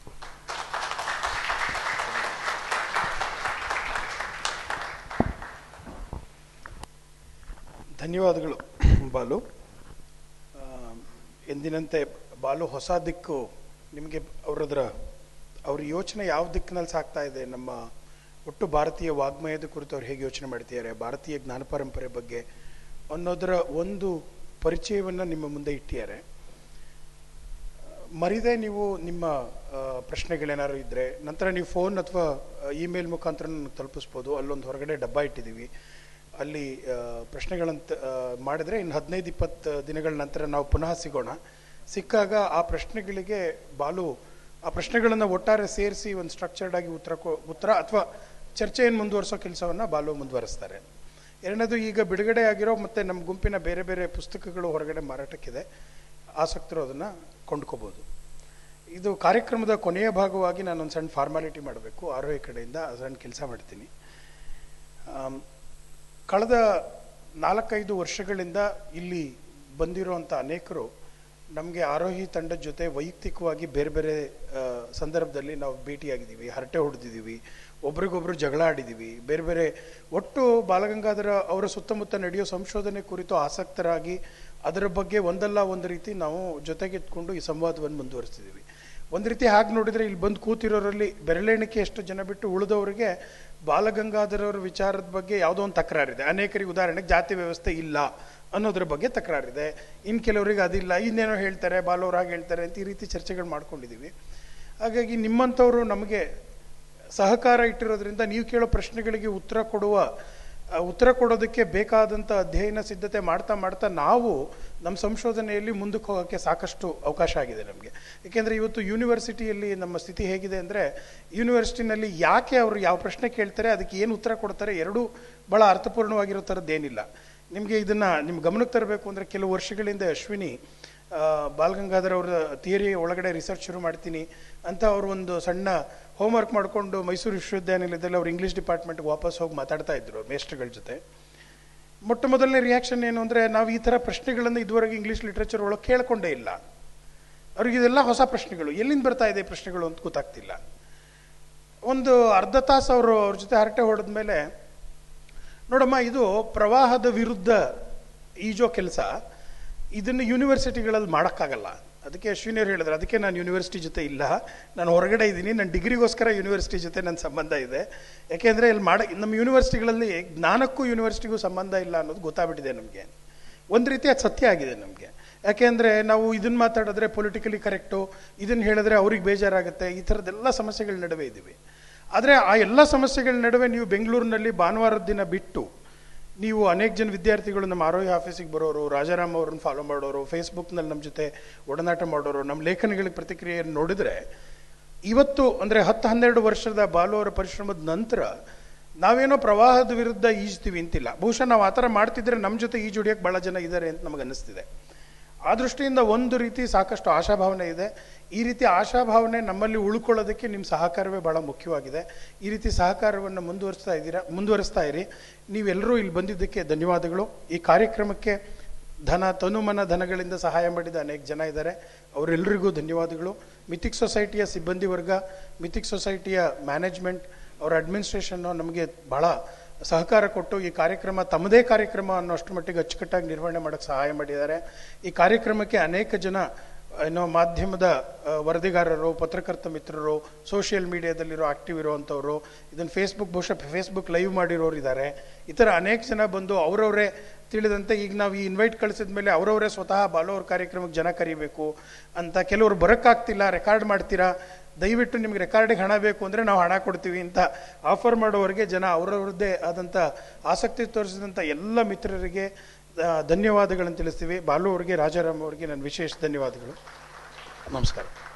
ಧನ್ಯವಾದಗಳು ಬಾಲು ಆ, ಎಂದಿನಂತೆ ಬಾಲು ಹೊಸ ದಿಕ್ಕು ನಿಮಗೆ ಅವರದ್ರ ಅವ್ರ ಯೋಚನೆ ಯಾವ ದಿಕ್ಕಿನಲ್ಲಿ ಸಾಗ್ತಾ ಇದೆ ನಮ್ಮ ಒಟ್ಟು ಭಾರತೀಯ ವಾಗ್ಮಯದ ಕುರಿತು ಅವ್ರು ಹೇಗೆ ಯೋಚನೆ ಮಾಡ್ತಿದ್ದಾರೆ ಭಾರತೀಯ ಜ್ಞಾನ ಪರಂಪರೆ ಬಗ್ಗೆ ಅನ್ನೋದರ ಒಂದು ಪರಿಚಯವನ್ನು ನಿಮ್ಮ ಮುಂದೆ ಇಟ್ಟಿದ್ದಾರೆ ಮರಿದೆ ನೀವು ನಿಮ್ಮ ಆ, ಪ್ರಶ್ನೆಗಳೇನಾದ್ರು ಇದ್ದರೆ ನಂತರ ನೀವು ಫೋನ್ ಅಥವಾ ಇಮೇಲ್ ಮುಖಾಂತರ ನನಗೆ ತಲುಪಿಸ್ಬೋದು ಅಲ್ಲೊಂದು ಹೊರಗಡೆ ಡಬ್ಬ ಇಟ್ಟಿದ್ದೀವಿ ಅಲ್ಲಿ ಆ, ಪ್ರಶ್ನೆಗಳಂತ ಆ, ಮಾಡಿದ್ರೆ ಇನ್ನು ಹದಿನೈದು ಇಪ್ಪತ್ತು ದಿನಗಳ ನಂತರ ನಾವು ಪುನಃ ಸಿಗೋಣ ಸಿಕ್ಕಾಗ ಆ ಪ್ರಶ್ನೆಗಳಿಗೆ ಬಾಲು ಆ ಪ್ರಶ್ನೆಗಳನ್ನು ಒಟ್ಟಾರೆ ಸೇರಿಸಿ ಒಂದು ಸ್ಟ್ರಕ್ಚರ್ಡ್ ಆಗಿ ಉತ್ತರ ಕೊ ಉತ್ತರ ಅಥವಾ ಚರ್ಚೆಯನ್ನು ಮುಂದುವರಿಸೋ ಕೆಲಸವನ್ನು ಬಾಲು ಮುಂದುವರಿಸ್ತಾರೆ ಎರಡನೇದು ಈಗ ಬಿಡುಗಡೆ ಆಗಿರೋ ಮತ್ತು ನಮ್ಮ ಗುಂಪಿನ ಬೇರೆ ಬೇರೆ ಪುಸ್ತಕಗಳು ಹೊರಗಡೆ ಮಾರಾಟಕ್ಕಿದೆ ಆಸಕ್ತರು ಅದನ್ನು ಕೊಂಡ್ಕೋಬೋದು ಇದು ಕಾರ್ಯಕ್ರಮದ ಕೊನೆಯ ಭಾಗವಾಗಿ ನಾನೊಂದು ಸಣ್ಣ ಫಾರ್ಮಾಲಿಟಿ ಮಾಡಬೇಕು ಆರೋಗ್ಯ ಕಡೆಯಿಂದ ಸಣ್ಣ ಕೆಲಸ ಮಾಡ್ತೀನಿ ಆಮ್, ಕಳೆದ ನಾಲ್ಕೈದು ವರ್ಷಗಳಿಂದ ಇಲ್ಲಿ ಬಂದಿರುವಂಥ ಅನೇಕರು ನಮಗೆ ಆರೋಹಿ ತಂಡದ ಜೊತೆ ವೈಯಕ್ತಿಕವಾಗಿ ಬೇರೆ ಬೇರೆ ಆ, ಸಂದರ್ಭದಲ್ಲಿ ನಾವು ಭೇಟಿಯಾಗಿದ್ದೀವಿ ಹರಟೆ ಹೊಡೆದಿದ್ದೀವಿ ಒಬ್ರಿಗೊಬ್ರು ಜಗಳ ಆಡಿದ್ದೀವಿ ಬೇರೆ ಬೇರೆ ಒಟ್ಟು ಬಾಲಗಂಗಾಧರ ಅವರ ಸುತ್ತಮುತ್ತ ನಡೆಯೋ ಸಂಶೋಧನೆ ಕುರಿತು ಆಸಕ್ತರಾಗಿ ಅದರ ಬಗ್ಗೆ ಒಂದಲ್ಲ ಒಂದು ರೀತಿ ನಾವು ಜೊತೆಗಿಟ್ಕೊಂಡು ಈ ಸಂವಾದವನ್ನು ಮುಂದುವರಿಸ್ತಿದ್ದೀವಿ ಒಂದು ರೀತಿ ಹಾಗೆ ನೋಡಿದರೆ ಇಲ್ಲಿ ಬಂದು ಕೂತಿರೋರಲ್ಲಿ ಬೆರಳೆಣಿಕೆ ಎಷ್ಟು ಜನ ಬಿಟ್ಟು ಉಳಿದವರಿಗೆ ಬಾಲಗಂಗಾಧರವ್ರ ವಿಚಾರದ ಬಗ್ಗೆ ಯಾವುದೋ ಒಂದು ತಕರಾರಿದೆ ಅನೇಕರಿಗೆ ಉದಾಹರಣೆಗೆ ಜಾತಿ ವ್ಯವಸ್ಥೆ ಇಲ್ಲ ಅನ್ನೋದ್ರ ಬಗ್ಗೆ ತಕರಾರಿದೆ ಇನ್ನು ಕೆಲವರಿಗೆ ಅದಿಲ್ಲ ಇನ್ನೇನೋ ಹೇಳ್ತಾರೆ ಬಾಲವ್ರು ಹಾಗೆ ಹೇಳ್ತಾರೆ ಅಂತ ಈ ರೀತಿ ಚರ್ಚೆಗಳು ಮಾಡ್ಕೊಂಡಿದ್ದೀವಿ ಹಾಗಾಗಿ ನಿಮ್ಮಂಥವರು ನಮಗೆ ಸಹಕಾರ ಇಟ್ಟಿರೋದ್ರಿಂದ ನೀವು ಕೇಳೋ ಪ್ರಶ್ನೆಗಳಿಗೆ ಉತ್ತರ ಕೊಡುವ ಆ, ಉತ್ತರ ಕೊಡೋದಕ್ಕೆ ಬೇಕಾದಂಥ ಅಧ್ಯಯನ ಸಿದ್ಧತೆ ಮಾಡ್ತಾ ಮಾಡ್ತಾ ನಾವು ನಮ್ಮ ಸಂಶೋಧನೆಯಲ್ಲಿ ಮುಂದಕ್ಕೆ ಹೋಗೋಕ್ಕೆ ಸಾಕಷ್ಟು ಅವಕಾಶ ಆಗಿದೆ ನಮಗೆ ಏಕೆಂದರೆ ಇವತ್ತು ಯೂನಿವರ್ಸಿಟಿಯಲ್ಲಿ ನಮ್ಮ ಸ್ಥಿತಿ ಹೇಗಿದೆ ಅಂದರೆ ಯೂನಿವರ್ಸಿಟಿನಲ್ಲಿ ಯಾಕೆ ಅವರು ಯಾವ ಪ್ರಶ್ನೆ ಕೇಳ್ತಾರೆ ಅದಕ್ಕೆ ಏನು ಉತ್ತರ ಕೊಡ್ತಾರೆ ಎರಡೂ ಭಾಳ ಅರ್ಥಪೂರ್ಣವಾಗಿರೋ ಥರದ್ದೇನಿಲ್ಲ ನಿಮಗೆ ಇದನ್ನು ನಿಮ್ಮ ಗಮನಕ್ಕೆ ತರಬೇಕು ಅಂದರೆ ಕೆಲವು ವರ್ಷಗಳಿಂದ ಅಶ್ವಿನಿ ಆ, ಬಾಲಗಂಗಾಧರ್ ಅವರ ಥಿಯರಿ ಒಳಗಡೆ ರಿಸರ್ಚ್ ಶುರು ಮಾಡ್ತೀನಿ ಅಂತ ಅವರು ಒಂದು ಸಣ್ಣ ಹೋಮ್ವರ್ಕ್ ಮಾಡಿಕೊಂಡು ಮೈಸೂರು ವಿಶ್ವವಿದ್ಯಾನಿಲಯದಲ್ಲಿ ಅವ್ರು ಇಂಗ್ಲೀಷ್ ಡಿಪಾರ್ಟ್ಮೆಂಟ್ಗೆ ವಾಪಸ್ ಹೋಗಿ ಮಾತಾಡ್ತಾ ಇದ್ರು ಮೇಸ್ಟ್ರುಗಳ ಜೊತೆ ಮೊಟ್ಟ ಮೊದಲನೇ ರಿಯಾಕ್ಷನ್ ಏನು ಅಂದರೆ ನಾವು ಈ ಥರ ಪ್ರಶ್ನೆಗಳನ್ನು ಇದುವರೆಗೆ ಇಂಗ್ಲೀಷ್ ಲಿಟ್ರೇಚರ್ ಒಳಗೆ ಕೇಳ್ಕೊಂಡೇ ಇಲ್ಲ ಅವ್ರಿಗೆ ಇದೆಲ್ಲ ಹೊಸ ಪ್ರಶ್ನೆಗಳು ಎಲ್ಲಿಂದ ಬರ್ತಾ ಇದೆ ಈ ಪ್ರಶ್ನೆಗಳು ಅಂತ ಗೊತ್ತಾಗ್ತಿಲ್ಲ ಒಂದು ಅರ್ಧ ತಾಸು ಅವರು ಅವ್ರ ಜೊತೆ ಹರಟೆ ಹೊಡೆದ್ಮೇಲೆ ನೋಡಮ್ಮ ಇದು ಪ್ರವಾಹದ ವಿರುದ್ಧ ಈಜೋ ಕೆಲಸ ಇದನ್ನು ಯೂನಿವರ್ಸಿಟಿಗಳಲ್ಲಿ ಮಾಡೋಕ್ಕಾಗಲ್ಲ ಅದಕ್ಕೆ ಅಶ್ವಿನಿಯವ್ರು ಹೇಳಿದ್ರು ಅದಕ್ಕೆ ನಾನು ಯೂನಿವರ್ಸಿಟಿ ಜೊತೆ ಇಲ್ಲ ನಾನು ಹೊರಗಡೆ ಇದ್ದೀನಿ ನನ್ನ ಡಿಗ್ರಿಗೋಸ್ಕರ ಯೂನಿವರ್ಸಿಟಿ ಜೊತೆ ನನ್ನ ಸಂಬಂಧ ಇದೆ ಯಾಕೆಂದರೆ ಇಲ್ಲಿ ಮಾಡ ನಮ್ಮ ಯೂನಿವರ್ಸಿಟಿಗಳಲ್ಲಿ ಜ್ಞಾನಕ್ಕೂ ಯೂನಿವರ್ಸಿಟಿಗೂ ಸಂಬಂಧ ಇಲ್ಲ ಅನ್ನೋದು ಗೊತ್ತಾಗ್ಬಿಟ್ಟಿದೆ ನಮಗೆ ಒಂದು ರೀತಿ ಅದು ಸತ್ಯ ಆಗಿದೆ ನಮಗೆ ಯಾಕೆಂದರೆ ನಾವು ಇದನ್ನು ಮಾತಾಡಿದ್ರೆ ಪೊಲಿಟಿಕಲಿ ಕರೆಕ್ಟು ಇದನ್ನು ಹೇಳಿದ್ರೆ ಅವ್ರಿಗೆ ಬೇಜಾರಾಗುತ್ತೆ ಈ ಥರದ್ದೆಲ್ಲ ಸಮಸ್ಯೆಗಳ ನಡುವೆ ಇದ್ದೀವಿ ಆದರೆ ಆ ಎಲ್ಲ ಸಮಸ್ಯೆಗಳ ನಡುವೆ ನೀವು ಬೆಂಗಳೂರಿನಲ್ಲಿ ಭಾನುವಾರದ ದಿನ ಬಿಟ್ಟು ನೀವು ಅನೇಕ ಜನ ವಿದ್ಯಾರ್ಥಿಗಳು ನಮ್ಮ ಆರೋಗ್ಯ ಆಫೀಸಿಗೆ ಬರೋರು ರಾಜಾರಾಮ್ ಅವ್ರನ್ನ ಫಾಲೋ ಮಾಡೋರು ಫೇಸ್ಬುಕ್ನಲ್ಲಿ ನಮ್ಮ ಜೊತೆ ಒಡನಾಟ ಮಾಡೋರು ನಮ್ಮ ಲೇಖನಗಳಿಗೆ ಪ್ರತಿಕ್ರಿಯೆಯನ್ನು ನೋಡಿದರೆ ಇವತ್ತು ಅಂದರೆ ಹತ್ತು ಹನ್ನೆರಡು ವರ್ಷದ ಬಾಲು ಅವರ ಪರಿಶ್ರಮದ ನಂತರ ನಾವೇನೋ ಪ್ರವಾಹದ ವಿರುದ್ಧ ಈಜ್ತೀವಿ ಅಂತಿಲ್ಲ ಬಹುಶಃ ನಾವು ಆ ಥರ ಮಾಡ್ತಿದ್ರೆ ನಮ್ಮ ಜೊತೆ ಈಜು ಹೊಡಿಯೋಕ್ಕೆ ಭಾಳ ಜನ ಇದ್ದಾರೆ ಅಂತ ನಮಗೆ ಅನ್ನಿಸ್ತಿದೆ ಆ ದೃಷ್ಟಿಯಿಂದ ಒಂದು ರೀತಿ ಸಾಕಷ್ಟು ಆಶಾಭಾವನೆ ಇದೆ ಈ ರೀತಿ ಆಶಾಭಾವನೆ ನಮ್ಮಲ್ಲಿ ಉಳ್ಕೊಳ್ಳೋದಕ್ಕೆ ನಿಮ್ಮ ಸಹಕಾರವೇ ಭಾಳ ಮುಖ್ಯವಾಗಿದೆ ಈ ರೀತಿ ಸಹಕಾರವನ್ನು ಮುಂದುವರಿಸ್ತಾ ಇದ್ದೀರಾ ಮುಂದುವರಿಸ್ತಾ ಇರಿ ನೀವೆಲ್ಲರೂ ಇಲ್ಲಿ ಬಂದಿದ್ದಕ್ಕೆ ಧನ್ಯವಾದಗಳು ಈ ಕಾರ್ಯಕ್ರಮಕ್ಕೆ ಧನ ತನುಮನ ಧನಗಳಿಂದ ಸಹಾಯ ಮಾಡಿದ ಅನೇಕ ಜನ ಇದ್ದಾರೆ ಅವರೆಲ್ಲರಿಗೂ ಧನ್ಯವಾದಗಳು ಮಿಥಿಕ್ ಸೊಸೈಟಿಯ ಸಿಬ್ಬಂದಿ ವರ್ಗ ಮಿಥಿಕ್ ಸೊಸೈಟಿಯ ಮ್ಯಾನೇಜ್ಮೆಂಟ್ ಅವರ ಅಡ್ಮಿನಿಸ್ಟ್ರೇಷನ್ನು ನಮಗೆ ಬಹಳ ಸಹಕಾರ ಕೊಟ್ಟು ಈ ಕಾರ್ಯಕ್ರಮ ತಮ್ಮದೇ ಕಾರ್ಯಕ್ರಮ ಅನ್ನೋಷ್ಟು ಮಟ್ಟಿಗೆ ಅಚ್ಚುಕಟ್ಟಾಗಿ ನಿರ್ವಹಣೆ ಮಾಡೋಕ್ಕೆ ಸಹಾಯ ಮಾಡಿದ್ದಾರೆ ಈ ಕಾರ್ಯಕ್ರಮಕ್ಕೆ ಅನೇಕ ಜನ ಏನೋ ಮಾಧ್ಯಮದ ಆ, ವರದಿಗಾರರು ಪತ್ರಕರ್ತ ಮಿತ್ರರು ಸೋಷಿಯಲ್ ಮೀಡಿಯಾದಲ್ಲಿರೋ ಆಕ್ಟಿವ್ ಇರುವಂಥವ್ರು ಇದನ್ನು ಫೇಸ್ಬುಕ್ ಬಹುಶಃ ಫೇಸ್ಬುಕ್ ಲೈವ್ ಮಾಡಿರೋರು ಇದ್ದಾರೆ ಈ ಥರ ಅನೇಕ ಜನ ಬಂದು ಅವರವರೇ ತಿಳಿದಂತೆ ಈಗ ನಾವು ಈ ಇನ್ವೈಟ್ ಕಳಿಸಿದ ಮೇಲೆ ಅವರವರೇ ಸ್ವತಃ ಬಾಲು ಅವ್ರ ಕಾರ್ಯಕ್ರಮಕ್ಕೆ ಜನ ಕರಿಬೇಕು ಅಂತ ಕೆಲವರು ಬರೋಕ್ಕಾಗ್ತಿಲ್ಲ ರೆಕಾರ್ಡ್ ಮಾಡ್ತೀರಾ ದಯವಿಟ್ಟು ನಿಮ್ಗೆ ರೆಕಾರ್ಡಿಗೆ ಹಣ ಬೇಕು ಅಂದರೆ ನಾವು ಹಣ ಕೊಡ್ತೀವಿ ಅಂತ ಆಫರ್ ಮಾಡೋವರೆಗೆ ಜನ ಅವರವ್ರದ್ದೇ ಆದಂಥ ಆಸಕ್ತಿ ತೋರಿಸಿದಂಥ ಎಲ್ಲ ಮಿತ್ರರಿಗೆ ಆ, ಧನ್ಯವಾದಗಳನ್ನು ತಿಳಿಸ್ತೀವಿ ಬಾಲು ಅವರಿಗೆ ರಾಜಾರಾಮ್ ಅವರಿಗೆ ನನ್ನ ವಿಶೇಷ ಧನ್ಯವಾದಗಳು ನಮಸ್ಕಾರ